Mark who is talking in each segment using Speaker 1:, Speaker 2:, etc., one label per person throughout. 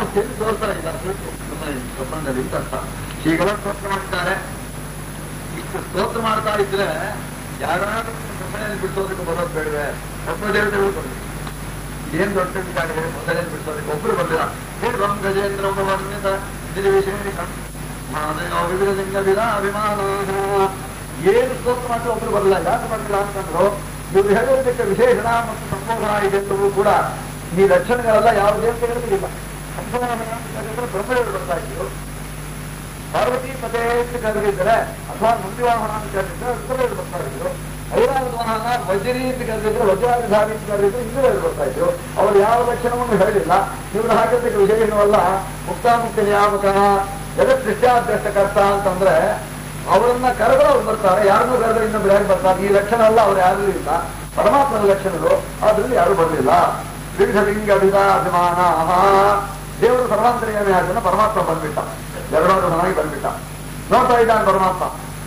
Speaker 1: ಚೆಲ್ಲಿ ತೋರ್ತಾ ಇದ್ದಾರೆ ನಮ್ಮ ಈ ಸ್ವಪ್ನದಲ್ಲಿ ಅಂತ ಅರ್ಥ ಹೀಗೆಲ್ಲ ಸ್ತೋತ್ರ ಮಾಡ್ತಾರೆ ಇಷ್ಟು ಸ್ತೋತ್ರ ಮಾಡ್ತಾ ಇದ್ರೆ ಯಾರಾದ್ರೂ ಸ್ವಪ್ನೆಯಲ್ಲಿ ಬಿಡಿಸೋದಕ್ಕೆ ಬರೋದು ಬೇಡವೆ ಸ್ವಪ್ನ ದೇವತೆಗಳು ಬರಲಿ ಏನ್ ದೊಡ್ಡ ವಿಚಾರ ಮೊದಲೇ ಬಿಡಿಸೋದಕ್ಕೆ ಒಬ್ರು ಬಂದಿಲ್ಲ ಪೂರ್ವಂ ಗಜೇಂದ್ರ ವರ್ಣಿತ ವಿಶೇಷ ವಿವಿಧ ಲಿಂಗ ವಿಧ ಅಭಿಮಾನ ಏನು ಸ್ತೋತ್ರ ಮಾಡಿ ಒಬ್ರು ಬರಲ್ಲ ಯಾಕೆ ಬರಲಿಲ್ಲ ಅಂತಂದ್ರು ಇವ್ರು ಹೇಳೋದಕ್ಕೆ ವಿಶೇಷಣ ಮತ್ತು ಸಂಬೋಧನ ಇದೆಲ್ಲವೂ ಕೂಡ ಈ ಲಕ್ಷಣಗಳೆಲ್ಲ ಯಾವ ದೇವತೆಗಳಿಗೂ ಇಲ್ಲ ಸಂಬೋಧನ ಅಂತ ಬ್ರಹ್ಮದೇವರು ಬರ್ತಾ ಇದ್ರು ಪಾರ್ವತಿ ಪದೇ ಅಂತ ಕರೆದಿದ್ರೆ ಅಥವಾ ಮುಂದಿವಾಹನ ಅಂತ ಕರೆದಿದ್ರೆ ರುದ್ರದೇವರು ಬರ್ತಾ ಇದ್ರು ಐರಾವತ ವಾಹನ ವಜ್ರಿ ಅಂತ ಕರೆದಿದ್ರೆ ವಜ್ರಾಧಿಧಾರಿ ಅಂತ ಕರೆದಿದ್ರೆ ಇಂದ್ರದೇವರು ಬರ್ತಾ ಇದ್ರು ಅವರು ಯಾವ ಲಕ್ಷಣವನ್ನು ಹೇಳಿಲ್ಲ ಇವರು ಹಾಕಿದ್ದಕ್ಕೆ ವಿಶೇಷವಲ್ಲ ಮುಕ್ತಾಮುಕ್ತ ನಿಯಾಮಕ ಜಗತ್ಸೃಷ್ಟ್ಯಾಧ್ಯಕ್ಷಕರ್ತ ಅಂತಂದ್ರೆ ಅವರನ್ನ ಕರೆದ್ರೆ ಅವ್ರು ಬರ್ತಾರೆ ಯಾರನ್ನೂ ಕರೆದ್ರೆ ಇನ್ನೊಬ್ರು ಯಾರು ಬರ್ತಾರೆ ಈ ಲಕ್ಷಣ ಎಲ್ಲ ಅವ್ರು ಯಾರೂ ಇಲ್ಲ ಪರಮಾತ್ಮನ ಲಕ್ಷಣಗಳು ಅದ್ರಲ್ಲಿ ಯಾರು ಬರಲಿಲ್ಲ ವಿವಿಧ ಲಿಂಗ ವಿಧ ಅಭಿಮಾನ ದೇವರು ಸರ್ವಾಂತರ್ಯಾಮಿ ಆದನ್ನ ಪರಮಾತ್ಮ ಬಂದ್ಬಿಟ್ಟ ಎರಡಾಗಿ ಬಂದ್ಬಿಟ್ಟ ನೋಡ್ತಾ ಇದ್ದಾನೆ ಪರಮಾತ್ಮ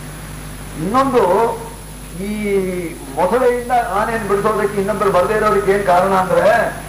Speaker 1: ಇನ್ನೊಂದು ಈ ಮೊಸಳೆಯಿಂದ ಆನೆಯನ್ನು ಬಿಡಿಸೋದಕ್ಕೆ ಇನ್ನೊಬ್ಬರು ಬರದೇ ಇರೋದಕ್ಕೆ ಏನ್ ಕಾರಣ ಅಂದ್ರೆ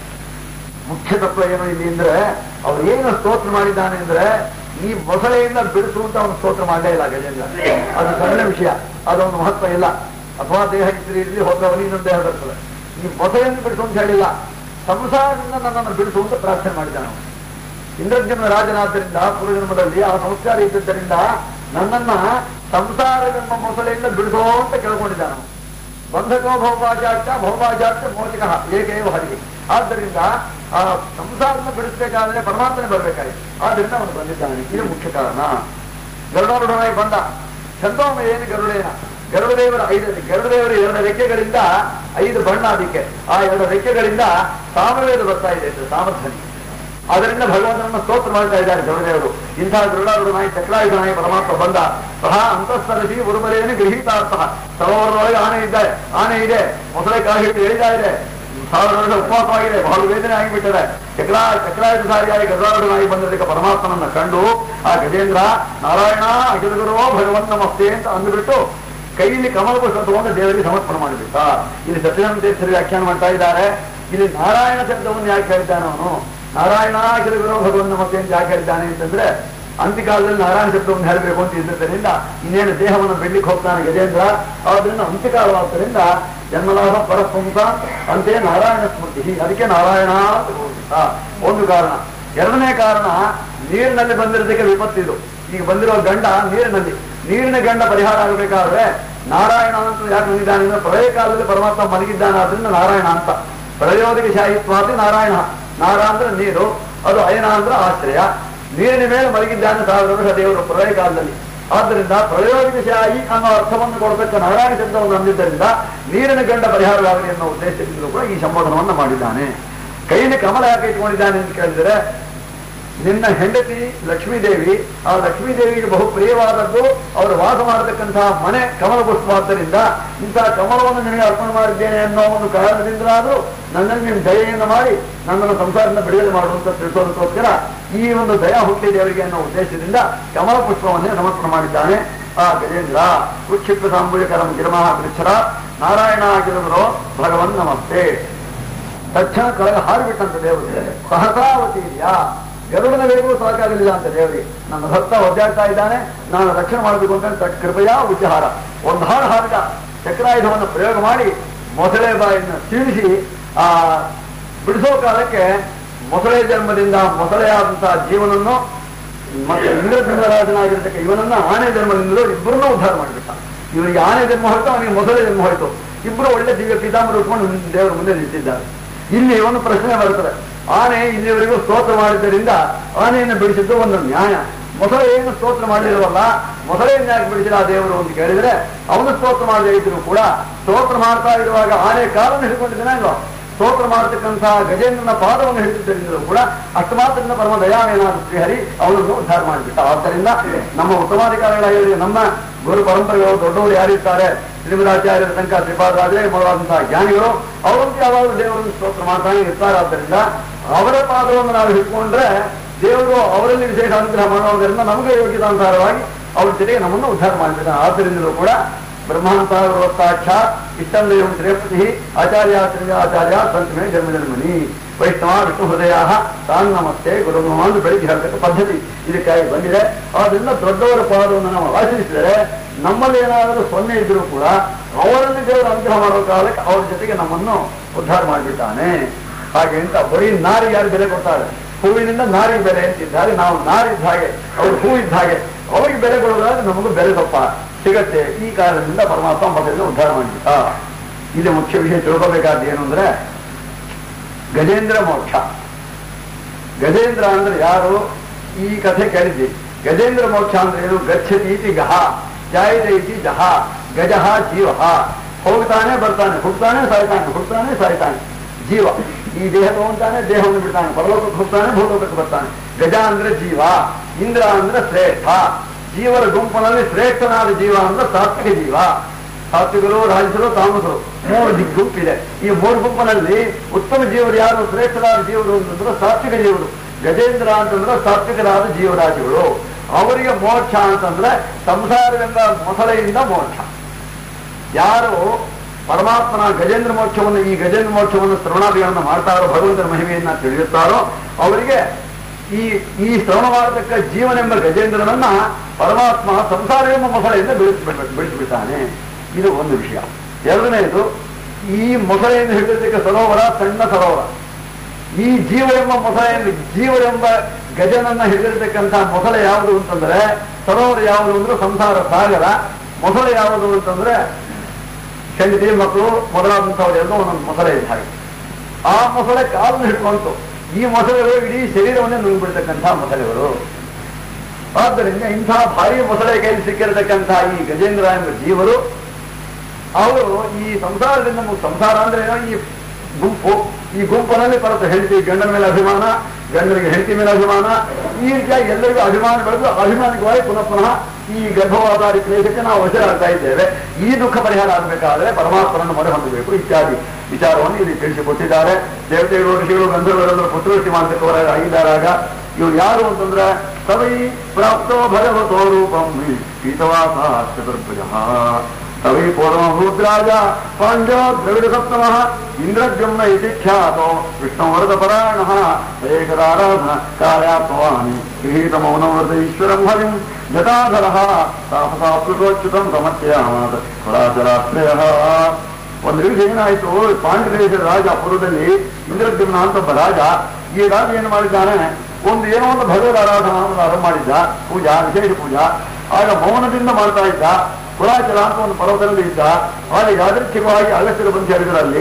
Speaker 1: ಮುಖ್ಯ ತತ್ವ ಏನು ಇಲ್ಲಿ ಅಂದ್ರೆ ಅವ್ರು ಏನು ಸ್ತೋತ್ರ ಮಾಡಿದ್ದಾನೆ ಅಂದ್ರೆ ಈ ಮೊಸಳೆಯಿಂದ ಬಿಡಿಸು ಅಂತ ಅವನು ಸ್ತೋತ್ರ ಮಾಡಲೇ ಇಲ್ಲ ಗಜೇಂದ್ರ ಅದು ಸಣ್ಣ ವಿಷಯ ಅದೊಂದು ಮಹತ್ವ ಇಲ್ಲ ಅಥವಾ ದೇಹ ಇದ್ರೆ ಇರಲಿ ಹೋದವನು ಇನ್ನೊಂದು ದೇಹ ಬರ್ತದೆ ಈ ಮೊಸಳೆಯನ್ನು ಬಿಡಿಸು ಅಂತ ಹೇಳಿಲ್ಲ ಸಂಸಾರದಿಂದ ನನ್ನನ್ನು ಬಿಡಿಸು ಅಂತ ಪ್ರಾರ್ಥನೆ ಮಾಡಿದ್ದಾನೆ ಅವನು ಇಂದ್ರಜನ್ಮ ರಾಜನಾದ್ದರಿಂದ ಪೂರ್ವಜನ್ಮದಲ್ಲಿ ಆ ಸಂಸ್ಕಾರ ಇದ್ದದ್ದರಿಂದ ನನ್ನನ್ನ ಸಂಸಾರವೆಂಬ ಮೊಸಳೆಯಿಂದ ಬಿಡಿಸೋ ಅಂತ ಕೇಳ್ಕೊಂಡಿದ್ದಾನೆ ಅವನು ಬಂಧಕೋ ಭೌಮಾಚಾರ್ಯ ಭೌಮಾಚಾರ್ಯ ಮೋಚಕ ಏಕೇವ ಹರಿಗೆ ಆದ್ದರಿಂದ ಆ ಸಂಸಾರನ ಬಿಡಿಸ್ಬೇಕಾದ್ರೆ ಪರಮಾತ್ಮನೆ ಬರಬೇಕಾಗಿ ಆದ್ರಿಂದ ಅವನು ಬಂದಿದ್ದಾನೆ ಇದು ಮುಖ್ಯ ಕಾರಣ ಗರುಡಾರುಡನಾಗಿ ಬಂದ ಚಂದೋಮ ಏನು ಗರುಡೇನ ಗರುಡದೇವರ ಐದು ಗರುಡದೇವರ ಎರಡು ರೆಕ್ಕೆಗಳಿಂದ ಐದು ಬಣ್ಣ ಅದಕ್ಕೆ ಆ ಎರಡು ರೆಕ್ಕೆಗಳಿಂದ ಸಾಮವೇದ ಬರ್ತಾ ಇದೆ ಇದು ಸಾಮರ್ಥ್ಯ ಅದರಿಂದ ಭಗವಂತನನ್ನ ಸ್ತೋತ್ರ ಮಾಡ್ತಾ ಇದ್ದಾರೆ ಗರುಡದೇವರು ಇಂತಹ ಗರುಡಾರುಡನಾಗಿ ಚಕ್ರಾಯುಧನಾಗಿ ಪರಮಾತ್ಮ ಬಂದ ಸಹ ಅಂತಸ್ತರಸಿ ಉರುಮರೆಯನ್ನು ಗೃಹೀತಾರ್ಥ ಸರೋವರದೊಳಗೆ ಆನೆ ಇದ್ದಾರೆ ಆನೆ ಇದೆ ಮೊಸಳೆ ಕಾಯಿ ಹಿಡಿದು ಎಳಿತಾ ಇದೆ ಸಾವಿರ ವರ್ಷ ಉಪವಾಸವಾಗಿದೆ ಬಹಳ ವೇದನೆ ಆಗಿಬಿಟ್ಟಿದೆ ಚಕ್ರ ಚಕ್ರಾಯುಧಾರಿಯಾಗಿ ಗರುಡಾರುಡನಾಗಿ ಬಂದಿದ್ದಕ್ಕೆ ಪರಮಾತ್ಮನನ್ನ ಕಂಡು ಆ ಗಜೇಂದ್ರ ನಾರಾಯಣ ಅಖಿಲಗುರೋ ಭಗವಂತ ನಮಸ್ತೆ ಅಂತ ಅಂದುಬಿಟ್ಟು ಕೈಯಲ್ಲಿ ಕಮಲ ಪುಷ್ಪ ತಗೊಂಡು ದೇವರಿಗೆ ಸಮರ್ಪಣೆ ಮಾಡಿಬಿಟ್ಟ ಇಲ್ಲಿ ಸತ್ಯನಾರಾಯಣ ತೀರ್ಥರು ವ್ಯಾಖ್ಯಾನ ಮಾಡ್ತಾ ಇದ್ದಾರೆ ಇಲ್ಲಿ ನಾರಾಯಣ ಶಬ್ದವನ್ನು ಯಾಕೆ ಹೇಳ್ತಾನೆ ಅವನು ನಾರಾಯಣ ಅಖಿಲಗುರೋ ಭಗವಂತ ನಮಸ್ತೆ ಅಂತ ಯಾಕೆ ಹೇಳ್ತಾನೆ ಅಂತಂದ್ರೆ ಅಂತ್ಯಕಾಲದಲ್ಲಿ ನಾರಾಯಣ ಶಬ್ದವನ್ನು ಹೇಳಬೇಕು ಅಂತ ಇದ್ದರಿಂದ ಇನ್ನೇನು ದೇಹವನ್ನು ಬಿಡ್ಲಿಕ್ಕೆ ಹೋಗ್ತಾನೆ ಗಜೇಂದ್ರ ಆದ್ರಿಂದ ಅಂತ್ಯಕಾಲವಾದ್ದರಿಂದ ಜನ್ಮಲಾಭ ಪರಸ್ಪಂಸ ಅಂತೆ ನಾರಾಯಣ ಸ್ಮೃತಿ ಅದಕ್ಕೆ ನಾರಾಯಣ ಅಂತ ಹೋಗ್ಬಿಟ್ಟ. ಒಂದು ಕಾರಣ ಎರಡನೇ ಕಾರಣ ನೀರಿನಲ್ಲಿ ಬಂದಿರೋದಕ್ಕೆ ವಿಪತ್ತಿದು ಈಗ ಬಂದಿರೋ ಗಂಡ ನೀರಿನಲ್ಲಿ ನೀರಿನ ಗಂಡ ಪರಿಹಾರ ಆಗಬೇಕಾದ್ರೆ ನಾರಾಯಣ ಅಂತ ಯಾಕೆ ಬಂದಿದ್ದಾನೆ ಅಂದ್ರೆ ಪ್ರಳಯ ಕಾಲದಲ್ಲಿ ಪರಮಾತ್ಮ ಮಲಗಿದ್ದಾನೆ ಆದ್ರಿಂದ ನಾರಾಯಣ ಅಂತ ಪ್ರಯೋದಿಕ ಶಾಹಿತ್ವಾದಿ ನಾರಾಯಣ ನಾರ ಅಂದ್ರೆ ನೀರು ಅದು ಅಯನ ಅಂದ್ರೆ ಆಶ್ರಯ ನೀರಿನ ಮೇಲೆ ಮಲಗಿದ್ದಾನೆ ಸಾವಿರ ವರ್ಷ ದೇವರು ಪ್ರಳಯ ಕಾಲದಲ್ಲಿ ಆದ್ದರಿಂದ ಪ್ರಯೋಗಿಕ ಶಾಹಿ ಅನ್ನೋ ಅರ್ಥವನ್ನು ಕೊಡತಕ್ಕ ನಾರಾಯಣ ಶಬ್ದವನ್ನು ಹೊಂದಿದ್ದರಿಂದ ನೀರಿನ ಗಂಡ ಪರಿಹಾರವಾಗಲಿ ಅನ್ನೋ ಉದ್ದೇಶದಿಂದಲೂ ಕೂಡ ಈ ಸಂಬೋಧನವನ್ನು ಮಾಡಿದ್ದಾನೆ ಕೈಯಲ್ಲಿ ಕಮಲ ಯಾಕೆ ಇಟ್ಕೊಂಡಿದ್ದಾನೆ ಅಂತ ಕೇಳಿದರೆ ನಿನ್ನ ಹೆಂಡತಿ ಲಕ್ಷ್ಮೀದೇವಿ ಆ ಲಕ್ಷ್ಮೀದೇವಿಗೆ ಬಹು ಪ್ರಿಯವಾದದ್ದು ಅವರು ವಾಸ ಮಾಡತಕ್ಕಂತಹ ಮನೆ ಕಮಲ ಪುಷ್ಪವಾದ್ದರಿಂದ ಇಂತಹ ಕಮಲವನ್ನು ನಿನಗೆ ಅರ್ಪಣೆ ಮಾಡಿದ್ದೇನೆ ಅನ್ನೋ ಒಂದು ಕಾರಣದಿಂದಲಾದರೂ ನನ್ನನ್ನು ನೀನು ದಯೆಯನ್ನು ಮಾಡಿ ನನ್ನನ್ನು ಸಂಸಾರದಿಂದ ಬಿಡುಗಡೆ ಮಾಡುವಂತ ತಿಳಿಸೋದಕ್ಕೋಸ್ಕರ ಈ ಒಂದು ದಯ ಹುಟ್ಟಿ ದೇವರಿಗೆ ಅನ್ನೋ ಉದ್ದೇಶದಿಂದ ಕಮಲ ಪುಷ್ಪವನ್ನೇ ಸಮರ್ಪಣೆ ಮಾಡಿದ್ದಾನೆ ಆ ಗಜೇಂದ್ರ ಉಕ್ಷಿಪ್ತ ಸಾಂಬುಜಕರಂ ಗಿರಮಃ ಕೃಚ್ಛರ ನಾರಾಯಣ ಆಗಿರುವರು ಭಗವನ್ ನಮಸ್ತೆ ತಕ್ಷಣ ಕೆಳಗೆ ಹಾರಿಬಿಟ್ಟಂತ ದೇವರಿಗೆ ಸಹಸಾವತೀರ್ಯ ಗರುಡನ ವೇಗವೂ ಸಾಕಾಗಲಿಲ್ಲ ಅಂತ ದೇವರಿಗೆ ನನ್ನ ಭಕ್ತ ಒದ್ದಾಡ್ತಾ ಇದ್ದಾನೆ ನಾನು ರಕ್ಷಣೆ ಮಾಡಬೇಕು ಅಂತ ತಟ್ ಕೃಪೆಯ ಉಚ್ಚಹಾರ ಒಂದು ಹಾಡು ಹಾರಿದ ಚಕ್ರಾಯುಧವನ್ನು ಪ್ರಯೋಗ ಮಾಡಿ ಮೊಸಳೆ ಬಾಯಿಯನ್ನು ಸೀಳಿಸಿ ಆ ಬಿಡಿಸೋ ಕಾಲಕ್ಕೆ ಮೊಸಳೆ ಜನ್ಮದಿಂದ ಮೊಸಳೆಯಾದಂತಹ ಜೀವನನ್ನು ಮತ್ತೆ ಇಂದ್ರಜನ್ಮರಾಜನಾಗಿರ್ತಕ್ಕ ಇವನನ್ನ ಆನೆ ಜನ್ಮದಿಂದಲೂ ಇಬ್ಬರನ್ನೂ ಉದ್ಧಾರ ಮಾಡಿಬಿಟ್ಟ ಇವನಿಗೆ ಆನೆ ಜನ್ಮ ಹೋಯ್ತು ಅವನಿಗೆ ಮೊಸಳೆ ಜನ್ಮ ಹೋಯ್ತು ಇಬ್ಬರು ಒಳ್ಳೆ ದಿವ್ಯ ಪಿತಾಮರ ಉಟ್ಕೊಂಡು ದೇವರ ಮುಂದೆ ನಿಂತಿದ್ದಾರೆ ಇಲ್ಲಿ ಒಂದು ಪ್ರಶ್ನೆ ಬರ್ತದೆ ಆನೆ ಇಲ್ಲಿವರೆಗೂ ಸ್ತೋತ್ರ ಮಾಡಿದ್ದರಿಂದ ಆನೆಯನ್ನು ಬಿಡಿಸಿದ್ದು ಒಂದು ನ್ಯಾಯ ಮೊಸಳೆ ಏನು ಸ್ತೋತ್ರ ಮಾಡಿಲ್ವಲ್ಲ ಮೊಸಳೆಯನ್ನು ಯಾಕೆ ಬಿಡಿಸಿದ ಆ ದೇವರು ಅಂತ ಕೇಳಿದ್ರೆ ಅವನು ಸ್ತೋತ್ರ ಮಾಡದೇ ಇದ್ರು ಕೂಡ ಸ್ತೋತ್ರ ಮಾಡ್ತಾ ಇರುವಾಗ ಆನೆ ಕಾಲನ್ನು ಹಿಡ್ಕೊಂಡಿದ್ದಾನೆ ಅಲ್ವಾ ಸ್ತೋತ್ರ ಮಾಡತಕ್ಕಂತಹ ಗಜೇಂದ್ರನ ಪಾದವನ್ನು ಹಿಡಿದಿದ್ದರಿಂದಲೂ ಕೂಡ ಅಷ್ಟು ಮಾತ್ರದಿಂದ ಪರಮ ದಯಾವೇನಾದ ಶ್ರೀಹರಿ ಅವನನ್ನು ಉದ್ಧಾರ ಮಾಡಿಬಿಟ್ಟ ಆದ್ದರಿಂದ ನಮ್ಮ ಉತ್ತಮಾಧಿಕಾರಿಗಳಾಗಿ ನಮ್ಮ ಗುರು ಪರಂಪರೆಗಳು ದೊಡ್ಡವರು ಯಾರಿರ್ತಾರೆ ಶ್ರೀಮದಾಚಾರ್ಯರ ತನಕ ಶ್ರೀಪಾದರಾಜೇ ಮೊದಲಾದಂತಹ ಜ್ಞಾನಿಗಳು ಅವರಂತೂ ಯಾವಾಗಲೂ ದೇವರನ್ನು ಸ್ತೋತ್ರ ಮಾಡ್ತಾನೆ ಇರ್ತಾರೆ ಆದ್ದರಿಂದ ಅವರ ಪಾದವನ್ನು ನಾವು ಹಿಡ್ಕೊಂಡ್ರೆ ದೇವರು ಅವರಲ್ಲಿ ವಿಶೇಷ ಅನುಗ್ರಹ ಮಾಡೋದರಿಂದ ನಮಗೆ ಯೋಗ್ಯತಾನುಸಾರವಾಗಿ ಅವ್ರ ಜೊತೆಗೆ ನಮ್ಮನ್ನು ಉದ್ಧಾರ ಮಾಡಿಬಿಟ್ಟ ಆದ್ದರಿಂದಲೂ ಕೂಡ ಬ್ರಹ್ಮಾಂತಾಕ್ಷ ಇಷ್ಟಂ ದೇವಂ ಶ್ರೇಯಪತಿ ಆಚಾರ್ಯ ಆಚಾರ್ಯ ಸಂತ ಮೇ ಜನ್ಮ ಜನ್ಮನಿ ವೈಷ್ಣವ ವಿಷ್ಣು ಹೃದಯ ತಾನ್ ನಮಸ್ತೆ ಗುರು ಅಂತ ಬೆಳಿಗ್ಗೆ ಹೇಳ್ತಕ್ಕ ಪದ್ಧತಿ ಇದಕ್ಕಾಗಿ ಬಂದಿದೆ ಆದ್ರಿಂದ ದೊಡ್ಡವರ ಪಾದವನ್ನು ನಾವು ಆಚರಿಸಿದರೆ ನಮ್ಮಲ್ಲಿ ಏನಾದರೂ ಸೊನ್ನೆ ಇದ್ರೂ ಕೂಡ ಅವರನ್ನು ದೇವರು ಅನುಗ್ರಹ ಮಾಡೋ ಕಾಲಕ್ಕೆ ಅವ್ರ ಜೊತೆಗೆ ನಮ್ಮನ್ನು ಉದ್ಧಾರ ಮಾಡಿಬಿಟ್ಟಾನೆ ಹಾಗೆ ಅಂತ ಬರೀ ನಾರಿಗೆ ಯಾರು ಬೆಲೆ ಕೊಡ್ತಾರೆ ಹೂವಿನಿಂದ ನಾರಿಗೆ ಬೆಲೆ ಅಂತಿದ್ದಾರೆ ನಾವು ನಾರಿದ್ದ ಹಾಗೆ ಅವ್ರು ಹೂ ಇದ್ದ ಹಾಗೆ ಅವರಿಗೆ ಬೆಲೆ ಕೊಡೋದಾದ್ರೆ ನಮಗೂ ಬೆಲೆ ಸ್ವಲ್ಪ ಸಿಗತ್ತೆ ಈ ಕಾರಣದಿಂದ ಪರಮಾತ್ಮ ಮೊದಲಿಂದ ಉದ್ಧಾರ ಮಾಡಿಬಿಟ್ಟ ಇದು ಮುಖ್ಯ ವಿಷಯ ತಿಳ್ಕೋಬೇಕಾದ ಏನು ಅಂದ್ರೆ ಗಜೇಂದ್ರ ಮೋಕ್ಷ ಗಜೇಂದ್ರ ಅಂದ್ರೆ ಯಾರು ಈ ಕಥೆ ಕೇಳಿದ್ವಿ ಗಜೇಂದ್ರ ಮೋಕ್ಷ ಅಂದ್ರೆ ಏನು ಗಚ್ಚತಿ ಇತಿ ಗಹ ಜಾಯತೆ ಇತಿ ಜಹ ಗಜಃ ಜೀವ ಹೋಗ್ತಾನೆ ಬರ್ತಾನೆ ಹುಡ್ತಾನೆ ಸಾಯ್ತಾನೆ ಹುಡ್ತಾನೆ ಸಾಯ್ತಾನೆ ಜೀವ ಈ ದೇಹ ತಗೊಂತಾನೆ ದೇಹವನ್ನು ಬಿಡ್ತಾನೆ ಪರಲೋಕಕ್ಕೆ ಹೋಗ್ತಾನೆ ಭೂಲೋಕಕ್ಕೆ ಬರ್ತಾನೆ ಗಜ ಅಂದ್ರೆ ಜೀವ ಇಂದ್ರ ಅಂದ್ರೆ ಶ್ರೇಷ್ಠ ಜೀವರ ಗುಂಪಿನಲ್ಲಿ ಶ್ರೇಷ್ಠನಾದ ಜೀವ ಅಂದ್ರೆ ಸಾತ್ವಿಕ ಜೀವ ಸಾತ್ವಿಕರು ರಾಜಸರು ತಾಮಸರು ಮೂರು ದಿಗ್ ಗುಂಪಿದೆ ಈ ಮೂರು ಗುಂಪಿನಲ್ಲಿ ಉತ್ತಮ ಜೀವರು ಯಾರು ಶ್ರೇಷ್ಠರಾದ ಜೀವರು ಅಂತಂದ್ರೆ ಸಾತ್ವಿಕ ಜೀವರು ಗಜೇಂದ್ರ ಅಂತಂದ್ರೆ ಸಾತ್ವಿಕರಾದ ಜೀವರಾಶಿಗಳು ಅವರಿಗೆ ಮೋಕ್ಷ ಅಂತಂದ್ರೆ ಸಂಸಾರದಿಂದ ಮೊಸಳೆಯಿಂದ ಮೋಕ್ಷ ಯಾರು ಪರಮಾತ್ಮನ ಗಜೇಂದ್ರ ಮೋಕ್ಷವನ್ನು ಈ ಗಜೇಂದ್ರ ಮೋಕ್ಷವನ್ನು ಶ್ರವಣಾದಿಗಳನ್ನು ಮಾಡ್ತಾರೋ ಭಗವಂತನ ಮಹಿಮೆಯನ್ನ ತಿಳಿಯುತ್ತಾರೋ ಅವರಿಗೆ ಈ ಈ ಶ್ರವಣ ಮಾಡತಕ್ಕ ಜೀವನೆಂಬ ಗಜೇಂದ್ರನನ್ನ ಪರಮಾತ್ಮ ಸಂಸಾರ ಎಂಬ ಮೊಸಳೆಯಿಂದ ಬಿಡಿಸ್ಬಿಡ್ಬೇಕು ಬಿಡಿಸ್ಬಿಡ್ತಾನೆ ಇದು ಒಂದು ವಿಷಯ ಎರಡನೇದು ಈ ಮೊಸಳೆಯಿಂದ ಹಿಡಿದಕ್ಕೆ ಸರೋವರ ಸಣ್ಣ ಸರೋವರ ಈ ಜೀವ ಎಂಬ ಮೊಸಳೆಯನ್ನು ಜೀವರೆಂಬ ಗಜನನ್ನ ಹಿಡಿದಿರ್ತಕ್ಕಂಥ ಮೊಸಳೆ ಯಾವುದು ಅಂತಂದ್ರೆ ಸರೋವರ ಯಾವುದು ಅಂದ್ರೆ ಸಂಸಾರ ಸಾಗರ ಮೊಸಳೆ ಯಾವುದು ಅಂತಂದ್ರೆ ಹೆಂಡತಿ ಮಕ್ಕಳು ಮೊದಲಾದಂಥವರೆಲ್ಲೋ ಒಂದೊಂದು ಮೊಸಳೆ ಇದೆ ಹಾಗೆ ಆ ಮೊಸಳೆ ಕಾಲನ್ನು ಹಿಡ್ಕೊಂತು ಈ ಮೊಸಳೆಗಳು ಇಡೀ ಶರೀರವನ್ನೇ ನುಂಗ್ಬಿಡ್ತಕ್ಕಂಥ ಮೊಸಳೆಗಳು ಆದ್ದರಿಂದ ಇಂಥ ಭಾರಿ ಮೊಸಳೆ ಕೈಯಲ್ಲಿ ಸಿಕ್ಕಿರತಕ್ಕಂಥ ಈ ಗಜೇಂದ್ರ ಎಂಬ ಜೀವರು ಅವರು ಈ ಸಂಸಾರದಿಂದ ಮು- ಸಂಸಾರ ಅಂದ್ರೆ ಏನೋ ಈ ಗುಂಪು ಈ ಗುಂಪಿನಲ್ಲಿ ಪರತ ಹೆಂಡತಿ ಗಂಡನ ಮೇಲೆ ಅಭಿಮಾನ ಗಂಡನಿಗೆ ಹೆಂಡತಿ ಮೇಲೆ ಅಭಿಮಾನ ಈ ರೀತಿಯಾಗಿ ಎಲ್ಲರಿಗೂ ಅಭಿಮಾನ ಬೆಳೆದು ಅಭಿಮಾನಿಕವಾಗಿ ಪುನಃ ಪುನಃ ಈ ಗರ್ಭವಾದಾರಿ ಕ್ಲೇಶಕ್ಕೆ ನಾವು ವಶರಾಗ್ತಾ ಇದ್ದೇವೆ ಈ ದುಃಖ ಪರಿಹಾರ ಆಗಬೇಕಾದ್ರೆ ಪರಮಾತ್ಮನನ್ನು ಮೊರೆ ಹೊಂದಬೇಕು ಇತ್ಯಾದಿ ವಿಚಾರವನ್ನು ಇಲ್ಲಿ ತಿಳಿಸಿಕೊಟ್ಟಿದ್ದಾರೆ ದೇವತೆಗಳು ಋಷಿಗಳು ಗಂಧರ್ವರೆಲ್ಲರೂ ಪುತ್ರವೃಷ್ಟಿ ಮಾಡತಕ್ಕವರ ಆಗಿದ್ದಾರಾಗ ಇವ್ರು ಯಾರು ಅಂತಂದ್ರೆ ಸವೈ ಪ್ರಾಪ್ತೋ ಭಗವತೋ ರೂಪಂ ಪೀತವಾಸ ಚತುರ್ಭುಜ ತವೈ ಪೂರ್ವಭೂದ್ರಾಜ ಪಾಂಡ್ಯ ದ್ರವಿಡ ಸಪ್ತಮ ಇಂದ್ರಜಮ್ನ ಇತಿ ಖ್ಯಾತೋ ವಿಷ್ಣುವರದ ಪರಾಯಣ ಏಕದಾರಾಧನ ಕಾರ್ಯಾತ್ಮವಾನಿ ಗೃಹೀತ ಮೌನವೃತ ಈಶ್ವರಂ ಹರಿಂ ಜಟಾಧರ ತಾಪಸಾಪ್ಲುತೋಚ್ಯುತಂ ತಮತ್ಯಾಮಾದ ಫಲಾಚರಾಶ್ರಯ ಒಂದು ನಿಮಿಷ ಏನಾಯ್ತು ಪಾಂಡ್ಯ ದೇಶದ ರಾಜ ಪುರದಲ್ಲಿ ಇಂದ್ರದ್ಯುಮ್ನ ಅಂತ ಒಬ್ಬ ರಾಜ ಈ ರಾಜ ಏನು ಮಾಡಿದ್ದಾನೆ ಒಂದು ಏನೋ ಒಂದು ಭಗವದ್ ಆರಾಧನವನ್ನು ಆರಂಭ ಮಾಡಿದ್ದ ಪೂಜಾ ವಿಶೇಷ ಪೂಜಾ ಆಗ ಮೌನದಿಂದ ಮಾಡ್ತಾ ಇದ್ದ ಕುಲಾಚಲ ಅಂತ ಒಂದು ಪರ್ವತದಲ್ಲಿ ಇದ್ದ ಆಗ ಯಾದೃಚ್ಛಿಕವಾಗಿ ಅಗಸ್ತ್ಯರು ಬಂದು ಸೇರಿದರಲ್ಲಿ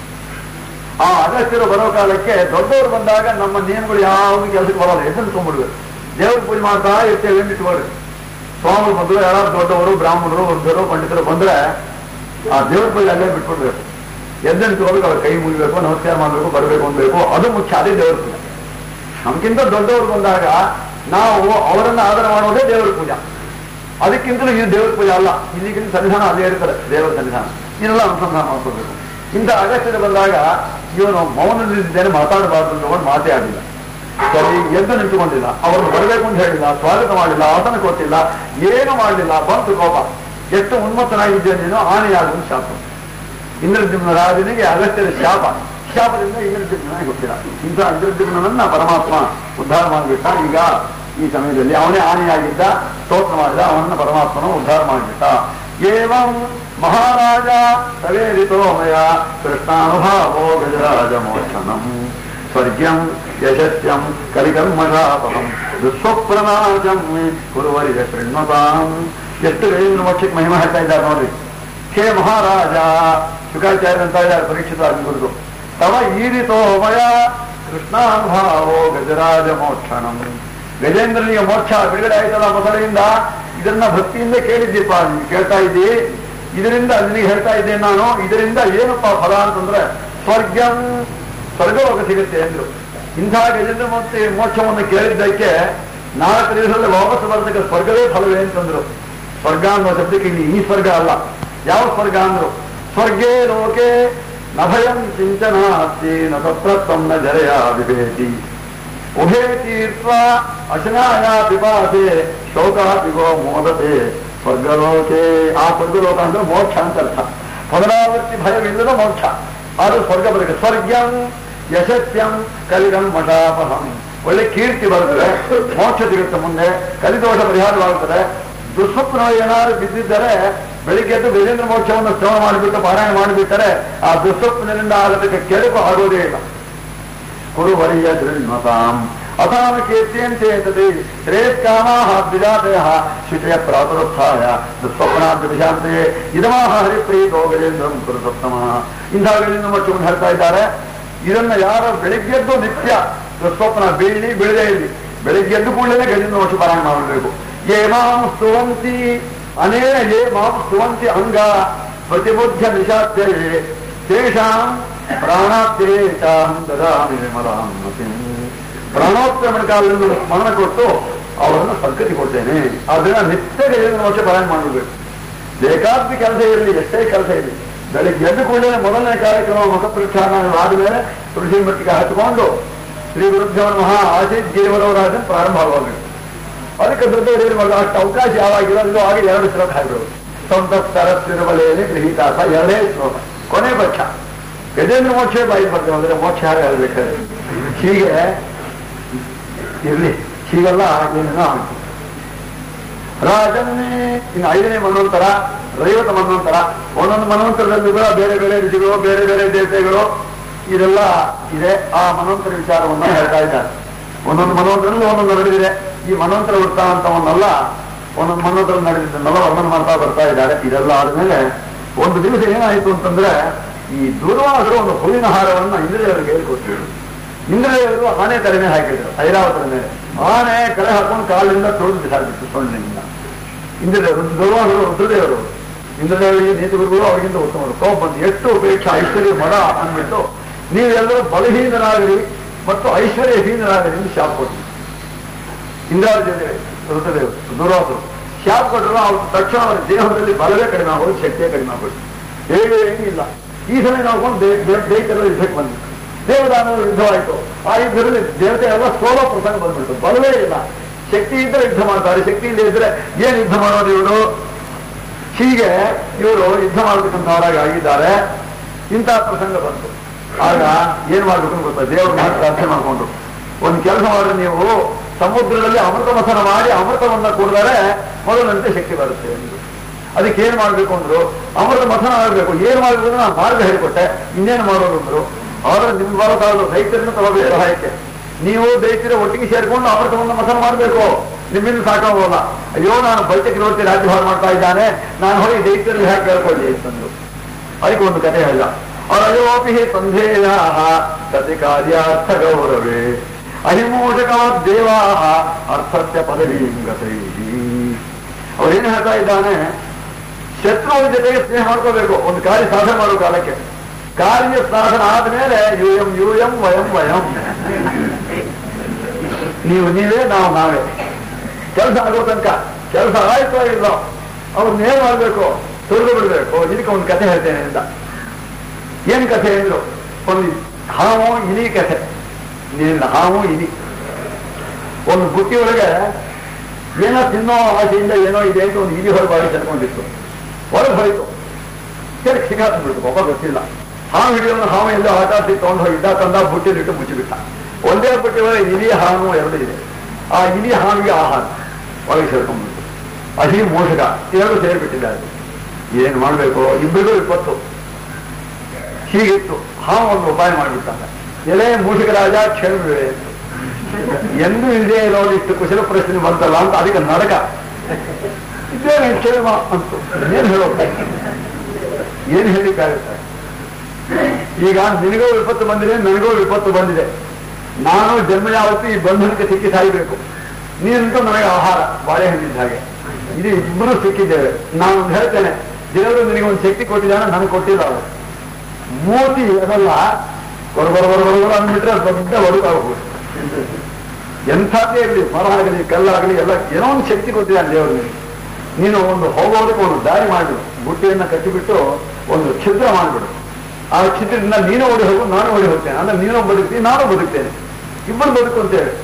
Speaker 1: ಆ ಅಗಸ್ತ್ಯರು ಬರೋ ಕಾಲಕ್ಕೆ ದೊಡ್ಡವರು ಬಂದಾಗ ನಮ್ಮ ನಿಯಮಗಳು ಯಾವುದು ಕೆಲಸಕ್ಕೆ ಬರೋಲ್ಲ ಎದ್ದು ತುಂಬಿಡ್ಬೇಕು ದೇವ್ರ ಪೂಜೆ ಮಾಡ್ತಾ ಇರ್ತೇವೆ ಅಂತ ಇಟ್ಕೊಳ್ರಿ ಸ್ವಾಮಿಗಳು ಬಂದ್ರು ಯಾರು ದೊಡ್ಡವರು ಬ್ರಾಹ್ಮಣರು ವೃದ್ಧರು ಪಂಡಿತರು ಬಂದ್ರೆ ಆ ದೇವ್ರ ಪೂಜೆ ಅಲ್ಲೇ ಬಿಟ್ಬಿಡ್ಬೇಕು ಎದ್ದು ನಿಂತ್ಕೋಬೇಕು ಅವ್ರ ಕೈ ಮುಗಿಬೇಕು ನಮಸ್ಕಾರ ಮಾಡಬೇಕು ಬರಬೇಕು ಅನ್ಬೇಕು ಅದು ಮುಖ್ಯ ಅದೇ ದೇವ್ರ ಪೂಜೆ ನಮ್ಗಿಂತ ದೊಡ್ಡವರು ಬಂದಾಗ ನಾವು ಅವರನ್ನ ಆಧಾರ ಮಾಡೋದೇ ದೇವರ ಪೂಜಾ ಅದಕ್ಕಿಂತಲೂ ಇದು ದೇವರ ಪೂಜೆ ಅಲ್ಲ ಇಲ್ಲಿಗಿಂತ ಸನ್ನಿಧಾನ ಅಲ್ಲೇ ಇರ್ತಾರೆ ದೇವರ ಸನ್ನಿಧಾನ ಇದೆಲ್ಲ ಅನುಸಂಧಾನ ಮಾಡ್ಕೋಬೇಕು ಇಂಥ ಅಗತ್ಯದ ಬಂದಾಗ ಇವನು ಮೌನದಿಂದೇನೆ ಮಾತಾಡಬಾರ್ದು ಅಂತ ಮಾತೇ ಆಡಿಲ್ಲ ಸರಿ ಎದ್ದು ನಿಂತುಕೊಂಡಿಲ್ಲ ಅವ್ರನ್ನ ಬರಬೇಕು ಅಂತ ಹೇಳಿಲ್ಲ ಸ್ವಾಗತ ಮಾಡಿಲ್ಲ ಆಸನ ಕೊಟ್ಟಿಲ್ಲ ಏನು ಮಾಡಲಿಲ್ಲ ಬಂತು ಕೋಪ ಎಷ್ಟು ಉನ್ಮತ್ತನಾಗಿದ್ದೇನೆ ನೀನು ಆನೆಯಾಗುವ ಶಾಪ ಇಂದ್ರದ್ಯುಮ್ನ ರಾಜನಿಗೆ ಅಗತ್ಯದ ಶಾಪ ಶಾಪದಿಂದ ಇಂದ್ರದ್ಯುಮ್ನಾಗಿ ಗೊತ್ತಿಲ್ಲ ಇಂಥ ಇಂದ್ರದ್ಯುಮ್ನನ್ನ ಪರಮಾತ್ಮ ಉದ್ಧಾರ ಮಾಡಿಬಿಟ್ಟ ಈಗ ಈ ಸಮಯದಲ್ಲಿ ಅವನೇ ಆನೆಯಾಗಿದ್ದ ಸ್ತೋತ್ರ ಮಾಡಿದ ಅವನನ್ನ ಪರಮಾತ್ಮನು ಉದ್ಧಾರ ಮಾಡಿಬಿಟ್ಟ ಏವಂ ಮಹಾರಾಜ ಸವೇರಿತೋ ಮಯ ಕೃಷ್ಣಾನುಭಾವೋ ಗಜರಾಜ ಮೋಚನಂ ಸ್ವರ್ಗ್ಯಂ ಯಶಸ್ಯಂ ಕಲಿಕರ್ಮಶಾಪಹಂ ದುಸ್ವಪ್ರನಾಜಂ ಕುರುವರಿಗ ಶೃಣ್ವತಾಂ ಎಷ್ಟು ಗಜೇಂದ್ರ ಮೋಕ್ಷಕ್ಕೆ ಮಹಿಮೆ ಹೇಳ್ತಾ ಇದ್ದಾರೆ ನೋಡ್ರಿ ಹೇ ಮಹಾರಾಜ ಶುಕಾಚಾರ್ಯ ಅಂತ ಇದ್ದಾರೆ ಪರೀಕ್ಷಿತ ಕುರಿತು ತವ ಈರಿತೋ ಮಯ ಕೃಷ್ಣಾನುಭಾವೋ ಗಜರಾಜ ಮೋಕ್ಷಣಂ ಗಜೇಂದ್ರನಿಗೆ ಮೋಕ್ಷ ಬಿಡುಗಡೆ ಆಯ್ತಲ್ಲ ಮೊದಲಿಂದ ಇದನ್ನ ಭಕ್ತಿಯಿಂದ ಕೇಳಿದ್ದೀಪ ನೀನು ಕೇಳ್ತಾ ಇದ್ದಿ ಇದರಿಂದ ನಿನಗೆ ಹೇಳ್ತಾ ಇದ್ದೇನೆ ನಾನು ಇದರಿಂದ ಏನಪ್ಪ ಫಲ ಅಂತಂದ್ರೆ ಸ್ವರ್ಗಂ ಸ್ವರ್ಗಲೋಕ ಸಿಗುತ್ತೆ ಎಂದ್ರು ಇಂಥ ಗಜೇಂದ್ರ ಮತ್ತೆ ಮೋಕ್ಷವನ್ನು ಕೇಳಿದ್ದಕ್ಕೆ ನಾಲ್ಕು ದಿವಸದಲ್ಲಿ ವಾಪಸ್ ಬರತಕ್ಕ ಸ್ವರ್ಗವೇ ಫಲವೇ ಅಂತಂದ್ರು ಸ್ವರ್ಗ ಅನ್ನೋ ಶಬ್ದಕ್ಕೆ ಇಲ್ಲಿ ಈ ಸ್ವರ್ಗ ಅಲ್ಲ ಯಾವ ಸ್ವರ್ಗ ಅಂದ್ರು ಸ್ವರ್ಗೇ ಲೋಕೆ ನಭಯಂ ಚಿಂತನಾಸ್ತಿ ನ ತಪ್ರತ್ವಂ ನ ಜರೆಯ ವಿಭೇತಿ ಉಭೇ ತೀರ್ಥ ಅಶನಾಯ ಪಿಪಾಸೆ ಶೋಕ ಪಿಗೋ ಮೋದತೆ ಸ್ವರ್ಗಲೋಕೆ ಆ ಸ್ವರ್ಗಲೋಕ ಅಂದ್ರೆ ಮೋಕ್ಷ ಅಂತ ಅರ್ಥ ಪುನರಾವರ್ತಿ ಭಯವಿಲ್ಲದ ಮೋಕ್ಷ ಅದು ಸ್ವರ್ಗ ಬರುತ್ತೆ ಸ್ವರ್ಗಂ ಯಶಸ್ಯಂ ಕಲಿಗಂ ಮಠಾಪಹಂ ಒಳ್ಳೆ ಕೀರ್ತಿ ಬರುತ್ತದೆ ಮೋಕ್ಷ ಸಿಗುತ್ತೆ ಮುಂದೆ ಕಲಿದೋಷ ಪರಿಹಾರವಾಗುತ್ತದೆ ದುಸ್ವಪ್ನ ಏನಾದ್ರು ಬಿದ್ದಿದ್ದರೆ ಬೆಳಿಗ್ಗೆ ಎದ್ದು ಗಜೇಂದ್ರ ಮೋಕ್ಷವನ್ನು ಶ್ರವಣ ಮಾಡಿಬಿಟ್ಟು ಪಾರಾಯಣ ಮಾಡಿಬಿಟ್ಟರೆ ಆ ದುಸ್ವಪ್ನದಿಂದ ಆಗತಕ್ಕ ಕೆಡುಕು ಆಗೋದೇ ಇಲ್ಲ ಕುರುವರಿಯ ದೃಢ್ಮತಾಂ ಅಸಾಮ ಕೀರ್ತಿಯಂತೆ ತದೆ ಶ್ರೇಷ್ಠಾಮಾಹ ದ್ವಿಜಾತಯಃ ಶುಚಯ ಪ್ರಾತರುತ್ಥಾಯ ದುಸ್ವಪ್ನಾಂತ ವಿಶಾಂತೆ ಇದಮಾಹ ಹರಿಪ್ರೀತೋ ಗಜೇಂದ್ರಂ ಕುರು ಸಪ್ತಮಃ ಇಂಥ ಗಜೇಂದ್ರ ಮೋಕ್ಷವನ್ನು ಹೇಳ್ತಾ ಇದ್ದಾರೆ ಇದನ್ನ ಯಾರ ಬೆಳಿಗ್ಗೆದ್ದು ನಿತ್ಯ ದುಸ್ವಪ್ನ ಬೀಳಿ ಬೀಳದೇ ಇಲ್ಲಿ ಬೆಳಿಗ್ಗೆದ್ದು ಕೂಡಲೇ ಗಜೇಂದ್ರ ಮೋಕ್ಷ ಪಾರಾಯಣ ಮಾಡಬೇಕು ಯೇ ಮಾಂ ಸ್ತುವಂತಿ ಅನೇನ ಯೇ ಮಾಂ ಸ್ತುವಂತಿ ಅಂಗ ಪ್ರತಿಬುದ್ಧ ನಿಶಾತ್ಯಯೇ ತೇಷಾಂ ಪ್ರಾಣಾತ್ಯೇಷಾಂ ದದಾಮಿ ವಿಮಲಾಂ ಮತಿಂ ಪ್ರಾಣೋತ್ಕ್ರಮಣ ಕಾಲದಿಂದ ಸ್ಮರಣ ಕೊಟ್ಟು ಅವರನ್ನು ಸದ್ಗತಿ ಕೊಡ್ತೇನೆ ಅದನ್ನ ನಿತ್ಯ ಗಜೇಂದ್ರ ಮೋಕ್ಷ ಪಾರಾಯಣ ಮಾಡಬೇಕು ಬೇಕಾದ ಕೆಲಸ ಇರಲಿ ಎಷ್ಟೇ ಕೆಲಸ ಇರಲಿ ಬೆಳಿಗ್ಗೆ ಎದ್ದು ಕೂಡಲೇ ಮೊದಲನೇ ಕಾರ್ಯಕ್ರಮ ಮುಖ ಪ್ರಕ್ಷಾನ ಆದಮೇಲೆ ತುಳಸಿ ಮಟ್ಟಿಗೆ ಹಚ್ಚಿಕೊಂಡು ಶ್ರೀ ಗುರುದೇವರ ಮಹಾ ಆಶೀತ್ ಗಿರಿವರವರಾಜ ಪ್ರಾರಂಭವಾಗಬೇಕು ಅದಕ್ಕೆ ದೊಡ್ಡ ಹಿರಿಯರು ಅಷ್ಟು ಅವಕಾಶ ಯಾವಾಗಿರೋದು ಆಗ ಎರಡು ಶ್ಲೋಕ ಹಾಕಿರೋದು ಸ್ವಂತ ತಿರುಮಲೆಯಲ್ಲಿ ಗೃಹೀತಾಸ ಎರಡೇ ಶ್ಲೋಕ ಕೊನೆ ಪಕ್ಷ ಗಜೇಂದ್ರ ಮೋಕ್ಷ ಬಾಯಿ ಬರ್ತೇವೆ ಅಂದ್ರೆ ಮೋಕ್ಷ ಹಾಗೆ ಹೇಳ್ಬೇಕಾದ್ರೆ ಹೀಗೆ ಇರ್ಲಿ ಹೀಗೆಲ್ಲ ಏನೇನೋ ಆಗುತ್ತೆ ರಾಜನ್ನೇ ಇನ್ನು ಐದನೇ ಮನ್ವಂತರ ದೈವತ ಮನ್ವಂತರ ಒಂದೊಂದು ಮನ್ವಂತರದಲ್ಲಿ ಕೂಡ ಬೇರೆ ಬೇರೆ ಋಷಿಗಳು ಬೇರೆ ಬೇರೆ ದೇವತೆಗಳು ಇದೆಲ್ಲ ಇದೆ ಆ ಮನ್ವಂತರ ವಿಚಾರವನ್ನು ಹೇಳ್ತಾ ಇದ್ದಾರೆ ಒಂದೊಂದು ಮನ್ವಂತರಲ್ಲಿ ಒಂದೊಂದು ನಡೆದಿದೆ ಈ ಮನ್ವಂತರ ವೃತ್ತಾಂತವನ್ನೆಲ್ಲ ಒಂದೊಂದು ಮನ್ವಂತರ ನಡೆದಿದ್ದನ್ನೆಲ್ಲ ವರ್ಣನೆ ಮಾಡ್ತಾ ಬರ್ತಾ ಇದ್ದಾರೆ ಇದೆಲ್ಲ ಆದ್ಮೇಲೆ ಒಂದು ದಿವಸ ಏನಾಯಿತು ಅಂತಂದ್ರೆ ಈ ದೂರ್ವಾಸರು ಒಂದು ಹೂವಿನ ಹಾರವನ್ನು ಇಂದ್ರಿಯವರಿಗೆ ಹೇಳ್ಕೊಟ್ಟಿದ್ರು ಇಂದ್ರಿಯವರು ಆನೆ ತಲೆನೇ ಹಾಕಿದ್ರು ಐರಾವತರ ಮೇಲೆ ಆನೆ ಕಲೆ ಹಾಕೊಂಡು ಕಾಲಿಂದ ತೊಳೆದು ಬಿಸಾಕ್ಬಿಟ್ಟು ಸೊಳ್ಳಿನಿಂದ ಇಂದ್ರದೇವರು ದುರ್ವಾಸರು ರುದ್ರದೇವರು ಇಂದ್ರದೇವರಿಗೆ ನೀತಿ ಗುರುಗಳು ಅವರಿಗಿಂತ ಉತ್ತಮರು ಕೋಪ ಬಂದು ಎಷ್ಟು ಉಪೇಕ್ಷ ಐಶ್ವರ್ಯ ಮರ ಅಂದ್ಬಿಟ್ಟು ನೀವೆಲ್ಲರೂ ಬಲಹೀನರಾಗಲಿ ಮತ್ತು ಐಶ್ವರ್ಯಹೀನರಾಗಲಿ ಎಂದು ಶಾಪ್ ಕೊಟ್ಟರು ಇಂದ್ರಾರ್ಜನೆ ರುದ್ರದೇವರು ದುರ್ವಾಸರು ಶಾಪ್ ಕೊಟ್ಟರು ಅವ್ರ ತಕ್ಷಣ ಅವರ ದೇಹದಲ್ಲಿ ಬಲವೇ ಕಡಿಮೆ ಆಗೋದು ಶಕ್ತಿಯೇ ಕಡಿಮೆ ಆಗೋದು ಹೇಗೆ ಏನಿಲ್ಲ ಈ ಸಮಯ ನಾವು ದೈತ್ಯರ ಯುದ್ಧಕ್ಕೆ ಬಂದ್ಬಿಟ್ಟು ದೇವದಾನವರು ಯುದ್ಧವಾಯಿತು ಆ ಯುದ್ಧದಲ್ಲಿ ದೇವತೆ ಎಲ್ಲ ಸೋಲೋ ಪ್ರಸಂಗ ಬಂದ್ಬಿಟ್ಟು ಬಲವೇ ಇಲ್ಲ ಶಕ್ತಿ ಇದ್ರೆ ಯುದ್ಧ ಮಾಡ್ತಾರೆ ಶಕ್ತಿ ಇಲ್ಲದೆ ಇದ್ರೆ ಏನ್ ಯುದ್ಧ ಮಾಡೋದು ಇವರು ಹೀಗೆ ಇವರು ಯುದ್ಧ ಮಾಡಬೇಕಂತವರಾಗಿ ಆಗಿದ್ದಾರೆ ಇಂಥ ಪ್ರಸಂಗ ಬಂತು ಆಗ ಏನ್ ಮಾಡ್ಬೇಕು ಅಂತ ಗೊತ್ತಾ ದೇವ್ರ ಮಾತು ಪ್ರಾರ್ಥನೆ ಮಾಡ್ಕೊಂಡು ಒಂದು ಕೆಲಸ ಮಾಡಿದ್ರೆ ನೀವು ಸಮುದ್ರದಲ್ಲಿ ಅಮೃತ ಮಥನ ಮಾಡಿ ಅಮೃತವನ್ನ ಕುಡಿದರೆ ಮೊದಲಂತೆ ಶಕ್ತಿ ಬರುತ್ತೆ ಎಂದು ಅದಕ್ಕೆ ಏನ್ ಮಾಡ್ಬೇಕು ಅಂದ್ರು ಅಮೃತ ಮಥನ ಆಗಬೇಕು ಏನ್ ಮಾಡ್ಬೇಕು ಅಂದ್ರೆ ನಾನು ಮಾರ್ಗ ಹೇಳಿಕೊಟ್ಟೆ ಇನ್ನೇನು ಮಾಡೋದು ಅಂದ್ರು ಆದ್ರೆ ನಿಮ್ ಬರೋದಾದ್ರು ರೈತರನ್ನ ತಗೋಬೇಕು ಸಹಾಯಕ್ಕೆ ನೀವು ದೈತ್ಯರ ಒಟ್ಟಿಗೆ ಸೇರ್ಕೊಂಡು ಅಮೃತವನ್ನು ಮಥನ ಮಾಡಬೇಕು ನಿಮ್ಮಿಂದ ಸಾಕಾಗೋಲ್ಲ ಅಯ್ಯೋ ನಾನು ಬೈಚಕ್ರವರ್ತಿ ರಾಜ್ಯಭಾರ ಮಾಡ್ತಾ ಇದ್ದಾನೆ ನಾನು ಹೋಗಿ ದೈತ್ಯರಲ್ಲಿ ಹೇಗೆ ಕೇಳ್ಕೊಳ್ಳಿ ಅಂತಂದು ಅದಕ್ಕೆ ಒಂದು ಕಥೆ ಹೇಳಿದ ಅಯೋಪಿ ತಂಧೇಯ ಸತಿ ಕಾರ್ಯಾರ್ಥ ಗೌರವೇ ಅಹಿಮೋಷಕವ ದೇವಾ ಅರ್ಥಸ್ಯ ಪದವೀಂಗತೈ ಅವರೇನು ಹೇಳ್ತಾ ಇದ್ದಾನೆ ಶತ್ರುವಿನ ಜೊತೆಗೆ ಸ್ನೇಹ ಮಾಡ್ಕೋಬೇಕು ಒಂದು ಕಾರ್ಯ ಸಾಧನೆ ಮಾಡೋ ಕಾಲಕ್ಕೆ ಕಾರ್ಯ ಸಾಧನ ಆದ್ಮೇಲೆ ಯೂಯಂ ಯೂಯಂ ವಯಂ ವಯಂ ನೀವು ನೀವೇ ನಾವು ನಾವೇ ಕೆಲಸ ಆಗೋ ತನಕ ಕೆಲಸ ಆಯ್ತೋ ಇಲ್ಲ ಅವ್ರನ್ನೇನ್ ಮಾಡ್ಬೇಕು ತುಳಿದು ಬಿಡ್ಬೇಕು ಇದಕ್ಕೆ ಒಂದು ಕಥೆ ಹೇಳ್ತೇನೆ ಅಂತ ಏನ್ ಕಥೆ ಅಂದ್ರು ಒಂದು ಹಾವು ಇಲಿ ಕಥೆ ನೀರಿನ ಹಾವು ಇಲಿ ಒಂದು ಬುಟ್ಟಿ ಒಳಗೆ ಏನೋ ತಿನ್ನೋ ಆಸೆಯಿಂದ ಏನೋ ಇದೆ ಅಂತ ಒಂದು ಇಲಿ ಹೊರಗೆ ಬಾಳಿ ತರ್ಕೊಂಡಿತ್ತು ಹೊರಗೆ ಹೋಯ್ತು ಕೆಳಗೆ ಸಿಗಾಕ್ಬಿಡ್ತು ಒಬ್ಬ ಗೊತ್ತಿಲ್ಲ ಹಾವು ಹಿಡಿಯೋನು ಹಾವು ಎಲ್ಲ ಆಟ ಆಡ್ತಿ ತಗೊಂಡು ಹೋಗಿದ್ದ ತಂದ ಬುಟ್ಟಿಲಿಟ್ಟು ಮುಚ್ಚಿಬಿಟ್ಟ ಒಂದೇ ಬುಟ್ಟಿ ಒಳಗೆ ಇಲಿ ಹಾವು ಎರಡು ಇದೆ ಆ ಇಲಿ ಹಾವಿಗೆ ಆಹಾರ ಒಳಗೆ ಸೇರ್ಕೊಂಡ್ಬಿಟ್ಟು ಅಹಿ ಮೋಷಕ ಎರಡು ಸೇರ್ಬಿಟ್ಟಿದ್ದಾರೆ ಏನ್ ಮಾಡ್ಬೇಕು ಇಬ್ಬರಿಗೂ ವಿಪತ್ತು ಹೀಗಿತ್ತು ಹಾವು ಒಂದು ಉಪಾಯ ಮಾಡಿಬಿಟ್ಟಾಗ ಎಲೆ ಮೂಷಿಕ ರಾಜ ಕ್ಷೇಮವೇ ಎಂದು ಇಲ್ಲದೆ ಇರೋದು ಇಷ್ಟು ಕುಶಲ ಪ್ರಶ್ನೆ ಬಂತಲ್ಲ ಅಂತ ಅದಕ್ಕೆ ನರಕ ಇದ್ದೇನೆ ಕ್ಷೇಮ ಅಂತು ಏನ್ ಹೇಳೋದು ಏನ್ ಹೇಳಿಕ್ಕಾಗುತ್ತೆ ಈಗ ನಿನಗೂ ವಿಪತ್ತು ಬಂದಿದೆ ನನಗೂ ವಿಪತ್ತು ಬಂದಿದೆ ನಾನು ಜನ್ಮ ಯಾವತ್ತು ಈ ಬಂಧನಕ್ಕೆ ಸಿಕ್ಕಿ ಸಾಯ್ಬೇಕು ನೀನಂತೂ ನನಗೆ ಆಹಾರ ಬಾಳೆಹಣ್ಣಿದ್ದ ಹಾಗೆ ಇದು ಇಬ್ಬರು ಸಿಕ್ಕಿದ್ದೇವೆ ನಾನು ಒಂದು ಹೇಳ್ತೇನೆ ದೇವರು ನಿನಗೆ ಒಂದು ಶಕ್ತಿ ಕೊಟ್ಟಿದ್ದಾನೆ ನನಗೆ ಕೊಟ್ಟಿಲ್ಲ ಅವರು ಮೂತಿ ಅದಲ್ಲ ಬರ ಬರ ಬರ ಬರ ಅಂದ್ಬಿಟ್ರೆ ದೊಡ್ಡ ಒಡುಕಾಗಬಹುದು ಎಂಥದ್ದೇ ಇರಲಿ ಮರ ಆಗಲಿ ಕಲ್ಲಾಗಲಿ ಎಲ್ಲ ಏನೋ ಒಂದು ಶಕ್ತಿ ಕೊಟ್ಟಿದ್ದಾನೆ ದೇವರು ನಿನಗೆ ನೀನು ಒಂದು ಹೋಗೋದಕ್ಕೆ ಒಂದು ದಾರಿ ಮಾಡಿಬಿಡು ಬುಟ್ಟಿಯನ್ನ ಕಟ್ಟಿಬಿಟ್ಟು ಒಂದು ಛಿದ್ರ ಮಾಡಿಬಿಡು ಆ ಛಿದ್ರದಿಂದ ನೀನು ಓಡಿ ಹೋಗು ನಾನು ಓಡಿ ಹೋಗ್ತೇನೆ ಅಂದ್ರೆ ನೀನು ಬದುಕ್ತೀನಿ ನಾನು ಬದುಕ್ತೇನೆ ಇಬ್ಬರು ಬದುಕು ಅಂತೇಳಿ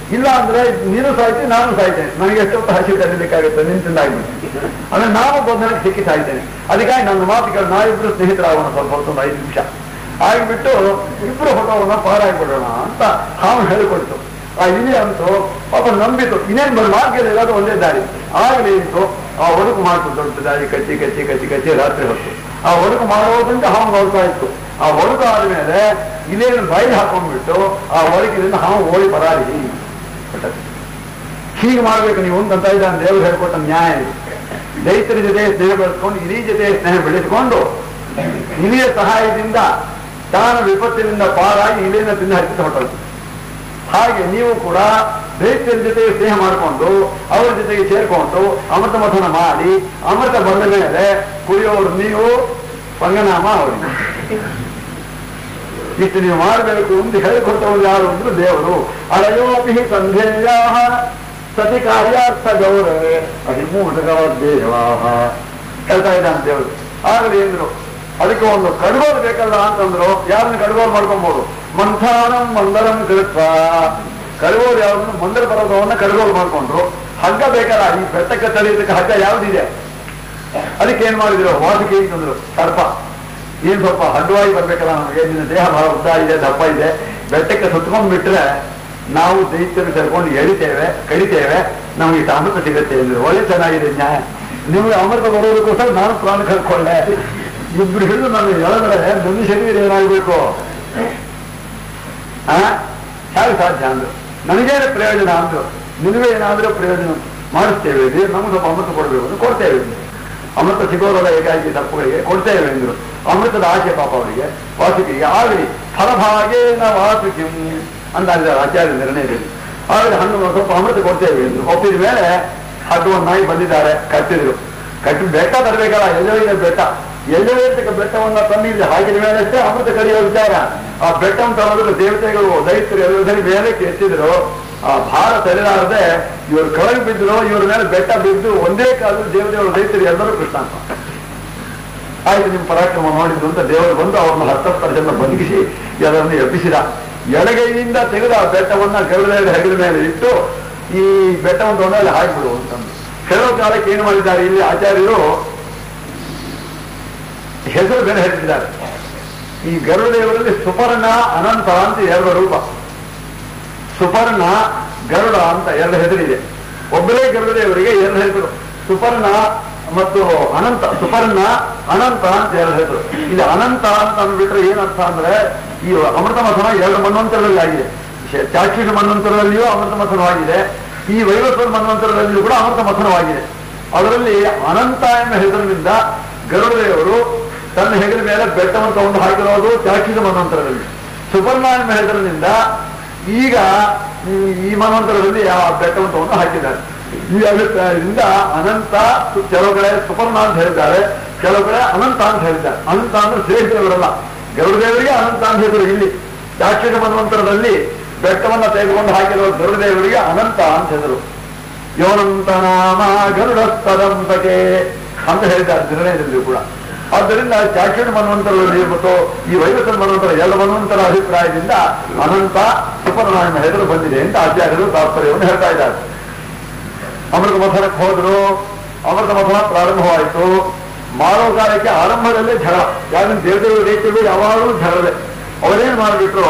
Speaker 1: ಇಲ್ಲ ಅಂದ್ರೆ ನೀನು ಸಾಯ್ತೀನಿ ನಾನು ಸಾಯ್ತೇನೆ ನನಗೆ ಎಷ್ಟೊತ್ತು ಹಸಿ ಕರೀಲಿಕ್ಕಾಗುತ್ತೆ ನಿಂತಿಂದಾಗ್ಬಿಟ್ಟು ಅಂದ್ರೆ ನಾನು ಬಂಧನಕ್ಕೆ ಸಿಕ್ಕಿ ಸಾಯ್ತೇನೆ ಅದಕ್ಕಾಗಿ ನನ್ನ ಮಾತುಗಳು ನಾವಿಬ್ರು ಸ್ನೇಹಿತರಾಗೋಣ ಸ್ವಲ್ಪ ಹೊತ್ತು ಒಂದು ಐದು ನಿಮಿಷ ಆಗಿಬಿಟ್ಟು ಇಬ್ರು ಫೋಟೋವನ್ನ ಪಾರಾಗ್ಬಿಡೋಣ ಅಂತ ಹಾವು ಹೇಳಿಕೊಡ್ತು ಆ ಇಲಿ ಅಂತೂ ಪಾಪ ನಂಬಿತು ಇನ್ನೇನು ಬಂದು ಮಾರ್ಗದಲ್ಲಿ ಇರೋದು ಒಂದೇ ದಾರಿ ಆಗಲೇ ಇತ್ತು ಆ ಒಡಕು ಮಾಡ್ತು ದೊಡ್ಡ ದಾರಿ ಕಚ್ಚಿ ಕಚ್ಚಿ ಕಚ್ಚಿ ಕಚ್ಚಿ ರಾತ್ರಿ ಹೊತ್ತು ಆ ಒಡಕು ಮಾಡೋದ್ರಿಂದ ಹಾವು ನೋಡ್ತಾ ಇತ್ತು ಆ ಒಡಕು ಆದ್ಮೇಲೆ ಇಲಿಯನ್ನು ಬಾಯಿ ಹಾಕೊಂಡ್ಬಿಟ್ಟು ಆ ಒಡಕಿನಿಂದ ಹಾವು ಓಡಿ ಪರಾರಿ ಹೊರಟದ್ದು. ಹೀಗೆ ಮಾಡ್ಬೇಕು ನೀವು ಅಂತ ಇದ್ದಾನೆ ದೇವರು ಹೇಳ್ಕೊಟ್ಟ ನ್ಯಾಯ ಇದು. ದೈತ್ಯರ ಜೊತೆ ಸ್ನೇಹ ಬೆಳೆಸ್ಕೊಂಡು ಇಲಿ ಜೊತೆ ಸ್ನೇಹ ಬೆಳೆಸಿಕೊಂಡು ಇಲಿಯ ಸಹಾಯದಿಂದ ತಾನು ವಿಪತ್ತಿನಿಂದ ಪಾರಾಗಿ ಇಲಿಯನ್ನು ತಿಂದು ಹಚ್ಚಿದ ಹೊರಟದ್ದು ಹಾಗೆ ನೀವು ಕೂಡ ದೈತ್ಯರ ಜೊತೆ ಸ್ನೇಹ ಮಾಡಿಕೊಂಡು ಅವರ ಜೊತೆಗೆ ಸೇರ್ಕೊಂಡು ಅಮೃತ ಮಥನ ಮಾಡಿ ಅಮೃತ ಬಂದ ಮೇಲೆ ಕುಡಿಯೋರು ನೀವು ಪಂಗನಾಮ ಅವರಿಗೆ ಇಷ್ಟು ನೀವು ಮಾಡಬೇಕು ಅಂತ ಹೇಳಿಕೊಟ್ಟವರು ಯಾರು ಅಂದ್ರೆ ದೇವರು ಅಳಯೋಪಿ ಸಂಧೇಯ ಸತಿ ಕಾರ್ಯಾರ್ಥ ಗೌರವೇ ಅಹಿಮೂಢಗವದ್ದೇವಾಹ ಹೇಳ್ತಾ ಇದ್ದಾನೆ ದೇವರು ಆಗಲಿ ಎಂದ್ರು ಅದಕ್ಕೆ ಒಂದು ಕಡ್ಗೋಲು ಬೇಕಲ್ಲ ಅಂತಂದ್ರು ಯಾರನ್ನ ಕಡ್ಗೋಲು ಮಾಡ್ಕೊಬಹುದು ಮಂಥಾನಂ ಮಂದರಂ ಕೃತ್ವ ಕಡ್ಗೋಲು ಯಾವ್ದು ಮಂದರ ಪರ್ವತವನ್ನ ಕಡ್ಗೋಲು ಮಾಡ್ಕೊಂಡ್ರು ಹಗ್ಗ ಬೇಕಲ್ಲ ಈ ಬೆಟ್ಟಕ್ಕೆ ತಡೆಯೋದಕ್ಕೆ ಹಗ್ಗ ಯಾವ್ದಿದೆ ಅದಕ್ಕೆ ಏನ್ ಮಾಡಿದ್ರು ವಾಸಿಕೆ ಅಂತಂದ್ರು ಸರ್ಪ ಏನ್ ಸ್ವಲ್ಪ ಹಡ್ಡವಾಗಿ ಬರ್ಬೇಕಲ್ಲ ನಮಗೆ ನಿನ್ನ ದೇಹ ಬಹಳ ಉದ್ದ ಇದೆ ದಪ್ಪ ಇದೆ ಬೆಟ್ಟಕ್ಕೆ ಸುತ್ಕೊಂಡ್ ಬಿಟ್ರೆ ನಾವು ದೈತ್ಯರು ಸೇರ್ಕೊಂಡು ಎಳಿತೇವೆ ಕಡಿತೇವೆ ನಮಗೆ ಇಷ್ಟು ಅಮೃತ ಸಿಗುತ್ತೆ ಅಂದ್ರೆ ಒಳ್ಳೆ ಚೆನ್ನಾಗಿದೆ ನ್ಯಾಯ ನಿಮಗೆ ಅಮೃತ ಬರೋದಕ್ಕೋಸ್ಕರ ನಾನು ಪ್ರಾಣ ಕಳ್ಕೊಳ್ಳೆ ಇಬ್ರು ಹಿಡಿದು ನಾನು ಎಳೆದ್ರೆ ನನ್ನ ಶರೀರ ಏನಾಗಬೇಕು ಆ ಹೇಗೆ ಸಾಧ್ಯ ಅಂದ್ರು ನನಗೇನು ಪ್ರಯೋಜನ ಅಂದ್ರು ನಿನಗೆ ಏನಾದ್ರೂ ಪ್ರಯೋಜನ ಮಾಡಿಸ್ತೇವೆ ಇದು ನಮ್ಗೆ ಸ್ವಲ್ಪ ಅಮೃತ ಕೊಡಬೇಕು ಅಂತ ಕೊಡ್ತೇವೆ ಅಂದ್ರು. ಅಮೃತ ಸಿಗೋದಲ್ಲ ಏಕಾಏಕಿ ತಪ್ಪುಗಳಿಗೆ ಕೊಡ್ತೇವೆ ಅಂದ್ರು ಅಮೃತದ ಆಸೆ ಪಾಪ ಅವರಿಗೆ ವಾಸುಕಿಗೆ ಆಗಲಿ ಫಲಭಾಗೇನ ವಾಸುಕಿ ಅಂತ ಅಂದಿದ್ದಾರೆ ಆಚಾರ್ಯ ನಿರ್ಣಯದಲ್ಲಿ ಆಗಲಿ ಹಣ್ಣು ಸ್ವಲ್ಪ ಅಮೃತ ಕೊಡ್ತೇವೆ ಅಂದ್ರು ಒಪ್ಪಿದ ಮೇಲೆ ಅದು ಒಂದು ನಾಯಿ ಬಂದಿದ್ದಾರೆ ಕಟ್ಟಿದ್ರು ಕಟ್ಟಿ ಬೆಟ್ಟ ತರಬೇಕಲ್ಲ ಎಲ್ಲೋ ಬೆಟ್ಟ ಎಲ್ಲೋ ಇರ್ತಕ್ಕ ಬೆಟ್ಟವನ್ನ ತಂದು ಇಲ್ಲಿ ಹಾಕಿದ ಮೇಲೆ ಅಷ್ಟೇ ಅಮೃತ ಕಡಿಯೋ ವಿಚಾರ ಆ ಬೆಟ್ಟವನ್ನು ತರೋದ್ರ ದೇವತೆಗಳು ದೈತ್ಯರು ಎಲ್ಲರೂ ಸರಿ ಮೇಲೆ ಎತ್ತಿದ್ರು ಆ ಭಾರ ತಡೆಲಾರದೆ ಇವರು ಕೆಳಗೆ ಬಿದ್ರು ಇವ್ರ ಮೇಲೆ ಬೆಟ್ಟ ಬಿದ್ದು ಒಂದೇ ಕಾಲದಲ್ಲಿ ದೇವತೆಗಳು ದೈತ್ಯರು ಎಲ್ಲರೂ ಕೃಷ್ಣಾಂತ ಆಯ್ತು ನಿಮ್ಮ ಪರಾಕ್ರಮ ಮಾಡಿದ್ದು ಅಂತ ದೇವರು ಬಂದು ಅವ್ರನ್ನ ಹತ್ತತ್ತರ ಜನ ಬದುಕಿಸಿ ಅದನ್ನು ಎಬ್ಬಿಸಿದ ಎಡಗೈಯಿಂದ ತೆಗೆದ ಆ ಬೆಟ್ಟವನ್ನ ಗರುಡ ಹೆಗಲ ಮೇಲೆ ಇಟ್ಟು ಈ ಬೆಟ್ಟವನ್ನು ತೊಗೊಂಡಲ್ಲಿ ಹಾಕಿಬಿಡು ಅಂತಂದು ಕೆಲವು ಕಾಲಕ್ಕೆ ಏನು ಮಾಡಿದ್ದಾರೆ ಇಲ್ಲಿ ಆಚಾರ್ಯರು ಹೆಸರು ಬೇರೆ ಹೇಳ್ತಿದ್ದಾರೆ ಈ ಗರುಡದೇವರಲ್ಲಿ ಸುಪರ್ಣ ಅನಂತ ಅಂತ ಎರಡು ರೂಪ ಸುಪರ್ಣ ಗರುಡ ಅಂತ ಎರಡು ಹೆಸರಿದೆ ಒಬ್ಬರೇ ಗರುಡದೇವರಿಗೆ ಎರಡು ಹೆಸರು ಸುಪರ್ಣ ಮತ್ತು ಅನಂತ ಸುಪರ್ಣ ಅನಂತ ಅಂತ ಎರಡು ಹೆಸರು ಇಲ್ಲಿ ಅನಂತ ಅಂತ ಅಂದ್ಬಿಟ್ರೆ ಏನರ್ಥ ಅಂದ್ರೆ ಈ ಅಮೃತ ಮಥನ ಎರಡು ಮನ್ವಂತರದಲ್ಲಿ ಆಗಿದೆ ಶೇ- ಚಾಕ್ಷುಷ ಮನ್ವಂತರದಲ್ಲಿಯೂ ಅಮೃತ ಮಥನವಾಗಿದೆ ಈ ವೈವಸ್ವರ ಮನ್ವಂತರದಲ್ಲಿಯೂ ಕೂಡ ಅಮೃತ ಮಥನವಾಗಿದೆ ಅದರಲ್ಲಿ ಅನಂತ ಎಂಬ ಹೆಸರಿನಿಂದ ಗರುಡದೇವರು ತನ್ನ ಹೆಗಲ ಮೇಲೆ ಬೆಟ್ಟವನ್ನು ತಗೊಂಡು ಹಾಕಿರೋದು ಚಾಕ್ಷುಷ ಮನ್ವಂತರದಲ್ಲಿ ಸುಪರ್ಣ ಎಂಬ ಹೆಸರಿನಿಂದ ಈಗ ಈ- ಈ ಮನ್ವಂತರದಲ್ಲಿ ಆ ಬೆಟ್ಟವನ್ನು ತಗೊಂಡು ಹಾಕಿದ್ದಾರೆ ಈ ಅಭಿಪ್ರಾಯದಿಂದ ಅನಂತ ಕೆಲವು ಕಡೆ ಸುಪರ್ಣ ಅಂತ ಹೇಳಿದ್ದಾರೆ ಕೆಲವು ಕಡೆ ಅನಂತ ಅಂತ ಹೇಳಿದ್ದಾರೆ ಅನಂತ ಅಂದ್ರೆ ಶ್ರೇಷ್ಠವರಲ್ಲ ಗರುಡದೇವರಿಗೆ ಅನಂತ ಅಂತ ಹೆಸರು ಇಲ್ಲಿ ಚಾಕ್ಷುಷ ಮನ್ವಂತರದಲ್ಲಿ ಬೆಟ್ಟವನ್ನ ತೆಗೆದುಕೊಂಡು ಹಾಕಿರೋ ಗರುಡದೇವರಿಗೆ ಅನಂತ ಅಂತ ಹೆಸರು ಯೋನಂತ ನಾಮ ಗರುಡಸ್ತದಂತಕೆ ಅಂತ ಹೇಳಿದ್ದಾರೆ ನಿರ್ಣಯದಲ್ಲಿ ಕೂಡ ಆದ್ದರಿಂದ ಚಾಕ್ಷುಷ ಮನ್ವಂತರದಲ್ಲಿ ಮತ್ತು ಈ ವೈವಸ್ವ ಮನ್ವಂತರ ಎರಡು ಮನ್ವಂತರ ಅಭಿಪ್ರಾಯದಿಂದ ಅನಂತ ಸುಪರ್ಣ ಎಂಬ ಹೆಸರು ಬಂದಿದೆ ಅಂತ ಆಚಾರ್ಯರು ತಾತ್ಪರ್ಯವನ್ನು ಹೇಳ್ತಾ ಇದ್ದಾರೆ ಅಮೃತ ಮಥನಕ್ಕೆ ಹೋದ್ರು ಅಮೃತ ಮಥನ ಪ್ರಾರಂಭವಾಯಿತು ಮಾಡೋ ಕಾಲಕ್ಕೆ ಆರಂಭದಲ್ಲೇ ಜಗಳ ಯಾಕಂದ್ರೆ ದೇವತೆಗಳು ರೈತರು ಯಾವಾಗಲೂ ಜಗಳದೆ ಅವರೇನ್ ಮಾಡಿಬಿಟ್ರು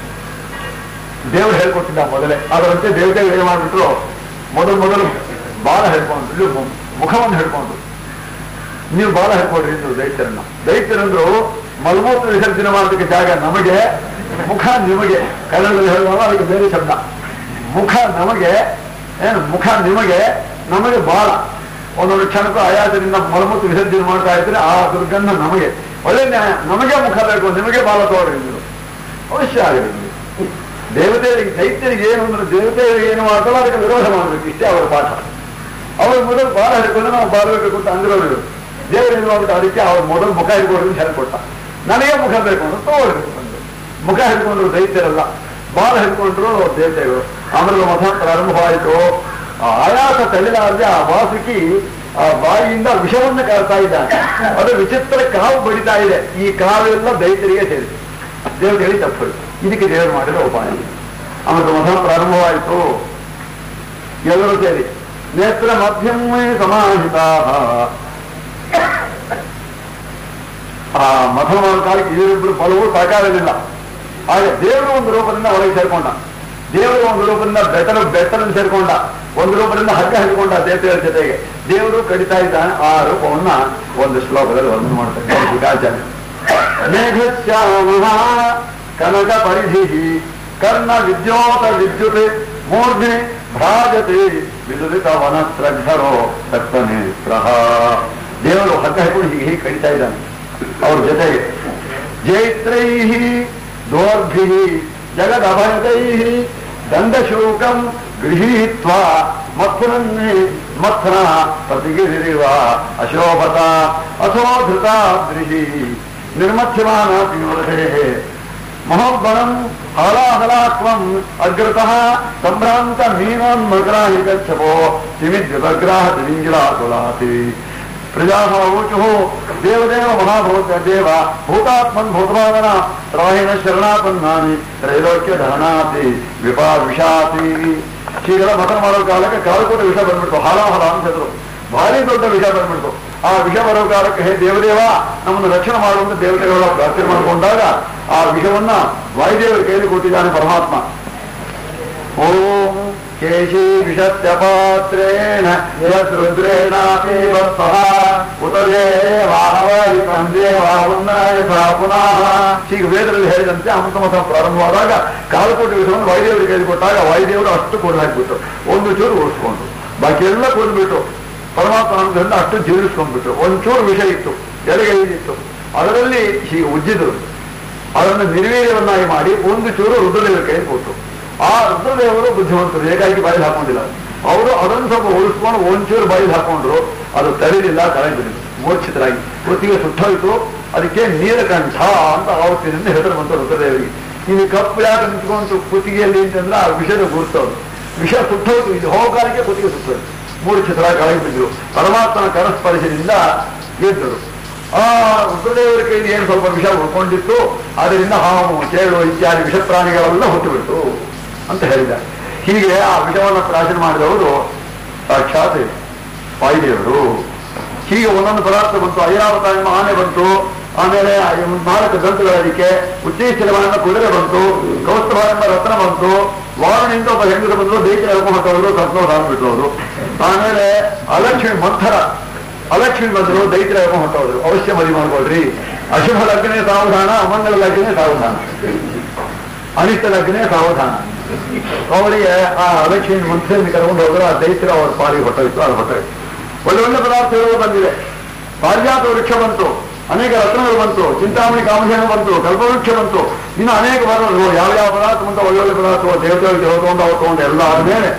Speaker 1: ದೇವರು ಹೇಳ್ಕೊಟ್ಟಿದ್ದ ಮೊದಲೇ ಅದರಂತೆ ದೇವತೆಗಳು ಏನ್ ಮಾಡ್ಬಿಟ್ರು ಮೊದಲು ಮೊದಲು ಬಾಲ ಹೇಳ್ಕೊಂಡ್ರು ಇಲ್ಲಿ ಮು- ಮುಖವನ್ನು ಹೇಳ್ಕೊಂಡ್ರು ನೀವು ಬಾಲ ಹೇಳ್ಕೊಡ್ರಿ ಅಂದ್ರು ದೈತ್ಯರನ್ನ ದೈತ್ಯರಂದ್ರು ಮಲಮೂತ್ರ ವಿಸರ್ಜನೆ ಮಾಡೋದಕ್ಕೆ ಜಾಗ ನಮಗೆ ಮುಖ ನಿಮಗೆ ಕನ್ನಡದಲ್ಲಿ ಹೇಳುವಾಗ ಅದಕ್ಕೆ ಬೇರೆ ಶಬ್ದ ಮುಖ ನಮಗೆ ಏನು ಮುಖ ನಿಮಗೆ ನಮಗೆ ಬಾಲ ಒಂದೊಂದು ಕ್ಷಣಕ್ಕೂ ಆಯಾಸದಿಂದ ಮಲಮೂತ್ರ ವಿಸರ್ಜನೆ ಮಾಡ್ತಾ ಇದ್ರೆ ಆ ದುರ್ಗಂಧ ನಮಗೆ ಒಳ್ಳೆ ನ್ಯಾಯ ನಮಗೆ ಮುಖ ಬೇಕು ನಿಮಗೆ ಬಾಲ ತೋರಿ ಅಂದ್ರು ಅವಶ್ಯ ಆಗಿರಲಿ ದೇವತೆಗಳಿಗೆ ದೈತ್ಯರಿಗೆ ಏನು ಅಂದ್ರೆ ದೇವತೆಗಳಿಗೆ ಏನು ಮಾಡ್ತಾರೋ ಅದಕ್ಕೆ ವಿರೋಧ ಮಾಡಬೇಕು ಇಷ್ಟೇ ಅವರ ಪಾಠ ಅವರು ಮೊದಲು ಬಾಲ ಹಿಡ್ಕೊಂಡು ನಾವು ಬಾಳ್ಬೇಕು ಅಂತ ಅಂದಿರೋರು ದೇವರು ಏನು ಮಾಡ್ಬಿಟ್ಟು ಅದಕ್ಕೆ ಅವ್ರ ಮೊದಲು ಮುಖ ಹಿಡ್ಕೊಂಡು ಅಂತ ಹೇಳ್ಕೊಟ್ಟ ನನಗೆ ಮುಖ ಬೇಕು ಅಂತ ತಗೊಳ್ಬೇಕು ಅಂದ್ರು ಮುಖ ಹಿಡ್ಕೊಂಡ್ರು ದೈತ್ಯರಲ್ಲ ಬಾಲ ಹಿಡ್ಕೊಂಡ್ರು ದೇವತೆಗಳು ಆಮೇಲೆ ಮಠ ಪ್ರಾರಂಭವಾಯಿತು ಆ ಆಯಾಸ ತಳಿಲಾರದೆ ಆ ವಾಸುಕಿ ಆ ಬಾಯಿಯಿಂದ ವಿಷವನ್ನು ಕಾಡ್ತಾ ಇದ್ದಾನೆ ಅದು ವಿಚಿತ್ರ ಕಾವು ಬಡಿತಾ ಇದೆ ಈ ಕಾವೆಲ್ಲ ದೈತ್ಯರಿಗೆ ಸೇರಿದೆ ದೇವರಿಗೆ ತಪ್ಪು ಇದಕ್ಕೆ ದೇವರು ಮಾಡಿರೋ ಉಪಾಯ
Speaker 2: ಅವನ ಮಠ ಪ್ರಾರಂಭವಾಯಿತು ಎಲ್ಲರೂ ಸೇರಿ ನೇತ್ರ ಮಧ್ಯಮೇ ಸಮಾಹಿತ ಆ ಮಠ ಮಾಡೋ ಕಾಲಕ್ಕೆ ಇವರಿಬ್ಬರು ಬಲವು ಸಾಕಾಗಲಿಲ್ಲ ಹಾಗೆ ದೇವರು ಒಂದು ರೂಪದಿಂದ ಒಳಗೆ ಸೇರ್ಕೊಂಡ ದೇವರು ಒಂದು ರೂಪದಿಂದ ಬೆಟ್ಟನ ಬೆಟ್ಟದಲ್ಲಿ ಸೇರ್ಕೊಂಡ ಒಂದು ರೂಪದಿಂದ ಹಗ್ಗ ಹಿಡ್ಕೊಂಡ ದೇವತೆಗಳ ಜೊತೆಗೆ ದೇವರು ಕಡಿತಾ ಇದ್ದಾನೆ ಆ ರೂಪವನ್ನ ಒಂದು ಶ್ಲೋಕದಲ್ಲಿ ವರ್ಣನೆ ಮಾಡ್ತಾರೆ ವಿಕಾಚಾರ್ಯ ಮೇಘಶ್ಯಾಮ ಕನಕ ಪರಿಧಿ ಕರ್ಣ ವಿದ್ಯೋತ ವಿದ್ಯುತ್ ಮೂರ್ಧಿ ಭ್ರಾಜತೆ ವಿದುರಿತ ವನಸ್ರಘರೋ ರಕ್ತನೇತ್ರ ದೇವರು ಹಗ್ಗ ಹಿಡ್ಕೊಂಡು ಹೀಗೆ ಹೀಗೆ ಕಡಿತಾ ಇದ್ದಾನೆ ಅವ್ರ ಜೊತೆಗೆ ಜೈತ್ರೈ ದೋರ್ಭಿ ಜಗದಭಯದೈ ದಂಡಶೂಕಂ ಗೃಹೀತ್ವ ಮಥುರನ್ನೇ ಮಥನ ಪ್ರತಿಗಿರಿವ ಅಶೋಭತ ಅಶೋಧೃತ ಗೃಹಿ ನಿರ್ಮಥ್ಯಮಾನ ಪಿಂಗೇ ಮಹೋದ್ಬಲಂ ಹಲಾಹಲಾತ್ವಂ ಅಗ್ರತಃ ಸಂಭ್ರಾಂತ ಮೀನೋನ್ಮಗ್ರಾಹಿ ಗಚ್ಚವೋ ತಿಮಿದ್ಯುತಗ್ರಾಹ ತಿಮಿಂಗಿಲಾಕುಲಾತಿ ಪ್ರಜಾಹ ಊಚು ದೇವದೇವ ಮಹಾಭೂತ ದೇವ ಭೂತಾತ್ಮನ್ ಭೂತಭಾವನ ರಾಹಿಣ ಶರಣಾಪನ್ನಾನಿ ತ್ರೈಲೋಕ್ಯ ಧರಣಾತಿ ವಿಪಾ ವಿಷಾತಿ ಹೀಗೆಲ್ಲ ಮತ ಮಾಡೋ ಕಾಲಕ್ಕೆ ಕಾಲಕೂಟ ವಿಷ ಬಂದ್ಬಿಡ್ತು ಹಾಲಾಹಲ ಅಂತಿದ್ರು ಭಾರಿ ದೊಡ್ಡ ವಿಷ ಬಂದ್ಬಿಡ್ತು ಆ ವಿಷ ಬರೋ ಕಾಲಕ್ಕೆ ಹೇ ದೇವದೇವ ನಮ್ಮನ್ನು ರಕ್ಷಣೆ ಮಾಡುವಂತ ದೇವತೆಗಳ ಪ್ರಾರ್ಥನೆ ಮಾಡಿಕೊಂಡಾಗ ಆ ವಿಷವನ್ನ ವಾಯುದೇವರ ಕೈಯಲ್ಲಿ ಕೊಟ್ಟಿದ್ದಾನೆ ಪರಮಾತ್ಮ ಓಂ ಕೇಶಿ ವಿಷತ್ಯ ಪಾತ್ರೇಣ ಯದ್ರುದ್ರೇಣಾಪೀವ ಸಹ ಉತರೇ ವಾಹವಾರಿ ಪುನಃ ಹೀಗೆ ವೇದದಲ್ಲಿ ಹೇಳಿದಂತೆ ಅಮೃತಮತ ಪ್ರಾರಂಭವಾದಾಗ ಕಾಲಕೋಟಿ ವಿಷಯವನ್ನು ವಾಯುದೇವರಿಗೆ ಕೈಲಿ ಕೊಟ್ಟಾಗ ವಾಯುದೇವರು ಅಷ್ಟು ಕೊಡು ಹಾಕಿಬಿಟ್ಟು ಒಂದು ಚೂರು ಉಳಿಸ್ಕೊಂಡು ಬಾಕಿ ಎಲ್ಲ ಕೊಡ್ಬಿಟ್ಟು ಪರಮಾತ್ಮ ಅನುಗ್ರಹದಿಂದ ಅಷ್ಟು ಜೀವಿಸ್ಕೊಂಡ್ಬಿಟ್ರು ಒಂಚೂರು ವಿಷಯ ಇತ್ತು ಎಲೆಗೆ ಇತ್ತು ಅದರಲ್ಲಿ ಹೀಗೆ ಉಜ್ಜಿದ್ರು ಅದನ್ನು ನಿರ್ವೀರ್ಯವನ್ನಾಗಿ ಮಾಡಿ ಒಂದು ಚೂರು ರುದ್ರದೇವರ ಕೈ ಕೊಟ್ಟು ಆ ರುದ್ರದೇವರು ಬುದ್ಧಿವಂತರು ಹೇಗಾಗಿ ಬಾಯಿಲ್ ಹಾಕೊಂಡಿಲ್ಲ ಅವರು ಅದನ್ನು ಸ್ವಲ್ಪ ಉಳಿಸ್ಕೊಂಡು ಒಂಚೂರು ಬಾಯಿಲ್ ಹಾಕೊಂಡ್ರು ಅದು ತರಿಲಿಲ್ಲ ಕೆಳಗೆ ಬಿದ್ದಿತ್ತು ಮೂರ್ಛಿತರಾಗಿ ಕುತ್ತಿಗೆ ಸುಟ್ಟೋಯ್ತು ಅದಕ್ಕೆ ನೀಲಕಂಠ ಅಂತ ಆವತ್ತಿನಿಂದ ಹೆಸರು ಬಂತು ರುದ್ರದೇವರಿಗೆ ಇಲ್ಲಿ ಕಪ್ಪು ಯಾಕೆ ನಿಂತ್ಕೊಂತು ಕುತ್ತಿಗೆಯಲ್ಲಿ ಅಂತಂದ್ರೆ ಆ ವಿಷದ ಗುರುತವ್ರು ವಿಷ ಸುಟ್ಟೋಯ್ತು ಇದು ಹೋಗಾಲಿಗೆ ಕುತ್ತಿಗೆ ಸುಟ್ಟೋಯ್ತು ಮೂರ್ಛಿತರಾಗಿ ಕೆಳಗೆ ಬಿದ್ದರು ಪರಮಾತ್ಮನ ಕರಸ್ಪರ್ಶದಿಂದ ಗೆದ್ದರು ಆ ರುದ್ರದೇವರ ಕೈಲಿ ಏನು ಸ್ವಲ್ಪ ವಿಷ ಉಳ್ಕೊಂಡಿತ್ತು ಅದರಿಂದ ಹಾವು ಚೇಳು ಇತ್ಯಾದಿ ವಿಷ ಪ್ರಾಣಿಗಳೆಲ್ಲ ಹುಟ್ಟುಬಿಟ್ಟು ಅಂತ ಹೇಳಿದ ಹೀಗೆ ಆ ವಿಷವನ್ನು ಪ್ರಾಶನ ಮಾಡಿದವರು ಸಾಕ್ಷಾತ್ ವಾಯುದೇವರು ಹೀಗೆ ಒಂದೊಂದು ಪದಾರ್ಥ ಬಂತು ಐರಾವತ ಎಂಬ ಆನೆ ಬಂತು ಆಮೇಲೆ ಆ ಒಂದು ನಾಲ್ಕು ದಂತುಗಳದಿಕ್ಕೆ ಉಚ್ಚೇಶ್ವರವಾದ ಕುದುರೆ ಬಂತು ಕೌಸ್ತುಭ ಎಂಬ ರತ್ನ ಬಂತು ವಾರಣಿಂದ ಒಬ್ಬ ಹೆಂಗರು ಬಂದ್ರು ಬೇಕೆ ಎಳ್ಕೊಂಡು ಹೊಟ್ಟವರು ಕರ್ಕೊಂಡು ಹಾಕ್ಬಿಟ್ರು ಅವರು ಆಮೇಲೆ ಅಲಕ್ಷ್ಮಿ ಮಂಥರ ಅಲಕ್ಷ್ಮಿ ಬಂದ್ರು ದೈತ್ರ ಎಳ್ಕೊಂಡು ಹೊಟ್ಟೋದ್ರು ಅವಶ್ಯ ಮದಿ ಮಾಡ್ಕೊಳ್ರಿ ಅಶುಭ ಲಗ್ನೇ ಸಾವಧಾನ ಅಮಂಗಲ ಲಗ್ನೇ ಸಾವಧಾನ ಅನಿಷ್ಟ ಲಗ್ನೇ ಸಾವಧಾನ ಅವರಿಗೆ ಆ ಅಲಕ್ಷ್ಮಿ ಮಂತ್ರಿಯನ್ನು ಕರ್ಕೊಂಡು ಹೋದ್ರೆ ಆ ದೈತ್ರ ಅವ್ರ ಪಾಲಿಗೆ ಹೊಟ್ಟೋಯ್ತು ಅದು ಹೊಟ್ಟೋಯ್ತು ಒಳ್ಳೆ ಒಳ್ಳೆ ಪದಾರ್ಥಗಳು ಬಂದಿದೆ ಪಾರಿಜಾತ ವೃಕ್ಷ ಬಂತು ಅನೇಕ ರತ್ನಗಳು ಬಂತು ಚಿಂತಾಮಣಿ ಕಾಮಧೇನು ಬಂತು ಕಲ್ಪವೃಕ್ಷ ಬಂತು ಇನ್ನು ಅನೇಕ ಬರೋದು ಯಾವ ಯಾವ ಪದಾರ್ಥ ಬಂತು ಒಳ್ಳೊಳ್ಳೆ ಪದಾರ್ಥ ದೇವತೆಗಳಿಗೆ ಹೊರಕೊಂಡು ಹೊರಕೊಂಡು ಎಲ್ಲ ಆದ್ಮೇಲೆ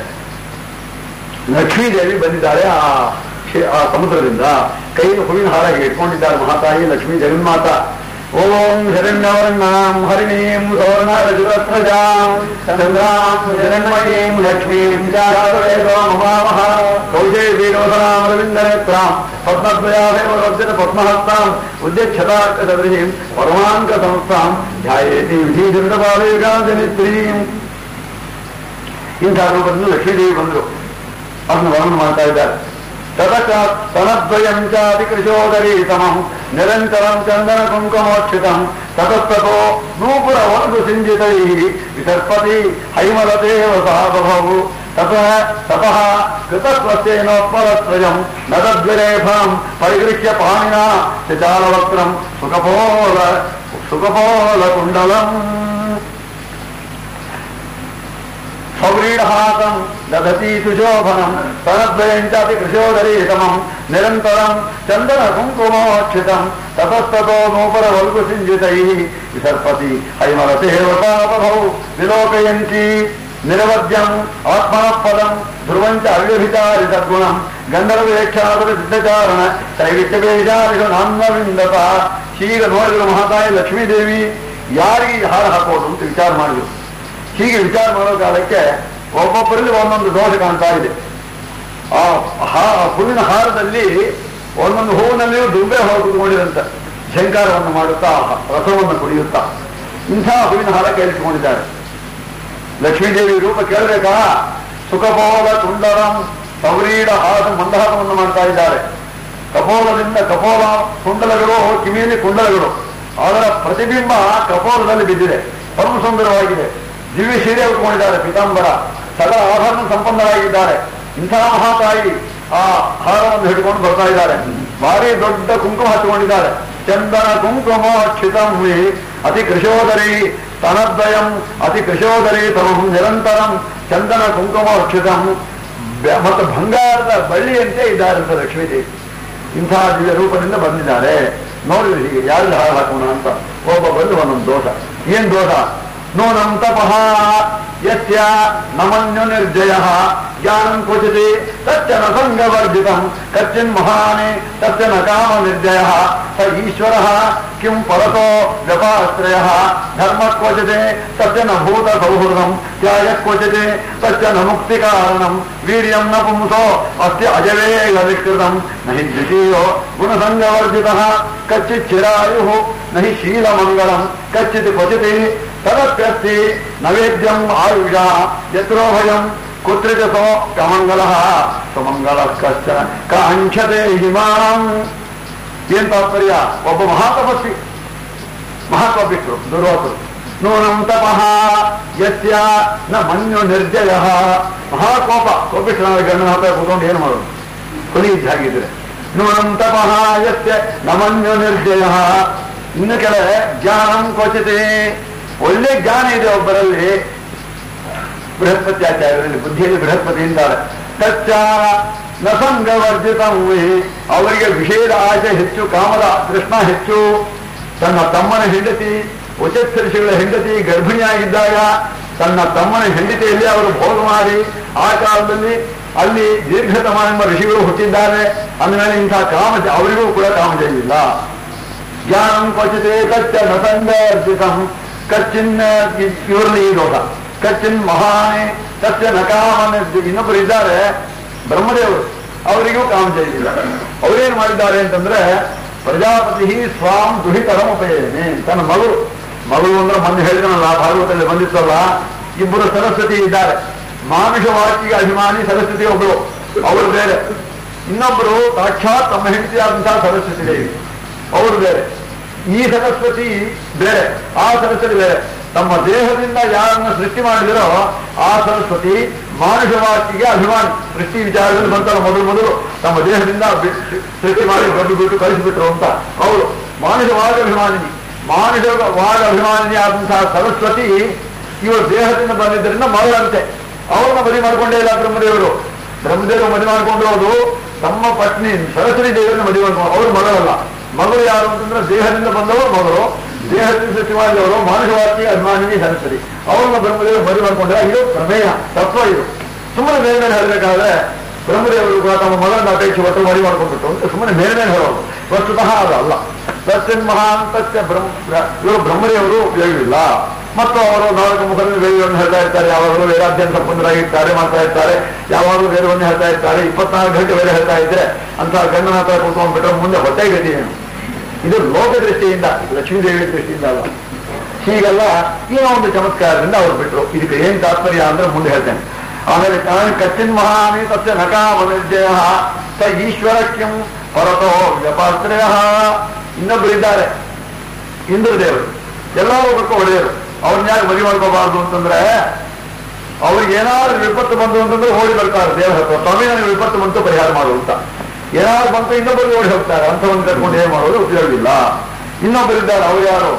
Speaker 2: ಲಕ್ಷ್ಮೀದೇವಿ ಬಂದಿದ್ದಾಳೆ ಆ ಕ್ಷೇ- ಆ ಸಮುದ್ರದಿಂದ ಕೈಗೆ ಹೂವಿನ ಹಾರ ಇಟ್ಕೊಂಡಿದ್ದಾರೆ ಮಹಾತಾಯಿ ಲಕ್ಷ್ಮೀ ಜಗನ್ಮಾತ ಓಂ ಶರಣ್ಯವರ್ಣಾಂ ಹರಿಣೀಂ ಸೌರ್ಣರಜುರತ್ನಜಾಂ ಚಂದ್ರಾಂ ಶರಣ್ಮಯೀಂ ಲಕ್ಷ್ಮೀಂ ಜಾತವೇದೋ ಮಮಾಮಹ ಕೌಶೇ ವೀರೋಧರಾಂ ರವೀಂದ್ರನೇತ್ರಾಂ ಪದ್ಮದ್ವಯಾದೇವ ರಜ್ಜತ ಪದ್ಮಹಸ್ತಾಂ ಉದ್ಯಕ್ಷತಾರ್ಕ ಸದೃಶೀಂ ಪರಮಾಂಕ ಸಂಸ್ಥಾಂ ಧ್ಯಾಯೇತಿ ವಿಧೀಧೃತಪಾಲೇಗಾಂಜನಿತ್ರೀಂ ಇಂಥ ರೂಪದಿಂದ ಲಕ್ಷ್ಮೀದೇವಿ ಬಂದರು ಅದನ್ನು ವರ್ಣನೆ ಮಾಡ್ತಾ ಇದ್ದಾರೆ ತತಕ ಸ್ತನದ್ವಯಂ ಚಾಪಿ ಕೃಶೋದರೀತಮಂ ನಿರಂತರಂ ಚಂದನ ಕುಂಕುಮೋಕ್ಷಿತಂ ತತಸ್ತೋ ನೂಪುರ ಒಂದು ಸಿಂಜಿತೈ ವಿಸರ್ಪತಿ ಹೈಮಲತೇವ ಸಹ ಬಭವು ತತಃ ತತಃ ಕೃತಸ್ವಸ್ಯೇನೋತ್ಪಲತ್ರಯಂ ನದದ್ವಿರೇಫಂ ಪರಿಗೃಹ್ಯ ಪಾಣಿನಾ ಚಚಾಲವಕ್ರಂ ಸುಖಪೋಲ ಸುಖಪೋಲ ಕುಂಡಲಂ ಸೌರೀಢಹಾಸಂ ದಧತಿ ಸುಶೋಭನಂ ತನದ್ವಯಂ ಚಾಪಿ ಕೃಶೋದರೀತಮಂ ನಿರಂತರಂ ಚಂದನ ಕುಂಕುಮೋಕ್ಷಿತಂ ತತಸ್ತತೋ ನೂಪರ ವಲ್ಗು ಸಿಂಜಿತೈ ವಿಸರ್ಪತಿ ಹೈಮರಸೇವತಾಪಭೌ ವಿಲೋಕಯಂತಿ ನಿರವದ್ಯಂ ಆತ್ಮನಃಪದಂ ಧ್ರುವಂಚ ಅವ್ಯಭಿಚಾರಿ ಸದ್ಗುಣಂ ಗಂಧರ್ವೇಕ್ಷಾದರ ಸಿದ್ಧಚಾರಣ ತ್ರೈವಿದ್ಯಬೇಜಾರಿಷು ನಾನ್ವವಿಂದತ ಹೀಗೆ ನೋಡಿದ್ರು ಮಹಾತಾಯಿ ಲಕ್ಷ್ಮೀದೇವಿ ಯಾರಿಗೆ ಈ ಹಾರ ಹಾಕೋದು ಅಂತ ವಿಚಾರ ಮಾಡಿದ್ರು ಹೀಗೆ ವಿಚಾರ ಮಾಡೋ ಕಾಲಕ್ಕೆ ಒಬ್ಬೊಬ್ಬರಲ್ಲಿ ಒಂದೊಂದು ದೋಷ ಕಾಣ್ತಾ ಇದೆ ಆ ಹಾ- ಹೂವಿನ ಹಾರದಲ್ಲಿ ಒಂದೊಂದು ಹೂವಿನಲ್ಲಿಯೂ ದುಂಬೆ ಹೊರ ಕುತ್ಕೊಂಡಿರಂತ ಝಂಕಾರವನ್ನು ಮಾಡುತ್ತಾ ರಸವನ್ನು ಕುಡಿಯುತ್ತಾ ಇಂಥ ಹೂವಿನ ಹಾರ ಕೇಳಿಸಿಕೊಂಡಿದ್ದಾರೆ ಲಕ್ಷ್ಮೀದೇವಿ ರೂಪ ಕೇಳಬೇಕಾ ಸುಖಪೋಲ ಕುಂಡಲಂ ಸೌರೀಡ ಹಾಸ ಮಂದಹಾಸವನ್ನು ಮಾಡ್ತಾ ಇದ್ದಾರೆ ಕಪೋಲದಿಂದ ಕಪೋಲ ಕುಂಡಲಗಳು ಕಿವಿಯಲ್ಲಿ ಕುಂಡಲಗಳು ಅದರ ಪ್ರತಿಬಿಂಬ ಕಪೋಲದಲ್ಲಿ ಬಿದ್ದಿದೆ ಪರಮ ಸುಂದರವಾಗಿದೆ ದಿವ್ಯ ಸೀರೆ ಉಟ್ಕೊಂಡಿದ್ದಾರೆ ಪಿತಾಂಬರ ಸಕಲ ಆಭರಣ ಸಂಪನ್ನರಾಗಿದ್ದಾರೆ ಇಂತಹ ಮಹಾತಾಯಿ ಆ ಹಾರವನ್ನು ಹಿಡ್ಕೊಂಡು ಬರ್ತಾ ಇದ್ದಾರೆ ಭಾರಿ ದೊಡ್ಡ ಕುಂಕುಮ ಹಚ್ಚಿಕೊಂಡಿದ್ದಾರೆ ಚಂದನ ಕುಂಕುಮ ಕ್ಷಿತಂ ಹಿ ಅತಿ ಕೃಶೋದರಿ ಸ್ತನದ್ವಯಂ ಅತಿ ಕೃಶೋದರಿ ತಮಂ ನಿರಂತರಂ ಚಂದನ ಕುಂಕುಮ ಕ್ಷಿತಂ ಬೆ- ಮತ್ತು ಬಂಗಾರದ ಬಳ್ಳಿಯಂತೆ ಇದ್ದಾರೆ ಅಂತ ಲಕ್ಷ್ಮೀದೇವಿ ಇಂತಹ ದಿವ್ಯ ರೂಪದಿಂದ ಬಂದಿದ್ದಾರೆ ನೋಡಿದ್ರೆ ಹೀಗೆ ಯಾರು ಹಾಳು ಹಾಕೋಣ ಅಂತ ಒಬ್ಬ ಬಂದು ಒಂದೊಂದು ದೋಷ ಏನ್ ದೋಷ ನೂನಂ ತಪಃ ಯಸ್ಯ ನಮನ್ಯು ನಿರ್ಜಯ ಜ್ಞಾನಂ ಕ್ವಚಿತಿ ತಚ್ಚ ನ ಸಂಗವರ್ಜಿತಂ ಕಚ್ಚಿನ್ ಮಹಾನೆ ತಚ್ಚ ನ ಕಾಮ ನಿರ್ಜಯ ಸ ಈಶ್ವರ ಕಿಂ ಪರತೋ ವ್ಯಪಾಶ್ರಯ ಧರ್ಮ ಕ್ವಚಿತೆ ತಚ್ಚ ನ ಭೂತ ಸೌಹೃದಂ ತ್ಯಾಗ ಕ್ವಚಿತೆ ತಚ್ಚ ನ ಮುಕ್ತಿ ಕಾರಣಂ ವೀರ್ಯಂ ನ ಪುಂಸೋ ಅಸ್ಯ ಅಜವೇಗ ವಿಕೃತಂ ನ ಹಿ ದ್ವಿತೀಯೋ ಗುಣಸಂಗವರ್ಜಿತಃ ಕಚ್ಚಿತ್ ಚಿರಾಯು ನ ಹಿ ಶೀಲಮಂಗಲಂ ಕಚ್ಚಿತ್ ಕ್ವಚಿತಿ ತದಪ್ಯಸ್ತಿ ನವೇದ್ಯಂ ಆಯುಷ ಯತ್ರೋ ಭಯಂ ಕುತ್ರಿತ ಸೋ ಕಮಂಗಲ ಸುಮಂಗಲ ಕಶ್ಚನ ಕಾಂಕ್ಷತೆ ಹಿಮಾಂ ಏನ್ ತಾತ್ಪರ್ಯ ಒಬ್ಬ ಮಹಾತಪಸ್ವಿ ಮಹಾತ್ಮ ಬಿಟ್ಟು ದುರ್ವಾಸರು ನೂನಂ ತಪಃ ಯಸ್ಯ ನ ಮನ್ಯು ನಿರ್ಜಯ ಮಹಾಕೋಪ ಕೋಪಿಷ್ಣ ಗಂಡನ ಹತ್ರ ಕೂತ್ಕೊಂಡು ಏನು ಮಾಡೋದು ಕೊಲಿ ಹಾಗಿದ್ರೆ ನೂನಂ ತಪಃ ಯಸ್ಯ ನ ಮನ್ಯು ನಿರ್ಜಯ ಇನ್ನು ಕೆಳಗೆ ಜ್ಞಾನಂ ಕ್ವಚಿತೆ ಒಳ್ಳೆ ಜ್ಞಾನ ಇದೆ ಒಬ್ಬರಲ್ಲಿ ಬೃಹಸ್ಪತಿ ಆಚಾರ್ಯರಲ್ಲಿ ಬುದ್ಧಿಯಲ್ಲಿ ಬೃಹಸ್ಪತಿ ಅಂತಾರೆ ತಚ್ಚ ನಸಂಗವರ್ಜಿತ ಅವರಿಗೆ ವಿಷಯದ ಆಸೆ ಹೆಚ್ಚು ಕಾಮದ ಕೃಷ್ಣ ಹೆಚ್ಚು ತನ್ನ ತಮ್ಮನ ಹೆಂಡತಿ ಋಷಿಗಳ ಹೆಂಡತಿ ಗರ್ಭಿಣಿಯಾಗಿದ್ದಾಗ ತನ್ನ ತಮ್ಮನ ಹೆಂಡತಿಯಲ್ಲಿ ಅವರು ಭೋಗ ಮಾಡಿ ಆ ಕಾಲದಲ್ಲಿ ಅಲ್ಲಿ ದೀರ್ಘತಮ ಎಂಬ ಋಷಿಗಳು ಹುಟ್ಟಿದ್ದಾರೆ ಅಂದಮೇಲೆ ಇಂಥ ಕಾಮ ಅವರಿಗೂ ಕೂಡ ಕಾಮಜಯಿಲ್ಲ ಜ್ಞಾನಂ ಕ್ವಚಿತೆ ಕಚ್ಚ ನಸಂಗರ್ಜಿತಂ ಕಚ್ಚಿನ್ ಇವರಲ್ಲಿ ಈ ದೋಷ ಕಚ್ಚಿನ್ ಮಹಾನೆ ಕಚ್ಚ ನಕಾಮನ ಇನ್ನೊಬ್ಬರು ಇದ್ದಾರೆ ಬ್ರಹ್ಮದೇವರು ಅವರಿಗೂ ಕಾಮಜಯಿಲ್ಲ ಅವರೇನು ಮಾಡಿದ್ದಾರೆ ಅಂತಂದ್ರೆ ಪ್ರಜಾಪತಿ ಸ್ವಾಂ ದುಹಿತರಮುಪೇನೆ ತನ್ನ ಮಗಳು ಮಗಳು ಅಂದ್ರೆ ಮೊನ್ನೆ ಹೇಳಿದನಲ್ಲ ಭಾಗವತದಲ್ಲಿ ಬಂದಿತ್ತಲ್ಲ ಇಬ್ಬರು ಸರಸ್ವತಿ ಇದ್ದಾರೆ ಮಾನುಷ ವಾಚಿಗೆ ಅಭಿಮಾನಿ ಸರಸ್ವತಿ ಒಬ್ಬರು ಅವರು ಬೇರೆ ಇನ್ನೊಬ್ಬರು ಸಾಕ್ಷಾತ್ ತಮ್ಮ ಹೆಂಡತಿಯಾದಂತಹ ಸರಸ್ವತಿ ದೇವಿ ಅವರು ಬೇರೆ ಈ ಸರಸ್ವತಿ ಬೇರೆ ಆ ಸರಸ್ವತಿ ಬೇರೆ ತಮ್ಮ ದೇಹದಿಂದ ಯಾರನ್ನ ಸೃಷ್ಟಿ ಮಾಡಿದಿರೋ ಆ ಸರಸ್ವತಿ ಮಾನುಷವಾಚಿಗೆ ಅಭಿಮಾನಿ ಸೃಷ್ಟಿ ವಿಚಾರದಲ್ಲಿ ಬಂತಲ್ಲ ಮೊದಲು ಮೊದಲು ತಮ್ಮ ದೇಹದಿಂದ ಬಿ- ಸೃಷ್ಟಿ ಮಾಡಿ ಗಡ್ಡು ಬಿಟ್ಟು ಕಳಿಸಿಬಿಟ್ರು ಅಂತ ಅವರು ಮಾನುಷವಾದ ಅಭಿಮಾನಿನಿ ಮಾನುಷವಾದ ಅಭಿಮಾನಿನಿ ಆದಂತಹ ಸರಸ್ವತಿ ಇವರು ದೇಹದಿಂದ ಬಂದಿದ್ದರಿಂದ ಮಗಳಂತೆ ಅವ್ರನ್ನ ಮದುವೆ ಮಾಡ್ಕೊಂಡೇ ಇಲ್ಲ ಬ್ರಹ್ಮದೇವರು ಬ್ರಹ್ಮದೇವರು ಮದುವೆ ಮಾಡ್ಕೊಂಡಿರೋದು ತಮ್ಮ ಪತ್ನಿ ಸರಸ್ವತಿ ದೇವರನ್ನ ಮದುವೆ ಮಾಡ್ಕೊಂಡು ಅವರು ಮಗಳಲ್ಲ ಮಗಳು ಯಾರು ಅಂತಂದ್ರೆ ದೇಹದಿಂದ ಬಂದವರು ಮಗಳು ದೇಹದಿಂದ ಸೃಷ್ಟಿ ಮಾಡಿದವರು ಮಾನುಷವಾದಿ ಅಭಿಮಾನಿ ಸರಸ್ವತಿ ಅವ್ರನ್ನ ಬ್ರಹ್ಮದೇವರು ಮದುವೆ ಮಾಡ್ಕೊಂಡ್ರೆ ಇದು ಪ್ರಮೇಯ ತತ್ವ ಇದು ಸುಮ್ಮನೆ ಮೇಲೆ ಮೇಲೆ ಹೇಳಬೇಕಾದ್ರೆ ಬ್ರಹ್ಮದೇವರು ಕೂಡ ತಮ್ಮ ಮಗಳನ್ನ ಅಪೇಕ್ಷೆ ಒಟ್ಟು ಮದುವೆ ಮಾಡ್ಕೊಂಡ್ಬಿಟ್ಟು ಅಂತ ಸುಮ್ಮನೆ ಮೇಲೆ ಮೇಲೆ ಹೇಳೋದು ವಸ್ತುತಃ ಅದು ಅಲ್ಲ ಸತ್ಯನ್ ಮಹಾಂತಸ್ಯ ಬ್ರಹ್ಮ ಇವರು ಬ್ರಹ್ಮದೇವರು ಉಪಯೋಗವಿಲ್ಲ ಮತ್ತು ಅವರು ನಾಲ್ಕು ಮುಖದಲ್ಲಿ ವೇದವನ್ನು ಹೇಳ್ತಾ ಇರ್ತಾರೆ ಯಾವಾಗಲೂ ವೇದಾಧ್ಯಯನ ಸಂಪನ್ನರಾಗಿರ್ತಾರೆ ಮಾಡ್ತಾ ಇರ್ತಾರೆ ಯಾವಾಗಲೂ ವೇದವನ್ನು ಹೇಳ್ತಾ ಇರ್ತಾರೆ ಇಪ್ಪತ್ನಾಲ್ಕು ಗಂಟೆ ವೇದ ಹೇಳ್ತಾ ಇದ್ರೆ ಅಂತ ಗಂಡನ ಹತ್ರ ಕೂತ್ಕೊಂಡ್ಬಿಟ್ರೆ ಮುಂದೆ ಹೊಟ್ಟೆ ಗತಿ ಏನು ಇದು ಲೋಕ ದೃಷ್ಟಿಯಿಂದ ಲಕ್ಷ್ಮೀದೇವಿ ದೃಷ್ಟಿಯಿಂದ ಅಲ್ಲ ಹೀಗೆಲ್ಲ ಏನೋ ಒಂದು ಚಮತ್ಕಾರದಿಂದ ಅವ್ರು ಬಿಟ್ರು ಇದಕ್ಕೆ ಏನ್ ತಾತ್ಪರ್ಯ ಅಂದ್ರೆ ಮುಂದೆ ಹೇಳ್ತೇನೆ ಆಮೇಲೆ ಕಾರಣ ಕಚ್ಚಿನ್ ಮಹಾನಿ ತಸ್ಯ ನಕಾಮನಿರ್ಜಯ ಸ ಈಶ್ವರಕ್ಯಂ ಪರತೋ ವ್ಯಪಾಶ್ರಯ ಇನ್ನೊಬ್ಬರು ಇದ್ದಾರೆ ಇಂದ್ರದೇವರು ಎಲ್ಲ ಲೋಕಕ್ಕೂ ಒಡೆಯರು ಅವ್ರನ್ನ ಯಾಕೆ ಮದುವೆ ಮಾಡ್ಕೋಬಾರ್ದು ಅಂತಂದ್ರೆ ಅವ್ರಿಗೆ ಏನಾದ್ರು ವಿಪತ್ತು ಬಂತು ಅಂತಂದ್ರೆ ಓಡಿ ಬರ್ತಾರೆ ದೇವರ ಹತ್ರ ಸ್ವಾಮಿ ನನಗೆ ವಿಪತ್ತು ಬಂತು ಪರಿಹಾರ ಮಾಡು ಅಂತ ಏನಾದ್ರು ಬಂತು ಇನ್ನೊಬ್ಬರಿಗೆ ಓಡಿ ಹೋಗ್ತಾರೆ ಅಂಥವನ್ನು ಕರ್ಕೊಂಡು ಏನ್ ಮಾಡೋದು ಉಪಯೋಗವಿಲ್ಲ ಇನ್ನೊಬ್ಬರಿದ್ದಾರೆ ಅವ್ರು ಯಾರು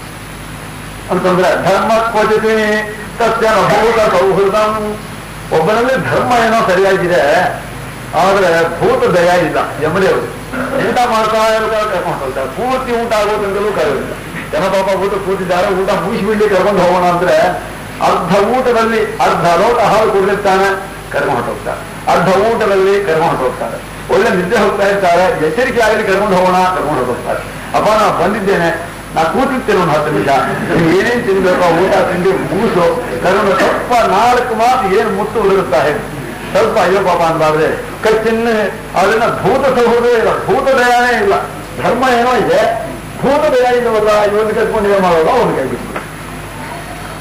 Speaker 2: ಅಂತಂದ್ರೆ ಧರ್ಮ ಕ್ವಚಿತಿ ತಸ್ಯ ಭೂತ ಸೌಹೃದಂ ಒಬ್ಬನಲ್ಲಿ ಧರ್ಮ ಏನೋ ಸರಿಯಾಗಿದೆ ಆದ್ರೆ ಭೂತ ದಯ ಇಲ್ಲ ಯಮದೇವರು ಊಟ ಮಾಡ್ತಾ ಇರ್ತಾರೆ ಕರ್ಕೊಂಡು ಹೋಗ್ತಾರೆ ಪೂರ್ತಿ ಊಟ ಆಗೋದಂತಲೂ ಕರೆಯೋದಿಲ್ಲ ಜನ ಪಾಪ ಊಟ ಕೂತಿದ್ದಾರೆ ಊಟ ಮುಗಿಸ್ಬಿಟ್ಟು ಕರ್ಕೊಂಡು ಹೋಗೋಣ ಅಂದ್ರೆ ಅರ್ಧ ಊಟದಲ್ಲಿ ಅರ್ಧ ಲೋಟ ಹಾಲು ಕುಡಿದಿರ್ತಾನೆ ಕರ್ಕೊಂಡು ಹೊಟ್ಟೋಗ್ತಾರೆ ಅರ್ಧ ಊಟದಲ್ಲಿ ಕರ್ಕೊಂಡು ಹೊಟ್ಟೋಗ್ತಾರೆ ಒಳ್ಳೆ ನಿದ್ದೆ ಹೋಗ್ತಾ ಇರ್ತಾರೆ ಎಚ್ಚರಿಕೆ ಆಗಲಿ ಕರ್ಕೊಂಡು ಹೋಗೋಣ ಕರ್ಕೊಂಡು ಹೊಟ್ಟೋಗ್ತಾರೆ ಅಪ್ಪ ನಾ ಬಂದಿದ್ದೇನೆ ನಾ ಕೂತಿರ್ತೇನೆ ಒಂದು ಹತ್ತು ನಿಮಿಷ ನೀವು ಏನೇನು ತಿನ್ಬೇಕು ಆ ಊಟ ತಿಂಡಿ ಮೂಸು ಕರ್ಕೊಂಡು ಸ್ವಲ್ಪ ನಾಲ್ಕು ಮಾತು ಏನು ಮುತ್ತು ಉದುರುತ್ತಾ ಹೇಳಿ ಸ್ವಲ್ಪ ಅಯ್ಯೋ ಪಾಪ ಅನ್ಬಾರ್ದೆ ಕೈ ತಿನ್ನ ಅದನ್ನ ಭೂತ ಸಹೋದರ ಇಲ್ಲ ಭೂತ ದಯಾನೇ ಇಲ್ಲ ಧರ್ಮ ಏನೋ ಇದೆ ಭೂತ ದಯ ಇಲ್ಲವಲ್ಲ ಇವನು ಕರ್ಕೊಂಡು ಏನು ಮಾಡೋದು ಅವನು ಕೈ ಬಿಟ್ಟು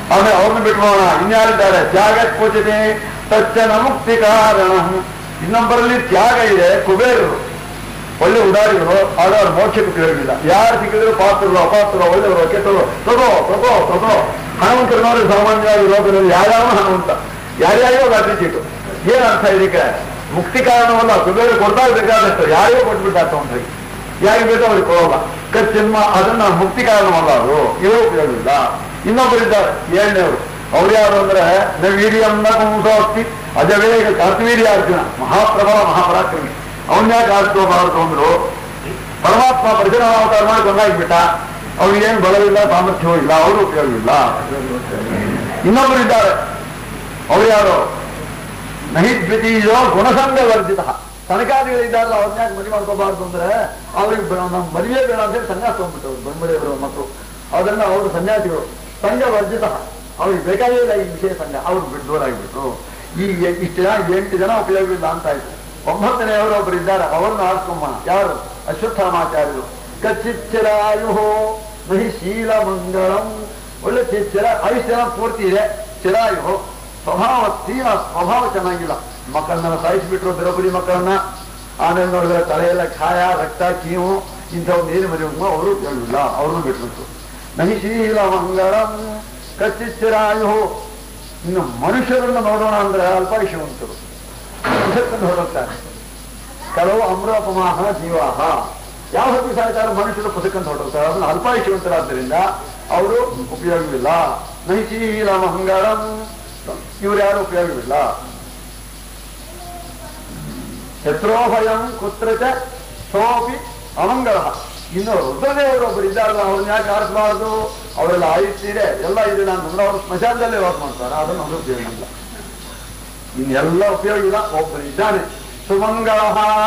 Speaker 2: ಆಮೇಲೆ ಅವ್ರನ್ನ ಬಿಟ್ಕೋಣ ಇನ್ಯಾರಿದ್ದಾರೆ ತ್ಯಾಗ ಪೂಜನೆ ತಚ್ಚನ ಮುಕ್ತಿ ಕಾರಣ ಇನ್ನೊಬ್ಬರಲ್ಲಿ ತ್ಯಾಗ ಇದೆ ಕುಬೇರರು ಒಳ್ಳೆ ಉದಾರಿಗಳು ಆದ್ರೆ ಅವ್ರ ಮೋಕ್ಷಕ್ಕೆ ಉಪಯೋಗವಿಲ್ಲ ಯಾರು ಸಿಕ್ಕಿದ್ರು ಪಾತ್ರರು ಅಪಾತ್ರರು ಒಳ್ಳೆಯವರು ಕೆಟ್ಟವರು ತಗೋ ತಗೋ ತಗೋ ಹನುಮಂತರನವರು ಸಾಮಾನ್ಯವಾಗಿ ಲೋಕದಲ್ಲಿ ಯಾರ್ಯಾವ ಹನುಮಂತ ಯಾರ್ಯಾರಿಗೋ ಗಾಡಿ ಚೀಟು ಏನ್ ಅರ್ಥ ಇದಕ್ಕೆ ಮುಕ್ತಿ ಕಾರಣವಲ್ಲ ಕುಬೇರ ಕೊಡ್ತಾ ಬೇಕಾದಷ್ಟು ಯಾರಿಗೋ ಕೊಟ್ಬಿಟ್ಟಾತ ಅಂತ ಯಾರಿಗೆ ಬೇಕೋ ಅವ್ರಿಗೆ ಕೊಡೋಲ್ಲ ಕಚ್ಚಿನ್ಮ ಅದನ್ನ ಮುಕ್ತಿ ಕಾರಣವಲ್ಲ ಅದು ಇರೋ ಉಪಯೋಗವಿಲ್ಲ ಇನ್ನೊಬ್ಬರಿದ್ದಾರೆ ಏಳನೇವರು ಅವ್ರು ಯಾರು ಅಂದ್ರೆ ನವೀರ್ಯಂನ ಕುಂಸೋಕ್ತಿ ಅಜವೇಗ ಕರ್ತವೀರ್ಯ ಅರ್ಜುನ ಮಹಾಪ್ರಭಾವ ಮಹಾಪರಾಕ್ರಮಿ ಅವನ್ಯಾಕೆ ಆಡ್ಕೋಬಾರದು ಅಂದ್ರು ಪರಮಾತ್ಮ ಪರಶುರಾಮಾವತಾರ ಮಾಡಿ ಕೊಂದಾಗ್ಬಿಟ್ಟ ಅವ್ರಿಗೇನು ಬಲವಿಲ್ಲ ಸಾಮರ್ಥ್ಯವೂ ಇಲ್ಲ ಅವರು ಉಪಯೋಗವಿಲ್ಲ ಇನ್ನೊಬ್ಬರು ಇದ್ದಾರೆ ಅವ್ರು ಯಾರು ನಹಿ ದ್ವಿತೀಯೋ ಗುಣಸಂಗ ವರ್ಜಿತ ತನಕಾದಿಗಳಿದ್ದಾರಲ್ಲ ಅವ್ರನ್ಯಾಕೆ ಮದುವೆ ಮಾಡ್ಕೋಬಾರ್ದು ಅಂದ್ರೆ ಅವ್ರಿಗೆ ಬ- ನಮ್ಮ ಮದುವೆ ಬೇಡ ಅಂತ ಹೇಳಿ ಸನ್ಯಾಸ ಹೋಗ್ಬಿಟ್ಟು ಬಂದ್ಬಿಡಿಯವರು ಮಕ್ಕಳು ಅದನ್ನ ಅವರು ಸನ್ಯಾಸಿಗಳು ಸಂಘ ವರ್ಜಿತ ಅವ್ರಿಗೆ ಬೇಕಾಗೇ ಇಲ್ಲ ಈ ವಿಷಯ ಸಂಘ ಅವ್ರು ಬಿಟ್ಟು ದೂರ ಆಗಿಬಿಟ್ರು ಈ ಎ- ಇಷ್ಟು ಜನ ಎಂಟು ಜನ ಉಪಯೋಗವಿಲ್ಲ ಅಂತ ಆಯ್ತು ಒಂಬತ್ತನೆಯವರು ಒಬ್ಬರು ಇದ್ದಾರೆ ಅವ್ರನ್ನ ಆಡ್ಕೊಂಬ ಯಾರು ಅಶ್ವತ್ಥಾಮಾಚಾರ್ಯರು ಕಚ್ಚಿಚ್ಚರಾಯು ನಹಿ ಶೀಲ ಮಂಗಳಂ ಒಳ್ಳೆ ಚಿ- ಚಿರ ಆಯುಷ್ಯ ಪೂರ್ತಿ ಇದೆ ಚಿರಾಯು ಸ್ವಭಾವ ತೀರಾ ಸ್ವಭಾವ ಚೆನ್ನಾಗಿಲ್ಲ ಮಕ್ಕಳನ್ನೆಲ್ಲ ಸಾಯಿಸಿಬಿಟ್ರು ದ್ರೌಪದಿ ಮಕ್ಕಳನ್ನ ಆಮೇಲೆ ನೋಡಿದ್ರೆ ತಲೆಯೆಲ್ಲ ಛಾಯ ರಕ್ತ ಕೀವು ಇಂಥವ್ರು ಏನು ಮದುವೆ ಅವರು ಹೇಳಿಲ್ಲ ಅವ್ರನ್ನೂ ಬಿಟ್ಬಿಟ್ರು ನಹಿಶೀಲ ಮಂಗಳಂ ಕಚ್ಚಿಚ್ಚರಾಯು ಇನ್ನು ಮನುಷ್ಯರನ್ನು ನೋಡೋಣ ಅಂದ್ರೆ ಅಲ್ಪಾಯುಷ್ಯವಂತರು ಪುಸ್ತಕವನ್ನು ಹೊರಡ್ತಾರೆ ಕೆಲವು ಅಮೃತಮಾಹ ಜೀವಾಹ ಯಾವ ಹೊತ್ತು ಸಾಯ್ತಾರೆ ಮನುಷ್ಯರು ಪುಸ್ತಕಂತ ಹೊರಡ್ತಾರೆ ಅದನ್ನು ಅಲ್ಪಾಯುಷ್ಯವಂತರಾದ್ದರಿಂದ ಅವರು ಉಪಯೋಗವಿಲ್ಲ ನೈಶೀಲ ಮಂಗಳಂ ಇವ್ರು ಯಾರು ಉಪಯೋಗವಿಲ್ಲ ಶತ್ರೋಭಯಂ ಕುತ್ರಚ ಸೋಪಿ ಅಮಂಗಳ ಇನ್ನು ರುದ್ರದೇವರೊಬ್ಬರು ಇದ್ದಾರಲ್ಲ ಅವ್ರನ್ನ ಯಾಕೆ ಆರಿಸಬಾರದು ಅವರೆಲ್ಲ ಆಯುಷ್ಯ ಎಲ್ಲ ಇದೆ ಅಂತಂದ್ರೆ ಅವರು ಸ್ಮಶಾನದಲ್ಲೇ ವಾಸ ಮಾಡ್ತಾರೆ ಅದನ್ನು ಅವರು ಉಪಯೋಗ ಇಲ್ಲ ಇನ್ನೆಲ್ಲ ಉಪಯೋಗ ಇಲ್ಲ ಒಬ್ಬ ಇದ್ದಾನೆ ಸುಮಂಗಳ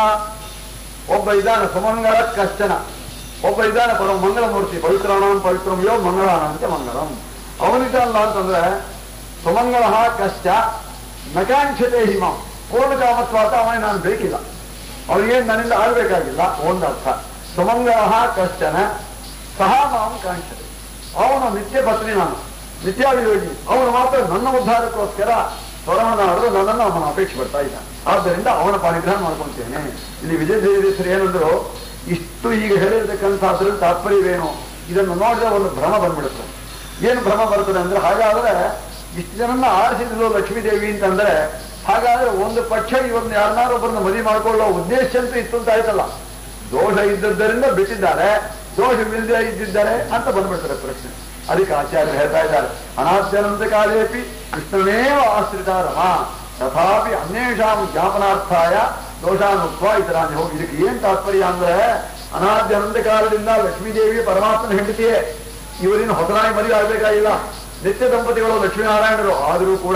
Speaker 2: ಒಬ್ಬ ಇದ್ದಾನೆ ಸುಮಂಗಳ ಕಷ್ಟನ ಒಬ್ಬ ಇದ್ದಾನೆ ಪರಮ ಮಂಗಳಮೂರ್ತಿ ಪವಿತ್ರಾಣಂ ಪವಿತ್ರಂ ಯೋ ಮಂಗಳಾನಂತೆ ಮಂಗಳಂ ಅವನಿದ್ದಾನಲ್ಲ ಅಂತಂದ್ರೆ ಸುಮಂಗಳ ಕಷ್ಟ ನಕಾಂಕ್ಷತೆ ಹಿಮಂ ಪೂರ್ಣ ಕಾಮತ್ವಾತ ಅವನಿಗೆ ನಾನು ಬೇಕಿಲ್ಲ ಅವನಿಗೇನು ನನ್ನಿಂದ ಆಡ್ಬೇಕಾಗಿಲ್ಲ ಒಂದರ್ಥ ಸುಮಂಗಳ ಕಷ್ಟನ ಸಹ ಮಾಂ ಕಾಂಕ್ಷತೆ ಅವನ ನಿತ್ಯ ಪತ್ನಿ ನಾನು ನಿತ್ಯಾಭಿಯೋಗಿ ಅವನು ಮಾತ್ರ ನನ್ನ ಉದ್ಧಾರಕ್ಕೋಸ್ಕರ ಸ್ವರಮನಾಡಲು ನನ್ನನ್ನು ಅವನ ಅಪೇಕ್ಷೆ ಬರ್ತಾ ಇಲ್ಲ ಆದ್ದರಿಂದ ಅವನ ಪರಿಗ್ರಹ ಮಾಡ್ಕೊಳ್ತೇನೆ ಇಲ್ಲಿ ವಿಜಯದೇವೇಶ್ವರ ಏನಂದ್ರು ಇಷ್ಟು ಈಗ ಹೇಳಿರ್ತಕ್ಕಂಥದ್ರಲ್ಲಿ ತಾತ್ಪರ್ಯವೇನು ಇದನ್ನು ನೋಡಿದ್ರೆ ಒಂದು ಭ್ರಮ ಬಂದ್ಬಿಡುತ್ತೆ ಏನು ಭ್ರಮ ಬರ್ತದೆ ಅಂದ್ರೆ ಹಾಗಾದ್ರೆ ಇಷ್ಟು ಜನನ್ನ ಆರಿಸಿದ್ರು ಲಕ್ಷ್ಮೀದೇವಿ ಅಂತಂದ್ರೆ ಹಾಗಾದ್ರೆ ಒಂದು ಪಕ್ಷ ಇವನ್ನ ಯಾರನ್ನಾರು ಒಬ್ಬರನ್ನ ಮದುವೆ ಮಾಡ್ಕೊಳ್ಳೋ ಉದ್ದೇಶ ಅಂತೂ ಇತ್ತು ಅಂತ ಆಯ್ತಲ್ಲ ದೋಷ ಇದ್ದದ್ದರಿಂದ ಬಿಟ್ಟಿದ್ದಾರೆ ದೋಷವಿಲ್ಲದೆ ಇದ್ದಿದ್ದಾರೆ ಅಂತ ಬಂದ್ಬಿಡ್ತಾರೆ ಪ್ರಶ್ನೆ ಅದಕ್ಕೆ ಆಚಾರ್ಯರು ಹೇಳ್ತಾ ಇದ್ದಾರೆ ಅನಾದ್ಯನಂತ ಕಾಲೇಪಿ ಕೃಷ್ಣನೇವ ಆಶ್ರಿತ ರಮ ತಥಾಪಿ ಅನ್ಯೇಷಾಂ ಜ್ಞಾಪನಾರ್ಥಾಯ ದೋಷಾನುತ್ವ ಇತರಾನಿ ಹೋಗಿ ಇದಕ್ಕೆ ಏನ್ ತಾತ್ಪರ್ಯ ಅಂದ್ರೆ ಅನಾದ್ಯನಂತ ಕಾಲದಿಂದ ಲಕ್ಷ್ಮೀದೇವಿ ಪರಮಾತ್ಮನ ಹೆಂಡತಿಯೇ ಇವರಿನ ಹೊಸದಾಗಿ ಮದುವೆ ಆಗ್ಬೇಕಾಗಿಲ್ಲ ನಿತ್ಯ ದಂಪತಿಗಳು ಲಕ್ಷ್ಮೀನಾರಾಯಣರು ಆದರೂ ಕೂಡ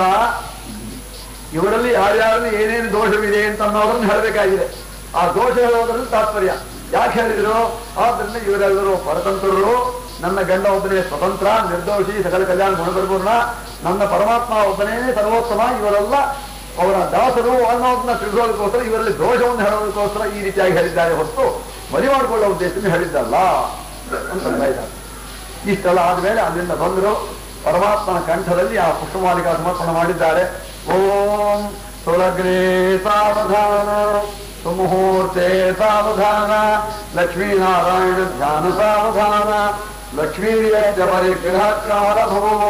Speaker 2: ಇವರಲ್ಲಿ ಯಾರ್ಯಾರಲ್ಲಿ ಏನೇನು ದೋಷವಿದೆ ಅಂತ ಅನ್ನೋದನ್ನು ಹೇಳಬೇಕಾಗಿದೆ ಆ ದೋಷ ಹೇಳೋದ್ರಲ್ಲಿ ತಾತ್ಪರ್ಯ ಯಾಕೆ ಹೇಳಿದ್ರು ಆದ್ರಿಂದ ಇವರೆಲ್ಲರೂ ಪರತಂತ್ರರು ನನ್ನ ಗಂಡ ಒಬ್ಬನೇ ಸ್ವತಂತ್ರ ನಿರ್ದೋಷಿ ಸಕಲ ಕಲ್ಯಾಣ ಗುಣಪರಿಪೂರ್ಣ ನನ್ನ ಪರಮಾತ್ಮ ಒಬ್ಬನೇ ಸರ್ವೋತ್ತಮ ಇವರೆಲ್ಲ ಅವರ ದಾಸರು ಅನ್ನೋದನ್ನ ತಿಳಿಸೋದಕ್ಕೋಸ್ಕರ ಇವರಲ್ಲಿ ದೋಷವನ್ನು ಹೇಳೋದಕ್ಕೋಸ್ಕರ ಈ ರೀತಿಯಾಗಿ ಹೇಳಿದ್ದಾರೆ ಹೊರತು ಮದುವೆ ಮಾಡಿಕೊಳ್ಳೋ ಉದ್ದೇಶದಿಂದ ಹೇಳಿದ್ದಲ್ಲ ಅಂತ ಹೇಳ್ತಾ ಇದ್ದಾರೆ ಇಷ್ಟೆಲ್ಲ ಆದ್ಮೇಲೆ ಅಲ್ಲಿಂದ ಬಂದರು ಪರಮಾತ್ಮನ ಕಂಠದಲ್ಲಿ ಆ ಪುಷ್ಪಮಾಲಿಕಾ ಸಮರ್ಪಣೆ ಮಾಡಿದ್ದಾರೆ ಓಂ ಸುಲಗ್ನೇ ಸಾವಧಾನ ಸುಮುಹೂರ್ತೆ ಸಾವಧಾನ ಲಕ್ಷ್ಮೀನಾರಾಯಣ ಧ್ಯಾನ ಸಾವಧಾನ ಲಕ್ಷ್ಮೀರ್ಯ ಪರಿಗ್ರಹಕಾರ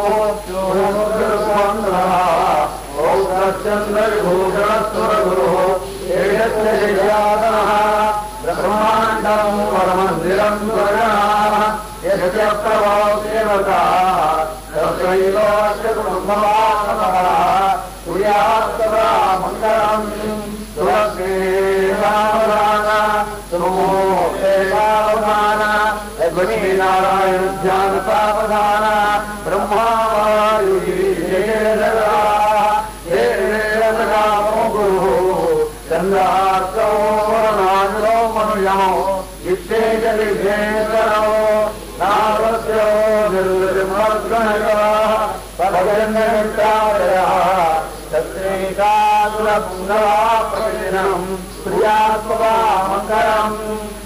Speaker 2: ಬ್ರಹ್ಮಾಂಡಂ ಪರಮಂದಿರಂ ಸ್ವರ್ಗಾಃ ಯಸ್ಯ ಪ್ರಭಾವ ದೇವತಾ ತತ್ರೈಲೋಕ್ಯ ಕುಟುಂಬವಾಸವಃ ಕುರ್ಯಾತ್ತವಾ ಮಂಗಳಂ ಸುಲಗ್ನೇ ಸಾವಧಾನ ಸುಮೋಹೇ ಸಾವಧಾನ ಲಕ್ಷ್ಮೀನಾರಾಯಣ ಧ್ಯಾನ ಸಾವಧಾನ ಬ್ರಹ್ಮಾವಾಯು ಗುರು ಚಂದ್ರಾರ್ಕೋ ನಾನೋ ಮನುಯಮೋ ಇತ್ತೇಜಲಿಘೇಂದ್ರನೋ ನಾವಸ್ಯೋ ನಿರ್ಮಗ್ನಯ ಪದಜನ್ಯಂತಾರಯ ತತ್ರೇಕಾದುರಪುನರಾಪ್ರತಿದಿನಂ ಪ್ರಿಯಾತ್ಮವಾ ಮಂಗಳಂ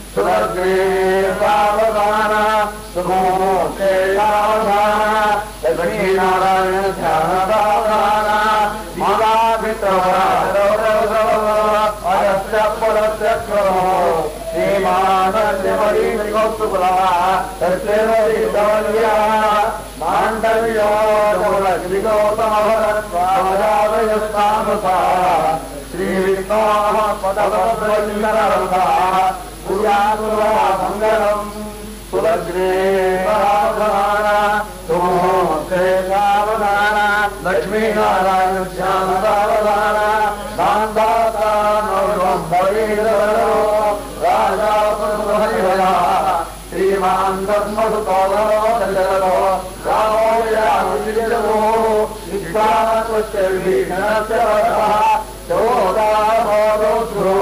Speaker 2: ಸುಲಗ್ನೇ ಸಾವಧಾನ ಸುಮೋಕ್ಷೇ ಸಾವಧಾನ ಲಕ್ಷ್ಮೀನಾರಾಯಣ ಧ್ಯಾನ ಅಗಸ್ತ್ಯ ಪರಸ್ಯ ಶ್ರೀ ವಿಷ್ಣೋ ಪದಪದ್ರಲಿಂಗರಥ ಮಂಗಳಂ ಸುಲಗ್ನೇ ಸಾವಧಾನ ಲಕ್ಷ್ಮೀನಾರಾಯಣ ಧ್ಯಾನ ಸಾವಧಾನ ರಾಜ ಶ್ರೀಮಾನ್ ಧರ್ಮಸುತೋದರೋ ಚಂದ್ರೋ ರಾಮೋ ವಿಶ್ವಾಸಸ್ಯ ವಿಭೀಷಣಸ್ಯ ವರಃ ಚೋದಾಮೋದೋ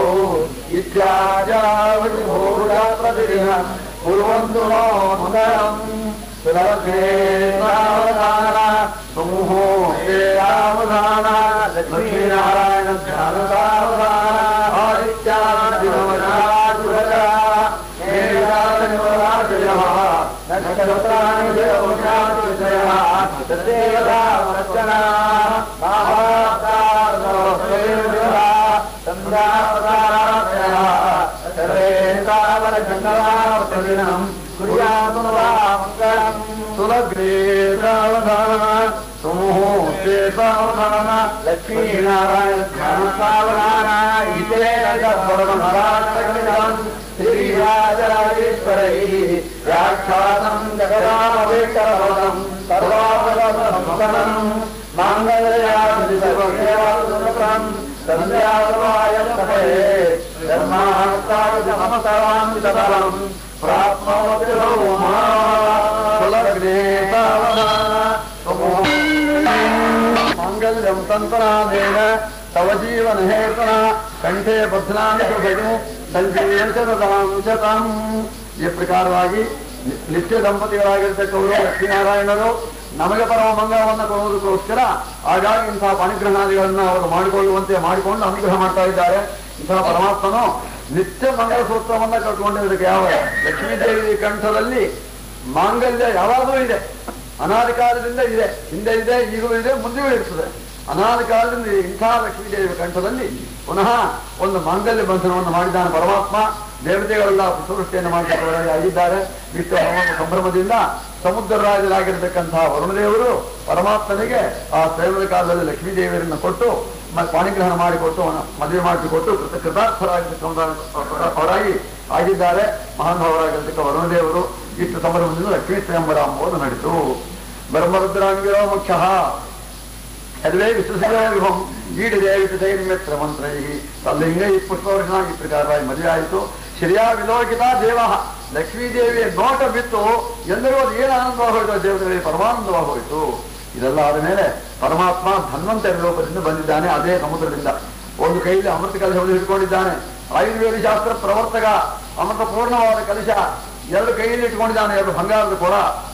Speaker 2: ಇತ್ಯಾಜಾವಿಭೂಷ ಪ್ರತಿದಿನ ಕುರ್ವಂತು ನೋ ಮಂಗಳಂ ಸುಲಭೇ ಸಾವಧಾನ ಸಮೂಹೇ ಸಾವಧಾನ ಲಕ್ಷ್ಮೀನಾರಾಯಣ ಧ್ಯಾನ ಸಾವಧಾನ ಆದಿತ್ಯಾದಿನವರಾಜುರಜ ಲಕ್ಷ್ಮೀನಾರಾಯಣ ಧ್ಯಾನ ಸಾವಧಾನ ಇದೇ ಶ್ರೀರಾಜರಾಜೇಶ್ವರೈ ವ್ಯಾಖ್ಯಾತಂ ಜಗದಾಮವೇಕರವದಂ ಸರ್ವಾಪದಂ ಮಾಂಗಲ್ಯಾದಿಸರ್ವಂ ಸಂಧ್ಯಾವಾಯ ಸಭೆ ಧರ್ಮಾಸ್ತಾವಮಸರಾಮಿ ಸದಲಂ ಪ್ರಾಪ್ನೋತಿ ಮಾಂಗಲ್ಯಂ ತಂತನಾದೇನ ತವ ಜೀವನ ಹೇತನ ಕಂಠೆ ಬದ್ಧನಾಮಿ ಶುಭಗೆ ಸಂಜೀವಿಸದಾಂಶತಂ ಈ ಪ್ರಕಾರವಾಗಿ ನಿ- ನಿತ್ಯ ದಂಪತಿಗಳಾಗಿರ್ತಕ್ಕವರು ಲಕ್ಷ್ಮೀನಾರಾಯಣರು ನಮಗೆ ಪರಮ ಮಂಗಳವನ್ನು ಕೊಡುವುದಕ್ಕೋಸ್ಕರ ಹಾಗಾಗಿ ಇಂತಹ ಪಾಣಿಗ್ರಹಣಾದಿಗಳನ್ನ ಅವರು ಮಾಡಿಕೊಳ್ಳುವಂತೆ ಮಾಡಿಕೊಂಡು ಅನುಗ್ರಹ ಮಾಡ್ತಾ ಇದ್ದಾರೆ ಇಂತಹ ಪರಮಾತ್ಮನು ನಿತ್ಯ ಮಂಗಲ ಸೂತ್ರವನ್ನ ಕಟ್ಕೊಂಡಿದ್ದಕ್ಕೆ ಯಾವ ಲಕ್ಷ್ಮೀದೇವಿ ಕಂಠದಲ್ಲಿ ಮಾಂಗಲ್ಯ ಯಾವಾಗಲೂ ಇದೆ ಅನಾದಿ ಕಾಲದಿಂದ ಇದೆ ಹಿಂದೆ ಇದೆ ಈಗಲೂ ಇದೆ ಮುಂದೆಯೂ ಇರ್ತದೆ ಅನಾದಿ ಕಾಲದಿಂದ ಇಂಥ ಲಕ್ಷ್ಮೀದೇವಿ ಕಂಠದಲ್ಲಿ ಪುನಃ ಒಂದು ಮಾಂಗಲ್ಯ ಬಂಧನವನ್ನು ಮಾಡಿದ್ದಾನೆ ಪರಮಾತ್ಮ ದೇವತೆಗಳೆಲ್ಲ ಸೃಷ್ಟಿಯನ್ನು ಮಾಡಿದವರಾಗಿ ಆಗಿದ್ದಾರೆ ವಿಶ್ವ ಹೋಮ ಸಂಭ್ರಮದಿಂದ ಸಮುದ್ರರಾಜರಾಗಿರ್ತಕ್ಕಂತಹ ವರುಣದೇವರು ಪರಮಾತ್ಮನಿಗೆ ಆ ಸ್ವಯಂವರ ಕಾಲದಲ್ಲಿ ಲಕ್ಷ್ಮೀದೇವಿಯರನ್ನು ಕೊಟ್ಟು ಮ- ಪಾಣಿಗ್ರಹಣ ಮಾಡಿಕೊಟ್ಟು ಅವನ ಮದುವೆ ಮಾಡಿಕೊಟ್ಟು ಕೃತ ಕೃತಾರ್ಥರಾಗಿರ್ತಕ್ಕಂಥ ಅವರಾಗಿ ಆಗಿದ್ದಾರೆ ಮಹಾನುಭಾವರಾಗಿರ್ತಕ್ಕ ವರುಣದೇವರು ಇಷ್ಟು ಸಂಭ್ರಮದಿಂದ ಲಕ್ಷ್ಮೀ ಸ್ವಯಂವರ ಎಂಬುದು ನಡೆಯಿತು ಬ್ರಹ್ಮರುದ್ರಾಂಗಿರೋ ಮುಖ್ಯ ಅದುವೇ ವಿಶ್ವಸಿಗಂ ಈಡಿದೆ ವಿಷಯಮಿತ್ರ ಮಂತ್ರೈ ತಲ್ಲಿಂಗ ಈ ಪುಷ್ಪವರ್ಷ ಈ ಪ್ರಕಾರವಾಗಿ ಮದುವೆ ಆಯಿತು ಶ್ರಿಯಾ ವಿಲೋಕಿತ ದೇವ ಲಕ್ಷ್ಮೀದೇವಿಯ ನೋಟ ಬಿತ್ತು ಎಲ್ಲರೂ ಅದು ಏನು ಆನಂದವಾಗಿ ಹೋಯಿತು ಆ ದೇವತೆಗಳಿಗೆ ಪರಮಾನಂದವಾಗಿ ಹೋಯಿತು ಇದೆಲ್ಲ ಆದ ಮೇಲೆ ಪರಮಾತ್ಮ ಧನ್ವಂತರ ರೂಪದಿಂದ ಬಂದಿದ್ದಾನೆ ಅದೇ ಸಮುದ್ರದಿಂದ ಒಂದು ಕೈಯಲ್ಲಿ ಅಮೃತ ಕಲಶವನ್ನು ಇಟ್ಕೊಂಡಿದ್ದಾನೆ ಆಯುರ್ವೇದ ಶಾಸ್ತ್ರ ಪ್ರವರ್ತಕ ಅಮೃತ ಪೂರ್ಣವಾದ ಕಲಶ ಎರಡು ಕೈಯಲ್ಲಿ ಇಟ್ಕೊಂಡಿದ್ದಾನೆ ಎರಡು ಬಂಗಾರದ ಕೊಡ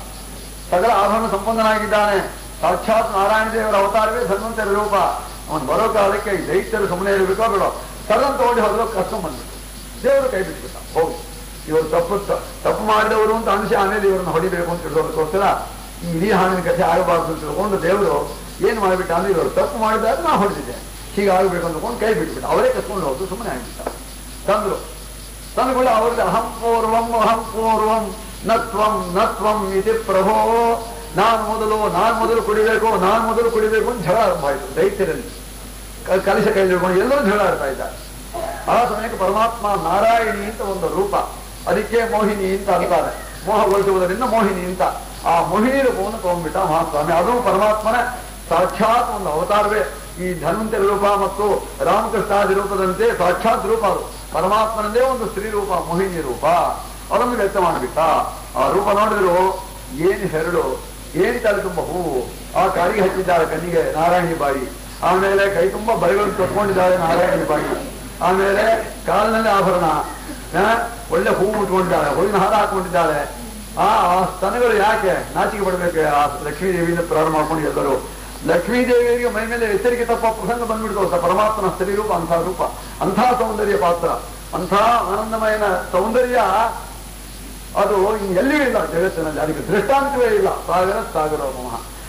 Speaker 2: ಸಕಲ ಆಭರಣ ಸಂಪನ್ನನಾಗಿದ್ದಾನೆ ಸಾಕ್ಷಾತ್ ನಾರಾಯಣ ದೇವರ ಅವತಾರವೇ ಧನ್ವಂತರ ರೂಪ ಅವನು ಬರೋ ಕಾಲಕ್ಕೆ ಈ ದೈತ್ಯರು ಸುಮ್ಮನೆ ಇರಬೇಕೋ ಬೇಡೋ ಸಡನ್ ತಗೊಂಡು ಹೋದ್ರು ಕಷ್ಟ ಬಂದ್ಬಿಟ್ಟು ದೇವರು ಕೈ ಬಿಟ್ಬಿಟ್ಟ ಹೋಗಿ ಇವರು ತಪ್ಪು ತ- ತಪ್ಪು ಮಾಡಿದವರು ಅಂತ ಅನಿಸಿ ಆಮೇಲೆ ಇವರನ್ನು ಹೊಡಿಬೇಕು ಅಂತ ತಿಳಿದೋದಕ್ಕೋಸ್ಕರ ಈ ಇಡೀ ಹಾನಿನ ಕಥೆ ಆಗಬಾರ್ದು ಅಂತ ತಿಳ್ಕೊಂಡು ದೇವರು ಏನ್ ಮಾಡಿಬಿಟ್ಟ ಅಂದ್ರೆ ಇವರು ತಪ್ಪು ಮಾಡಿದಾಗ ನಾ ಹೊಡೆದಿದ್ದೆ ಹೀಗಾಗಬೇಕು ಅಂದ್ಕೊಂಡು ಕೈ ಬಿಟ್ಬಿಟ್ಟ ಅವರೇ ಕಸ್ಕೊಂಡು ಹೋದ್ರು ಸುಮ್ಮನೆ ಆಗಿಬಿಟ್ಟ ತಂದ್ರು ತಂದುಕೊಳ್ಳಿ ಅವ್ರದ್ದು ಅಹಂ ಪೂರ್ವಂ ಅಹಂ ಪೂರ್ವಂ ನತ್ವಂ ನತ್ವಂ ಇತಿ ಪ್ರಭೋ ನಾನು ಮೊದಲು ನಾನು ಮೊದಲು ಕುಡಿಬೇಕು ನಾನು ಮೊದಲು ಕುಡಿಬೇಕು ಅಂತ ಜಗಳ ಆರಂಭ ಆಯಿತು ದೈತ್ಯರಲ್ಲಿ ಕ- ಕಲಶ ಕೈಲಿ ಹಿಡ್ಕೊಂಡು ಎಲ್ಲರೂ ಜಗಳ ಆಡ್ತಾ ಇದ್ದಾರೆ ಆ ಸಮಯಕ್ಕೆ ಪರಮಾತ್ಮ ನಾರಾಯಣಿ ಅಂತ ಒಂದು ರೂಪ ಅದಕ್ಕೆ ಮೋಹಿನಿ ಅಂತ ಅಂತಾರೆ ಮೋಹಗೊಳಿಸುವುದರಿಂದ ಮೋಹಿನಿ ಅಂತ ಆ ಮೋಹಿನಿ ರೂಪವನ್ನು ತಗೊಂಡ್ಬಿಟ್ಟ ಮಹಾಸ್ವಾಮಿ ಅದು ಪರಮಾತ್ಮನ ಸಾಕ್ಷಾತ್ ಒಂದು ಅವತಾರವೇ ಈ ಧನ್ವಂತರ ರೂಪ ಮತ್ತು ರಾಮಕೃಷ್ಣಾದಿ ರೂಪದಂತೆ ಸಾಕ್ಷಾತ್ ರೂಪ ಅದು ಪರಮಾತ್ಮನದೇ ಒಂದು ಸ್ತ್ರೀ ರೂಪ ಮೋಹಿನಿ ರೂಪ ಅದನ್ನು ವ್ಯಕ್ತ ಮಾಡಿಬಿಟ್ಟ ಆ ರೂಪ ನೋಡಿದ್ರು ಏನು ಹೆರಳು ಏನು ತಲೆ ತುಂಬ ಹೂವು ಆ ಕಾಲಿಗೆ ಹಚ್ಚಿದ್ದಾರೆ ಕಣ್ಣಿಗೆ ನಾರಾಯಣಿ ಬಾಯಿ ಆಮೇಲೆ ಕೈ ತುಂಬ ಬಳೆಗಳನ್ನು ತೊಟ್ಕೊಂಡಿದ್ದಾರೆ ನಾರಾಯಣಿ ಬಾಯಿ ಆಮೇಲೆ ಕಾಲಿನಲ್ಲಿ ಆಭರಣ ಆ, ಒಳ್ಳೆ ಹೂವು ಉಟ್ಕೊಂಡಿದ್ದಾಳೆ ಹೂವಿನ ಹಾರ ಹಾಕೊಂಡಿದ್ದಾಳೆ ಆ ಆ ಸ್ತನಗಳು ಯಾಕೆ ನಾಚಿಕೆ ಪಡಬೇಕು ಆ ಲಕ್ಷ್ಮೀ ದೇವಿಯಿಂದ ಪ್ರಾರಂಭ ಮಾಡ್ಕೊಂಡು ಎಲ್ಲರೂ ಲಕ್ಷ್ಮೀ ದೇವಿಯರಿಗೆ ಮೈ ಮೇಲೆ ಎಚ್ಚರಿಕೆ ತಪ್ಪ ಪ್ರಸಂಗ ಬಂದ್ಬಿಡ್ತು ಅಂತ ಪರಮಾತ್ಮನ ಸ್ತ್ರೀ ರೂಪ ಅಂಥ ರೂಪ ಅಂಥ ಸೌಂದರ್ಯ ಪಾತ್ರ ಅಂಥ ಆನಂದಮಯನ ಸೌಂದರ್ಯ ಅದು ಎಲ್ಲಿಯೂ ಇಲ್ಲ ಜಗತ್ತಿನಲ್ಲಿ ಅದಕ್ಕೆ ದೃಷ್ಟಾಂತವೇ ಇಲ್ಲ ಸಾಗರ ಸಾಗರ ಮೋಹ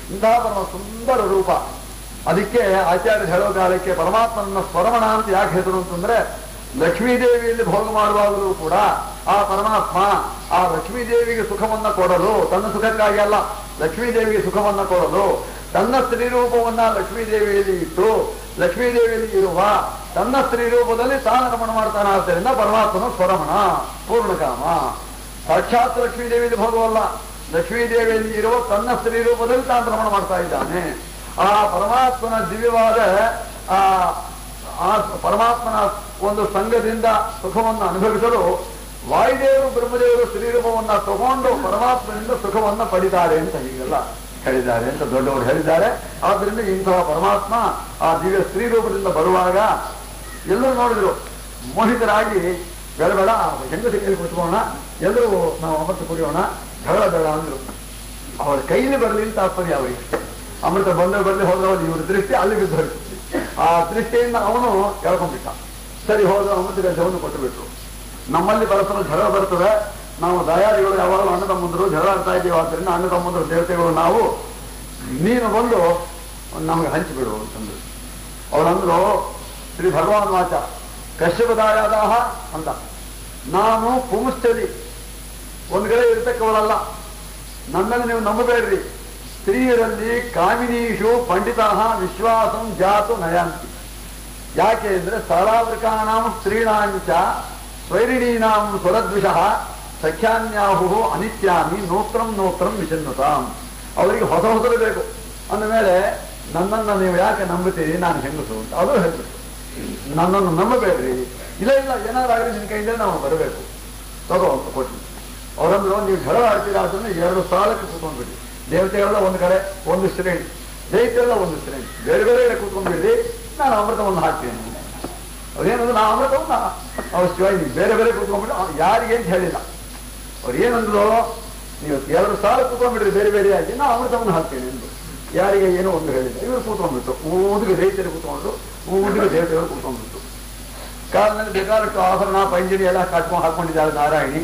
Speaker 2: ಇಂತಹ ಪರಮ ಸುಂದರ ರೂಪ ಅದಕ್ಕೆ ಆಚಾರ್ಯ ಹೇಳೋ ಕಾಲಕ್ಕೆ ಪರಮಾತ್ಮನ ಸ್ವರಮಣ ಅಂತ ಯಾಕೆ ಹೆಸರು ಅಂತಂದ್ರೆ ಲಕ್ಷ್ಮೀದೇವಿಯಲ್ಲಿ ಭೋಗ ಮಾಡುವಾಗಲೂ ಕೂಡ ಆ ಪರಮಾತ್ಮ ಆ ಲಕ್ಷ್ಮೀದೇವಿಗೆ ಸುಖವನ್ನ ಕೊಡಲು ತನ್ನ ಸುಖಕ್ಕಾಗಿ ಅಲ್ಲ ಲಕ್ಷ್ಮೀದೇವಿಗೆ ಸುಖವನ್ನ ಕೊಡಲು ತನ್ನ ಸ್ತ್ರೀ ರೂಪವನ್ನ ಲಕ್ಷ್ಮೀದೇವಿಯಲ್ಲಿ ಇಟ್ಟು ಲಕ್ಷ್ಮೀದೇವಿಯಲ್ಲಿ ಇರುವ ತನ್ನ ಸ್ತ್ರೀ ರೂಪದಲ್ಲಿ ತಾನು ರಮಣ ಮಾಡ್ತಾನೆ ಆದ್ದರಿಂದ ಪರಮಾತ್ಮನ ಸ್ವರಮಣ ಪೂರ್ಣಕಾಮ ಸಾಕ್ಷಾತ್ ಲಕ್ಷ್ಮೀದೇವಿಯಲ್ಲಿ ಭೋಗವಲ್ಲ ಲಕ್ಷ್ಮೀದೇವಿಯಲ್ಲಿ ಇರುವ ತನ್ನ ಸ್ತ್ರೀ ರೂಪದಲ್ಲಿ ತಾನು ರಮಣ ಮಾಡ್ತಾ ಇದ್ದಾನೆ ಆ ಪರಮಾತ್ಮನ ದಿವ್ಯವಾದ ಆ ಆ ಪರಮಾತ್ಮನ ಒಂದು ಸಂಘದಿಂದ ಸುಖವನ್ನು ಅನುಭವಿಸಲು ವಾಯುದೇವರು ಬ್ರಹ್ಮದೇವರು ಸ್ತ್ರೀರೂಪವನ್ನ ತಗೊಂಡು ಪರಮಾತ್ಮನಿಂದ ಸುಖವನ್ನ ಪಡಿತಾರೆ ಅಂತ ಹೀಗೆಲ್ಲ ಹೇಳಿದ್ದಾರೆ ಅಂತ ದೊಡ್ಡವರು ಹೇಳಿದ್ದಾರೆ ಆದ್ರಿಂದ ಇಂತಹ ಪರಮಾತ್ಮ ಆ ದಿವ್ಯ ಸ್ತ್ರೀ ರೂಪದಿಂದ ಬರುವಾಗ ಎಲ್ಲರೂ ನೋಡಿದ್ರು ಮೋಹಿತರಾಗಿ ಬೇಡ ಬೇಡ ಹೆಂಗಸಿಗೆ ಕುತ್ಕೋಣ ಎಲ್ಲರೂ ನಾವು ಅಮೃತ ಕುಡಿಯೋಣ ಜಗಳ ಬೇಡ ಅಂದ್ರು ಅವಳ ಕೈಲಿ ಬರಲಿ ಅಂತ ತಾತ್ಪರ್ಯ ಅವರಿಗೆ ಅಮೃತ ಬಂದ್ರೆ ಬರಲಿ ಹೋದ್ರೆ ಹೋದ್ರೆ ಇವ್ರ ದೃಷ್ಟಿ ಅಲ್ಲಿ ಬಿದ್ದು ಹೋಯ್ತು. ಆ ದೃಷ್ಟಿಯಿಂದ ಅವನು ಕೇಳ್ಕೊಂಡ್ಬಿಟ್ಟ ಸರಿ ಹೋದ ಅಮೃತ ಗಜವನ್ನು ಕೊಟ್ಟು ಬಿಟ್ರು ನಮ್ಮಲ್ಲಿ ಪರಸ್ಪರ ಜಗಳ ಬರ್ತದೆ ನಾವು ದಯಾದಿಗಳು ಯಾವಾಗಲೂ ಅಣ್ಣ ತಮ್ಮಂದರು ಜಗಳ ಆಡ್ತಾ ಇದ್ದೀವಿ ಆದ್ದರಿಂದ ಅಣ್ಣ ತಮ್ಮಂದರು ದೇವತೆಗಳು ನಾವು ನೀನು ಬಂದು ನಮಗೆ ಹಂಚಿಬಿಡು ಅಂತಂದ್ರು ಅವರಂದ್ರು ಶ್ರೀ ಭಗವಾನ್ ವಾಚ ಕಶ್ಯಪದಾಯಾದಾಹ ಅಂತ ನಾನು ಪುಂಸ್ಥಲಿ ಒಂದು ಕಡೆ ಇರ್ತಕ್ಕವಳಲ್ಲ ನನ್ನನ್ನು ನೀವು ನಂಬಬೇಡ್ರಿ ಸ್ತ್ರೀಯರಲ್ಲಿ ಕಾಮಿನೀಷು ಪಂಡಿತಾ ವಿಶ್ವಾಸಂ ಜಾತು ನಯಾಂತಿ ಯಾಕೆ ಅಂದ್ರೆ ಸ್ಥಳಾವೃಕಾನಾಂ ಸ್ತ್ರೀಣಾಂಚ ಸ್ವೈರಿಣೀನಾಂ ಸ್ವರದ್ವಿಷಃ ಸಖ್ಯಾನ್ಯಾಹು ಅನಿತ್ಯಾನಿ ನೋತ್ರಂ ನೋತ್ರಂ ವಿಚನ್ನುತಾಂ ಅವರಿಗೆ ಹೊಸ ಹೊಸದು ಬೇಕು ಅಂದ ಮೇಲೆ ನನ್ನನ್ನು ನೀವು ಯಾಕೆ ನಂಬುತ್ತೀರಿ ನಾನು ಹೆಂಗಸು ಅಂತ ಅದು ಹೇಳ್ಬಿಟ್ಟು ನನ್ನನ್ನು ನಂಬಬೇಡ್ರಿ ಇಲ್ಲ ಇಲ್ಲ ಏನಾದ್ರಾಗಲಿ ನಿನ್ನ ಕೈಯಿಂದ ನಾವು ಬರಬೇಕು ತಗೋ ಅಂತ ಕೊಟ್ಟು ಅವರಂದ್ರು ನೀವು ಜಗಳ ಆಡ್ತೀರಾ ಅದನ್ನು ಎರಡು ಸಾಲಕ್ಕೆ ಕೂತ್ಕೊಂಡ್ಬಿಡಿ ದೇವತೆಗಳೆಲ್ಲ ಒಂದು ಕಡೆ ಒಂದು ಶ್ರೇಣಿ ದೈತ್ಯರೆಲ್ಲ ಒಂದು ಶ್ರೇಣಿ ಬೇರೆ ಬೇರೆ ಕಡೆ ಕೂತ್ಕೊಂಡ್ಬಿಡಿ ನಾನು ಅಮೃತವನ್ನು ಹಾಕ್ತೀನಿ ಅವ್ರೇನಂದ್ರೆ ನಾ ಅಮೃತವನ್ನ ಅವಶ್ಯವಾಗಿ ನೀವು ಬೇರೆ ಬೇರೆ ಕೂತ್ಕೊಂಡ್ಬಿಟ್ಟು ಅವ್ರು ಯಾರಿಗೆ ಅಂತ ಹೇಳಿಲ್ಲ ಅವ್ರು ಏನಂದ್ರು ನೀವು ಎರಡು ಸಾಲ ಕೂತ್ಕೊಂಡ್ಬಿಡ್ರಿ ಬೇರೆ ಬೇರೆ ಆಗಿ ನಾ ಅಮೃತವನ್ನು ಹಾಕ್ತೀನಿ ಎಂದು ಯಾರಿಗೆ ಏನೋ ಒಂದು ಹೇಳಿಲ್ಲ ಇವರು ಕೂತ್ಕೊಂಡ್ಬಿಟ್ಟು ಊದಿಗೆ ದೈತ್ಯರು ಕೂತ್ಕೊಂಡ್ರು ಊದಿಗೆ ದೇವತೆಗಳು ಕೂತ್ಕೊಂಡ್ಬಿಟ್ಟು ಕಾಲದಲ್ಲಿ ಬೇಕಾದಷ್ಟು ಆಭರಣ ಪಂಜರಿ ಎಲ್ಲ ಕಟ್ಕೊಂಡು ಹಾಕೊಂಡಿದ್ದಾರೆ ನಾರಾಯಣಿ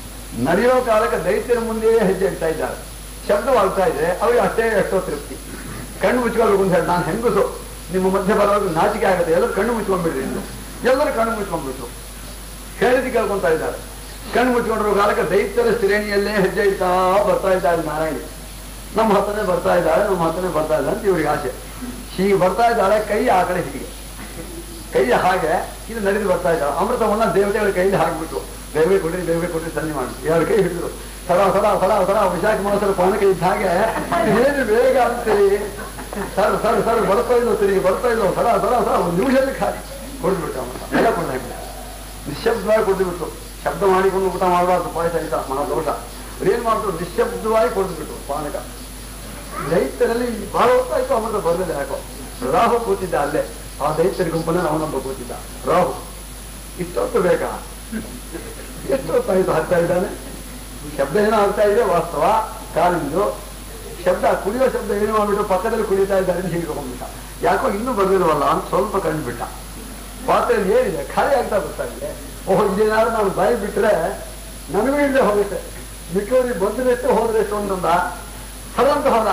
Speaker 2: ನಡೆಯೋ ಕಾಲಕ್ಕೆ ದೈತ್ಯರ ಮುಂದೆಯೇ ಹೆಜ್ಜೆ ಇಡ್ತಾ ಇದ್ದಾರೆ ಶಬ್ದವಾಗ್ತಾ ಇದೆ ಅವ್ರಿಗೆ ಅಷ್ಟೇ ಎಷ್ಟೋ ತೃಪ್ತಿ ಕಣ್ಣು ಮುಚ್ಕೊಳ್ಬೇಕು ಅಂತ ಹೇಳಿ ನಾನು ಹೆಂಗಸು ನಿಮ್ಮ ಮಧ್ಯೆ ಬರೋದು ನಾಚಿಕೆ ಆಗುತ್ತೆ ಎಲ್ಲರೂ ಕಣ್ಣು ಮುಚ್ಕೊಂಡ್ಬಿಡ್ರಿ ಎಂದು ಎಲ್ಲರೂ ಕಣ್ಣು ಮುಚ್ಕೊಂಡ್ಬಿಟ್ರು ಹೇಳಿದ್ದು ಕೇಳ್ಕೊಂತ ಇದ್ದಾರೆ ಕಣ್ಣು ಮುಚ್ಕೊಂಡಿರೋ ಕಾಲಕ್ಕೆ ದೈತ್ಯರ ಶ್ರೇಣಿಯಲ್ಲೇ ಹೆಜ್ಜೆ ಇಡ್ತಾ ಬರ್ತಾ ಇದ್ದಾರೆ ನಾರಾಯಣಿ ನಮ್ಮ ಹತ್ತನೇ ಬರ್ತಾ ಇದ್ದಾಳೆ ನಮ್ಮ ಹತ್ತನೇ ಬರ್ತಾ ಇದ್ದಾಳೆ ಅಂತ ಇವ್ರಿಗೆ ಆಸೆ ಹೀಗೆ ಬರ್ತಾ ಇದ್ದಾಳೆ ಕೈ ಆ ಕಡೆ ಹೀಗೆ ಕೈ ಹಾಗೆ ಇದು ನಡೆದು ಬರ್ತಾ ಇದ್ದಾಳೆ ಅಮೃತವನ್ನ ದೇವತೆಗಳ ಕೈಯಲ್ಲಿ ಹಾಕ್ಬಿಟ್ಟು ದೇವೇ ಕೊಡ್ರಿ ದೇವೇ ಕೊಡ್ರಿ ಸನ್ನಿ ಮಾಡಿ ಎರಡು ಕೈ ಹಿಡಿದ್ರು ಸದಾ ಸದಾ ಸದಾ ಸದಾ ವಿಶಾಖ ಮಾಸರ ಪಾನಕ ಇದ್ದ ಹಾಗೆ ಏನು ಬೇಗ ಅಂತೀರಿ ಸರ್ ಸರ್ ಸರ್ ಬರ್ತಾ ಇಲ್ಲೋ ತಿರುಗಿ ಬರ್ತಾ ಇಲ್ಲೋ ಸದಾ ಸದಾ ಸದಾ ಒಂದು ನಿಮಿಷದಲ್ಲಿ ಖಾಲಿ ಕೊಡ್ಬಿಟ್ಟು ಅಮೃತ ಎಲ್ಲ ಕೊಡ್ತಾ ನಿಶಬ್ದವಾಗಿ ಕೊಡ್ಬಿಟ್ಟು ಶಬ್ದ ಮಾಡಿಕೊಂಡು ಊಟ ಮಾಡಬಾರ್ದು ಪಾಯಸ ಆಯ್ತ ಮಹಾ ದೋಷ ಏನ್ ಮಾಡಿದ್ರು ನಿಶಬ್ದವಾಗಿ ಕೊಡ್ಬಿಟ್ಟು ಪಾನಕ ದೈತ್ಯರಲ್ಲಿ ಬಹಳ ಹೊತ್ತಾಯ್ತು ಅಮೃತ ಬರಲಿಲ್ಲ ಯಾಕೋ ರಾಹು ಕೂತಿದ್ದ ಅಲ್ಲೇ ಆ ದೈತ್ಯರ ಗುಂಪಲ್ಲಿ ಅವನೊಬ್ಬ ಕೂತಿದ್ದ ರಾಹು ಇಷ್ಟೊತ್ತು ಬೇಕಾ ಎಷ್ಟು ಹೊತ್ತಾಯ್ತು ಹಾಕ್ತಾ ಇದ್ದಾನೆ ಶಬ್ದ ಏನೋ ಆಗ್ತಾ ಇದೆ ವಾಸ್ತವ ಕಾಲಿಂದು ಶಬ್ದ ಕುಡಿಯೋ ಶಬ್ದ ಏನು ಮಾಡ್ಬಿಟ್ಟು ಪಕ್ಕದಲ್ಲಿ ಕುಡಿತಾ ಇದ್ದಾರೆ ಅಂತ ಹೀರ್ಕೊಂಡ್ಬಿಟ್ಟ ಯಾಕೋ ಇನ್ನೂ ಬರ್ದಿಲ್ವಲ್ಲ ಅಂತ ಸ್ವಲ್ಪ ಕಂಡುಬಿಟ್ಟ ಪಾತ್ರೆಯಲ್ಲಿ ಏನಿದೆ ಖಾಲಿ ಆಗ್ತಾ ಬರ್ತಾ ಇದೆ ಓಹೋ ಇದೇನಾದ್ರು ನಾನು ಬಾಯಿ ಬಿಟ್ರೆ ನನಗೂ ಇಲ್ಲದೆ ಹೋಗುತ್ತೆ ಮಿಕ್ಕವರಿಗೆ ಬಂದ್ರೆಷ್ಟು ಹೋದ್ರೆಷ್ಟು ಅಂತಂದ ಹದಂತ ಹೋದ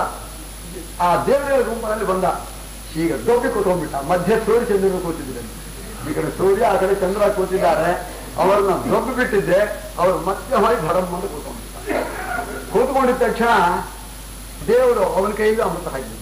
Speaker 2: ಆ ದೇವರ ಗುಂಪಿನಲ್ಲಿ ಬಂದ ಈಗ ದೊಡ್ಡ ಕೂತ್ಕೊಂಡ್ಬಿಟ್ಟ ಮಧ್ಯೆ ಸೂರ್ಯ ಚಂದ್ರನು ಕೂತಿದ್ದಾರೆ ಈ ಕಡೆ ಸೂರ್ಯ ಆ ಕಡೆ ಚಂದ್ರ ಕೂತಿದ್ದಾರೆ ಅವರನ್ನ ದೊಬ್ಬಿ ಬಿಟ್ಟಿದ್ದೆ ಅವರು ಮತ್ತೆ ಹೋಗಿ ಭರಂ ಅಂತ ಕೂತ್ಕೊಂಡ್ಬಿಟ್ಟ ಕೂತ್ಕೊಂಡಿದ್ದ ತಕ್ಷಣ ದೇವರು ಅವನ ಕೈಗೆ ಅಮೃತ ಹಾಕಿದ್ರು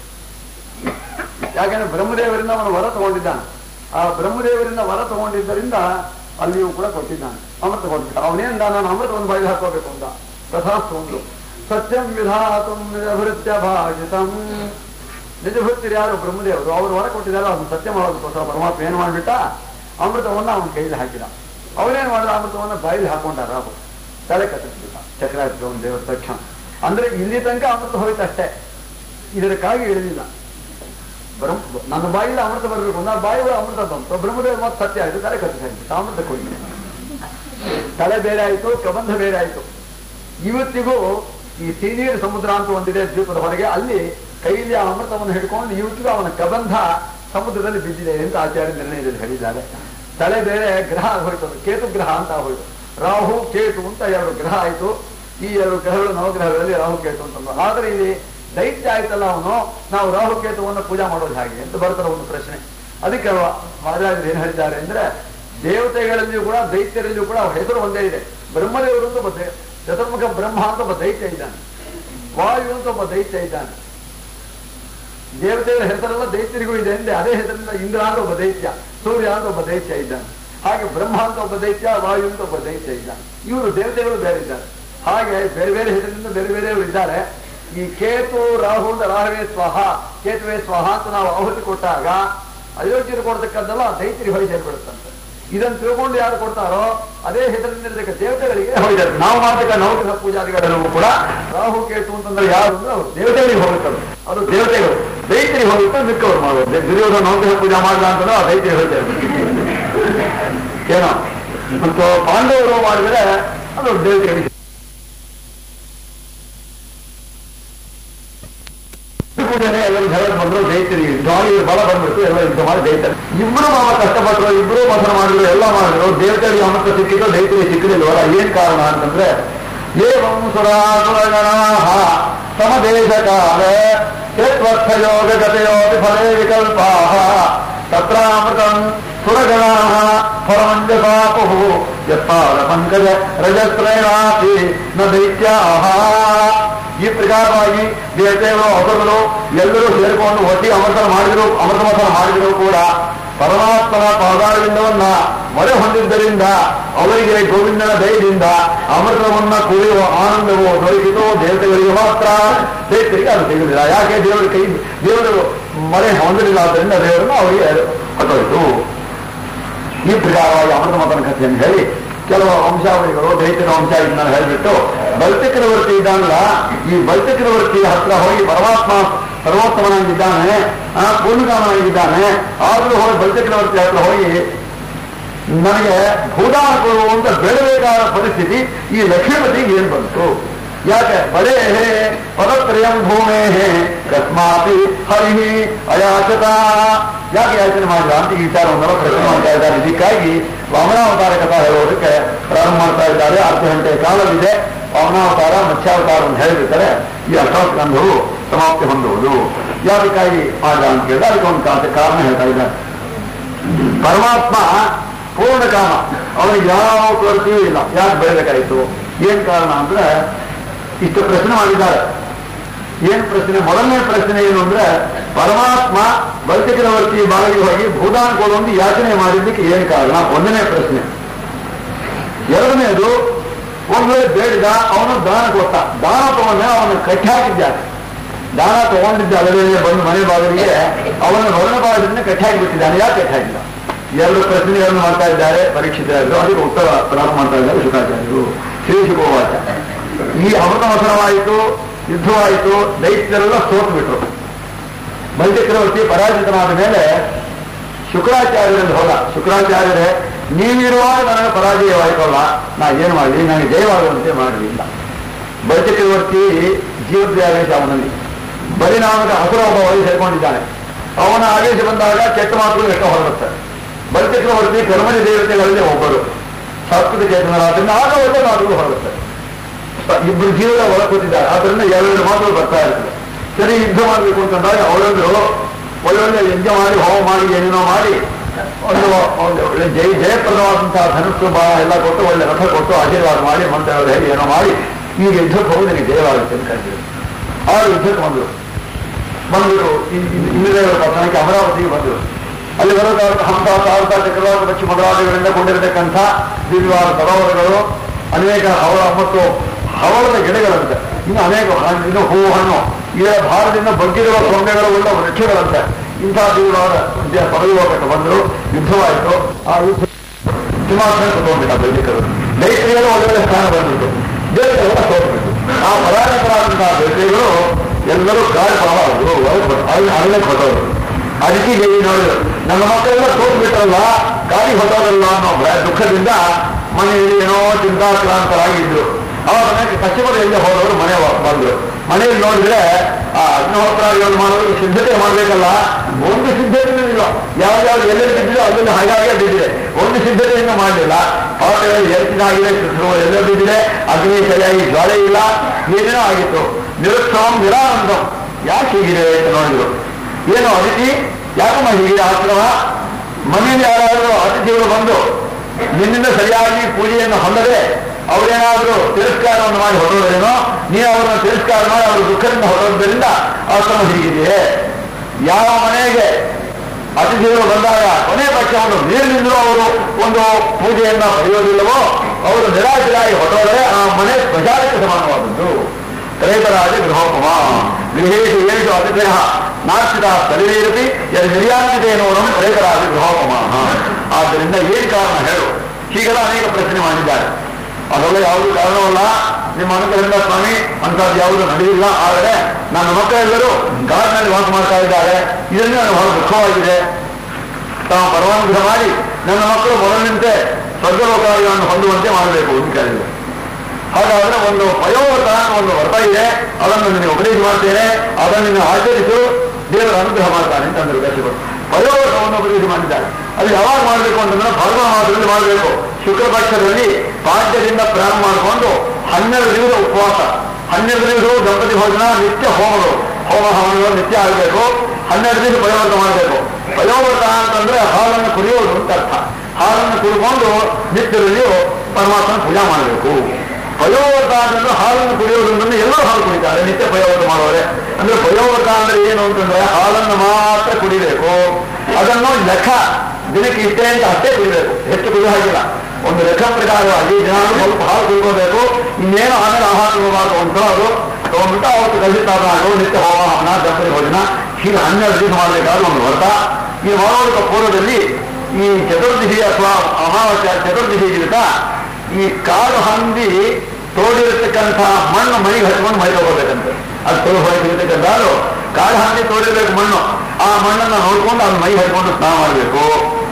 Speaker 2: ಯಾಕಂದ್ರೆ ಬ್ರಹ್ಮದೇವರಿಂದ ಅವನು ವರ ತಗೊಂಡಿದ್ದಾನೆ ಆ ಬ್ರಹ್ಮದೇವರಿಂದ ವರ ತಗೊಂಡಿದ್ದರಿಂದ ಅಲ್ಲಿಯೂ ಕೂಡ ಕೊಟ್ಟಿದ್ದಾನೆ ಅಮೃತ ಕೊಟ್ಬಿಟ್ಟ ಅವನೇಂದ ನಾನು ಅಮೃತವನ್ನು ಬಾಯಿಗೆ ಹಾಕೋಬೇಕು ಅಂತ ತಥಾಸ್ತು ಒಂದು ಸತ್ಯಂ ವಿಧಾತು ನಿಜಭೃತ್ಯ ಭಾಷಿತಂ ನಿಜಭೃತ್ಯರು ಯಾರು ಬ್ರಹ್ಮದೇವರು ಅವರು ವರ ಕೊಟ್ಟಿದ್ದಾರೆ ಅದನ್ನು ಸತ್ಯ ಮಾಡೋದಕ್ಕೋಸ್ಕರ ಪರಮಾತ್ಮ ಏನು ಮಾಡಿಬಿಟ್ಟ ಅಮೃತವನ್ನ ಅವನ ಕೈಲಿ ಹಾಕಿದ ಅವನೇನ್ ಮಾಡಿದ ಅಮೃತವನ್ನ ಬಾಯಿಲಿ ಹಾಕೊಂಡ ರಾಹು ತಲೆ ಕತ್ತಿಸ್ಬಿಟ್ಟ ಚಕ್ರಾಯುಧ ಒಂದು ದೇವರ ತಕ್ಷಣ ಅಂದ್ರೆ ಇಲ್ಲಿ ತನಕ ಅಮೃತ ಹೋಯ್ತು ಅಷ್ಟೇ ಇದಕ್ಕಾಗಿ ಇಳಿದಿಲ್ಲ ಬ್ರಹ್ಮ ನನ್ನ ಬಾಯಿಲಿ ಅಮೃತ ಬರಬೇಕು ನನ್ನ ಬಾಯಿಗೆ ಅಮೃತ ಬಂತು ಬ್ರಹ್ಮದೇವ ಮತ್ತೆ ಸತ್ಯ ಆಯ್ತು ತಲೆ ಕತ್ತಿಸ್ಬಿಟ್ಟ ಅಮೃತ ಕೊಡಿ ತಲೆ ಬೇರೆ ಆಯ್ತು ಕಬಂಧ ಬೇರೆ ಆಯ್ತು ಇವತ್ತಿಗೂ ಈ ತೀನೀರು ಸಮುದ್ರ ಅಂತ ಒಂದಿದೆ ದ್ವೀಪದ ಹೊರಗೆ ಅಲ್ಲಿ ಕೈಲಿ ಆ ಅಮೃತವನ್ನು ಹಿಡ್ಕೊಂಡು ಇವತ್ತಿಗೂ ಅವನ ಕಬಂಧ ಸಮುದ್ರದಲ್ಲಿ ಬಿದ್ದಿದೆ ಅಂತ ಆಚಾರ್ಯ ನಿರ್ಣಯದಲ್ಲಿ ಹೇಳಿದ್ದಾರೆ ತಲೆ ಬೇರೆ ಗ್ರಹ ಹೋಯ್ತು ಅದು ಕೇತು ಗ್ರಹ ಅಂತ ಹೋಯ್ತು ರಾಹು ಕೇತು ಅಂತ ಎರಡು ಗ್ರಹ ಆಯ್ತು ಈ ಎರಡು ಗ್ರಹಗಳು ನವಗ್ರಹಗಳಲ್ಲಿ ರಾಹು ಕೇತು ಅಂತ ಆದರೆ ಇಲ್ಲಿ ದೈತ್ಯ ಆಯ್ತಲ್ಲ ಅವನು ನಾವು ರಾಹುಕೇತುವನ್ನು ಪೂಜಾ ಮಾಡೋದು ಹಾಗೆ ಅಂತ ಬರ್ತಾರೆ ಒಂದು ಪ್ರಶ್ನೆ ಅದಕ್ಕೆ ಮಹಾರಾಜರು ಏನ್ ಹೇಳ್ತಾರೆ ಅಂದ್ರೆ ದೇವತೆಗಳಲ್ಲಿಯೂ ಕೂಡ ದೈತ್ಯರಲ್ಲಿಯೂ ಕೂಡ ಅವ್ರ ಹೆಸರು ಒಂದೇ ಇದೆ ಬ್ರಹ್ಮದೇವರು ಅಂತ ಒಬ್ಬ ದೇ- ಚತುರ್ಮುಖ ಬ್ರಹ್ಮ ಅಂತ ಒಬ್ಬ ದೈತ್ಯ ಇದ್ದಾನೆ ವಾಯು ಅಂತ ಒಬ್ಬ ದೈತ್ಯ ಇದ್ದಾನೆ ದೇವತೆಗಳ ಹೆಸರೆಲ್ಲ ದೈತ್ಯರಿಗೂ ಇದೆ ಅಂದೆ ಅದೇ ಹೆಸರಿನಿಂದ ಇಂದ್ರ ಅಂತ ಒಬ್ಬ ದೈತ್ಯ ಸೂರ್ಯ ಅಂತ ಒಬ್ಬ ದೈತ್ಯ ಇದ್ದಾನೆ ಹಾಗೆ ಬ್ರಹ್ಮ ಅಂತ ಒಬ್ಬ ದೈತ್ಯ ವಾಯು ಅಂತ ಒಬ್ಬ ದೈತ್ಯ ಇದ್ದಾನೆ ಇವರು ದೇವತೆಗಳು ಬೇರೆ ಇದ್ದಾರೆ ಹಾಗೆ ಬೇರೆ ಬೇರೆ ಹೆಸರಿನಿಂದ ಬೇರೆ ಬೇರೆಯವರು ಇದ್ದಾರೆ ಈ ಕೇತು ರಾಹು ಅಂತ ರಾಹುವೇ ಸ್ವಾಹ ಕೇತುವೆ ಸ್ವಾಹ ಅಂತ ನಾವು ಆಹುತಿ ಕೊಟ್ಟಾಗ ಅಯೋಗ್ಯರು ಕೊಡ್ತಕ್ಕದ್ದೆಲ್ಲ ಆ ದೈತ್ಯರಿಗೆ ಹೋಗಿ ಸೇರ್ಬಿಡುತ್ತಂತೆ ಇದನ್ನು ತಿಳ್ಕೊಂಡು ಯಾರು ಕೊಡ್ತಾರೋ ಅದೇ ಹೆಸರಿನಿರ್ತಕ್ಕ ದೇವತೆಗಳಿಗೆ ಹೋಗಿದ್ದಾರೆ ನಾವು ಮಾಡ್ತಕ್ಕ ನವಗ್ರಹ ಪೂಜಾದಿಗಳೆಲ್ಲವೂ ಕೂಡ ರಾಹು ಕೇತು ಅಂತಂದ್ರೆ ಯಾರು ಅಂದ್ರೆ ಅವರು ದೇವತೆಗಳಿಗೆ ಹೋಗುತ್ತವೆ ಅದು ದೇವತೆಗಳು ದೈತ್ಯರಿಗೆ ಹೋಗುತ್ತೆ ಮಿಕ್ಕವರು ಮಾಡೋದು ದೇ- ದುರ್ಯೋಧನ ನವಗ್ರಹ ಪೂಜಾ ಮಾಡಲ್ಲ ಅಂತಂದ್ರೆ ಆ ದೈತ್ಯರಿಗೆ ಹೋಗ್ತಾರೆ ಏನೋ ಮತ್ತು ಪಾಂಡವರು ಮಾಡಿದ್ರೆ ಅದು ದೇವತೆಗಳಿಗೆ ಕೂಡಲೇ ಎಲ್ಲರೂ ಜಗಳ ಬಂದ್ರು ಜೈತರಿ ಗಾಳಿ ಬಲ ಬಂದ್ಬಿಟ್ಟು ಎಲ್ಲ ಯುದ್ಧ ಮಾಡಿ ಜೈತಾರೆ ಇಬ್ರು ಬಹಳ ಕಷ್ಟಪಟ್ಟರು ಇಬ್ರು ಮಥನ ಮಾಡಿದ್ರು ಎಲ್ಲ ಮಾಡಿದ್ರು ದೇವತೆಗಳಿಗೆ ಅಮೃತ ಸಿಕ್ಕಿದ್ರು ದೈತ್ಯರಿಗೆ ಸಿಕ್ಕಿದಿಲ್ವಲ್ಲ ಏನ್ ಕಾರಣ ಅಂತಂದ್ರೆ ಏವಂ ಸುರಾಸುರಗಣ ಸಮದೇಶ ಕಾಲ ಯತ್ವರ್ಥ ಯೋಗ ಗತಯೋಪಿ ಫಲೇ ವಿಕಲ್ಪಾ ತತ್ರಾಮೃತಂ ಸುರಗಣಾ ಫಲಮಂಜಸಾಪು ಯತ್ಪಾದ ಪಂಕಜ ರಜಸ್ತ್ರೇಣಾಪಿ ನ ದೈತ್ಯಾಹ ಈ ಪ್ರಕಾರವಾಗಿ ದೇವತೆಗಳು ಅಸುರರು ಎಲ್ಲರೂ ಸೇರಿಕೊಂಡು ಒಟ್ಟಿ ಅಮೃತ ಮಾಡಿದ್ರು ಅಮೃತ ಮಥನ ಮಾಡಿದ್ರು ಕೂಡ ಪರಮಾತ್ಮನ ಪಾದಾರವಿಂದವನ್ನ ಮೊರೆ ಹೊಂದಿದ್ದರಿಂದ ಅವರಿಗೆ ಗೋವಿಂದನ ದಯದಿಂದ ಅಮೃತವನ್ನ ಕುಡಿಯುವ ಆನಂದವು ದೊರಕಿತು ದೇವತೆಗಳಿಗೆ ಮಾತ್ರ ದೈತ್ಯರಿಗೆ ಅದು ಸಿಗಲಿಲ್ಲ ಯಾಕೆ ದೇವರ ಕೈ ದೇವರು ಮೊರೆ ಹೊಂದಲಿಲ್ಲ ಆದ್ದರಿಂದ ದೇವರನ್ನು ಅವರಿಗೆ ಹೊತ್ತೋಯ್ತು ಈ ಪ್ರಕಾರವಾಗಿ ಅಮೃತ ಮತನ ಕಥೆಯನ್ನು ಹೇಳಿ ಕೆಲವು ವಂಶಾವಳಿಗಳು ದೈತ್ಯರ ವಂಶ ಇದನ್ನ ಹೇಳಿಬಿಟ್ಟು ಬಲ್ಚಕ್ರವರ್ತಿ ಇದ್ದಾನಲ್ಲ ಈ ಬಲ್ಚಕ್ರವರ್ತಿ ಹತ್ರ ಹೋಗಿ ಪರಮಾತ್ಮ ಸರ್ವೋತ್ತಮನಾಗಿದ್ದಾನೆ ಆ ಪೂರ್ಣಕಾಮನಾಗಿದ್ದಾನೆ ಆದ್ರೂ ಹೋಗಿ ಬಲ್ಚಕ್ರವರ್ತಿ ಹತ್ರ ಹೋಗಿ ನನಗೆ ಭೂದಾನ ಕೊಡುವಂತ ಬೇಡಬೇಕಾದ ಪರಿಸ್ಥಿತಿ ಈ ಲಕ್ಷ್ಮೀಪತಿಗೆ ಏನ್ ಬಂತು ಯಾಕೆ ಬರೇ ಪದತ್ರಯಂ ಭೂಮೇ ಕಸ್ಮಾಪಿ ಹರಿ ಅಯಾಚತ ಯಾಕೆ ಯಾಚನೆ ಮಾಡಿದ ಅಂತ ಈ ವಿಚಾರವನ್ನೆಲ್ಲ ಪ್ರಶ್ನೆ ಮಾಡ್ತಾ ಇದ್ದಾರೆ ಇದಕ್ಕಾಗಿ ವಾಮನಾವತಾರ ಕಥಾ ಹೇಳೋದಕ್ಕೆ ಪ್ರಾರಂಭ ಮಾಡ್ತಾ ಇದ್ದಾರೆ ಅರ್ಧ ಗಂಟೆ ಕಾಲವಿದೆ ವಾಮನಾವತಾರ ಮತ್ಸ್ಯಾವತಾರವನ್ನು ಹೇಳಿರ್ತಾರೆ ಈ ಅಷ್ಟೋತ್ಕಂಧವು ಸಮಾಪ್ತಿ ಹೊಂದುವುದು ಯಾದಕ್ಕಾಗಿ ಮಾಡಿದ ಅಂತ ಕೇಳಿದ್ರೆ ಅದಕ್ಕೆ ಒಂದು ಕಾರಣ ಕಾರಣ ಹೇಳ್ತಾ ಇದ್ದಾರೆ ಪರಮಾತ್ಮ ಪೂರ್ಣ ಕಾಮ ಅವನಿಗೆ ಯಾವ ಕೊರತೆಯೂ ಇಲ್ಲ ಯಾಕೆ ಬೆಳಬೇಕಾಯಿತು ಏನ್ ಕಾರಣ ಅಂದ್ರೆ ಇಷ್ಟು ಪ್ರಶ್ನೆ ಮಾಡಿದ್ದಾರೆ ಏನ್ ಪ್ರಶ್ನೆ ಮೊದಲನೇ ಪ್ರಶ್ನೆ ಏನು ಅಂದ್ರೆ ಪರಮಾತ್ಮ ಬಲ್ಚಕ್ರವರ್ತಿ ಬಾಗಿಗೆ ಹೋಗಿ ಭೂದಾನ ಕೊಡುವಂತ ಯಾಚನೆ ಮಾಡಿದ್ದಕ್ಕೆ ಏನ್ ಕಾರಣ ಒಂದನೇ ಪ್ರಶ್ನೆ ಎರಡನೇದು ಒಂದ್ ವೇಳೆ ಬೇಡಿದ ಅವನು ದಾನ ಕೊಟ್ಟ ದಾನ ತಗೊಂಡೆ ಅವನು ಕಟ್ಟಿ ಹಾಕಿದ್ದಾನೆ ದಾನ ತಗೊಂಡಿದ್ದ ಅಲ್ಲದೆ ಬಂದು ಮನೆ ಬಾಗಿಲಿಗೆ ಅವನ ಹೊರನ ಬಾಗಿಲಿನ ಕಟ್ಟಿ ಹಾಕಿಬಿಟ್ಟಿದ್ದಾನೆ ಯಾಕೆ ಕಟ್ಟಿ ಹಾಕಿಲ್ಲ ಎರಡು ಪ್ರಶ್ನೆಗಳನ್ನು ಮಾಡ್ತಾ ಇದ್ದಾರೆ ಪರೀಕ್ಷಿತರಾದ್ರು ಅದಕ್ಕೆ ಉತ್ತರ ಪ್ರಾರಂಭ ಮಾಡ್ತಾ ಇದ್ದಾರೆ ಶುಕಾಚಾರ್ಯರು ಶ್ರೀ ಶುಭವಾಚ ಈ ಅಮೃತ ಮಥನವಾಯಿತು ಯುದ್ಧವಾಯಿತು ದೈತ್ಯರೆಲ್ಲ ಸೋತು ಬಿಟ್ರು ಬಲಿಚಕ್ರವರ್ತಿ ಪರಾಜಿತನಾದ ಮೇಲೆ ಶುಕ್ರಾಚಾರ್ಯರಲ್ಲಿ ಹೋದ ಶುಕ್ರಾಚಾರ್ಯರೇ ನೀವಿರುವಾಗ ನನಗೆ ಪರಾಜಯವಾಯಿತಲ್ಲ ನಾ ಏನು ಮಾಡಲಿ ನನಗೆ ಜಯವಾಗುವಂತೆ ಮಾಡಲಿಲ್ಲ ಬಲಿಚಕ್ರವರ್ತಿ ಜೀವದ ಆವೇಶ ಅವನಲ್ಲಿ ಬಲಿನಾಮಕ ಹಸುರ ಒಬ್ಬ ಒಳಗೆ ಸೇರ್ಕೊಂಡಿದ್ದಾನೆ ಅವನ ಆವೇಶ ಬಂದಾಗ ಕೆಟ್ಟ ಮಾತುಗಳು ಎಷ್ಟೋ ಹೊರಡುತ್ತಾರೆ ಬಲಿಚಕ್ರವರ್ತಿ ಕರ್ಮಣಿ ದೇವತೆಗಳಲ್ಲಿ ಒಬ್ಬರು ಸತ್ವದ ಚೇತನರಾದ್ರಿಂದ ಆಗ ಒಳ್ಳೆ ಮಾತುಗಳು ಹೊರಡುತ್ತಾರೆ ಇಬ್ಬರು ಜೀವನ ಒಳ ಕೂತಿದ್ದಾರೆ ಆದ್ರಿಂದ ಎರಡೆರಡು ಮಾತುಗಳು ಬರ್ತಾ ಇರ್ತದೆ ಸರಿ ಯುದ್ಧ ಮಾಡಬೇಕು ಅಂತಂದಾಗ ಅವರೊಂದು ಒಳ್ಳೊಳ್ಳೆ ಯಜ್ಞ ಮಾಡಿ ಹೋಮ ಮಾಡಿ ಏನೇನೋ ಮಾಡಿ ಒಂದು ಒಂದು ಒಳ್ಳೆ ಜಯ ಜಯಪ್ರದವಾದಂತಹ ಧನಸ್ಸು ಬಾಣ ಎಲ್ಲ ಕೊಟ್ಟು ಒಳ್ಳೆ ರಥ ಕೊಟ್ಟು ಆಶೀರ್ವಾದ ಮಾಡಿ ಮಂತ್ರಗಳು ಹೇಳಿ ಏನೋ ಮಾಡಿ ಈಗ ಯುದ್ಧಕ್ಕೆ ಹೋಗಿ ನನಗೆ ಜಯವಾಗುತ್ತೆ ಅಂತ ಕರೆದಿದ್ರು ಆ ಯುದ್ಧಕ್ಕೆ ಬಂದರು ಬಂದರು ಇಂದ್ರದೇವರ ಪಟ್ಟಣಕ್ಕೆ ಅಮರಾವತಿಗೆ ಬಂದರು ಅಲ್ಲಿ ಬರೋದಾದ ಹಂಸ ಸಾರಸ ಚಕ್ರವಾದ ಪಕ್ಷಿ ಮೊದಲಾದಿಗಳಿಂದ ಕೊಂಡಿರತಕ್ಕಂಥ ದಿವ್ಯವಾದ ಸರೋವರಗಳು ಅನೇಕ ಹವಳ ಮತ್ತು ಹವಳದ ಗಿಡಗಳಂತೆ ಇನ್ನು ಅನೇಕ ಹಣ್ಣು, ಇನ್ನು ಹೂವು ಹಣ್ಣು ಈ ಭಾರತದಿಂದ ಬಗ್ಗಿರುವ ಸೊಂಡೆಗಳು ಉಳ್ಳ ವೃಕ್ಷಗಳಂತೆ ಇಂತಹ ದಿವ್ಯವಾದ ಪದವಿಯೋಗಕ್ಕೆ ಬಂದರು ಯುದ್ಧವಾಯಿತು ಆ ಯುದ್ಧ ಸಿಂಹಾಸನ ತಗೊಂಡಿದ್ದ ಬೈದಿಕರು ದೈತ್ರಿಗಳು ಒಳ್ಳೆ ಸ್ಥಾನ ಬಂದಿತ್ತು ದೇವತೆಗಳ ಸೋತ್ಬಿಟ್ಟು ಆ ಪರಾಜಿತರಾದಂತಹ ದೈತ್ರಿಗಳು ಎಲ್ಲರೂ ಕಾಳು ಪಾವಾದ್ರು ಅರಣ್ಯ ಕೊಟ್ಟವರು ಅದಕ್ಕೆ ದೇವಿ ನೋಡಿದ್ರು ನನ್ನ ಮಕ್ಕಳೆಲ್ಲ ಸೋತು ಬಿಟ್ರಲ್ಲ ಗಾಳಿ ಹೊಟ್ಟೋದಲ್ಲ ಅನ್ನೋ ಭಯ ದುಃಖದಿಂದ ಮನೆಯಲ್ಲಿ ಏನೋ ಚಿಂತಾಕ್ರಾಂತರಾಗಿದ್ರು ಅವಾಗ ಕಷ್ಟಪಡೆಯಿಂದ ಹೋದವರು ಮನೆ ವಾ- ಬಂದ್ರು ಮನೆಯಲ್ಲಿ ನೋಡಿದ್ರೆ ಆ ಅಗ್ನಿಹೋತ್ರಾದಿಗಳು ಮಾಡೋದಕ್ಕೆ ಸಿದ್ಧತೆ ಮಾಡ್ಬೇಕಲ್ಲ ಒಂದು ಸಿದ್ಧತೆಯೂ ಇಲ್ಲ ಯಾವ ಯಾವ ಎಲ್ಲೆಲ್ಲಿ ಬಿದ್ದಿದೆ ಅದನ್ನು ಹಾಗಾಗಿ ಬಿದ್ದಿದೆ ಒಂದು ಸಿದ್ಧತೆಯಿಂದ ಮಾಡಲಿಲ್ಲ ಪಾತ್ರೆಗಳು ಎತ್ತಿನಾಗಿದೆ ಕೃಷ್ಣಗಳು ಎಲ್ಲ ಬಿದ್ದಿದೆ ಅಗ್ನಿ ಸರಿಯಾಗಿ ಜ್ವಾಲೆ ಇಲ್ಲ ಏನೇನೋ ಆಗಿತ್ತು ನಿರುತ್ಸವಂ ನಿರಾನಂದಂ ಯಾಕೆ ಹೀಗಿದೆ ಅಂತ ನೋಡಿದ್ರು ಏನು ಅತಿಥಿ ಯಾಕಮ್ಮ ಹೀಗಿದೆ ಆಶ್ರಮ ಮನೆಯಲ್ಲಿ ಯಾರಾದರೂ ಅತಿಥಿಗಳು ಬಂದು ನಿನ್ನಿಂದ ಸರಿಯಾಗಿ ಪೂಜೆಯನ್ನು ಹೊಂದದೆ ಅವರೇನಾದರೂ ತಿರಸ್ಕಾರವನ್ನು ಮಾಡಿ ಹೊರಡೋದೇನೋ ನೀವು ಅವರನ್ನು ತಿರಸ್ಕಾರ ಮಾಡಿ ಅವರು ದುಃಖದಿಂದ ಹೊರಡೋದ್ರಿಂದ ಆಶ್ರಮ ಹೀಗಿದೆಯೇ ಯಾವ ಮನೆಗೆ ಅತಿಥಿಗಳು ಬಂದಾಗ ಕೊನೆ ಪಕ್ಷ ಒಂದು ನೀರಿನಿಂದಲೂ ಅವರು ಒಂದು ಪೂಜೆಯನ್ನ ಪಡೆಯೋದಿಲ್ಲವೋ ಅವರು ನಿರಾಶರಾಗಿ ಹೊರಟೋದರೆ ಆ ಮನೆ ಪ್ರಜಾರಕ್ಕೆ ಸಮಾನವಾದದ್ದು ತ್ರೈತರಾಜ ಗೃಹೋಪಮ ಗೃಹೇಶು ಏಷು ಅತಿಥಯ ನಾಚಿತ ಸ್ಥಳೀಯರತಿ ಯದ ನಿರ್ಯಾಂತಿತೇನೋರಂ ತ್ರೈತರಾಜ ಗೃಹೋಪಮ ಆದ್ದರಿಂದ ಏನು ಕಾರಣ ಹೇಳು ಹೀಗೆಲ್ಲ ಅನೇಕ ಪ್ರಶ್ನೆ ಮಾಡಿದ್ದಾರೆ ಅದೆಲ್ಲ ಯಾವುದು ಕಾರಣವಲ್ಲ ನಿಮ್ಮ ಅನುಗ್ರಹದಿಂದ ಸ್ವಾಮಿ ಅಂತದ್ದು ಯಾವುದು ನಡೆದಿಲ್ಲ ಆದರೆ ನನ್ನ ಮಕ್ಕಳೆಲ್ಲರೂ ಗಾಡಿನಲ್ಲಿ ವಾಸ ಮಾಡ್ತಾ ಇದ್ದಾರೆ ಇದರಿಂದ ನನಗೆ ಬಹಳ ದುಃಖವಾಗಿದೆ ತಾವು ಪರಮಾನುಗ್ರಹ ಮಾಡಿ ನನ್ನ ಮಕ್ಕಳು ಮೊದಲಿನಂತೆ ಸ್ವರ್ಗಲೋಕಾದಿಗಳನ್ನು ಹೊಂದುವಂತೆ ಮಾಡಬೇಕು ಅಂತ ಕೇಳಿದ್ರು ಹಾಗಾದ್ರೆ ಒಂದು ಪಯೋವ್ರತ ಅನ್ನೋ ಒಂದು ವ್ರತ ಇದೆ ಅದನ್ನು ನಿನಗೆ ಉಪದೇಶ ಮಾಡ್ತೇನೆ ಅದನ್ನು ನೀನು ಆಚರಿಸು ದೇವರ ಅನುಗ್ರಹ ಮಾಡ್ತಾನೆ ಅಂತ ಅಂದರು ಕಶ್ಯಪರು ಪಯೋವ್ರತವನ್ನು ಉಪದೇಶ ಮಾಡಿದ್ದಾರೆ ಅದು ಯಾವಾಗ ಮಾಡಬೇಕು ಅಂತಂದ್ರೆ ಭಾಗ ಮಾಸದಲ್ಲಿ ಮಾಡಬೇಕು ಶುಕ್ಲ ಪಕ್ಷದಲ್ಲಿ ಪಾದ್ಯದಿಂದ ಪ್ರಾರಂಭ ಮಾಡಿಕೊಂಡು ಹನ್ನೆರಡು ದಿವಸ ಉಪವಾಸ ಹನ್ನೆರಡು ದಿವಸವು ದಂಪತಿ ಭೋಜನ ನಿತ್ಯ ಹೋಮಗಳು ಹೋಮ ಹವನಗಳು ನಿತ್ಯ ಆಗಬೇಕು ಹನ್ನೆರಡು ದಿವಸ ಪಯೋವ್ರತ ಮಾಡಬೇಕು ಪಯೋವ್ರತ ಅಂತಂದ್ರೆ ಹಾಲನ್ನು ಕುಡಿಯೋದು ಅಂತ ಅರ್ಥ ಹಾಲನ್ನು ಕುಡಿಕೊಂಡು ನಿತ್ಯದಲ್ಲಿಯೂ ಪರಮಾತ್ಮನ ಪೂಜಾ ಮಾಡಬೇಕು ಪಯೋವ್ರತ ಅಂತಂದ್ರೆ ಹಾಲನ್ನು ಕುಡಿಯೋದು ಅಂತಂದ್ರೆ ಎಲ್ಲರೂ ಹಾಲು ಕುಡಿತಾರೆ ನಿತ್ಯ ಪಯೋವ್ರತ ಮಾಡೋರೆ ಅಂದ್ರೆ ಪಯೋವ್ರತ ಅಂದ್ರೆ ಏನು ಅಂತಂದ್ರೆ ಹಾಲನ್ನು ಮಾತ್ರ ಕುಡಿಬೇಕು ಅದನ್ನು ಲೆಕ್ಕ ದಿನಕ್ಕೆ ಇಷ್ಟೇ ಅಂತ ಅಷ್ಟೇ ಕುಡಿಬೇಕು ಹೆಚ್ಚು ಕುಡಿಯೋ ಹಾಗಿಲ್ಲ ಒಂದು ಲೆಕ್ಕ ಪ್ರಕಾರವಾಗಿ ದಿನ ಸ್ವಲ್ಪ ಹಾಲು ಕುಡ್ಕೋಬೇಕು ಇನ್ನೇನು ಆಮೇಲೆ ಆಹಾರ ತಗೋಬಾರ್ದು ಅಂತ ಅದು ತಗೊಂಡ್ಬಿಟ್ಟು ಅವತ್ತು ಕಲಿತಾಗ ನಿತ್ಯ ಹೋಮ ಹವನ ದಂಪತಿ ಭೋಜನ ಹೀಗೆ ಹನ್ನೆರಡು ದಿವಸ ಮಾಡಬೇಕಾದ ಒಂದು ವ್ರತ ಈ ಮಾಡೋದಕ್ಕೆ ಪೂರ್ವದಲ್ಲಿ ಈ ಚತುರ್ದಶಿ ಅಥವಾ ಅಮಾವಾಸ್ಯ ಚತುರ್ದಶಿ ದಿವಸ ಈ ಕಾಡು ಹಂದಿ ತೋಡಿರತಕ್ಕಂಥ ಮಣ್ಣು ಮೈಗೆ ಹಚ್ಕೊಂಡು ಮೈ ತಗೋಬೇಕಂತೆ ಅದು ತೋರಿಸಿರ್ತಕ್ಕಂಥ ಕಾಡು ಹಂದಿ ತೋಡಿರ್ಬೇಕು ಮಣ್ಣು ಆ ಮಣ್ಣನ್ನು ನೋಡ್ಕೊಂಡು ಅದು ಮೈ ಹಚ್ಕೊಂಡು ಸ್ನಾನ ಮಾಡಬೇಕು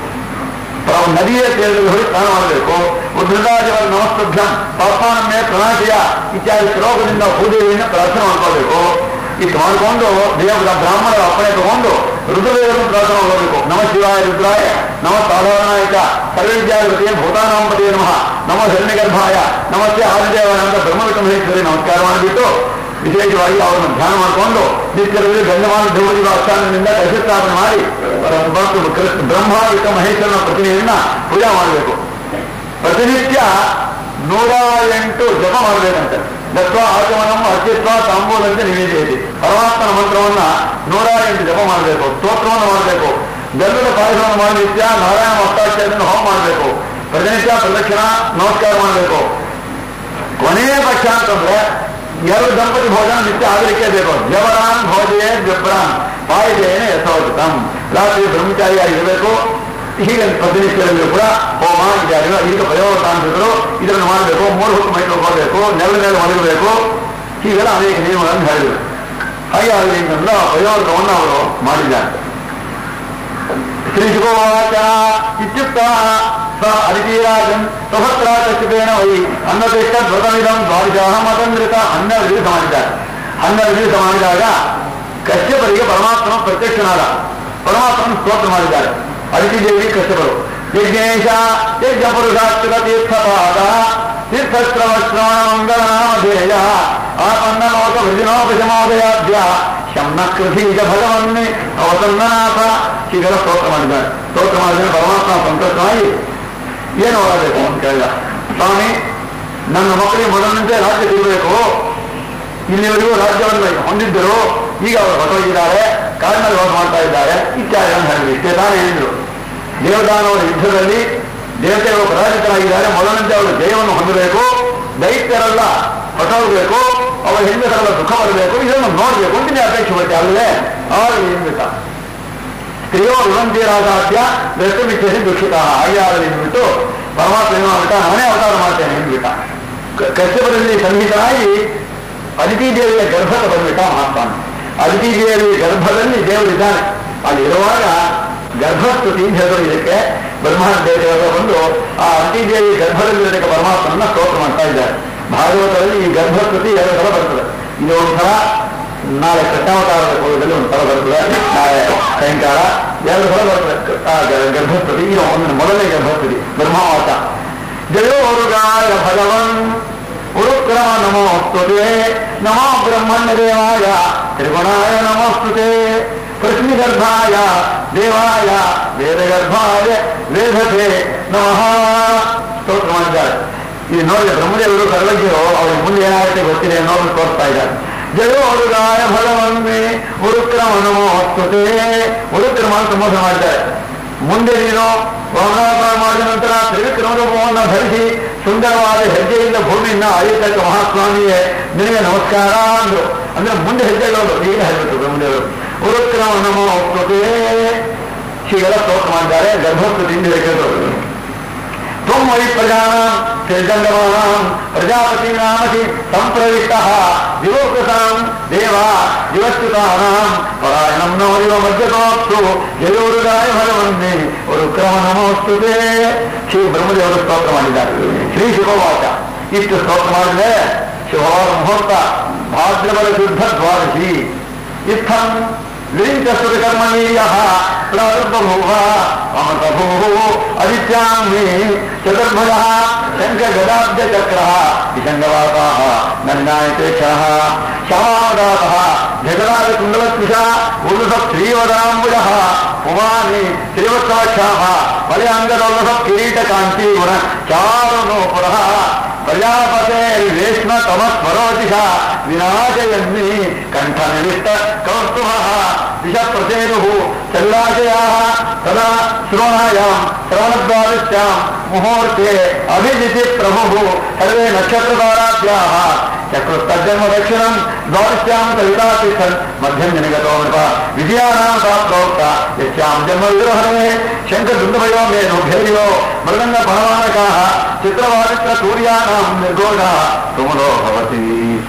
Speaker 2: ತಾವು ನದಿಯ ತೀರದಲ್ಲಿ ಹೋಗಿ ಸ್ನಾನ ಮಾಡಬೇಕು ಉದ್ರದಾಜವರ ನಮಸ್ತಭ್ಯಂ ಪಾಪಾನಮ್ಮೆ ಪ್ರಣಾಶಯ ಇತ್ಯಾದಿ ಶ್ಲೋಕದಿಂದ ಪೂಜೆಯನ್ನು ಪ್ರಾರ್ಥನೆ ಮಾಡ್ಕೋಬೇಕು ಇದು ಮಾಡಿಕೊಂಡು ದೇವರ ಬ್ರಾಹ್ಮಣರ ಅಪ್ಪಣೆ ತಗೊಂಡು ಋತುವೇದನ್ನು ಪ್ರಾರ್ಥನೆ ಮಾಡಬೇಕು ನಮ ಶಿವಾಯ ರುದ್ರಾಯ ನಮ ಸಾಧಾರಣಾಯಕ ಸರ್ವವಿದ್ಯಾಧಿಪತಿಯ ಭೂತಾನಾಂಪತಿಯ ನಮಃ ನಮ ಹಿರಣ್ಯಗರ್ಭಾಯ ನಮಸ್ತೆ ಆದಿದೇವನ ಅಂತ ಬ್ರಹ್ಮವಿಕ್ರಮೇಶ್ವರಿ ನಮಸ್ಕಾರ ಮಾಡಿಬಿಟ್ಟು ವಿಶೇಷವಾಗಿ ಅವರನ್ನು ಧ್ಯಾನ ಮಾಡಿಕೊಂಡು ನಿತ್ಯದಲ್ಲಿ ಗಂಧಮಾನ ದೇವರಿಗೆ ಅಸ್ಥಾನದಿಂದ ಕಶಸ್ಥಾಪನೆ ಮಾಡಿ ಮತ್ತು ಕೃಷ್ಣ ಬ್ರಹ್ಮ ವಿಕ ಮಹೇಶ್ವರನ ಪ್ರತಿಮೆಯನ್ನ ಪೂಜಾ ಮಾಡಬೇಕು ಪ್ರತಿನಿತ್ಯ ನೂರ ಎಂಟು ಜಪ ಮಾಡಬೇಕಂತೆ ದತ್ವ ಆಗಮನಂ ಅರ್ಚಿತ್ವ ತಾಂಬೂಲಂತೆ ನಿವೇದಿಸಿ ಪರಮಾತ್ಮನ ಮಂತ್ರವನ್ನ ನೂರ ಎಂಟು ಜಪ ಮಾಡಬೇಕು ಸ್ತೋತ್ರವನ್ನು ಮಾಡಬೇಕು ಬೆಲ್ಲದ ಪಾಯಸವನ್ನು ಮಾಡಿ ನಿತ್ಯ ನಾರಾಯಣ ಮತ್ತಾಚಾರ್ಯನ ಹೋಮ ಮಾಡಬೇಕು ಪ್ರತಿನಿತ್ಯ ಪ್ರದಕ್ಷಿಣ ನಮಸ್ಕಾರ ಮಾಡಬೇಕು ಕೊನೆಯ ಪಕ್ಷ ಅಂತಂದ್ರೆ ಎರಡು ದಂಪತಿ ಭೋಜನ ನಿತ್ಯ ಆಗಲಿಕ್ಕೆ ಬೇಕು ಜವರಾನ್ ಭೋಜೆ ಜಬ್ರಾನ್ ಪಾಯಿದೇನೆ ಯಥೋಚಿತಂ ರಾತ್ರಿ ಬ್ರಹ್ಮಚಾರಿಯಾಗಿ ಇರಬೇಕು ಹೀಗೆ ಪ್ರತಿನಿತ್ಯದಲ್ಲೂ ಕೂಡ ಹೋಮ ಇತ್ಯಾದಿಗಳು ಈಗ ಪ್ರಯೋಗಾಂತಗಳು ಇದನ್ನು ಮಾಡಬೇಕು ಮೂರು ಹೊತ್ತು ಮೈ ಹೋಗಬೇಕು ನೆಲ ಮೇಲೆ ಮಲಗಬೇಕು ಹೀಗೆಲ್ಲ ಅನೇಕ ನಿಯಮಗಳನ್ನು ಹೇಳಿದರು ಹಾಗೆ ಆಗಲಿ ಅಂತಂದ್ರೆ ಆ ಪ್ರಯೋಗವನ್ನು ಅವರು ಮಾಡಿದ್ದಾರೆ ಶ್ರೀಶುಭವಾಚ ಇತ್ಯುಕ್ತ ಸ ಅದಿತೀರಾಜನ್ ಸ್ವಭತ್ರ ಕಶ್ಯಪೇನ ವೈ ಅನ್ನತಿಷ್ಟ ಧ್ವತಮಿದಂ ದ್ವಾದಶ ಮತಂದ್ರಿತ ಹನ್ನೆರಡು ದಿವಸ ಮಾಡಿದ್ದಾರೆ ಹನ್ನೆರಡು ದಿವಸ ಮಾಡಿದಾಗ ಕಶ್ಯಪರಿಗೆ ಪರಮಾತ್ಮ ಪ್ರತ್ಯಕ್ಷನಾದ ಪರಮಾತ್ಮನ ಸ್ತೋತ್ರ ಮಾಡಿದ್ದಾರೆ ಅದಿತಿ ದೇವಿ ಕಶ್ಯಪರು ಯಜ್ಞೇಶ ಯಜ್ಞ ಪುರುಷಾತ್ಮಕ ತೀರ್ಥಪಾದ ತೀರ್ಥಶ್ರವ ಶ್ರವಣ ಮಂಗಳನಾಮಧೇಯ ಆಪನ್ನಲೋಕ ವೃಜಿನೋಪಶಮೋದಯಾದ್ಯ ಶಮ್ನ ಕೃಷೀಜ ಭಗವನ್ನೇ ಅವತನ್ನನಾಥ ಹೀಗೆಲ್ಲ ಸ್ತೋತ್ರ ಮಾಡಿದ್ದಾರೆ ಸ್ತೋತ್ರ ಮಾಡಿದ್ರೆ ಪರಮಾತ್ಮ ಸಂತೋಷವಾಗಿ ಏನು ಮಾಡಬೇಕು ಅಂತ ಕೇಳಿದ ಸ್ವಾಮಿ ನನ್ನ ಮಕ್ಕಳಿಗೆ ಮೊದಲಿನಂತೆ ರಾಜ್ಯ ಸಿಗಬೇಕು ಇಲ್ಲಿವರೆಗೂ ರಾಜ್ಯವನ್ನು ಹೊಂದಿದ್ದರು ಈಗ ಅವರು ಹೊರಟೋಗಿದ್ದಾರೆ ಕಾಡಿನಲ್ಲಿ ವಾಸ ಮಾಡ್ತಾ ಇದ್ದಾರೆ ಇತ್ಯಾದಿಗಳನ್ನು ಹೇಳಿದ್ರು ಇಷ್ಟೇ ತಾನೇ ಹೇಳಿದ್ರು ದೇವದಾನವರ ಯುದ್ಧದಲ್ಲಿ ದೇವತೆಗಳು ಪರಾಜಿತರಾಗಿದ್ದಾರೆ ಮೊದಲಂತೆ ಅವರು ಜಯವನ್ನು ಹೊಂದಬೇಕು ದೈತ್ಯರೆಲ್ಲ ಹೊರಟೋಗ್ಬೇಕು ಅವರ ಹೆಂಗಸರೆಲ್ಲ ದುಃಖ ಬರಬೇಕು ಇದನ್ನು ನೋಡಬೇಕು ಅಂತ ನೀವು ಅಪೇಕ್ಷೆ ಪಟ್ಟೆ ಅಲ್ಲದೆ ಆಗಲಿ ಎಂದ್ಬಿಟ್ಟ ಸ್ತ್ರೀಯೋ ವಿವಂತಿಯರಾದಾದ್ಯ ದೃಷ್ಟಮಿಚ್ಛಸಿ ದುಃಖಿತ ಹಾಗೆ ಆಗಲಿ ಎಂದ್ಬಿಟ್ಟು ಪರಮಾತ್ಮ ಏನು ಮಾಡ್ಬಿಟ್ಟ ನಾನೇ ಅವತಾರ ಮಾಡ್ತೇನೆ ಎಂದ್ಬಿಟ್ಟ ಕ- ಕಶ್ಯಪದಲ್ಲಿ ಸಂಹಿತನಾಗಿ ಅದಿತಿ ದೇವಿಯ ಗರ್ಭದ ಬಂದ್ಬಿಟ್ಟ ಮಹಾತ್ಮ ಅದಿತಿ ದೇವಿಯ ಗರ್ಭದಲ್ಲಿ ದೇವರಿದ್ದಾನೆ ಅಲ್ಲಿ ಇರುವಾಗ ಗರ್ಭಸ್ತುತಿ ಅಂತ ಹೇಳಿದ್ರು ಇದಕ್ಕೆ ಬ್ರಹ್ಮಾಂಡ ದೇವತೆಲ್ಲ ಬಂದು ಆ ಅದಿತಿ ದೇವಿ ಗರ್ಭದಲ್ಲಿರತಕ್ಕ ಪರಮಾತ್ಮನ ಸ್ತೋತ್ರ ಮಾಡ್ತಾ ಇದ್ದಾರೆ ಭಾಗವತದಲ್ಲಿ ಈ ಗರ್ಭಸ್ತುತಿ ಎರಡು ಸಲ ಬರ್ತದೆ ಇದು ಒಂಥರ ನಾಳೆ ಕೃಷ್ಣಾವತಾರದ ಕೋಲದಲ್ಲಿ ಒಂದು ಸಲ ಬರ್ತದೆ ನಾಳೆ ಸಾಯಂಕಾಲ ಎರಡು ಸಲ ಬರ್ತದೆ ಆ ಗ- ಗರ್ಭಸ್ತುತಿ ಇದು ಒಂದು ಮೊದಲನೇ ಗರ್ಭಸ್ತುತಿ ಬ್ರಹ್ಮವಾಚ ಜಯೋರುಗಾಯ ಭಗವನ್ ಉರುಕ್ರಮ ನಮೋಸ್ತುತೆ ನಮೋ ಬ್ರಹ್ಮಣ್ಯ ದೇವಾಯ ತ್ರಿಗುಣಾಯ ನಮೋಸ್ತುತೆ ಪೃಥ್ವಿಗರ್ಭಾಯ ದೇವಾಯ ವೇದಗರ್ಭಾಯ ವೇದತೆ ನಮಃ ಸ್ತೋತ್ರ ಮಾಡಿದ್ದಾರೆ ಈ ನೋಡಿ ಬ್ರಹ್ಮದೇವರು ಸರ್ವಜ್ಞರು ಅವ್ರಿಗೆ ಮುಂದೆ ಏನಾಗುತ್ತೆ ಗೊತ್ತಿದೆ ಅನ್ನೋದು ತೋರಿಸ್ತಾ ಇದ್ದಾರೆ ಜಯೋರುಗಾಯ ಭಗವನ್ನೇ ಉರುಕ್ರಮ ನಮೋಸ್ತುತೆ ಉರುಕ್ರಮ ಅಂತ ಮೋಸ ಮಾಡಿದ್ದಾರೆ ಮುಂದೆ ನೀನು ವಾಮನಾವತಾರ ಮಾಡಿದ ನಂತರ ತ್ರಿವಿಕ್ರಮ ರೂಪವನ್ನು ಧರಿಸಿ ಸುಂದರವಾದ ಹೆಜ್ಜೆಯಿಂದ ಭೂಮಿಯನ್ನ ಅಳಿತಕ್ಕ ಮಹಾಸ್ವಾಮಿಯೇ ನಿನಗೆ ನಮಸ್ಕಾರ ಅಂದ್ರು ಅಂದ್ರೆ ಮುಂದೆ ಹೆಜ್ಜೆ ಇಡೋದು ಈಗ ಹೇಳ್ಬಿಟ್ಟು ಬ್ರಹ್ಮದೇವರು ಉರುಕ್ರಮ ನಮೋಸ್ತುತೆ ಹೀಗೆಲ್ಲ ಸ್ತೋತ್ರ ಮಾಡಿದ್ದಾರೆ ಗರ್ಭೋಸ್ತುತಿಯಿಂದ ಹೇಳಿದ್ರು त्वं वै प्रजानां त्रिजङ्गमानां प्रजापतीनामसि सम्प्रविष्टः दिवोकृतां देवा दिवस्तुतानां परायणं नो इव मध्यतोऽस्तु ಜಯೋರುಗಾಯ ಭಗವನ್ನೇ ಒಂದು ಕ್ರಮ ನಮೋಸ್ತುತೆ ಶ್ರೀ ಬ್ರಹ್ಮದೇವರು ಸ್ತೋತ್ರ ಮಾಡಿದ್ದಾರೆ ಶ್ರೀ ಶಿವವಾಚ ಇಷ್ಟು ಸ್ತೋತ್ರ ಮಾಡಿದ್ರೆ ಶಿವವಾರ ಮುಹೂರ್ತ ಭಾದ್ರವರ ಶುದ್ಧ ದ್ವಾದಶಿ ಇತ್ತಂ ವಿರಿಂಚಸ್ತು ಕರ್ಮಣೀಯಃ ಪ್ರಾರಂಭಭೂವ ಅಮೃತಭೂः ಅದಿತ್ಯಾಮಿ ಚತುರ್ಭುಜः ಶಂಖಗದಾಬ್ಜಚಕ್ರः ವಿಷಂಗವಾತಾः ನನ್ನಾಯತೇಕ್ಷः ಶ್ಯಾಮಾದಾತः ಜಗದಾಗಕುಂಡಲತ್ವಿಷಾ ಉಲ್ಲಸ ಶ್ರೀವದಾಂಬುಜಃ ಉಮಾನಿ ಶ್ರೀವತ್ಸವಕ್ಷಾಮ ಬಲಿಯಾಂಗದೋಲ್ಲಸ ಕಿರೀಟಕಾಂತೀಗುಣ ಚಾರುನೋಪುರಃ ಪ್ರಜಾಪತೇರ್ವೇಶ್ಮ ತಮಸ್ವರೋದಿಶ ವಿನಾಶಯನ್ನಿ ಕಂಠನಿವಿಷ್ಟ ಕೌಸ್ತುಭಃ ದಿಶ ಪ್ರಸೇನುಃ ಚಲ್ಲಾಶಯಾः ತದಾ ಶ್ರೋಣಾಯಾಂ ಶ್ರವಣದ್ವಾದಶ್ಯಾಂ ಮುಹೂರ್ತೆ ಅಭಿಜಿತಿ ಪ್ರಭುಃ ಸರ್ವೇ ನಕ್ಷತ್ರತಾರಾಭ್ಯಾः ಚಕ್ರಸ್ತಜ್ಜನ್ಮ ದಕ್ಷಿಣಂ ದ್ವಾದಶ್ಯಾಂ ಕವಿತಾತಿಷ್ಠನ್ ಮಧ್ಯಂ ನಿಗತೋ ನೃಪ ವಿಜಯಾನಾಂ ತಾ ಪ್ರೋಕ್ತ ಯಸ್ಯಾಂ ಜನ್ಮ ವಿಗ್ರಹಣೆ ಶಂಕದುಂದಭಯೋ ಮೇನು ಭೇರ್ಯೋ ಮೃದಂಗ ಪಣಮಾನಕಾಃ ಚಿತ್ರವಾದಿತ್ರ ಸೂರ್ಯಾನಾಂ ನಿರ್ಗೋಢಃ ತುಮುಲೋ ಭವತಿ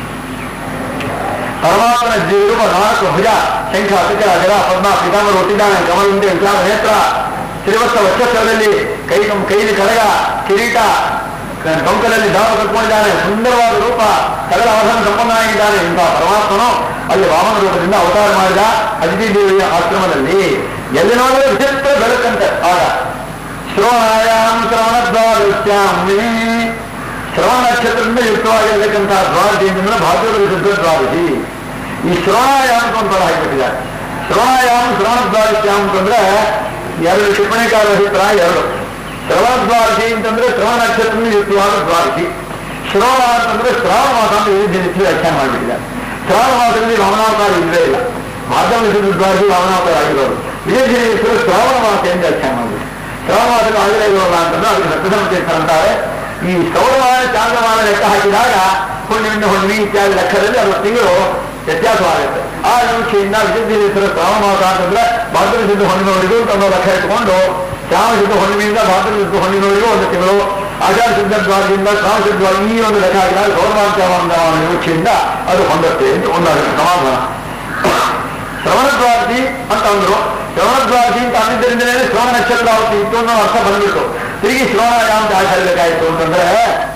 Speaker 2: ಪರಮಾತ್ಮನ ಜೀವರೂಪ ನಾಲ್ಕು ಭುಜ ಶಂಖ ಅತಿಕರ ಜಲ ಪದ್ಮ ಪಿತಾಂಬರ ಹುಟ್ಟಿದ್ದಾನೆ ಕಮಲುಂಡೆ ವಿಚಾರ ನೇತ್ರ ಶ್ರೀವತ್ಸ ವಕ್ಷಸ್ಥಳದಲ್ಲಿ ಕೈ ಕೈಲಿ ಕಡಗ ಕಿರೀಟ ಟೊಂಕದಲ್ಲಿ ದಾವ ಕಟ್ಕೊಂಡಿದ್ದಾನೆ ಸುಂದರವಾದ ರೂಪ ಸಕಲ ಅವಧಾನ ಸಂಪನ್ನನಾಗಿದ್ದಾನೆ ಇಂತಹ ಪರಮಾತ್ಮನು ಅಲ್ಲಿ ವಾಮನ ರೂಪದಿಂದ ಅವತಾರ ಮಾಡಿದ ಅದಿತಿ ದೇವಿಯ ಆಶ್ರಮದಲ್ಲಿ ಎಲ್ಲಿ ನೋಡಿದ್ರೆ ವಿಚಿತ್ರ ಬೆಳಕಂತೆ ಆಗ ಶ್ರವಣಾಯಾಮ್ ಶ್ರವಣದ್ವಾದಶ್ಯಾಮಿ ಶ್ರವಣ ನಕ್ಷತ್ರದಿಂದ ಯುಕ್ತವಾಗಿರತಕ್ಕಂತಹ ದ್ವಾದಶಿ ಅಂತಂದ್ರೆ ಭಾದ್ರದ ಶುದ್ಧ ದ್ವಾದಶಿ ಈ ಶ್ರವಣಾಯಾಮ ಅಂತ ಒಂದು ಪದ ಹಾಕಿಬಿಟ್ಟಿದ್ದಾರೆ ಶ್ರವಣಾಯಾಮ ಶ್ರವಣ ದ್ವಾದಶ್ಯಾಮ ಅಂತಂದ್ರೆ ಎರಡು ಟಿಪ್ಪಣಿಕಾರ ಅಭಿಪ್ರಾಯ ಎರಡು ಶ್ರವಣ ದ್ವಾದಶಿ ಅಂತಂದ್ರೆ ಶ್ರವಣ ನಕ್ಷತ್ರದಿಂದ ಯುಕ್ತವಾದ ದ್ವಾದಶಿ ಶ್ರವಣ ಅಂತಂದ್ರೆ ಶ್ರಾವಣ ಮಾಸ ಅಂತ ವಿವಿಧ ರೀತಿಯಲ್ಲಿ ವ್ಯಾಖ್ಯಾನ ಮಾಡಿಬಿಟ್ಟಿದ್ದಾರೆ ಶ್ರಾವಣ ಮಾಸದಲ್ಲಿ ವಾಮನಾವತಾರ ಇಲ್ಲವೇ ಇಲ್ಲ ಮಾಧ್ಯಮ ಶುದ್ಧ ದ್ವಾದಶಿ ವಾಮನಾವತಾರ ಆಗಿರೋರು ವಿವಿಧ ರೀತಿಯಲ್ಲಿ ಶ್ರಾವಣ ಮಾಸ ಎಂದು ವ್ಯಾಖ್ಯಾನ ಮಾಡಿಬಿಟ್ಟು ಶ್ರಾವಣ ಮಾಸದಲ್ಲಿ ಆಗಲೇ ಇರೋಲ್ಲ ಅಂತಂದ್ರೆ ಅದಕ್ಕೆ ಸತ್ಯಸಂಕೇತ ಅಂತಾರೆ ಈ ಸೌರಮಾನ ಚಾಂದ್ರಮಾನ ಲೆಕ್ಕ ಹಾಕಿದಾಗ ಹುಣ್ಣಿಮೆ ಹುಣ್ಣಿಮೆ ಇತ್ಯಾದಿ ಲೆಕ್ಕದಲ್ಲಿ ಅದು ತಿಂಗಳು ವ್ಯತ್ಯಾಸವಾಗುತ್ತೆ ಆ ನಿರೀಕ್ಷೆಯಿಂದ ವಿಶುದ್ಧೇಶ್ವರ ಶ್ರಾವಣ ಮಾಸ ಅಂತಂದ್ರೆ ಭಾದ್ರ ಶುದ್ಧ ಹುಣ್ಣಿಮೆವರೆಗೂ ತಮ್ಮ ಲೆಕ್ಕ ಇಟ್ಕೊಂಡು ಶ್ರಾವಣ ಶುದ್ಧ ಹುಣ್ಣಿಮೆಯಿಂದ ಭಾದ್ರ ಶುದ್ಧ ಹುಣ್ಣಿಮೆವರೆಗೂ ಒಂದು ತಿಂಗಳು ಆಚಾರ ಶುದ್ಧ ದ್ವಾರದಿಂದ ಶ್ರಾವಣ ಶುದ್ಧ ಈ ಒಂದು ಲೆಕ್ಕ ಹಾಕಿದಾಗ ಸೌರಮಾನ ಚಾಂದ್ರಮಾನ ನಿರೀಕ್ಷೆಯಿಂದ ಅದು ಹೊಂದುತ್ತೆ ಅಂತ ಒಂದು ಸಮಾಧಾನ ಶ್ರವಣ ದ್ವಾರಸಿ ಅಂತ ಅಂದ್ರು ಶ್ರವಣ ದ್ವಾರಸಿ ಅಂತ ಅಂದಿದ್ದರಿಂದಲೇ ಶ್ರವಣ ನಕ್ಷತ್ರ ಅವತ್ತು ಇತ್ತು ಅನ್ನೋ ಅರ್ಥ ಬಂದ್ಬಿಟ್ಟು ತಿರುಗಿ ಶ್ರವಣ ಅಂತ ಆಚರಿಸಬೇಕಾಯ್ತು ಅಂತಂದ್ರೆ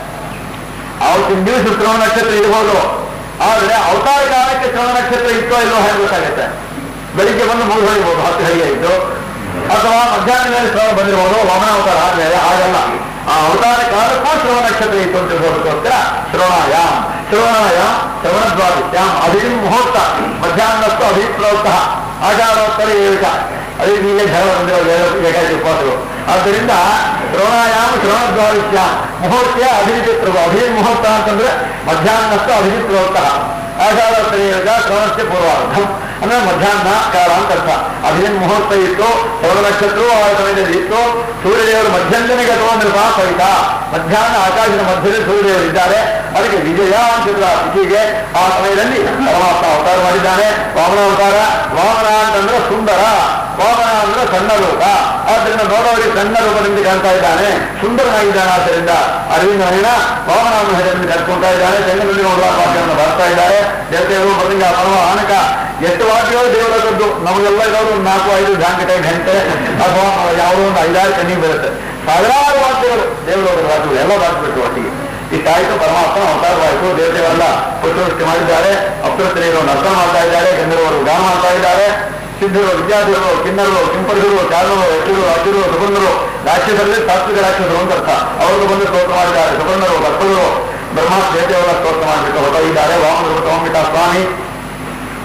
Speaker 2: ಅವತ್ತಿನ ದಿವಸ ಶ್ರವಣ ನಕ್ಷತ್ರ ಇರಬಹುದು ಆದ್ರೆ ಅವತಾರ ಕಾಲಕ್ಕೆ ಶ್ರವಣ ನಕ್ಷತ್ರ ಇತ್ತೋ ಇಲ್ಲೋ ಹೇಳಬೇಕಾಗತ್ತೆ ಬೆಳಿಗ್ಗೆ ಬಂದು ಮೂರು ಹೊಡಿಬಹುದು ಹತ್ತು ಹಳಿ ಆಯಿತು ಅಥವಾ ಮಧ್ಯಾಹ್ನ ಮೇಲೆ ಶ್ರವಣ ಬಂದಿರಬಹುದು ವಾಮನಾವತಾರ ಆದ್ಮೇಲೆ ಹಾಗಲ್ಲ ಆ ಅವತಾರ ಕಾಲಕ್ಕೂ ಶ್ರವಣ ನಕ್ಷತ್ರ ಇತ್ತು ಅಂತ ಹೇಳೋದಕ್ಕೋಸ್ಕರ ಶ್ರವಣಾಯಾಮ್ ಶ್ರವಣಾಯಾಮ್ ಶ್ರವಣದ್ವಾದಿತ್ಯಾಮ್ ಅಭಿನ್ ಮುಹೂರ್ತ ಮಧ್ಯಾಹ್ನಕ್ಕೂ ಅಭಿಪ್ರೋಕ್ತ ಆಚಾರೋತ್ತರ ಏಕ ಅದೇ ನೀವೇ ಝಳ ಬಂದಿರೋ ಬೇಕಾದ ಉಪವಾಸಗಳು ಆದ್ದರಿಂದ ಶ್ರವಣಾಯಾಮ ಶ್ರವಣದ್ವಾದಿತ್ಯಾಮ್ ಮುಹೂರ್ತ ಅಭಿಜಿತ್ ಪ್ರಭು ಅಭಿಜಿತ್ ಮುಹೂರ್ತ ಅಂತಂದ್ರೆ ಮಧ್ಯಾಹ್ನಕ್ಕೂ ಅಭಿಜಿತ್ ಪ್ರವೃತ್ತ ಆಚಾರೋತ್ತರ ಏಕ ಶ್ರವಣಕ್ಕೆ ಪೂರ್ವಾರ್ಧಂ ಅಂದ್ರೆ ಮಧ್ಯಾಹ್ನ ಕಾಲ ಅಂತ ಅರ್ಥ ಅಭಿಜಿತ್ ಮುಹೂರ್ತ ಇತ್ತು ಶ್ರವಣ ನಕ್ಷತ್ರವು ಆ ಸಮಯದಲ್ಲಿ ಇತ್ತು ಸೂರ್ಯದೇವರು ಮಧ್ಯಂತನಿಗೆ ತಗೊಂಡಿರುವ ಸಹಿತ ಮಧ್ಯಾಹ್ನ ಆಕಾಶದ ಮಧ್ಯದಲ್ಲಿ ಸೂರ್ಯದೇವರು ಇದ್ದಾರೆ ಅದಕ್ಕೆ ವಿಜಯ ಅಂತಿದ್ರ ತಿಥಿಗೆ ಆ ಸಮಯದಲ್ಲಿ ಪರಮಾತ್ಮ ಅವತಾರ ಮಾಡಿದ್ದಾನೆ ವಾಮನ ಅವತಾರ ವಾಮನ ಅಂತಂದ್ರೆ ಸುಂದರ ವಾಮನ ಅಂದ್ರೆ ಸಣ್ಣ ರೂಪ ಆದ್ದರಿಂದ ನೋಡೋರಿಗೆ ಸಣ್ಣ ರೂಪದಿಂದ ಕಾಣ್ತಾ ಇದ್ದಾನೆ ಸುಂದರನಾಗಿದ್ದಾನೆ ಆದ್ದರಿಂದ ಅರವಿಂದ ಹರಿಣ ವಾಮನವನ್ನು ಹೆಸರಿನಿಂದ ಕರ್ಕೊಂತಾ ಇದ್ದಾನೆ ತೆಂಗಿನಲ್ಲಿ ನೋಡುವ ವಾಕ್ಯವನ್ನು ಬರ್ತಾ ಇದ್ದಾರೆ ದೇವತೆಗಳು ಬದಲಿಂಗ ಪರಮ ಆನಕ ಎಷ್ಟು ವಾಕ್ಯಗಳು ದೇವರದ್ದು ನಮಗೆಲ್ಲ ಇರೋದು ಒಂದು ನಾಲ್ಕು ಐದು ಜಾಂಕಟೆ ಗಂಟೆ ಅಥವಾ ಯಾವುದೋ ಒಂದು ಐದಾರು ಕಣ್ಣಿ ಬರುತ್ತೆ ಸಾವಿರಾರು ವಾಕ್ಯಗಳು ದೇವರ ವಾಕ್ಯಗಳು ಎಲ್ಲ ಬಾರಿಸ್ಬಿಟ್ಟು ಒಟ್ಟಿಗೆ ಇಷ್ಟಾಯ್ತು ಪರಮಾತ್ಮ ಅವತಾರವಾಯಿತು ದೇವತೆಗಳೆಲ್ಲ ಪುಷ್ಪವೃಷ್ಟಿ ಮಾಡಿದ್ದಾರೆ ಅಪ್ಸರಸ್ತ್ರೀಯರು ನರ್ತನ ಮಾಡ್ತಾ ಇದ್ದಾರೆ ಗಂಧರ್ವರು ಗಾನ ಮಾಡ್ತಾ ಇದ್ದಾರೆ ಸಿದ್ಧರು ವಿದ್ಯಾರ್ಥಿಗಳು ಕಿನ್ನರು ಕಿಂಪಡಿಗರು ಚಾರಣರು ಯಕ್ಷರು ಅಸುರು ಸುಬಂಧರು ರಾಕ್ಷಸರಲ್ಲಿ ತಾತ್ವಿಕ ರಾಕ್ಷಸರು ಅಂತ ಅರ್ಥ ಅವರು ಬಂದು ಸ್ತೋತ್ರ ಮಾಡಿದ್ದಾರೆ ಸುಬಂಧರು ಭಕ್ತರು ಬ್ರಹ್ಮ ದೇವತೆಗಳ ಸ್ತೋತ್ರ ಮಾಡಿಬಿಟ್ಟು ಹೊರಟಿದ್ದಾರೆ ವಾಮನ ತಗೊಂಬಿಟ್ಟ ಸ್ವಾಮಿ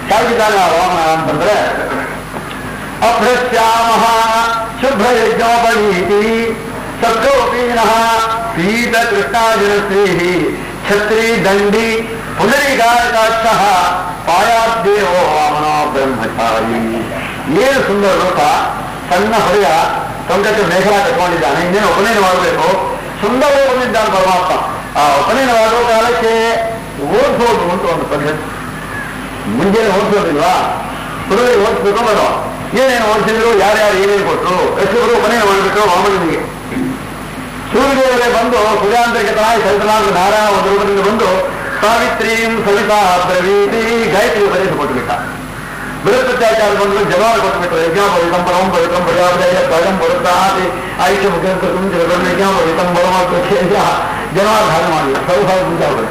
Speaker 2: ಹೇಗಿದ್ದಾನೆ ಆ ವಾಮನ ಅಂತಂದ್ರೆ ಅಭ್ರಶ್ಯಾಮಃ ಶುಭ್ರಯಜ್ಞೋಪನೀತಿ ಸತ್ಕೋಪೀನಃ ಪೀತ ಕೃಷ್ಣಾರ್ಜುನಶ್ರೀ ಛತ್ರಿ ದಂಡಿ ಪುನರಿಗಾರಕಾಕ್ಷ ಪಾಯಾದ್ದೇವೋ ವಾಮನೋ ಬ್ರಹ್ಮಚಾರಿ ಏನು ಸುಂದರ ರೂಪ ಸಣ್ಣ ಹೊರೆಯ ತೊಂದಕ್ಕೆ ಮೇಘಲ ಕಟ್ಕೊಂಡಿದ್ದಾನೆ ಇನ್ನೇನು ಉಪನಯನ ಮಾಡಬೇಕು ಸುಂದರ ಬಂದಿದ್ದಾನೆ ಪರಮಾತ್ಮ ಆ ಉಪನಯನ ಮಾಡುವ ಕಾಲಕ್ಕೆ ಓದಿಸೋದು ಅಂತ ಒಂದು ಪದ್ಧತಿ ಮುಂಜಾನೆ ಓದಿಸೋದಿಲ್ವಾ ಸುರಳಿ ಓದಿಸ್ಬೇಕು ಬರೋ ಏನೇನು ಓದಿಸಿದ್ರು ಯಾರ್ಯಾರು ಏನೇನು ಕೊಟ್ಟರು ಎಷ್ಟು ಮನೆಯನ್ನು ಮಾಡಿಬಿಟ್ರು ವಾಮನಿಗೆ ಸೂರ್ಯದೇವರೇ ಬಂದು ಸೂರ್ಯಾಂತರಿಕತನಾಗಿ ಸರಿತನಾದ ನಾರಾಯಣ ಒಂದು ರೂಪದಿಂದ ಬಂದು ಸಾವಿತ್ರೀಂ ಸವಿತಾ ಬ್ರವೀತಿ ಗಾಯತ್ರಿ ಉಪದೇಶ ಕೊಟ್ಟುಬಿಟ್ಟ ಬೃಹಸ್ಪತ್ಯಾಚಾರ ಬಂದು ಜವಾಬ್ ಕೊಟ್ಟುಬಿಟ್ರು ಯಜ್ಞಾಪವಿತಂ ಪರಂ ಪವಿತ್ರಂ ಪ್ರಜಾಪದಯ ಸ್ವಯಂ ಬರುತ್ತಾತಿ ಆಯುಷ್ಯ ಮುಖ್ಯಸ್ಥಂ ಜಗನ್ ಯಜ್ಞಾಪವಿತಂ ಪರಮಾತ್ಮ ಜನಾಧಾರ ಮಾಡಿಲ್ಲ ಸೌಭಾಗ ಮುಂಜಾಗ್ರತೆ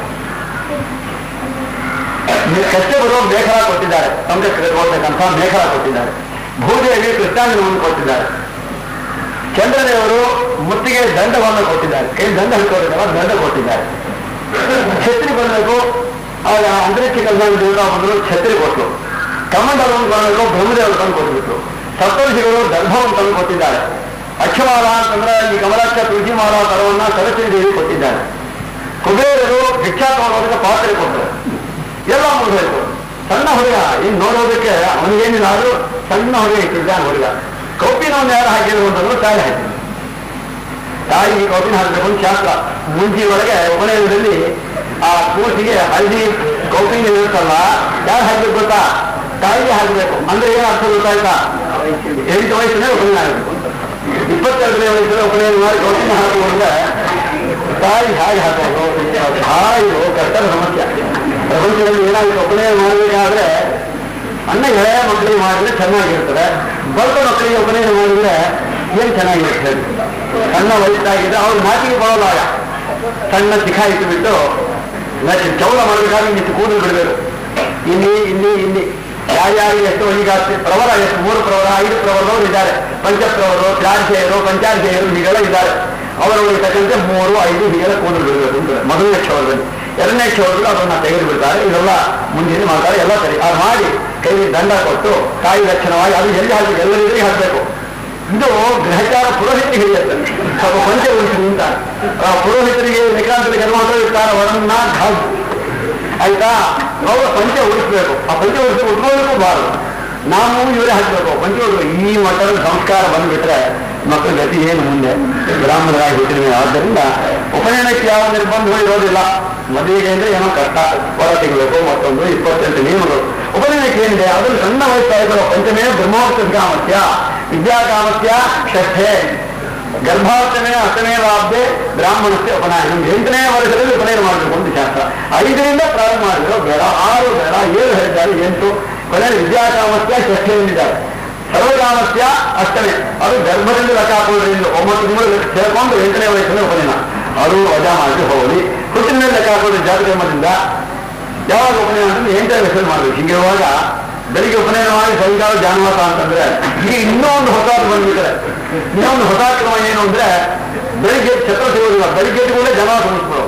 Speaker 2: ಕಷ್ಟ ಬರುವ ಮೇಘಲ ಕೊಟ್ಟಿದ್ದಾರೆ ತಮಗೆ ಕೊಡ್ಬೇಕಂತ ಮೇಘಲ ಕೊಟ್ಟಿದ್ದಾರೆ ಭೂದೇವಿ ಕೃಷ್ಣಾಂಜನವನ್ನು ಕೊಟ್ಟಿದ್ದಾರೆ ಚಂದ್ರದೇವರು ಮುತ್ತಿಗೆ ದಂಡವನ್ನು ಕೊಟ್ಟಿದ್ದಾರೆ ಕೈ ದಂಡ ಹಿಡ್ಕೊಂಡಿದ್ದಾರೆ ದಂಡ ಕೊಟ್ಟಿದ್ದಾರೆ ಛತ್ರಿ ಬರಬೇಕು ಆಗ ಅಂತರಿಕ್ಷ ಕೆಲಸ ದೇವರ ಬಂದರು ಛತ್ರಿ ಕೊಟ್ಟರು ಕಮಂಡಲವನ್ನು ಬರಬೇಕು ಬ್ರಹ್ಮದೇವರು ತಂದು ಕೊಟ್ಬಿಟ್ರು ಸಪ್ತರ್ಷಿಗಳು ದರ್ಭವನ್ನು ತಂದು ಕೊಟ್ಟಿದ್ದಾರೆ ಅಕ್ಷಮಾಲ ಅಂತಂದ್ರೆ ಈ ಕಮಲಾಕ್ಷ ತುಳಸಿಮಾಲ ತರವನ್ನ ಸರಸ್ವತಿ ದೇವಿ ಕೊಟ್ಟಿದ್ದಾರೆ ಕುಬೇರರು ಭಿಕ್ಷಾ ತಗೊಳ್ಳೋದಕ್ಕೆ ಪಾತ್ರೆ ಕೊಟ್ಟರು ಎಲ್ಲ ಮುಗಿದೋಯ್ತು ಸಣ್ಣ ಹುಡುಗ ಇನ್ನು ನೋಡೋದಕ್ಕೆ ಅವನಿಗೇನಿಲ್ಲ ಆದ್ರೂ ಸಣ್ಣ ಹುಡುಗ ಇಟ್ಟಿದ್ದಾನೆ ಹುಡುಗ ಕೌಪಿನವನ್ನು ಯಾರು ಹಾಕಿದ್ರು ಅಂತಂದ್ರೆ ತಾಯಿ ಹಾಕಿದ್ರು ತಾಯಿ ಕೌಪಿನ ಹಾಕಬೇಕು ಅಂತ ಶಾಸ್ತ್ರ ಮುಂಚಿ ಒಳಗೆ ಉಪನಯನದಲ್ಲಿ ಆ ಕೂಸಿಗೆ ಹಳದಿ ಕೌಪಿನ ಇರುತ್ತಲ್ಲ ಯಾರು ಹಾಕ್ಬೇಕು ಗೊತ್ತಾ ತಾಯಿಗೆ ಹಾಕಬೇಕು ಅಂದ್ರೆ ಏನು ಅರ್ಥ ಗೊತ್ತಾಯ್ತಾ ಎಂಟು ವಯಸ್ಸಿನ ಉಪನಯನ ಆಗಬೇಕು ಇಪ್ಪತ್ತೆರಡನೇ ವಯಸ್ಸಿನ ಉಪನಯನ ಮಾಡಿ ಕೌಪಿನ ಹಾಕುವಾಗ ತಾಯಿ ಹಾಗೆ ಹಾಕೋದು ತಾಯಿ ಕಷ್ಟದ ಸಮಸ್ಯೆ ಪ್ರಪಂಚದಲ್ಲಿ ಏನಾಗುತ್ತೆ ಉಪನಯನ ಮಾಡಬೇಕಾದ್ರೆ ಅಣ್ಣ ಎಳೆಯ ಮಕ್ಕಳಿಗೆ ಮಾಡಿದ್ರೆ ಚೆನ್ನಾಗಿರ್ತದೆ ಬಲ್ಕ ಮಕ್ಕಳಿಗೆ ಉಪನಯನ ಮಾಡಿದ್ರೆ ಏನ್ ಚೆನ್ನಾಗಿರುತ್ತೆ ಹೇಳಿ? ಸಣ್ಣ ವಯಸ್ಸಾಗಿದೆ ಅವ್ರ ಮಾತಿಗೆ ಬರೋಲ್ಲ ಸಣ್ಣ ಚಿಖ ಇಟ್ಟು ಬಿಟ್ಟು ಮತ್ತೆ ಚೌಲ ಮಾಡಬೇಕಾದ್ರೆ ಇಷ್ಟು ಕೂದಲು ಬಿಡಬೇಕು ಇಲ್ಲಿ ಇಲ್ಲಿ ಇಲ್ಲಿ ಯಾರ್ಯಾರಿಗೆ ಎಷ್ಟು ವಹಿಗಾಸ್ತಿ ಪ್ರವರ ಎಷ್ಟು ಮೂರು ಪ್ರವರ ಐದು ಪ್ರವರದವರು ಇದ್ದಾರೆ ಪಂಚಪ್ರವರು ತ್ರಾರ್ಷೆಯರು ಪಂಚಾರ್ಷೆಯರು ಹೀಗೆಲ್ಲ ಇದ್ದಾರೆ ಅವರವರಿಗೆ ತಕ್ಕಂತೆ ಮೂರು ಐದು ಹೀಗೆಲ್ಲ ಕೂದಲು ಬಿಡಬೇಕು ಅಂತ ಮೊದಲನೇ ಕ್ಷವರದಲ್ಲಿ ಎರಡನೇ ಕ್ಷವರದಲ್ಲಿ ಅದನ್ನ ತೆಗೆದು ಬಿಡ್ತಾರೆ ಇದೆಲ್ಲ ಮುಂದಿನ ಮಾಡ್ತಾರೆ ಎಲ್ಲ ಸರಿ ಅದು ಮಾಡಿ ಕೈಗೆ ದಂಡ ಕೊಟ್ಟು ಕಾಯಿ ಲಕ್ಷಣವಾಗಿ ಅದು ಎಲ್ಲಿ ಹಾಕಿ ಎಲ್ಲರಿಗೂ ಹಾಕಬೇಕು ಇದು ಗ್ರಹಚಾರ ಪುರೋಹಿತರಿಗೆ ಹಿಡಿಯುತ್ತೆ ಸ್ವಲ್ಪ ಪಂಚ ಉಳಿಸಿ ಅಂತ ಆ ಪುರೋಹಿತರಿಗೆ ನಿಕಾಂತರಿಗೆ ಗರ್ಭಗಳು ಇರ್ತಾರೆ ಅವರನ್ನ ಘಾಸು ಆಯ್ತಾ ಅವರು ಪಂಚ ಉಳಿಸ್ಬೇಕು ಆ ಪಂಚ ಉಳಿಸಿ ಉಟ್ಕೊಳ್ಳೋದಕ್ಕೂ ಬಾರದು ನಾವು ಇವರೇ ಹಾಕಬೇಕು ಪಂಚ ಉಳಿಸ್ಬೇಕು ಈ ಮಟ್ಟದ ಸಂಸ್ಕಾರ ಬಂದ್ಬಿಟ್ರೆ ಮಕ್ಕಳ ಗತಿ ಏನು ಮುಂದೆ ಬ್ರಾಹ್ಮಣರಾಗಿ ಹುಟ್ಟಿದ್ವಿ ಆದ್ದರಿಂದ ಉಪನಯನಕ್ಕೆ ಯಾವ ನಿರ್ಬಂಧವೂ ಇರೋದಿಲ್ಲ ಮದುವೆಗೆ ಅಂದ್ರೆ ಏನೋ ಕಷ್ಟ ಹೊರ ತೆಗಬೇಕು ಮತ್ತೊಂದು ಇಪ್ಪತ್ತೆಂಟು ನಿಯಮಗಳು ಉಪನಯನಕ್ಕೆ ಏನಿದೆ ಅದನ್ನು ಸಣ್ಣ ವಯಸ್ಸಾಯಿತು ಪಂಚಮೇ ಬ್ರಹ್ಮೋತ್ಸವ ಕಾಮಸ್ಯ ವಿದ್ಯಾಕಾಮಸ್ಯ ಷಷ್ಠೆ ಗರ್ಭಾಷ್ಟಮೇ ಅಷ್ಟಮೇ ಲಾಭ್ಯ ಬ್ರಾಹ್ಮಣಕ್ಕೆ ಉಪನಯನ ಎಂಟನೇ ವರ್ಷದಲ್ಲಿ ಉಪನಯನ ಮಾಡಬೇಕು ಅಂತ ಶಾಸ್ತ್ರ ಐದರಿಂದ ಪ್ರಾರಂಭ ಮಾಡಿದ್ರು ಬೇಡ ಆರು ಬೇಡ ಏಳು ಹೇಳಿದ್ದಾರೆ ಎಂಟು ಕೊನೆ ವಿದ್ಯಾಕಾಮಸ್ಯ ಷಷ್ಠೆ ಎಂದಿದ್ದಾರೆ ಸರ್ವಕಾಮಸ್ಯ ಅಷ್ಟಮೇ ಅದು ಗರ್ಭದಲ್ಲಿ ಲೆಕ್ಕ ಹಾಕೊಳ್ಳೋದ್ರಿಂದ ಒಂಬತ್ತು ತಿಂಗಳು ಸೇರ್ಕೊಂಡು ಎಂಟನೇ ವಯಸ್ಸಿನ ಉಪನಯನ ಅದು ವಜಾ ಮಾಡಿ ಹೋಗಲಿ ಹುಟ್ಟಿನ ಮೇಲೆ ಲೆಕ್ಕ ಹಾಕೊಳ್ಳೋದು ಜಾತಿ ಕರ್ಮದಿಂದ ಯಾವಾಗ ಉಪನಯನ ಅಂತಂದ್ರೆ ಎಂಟನೇ ವಯಸ್ಸಲ್ಲಿ ಮಾಡಬೇಕು ಹೀಗಿರುವಾಗ ಬೆಳಿಗ್ಗೆ ಉಪನಯನ ಮಾಡಿ ಸಾಯಂಕಾಲ ಜಾನವಾಸ ಅಂತಂದ್ರೆ ಈಗ ಇನ್ನೂ ಒಂದು ಹೊಸಾದು ಬಂದ್ಬಿಟ್ರೆ ಇನ್ನೊಂದು ಹೊಸ ಕ್ರಮ ಏನು ಅಂದ್ರೆ ಬೆಳಿಗ್ಗೆ ಛತ್ರ ಸಿಗೋದಿಲ್ಲ ಬೆಳಿಗ್ಗೆ ಕೂಡ ಜನವಾಸ ಮುಗಿಸ್ಕೊಳ್ಳೋದು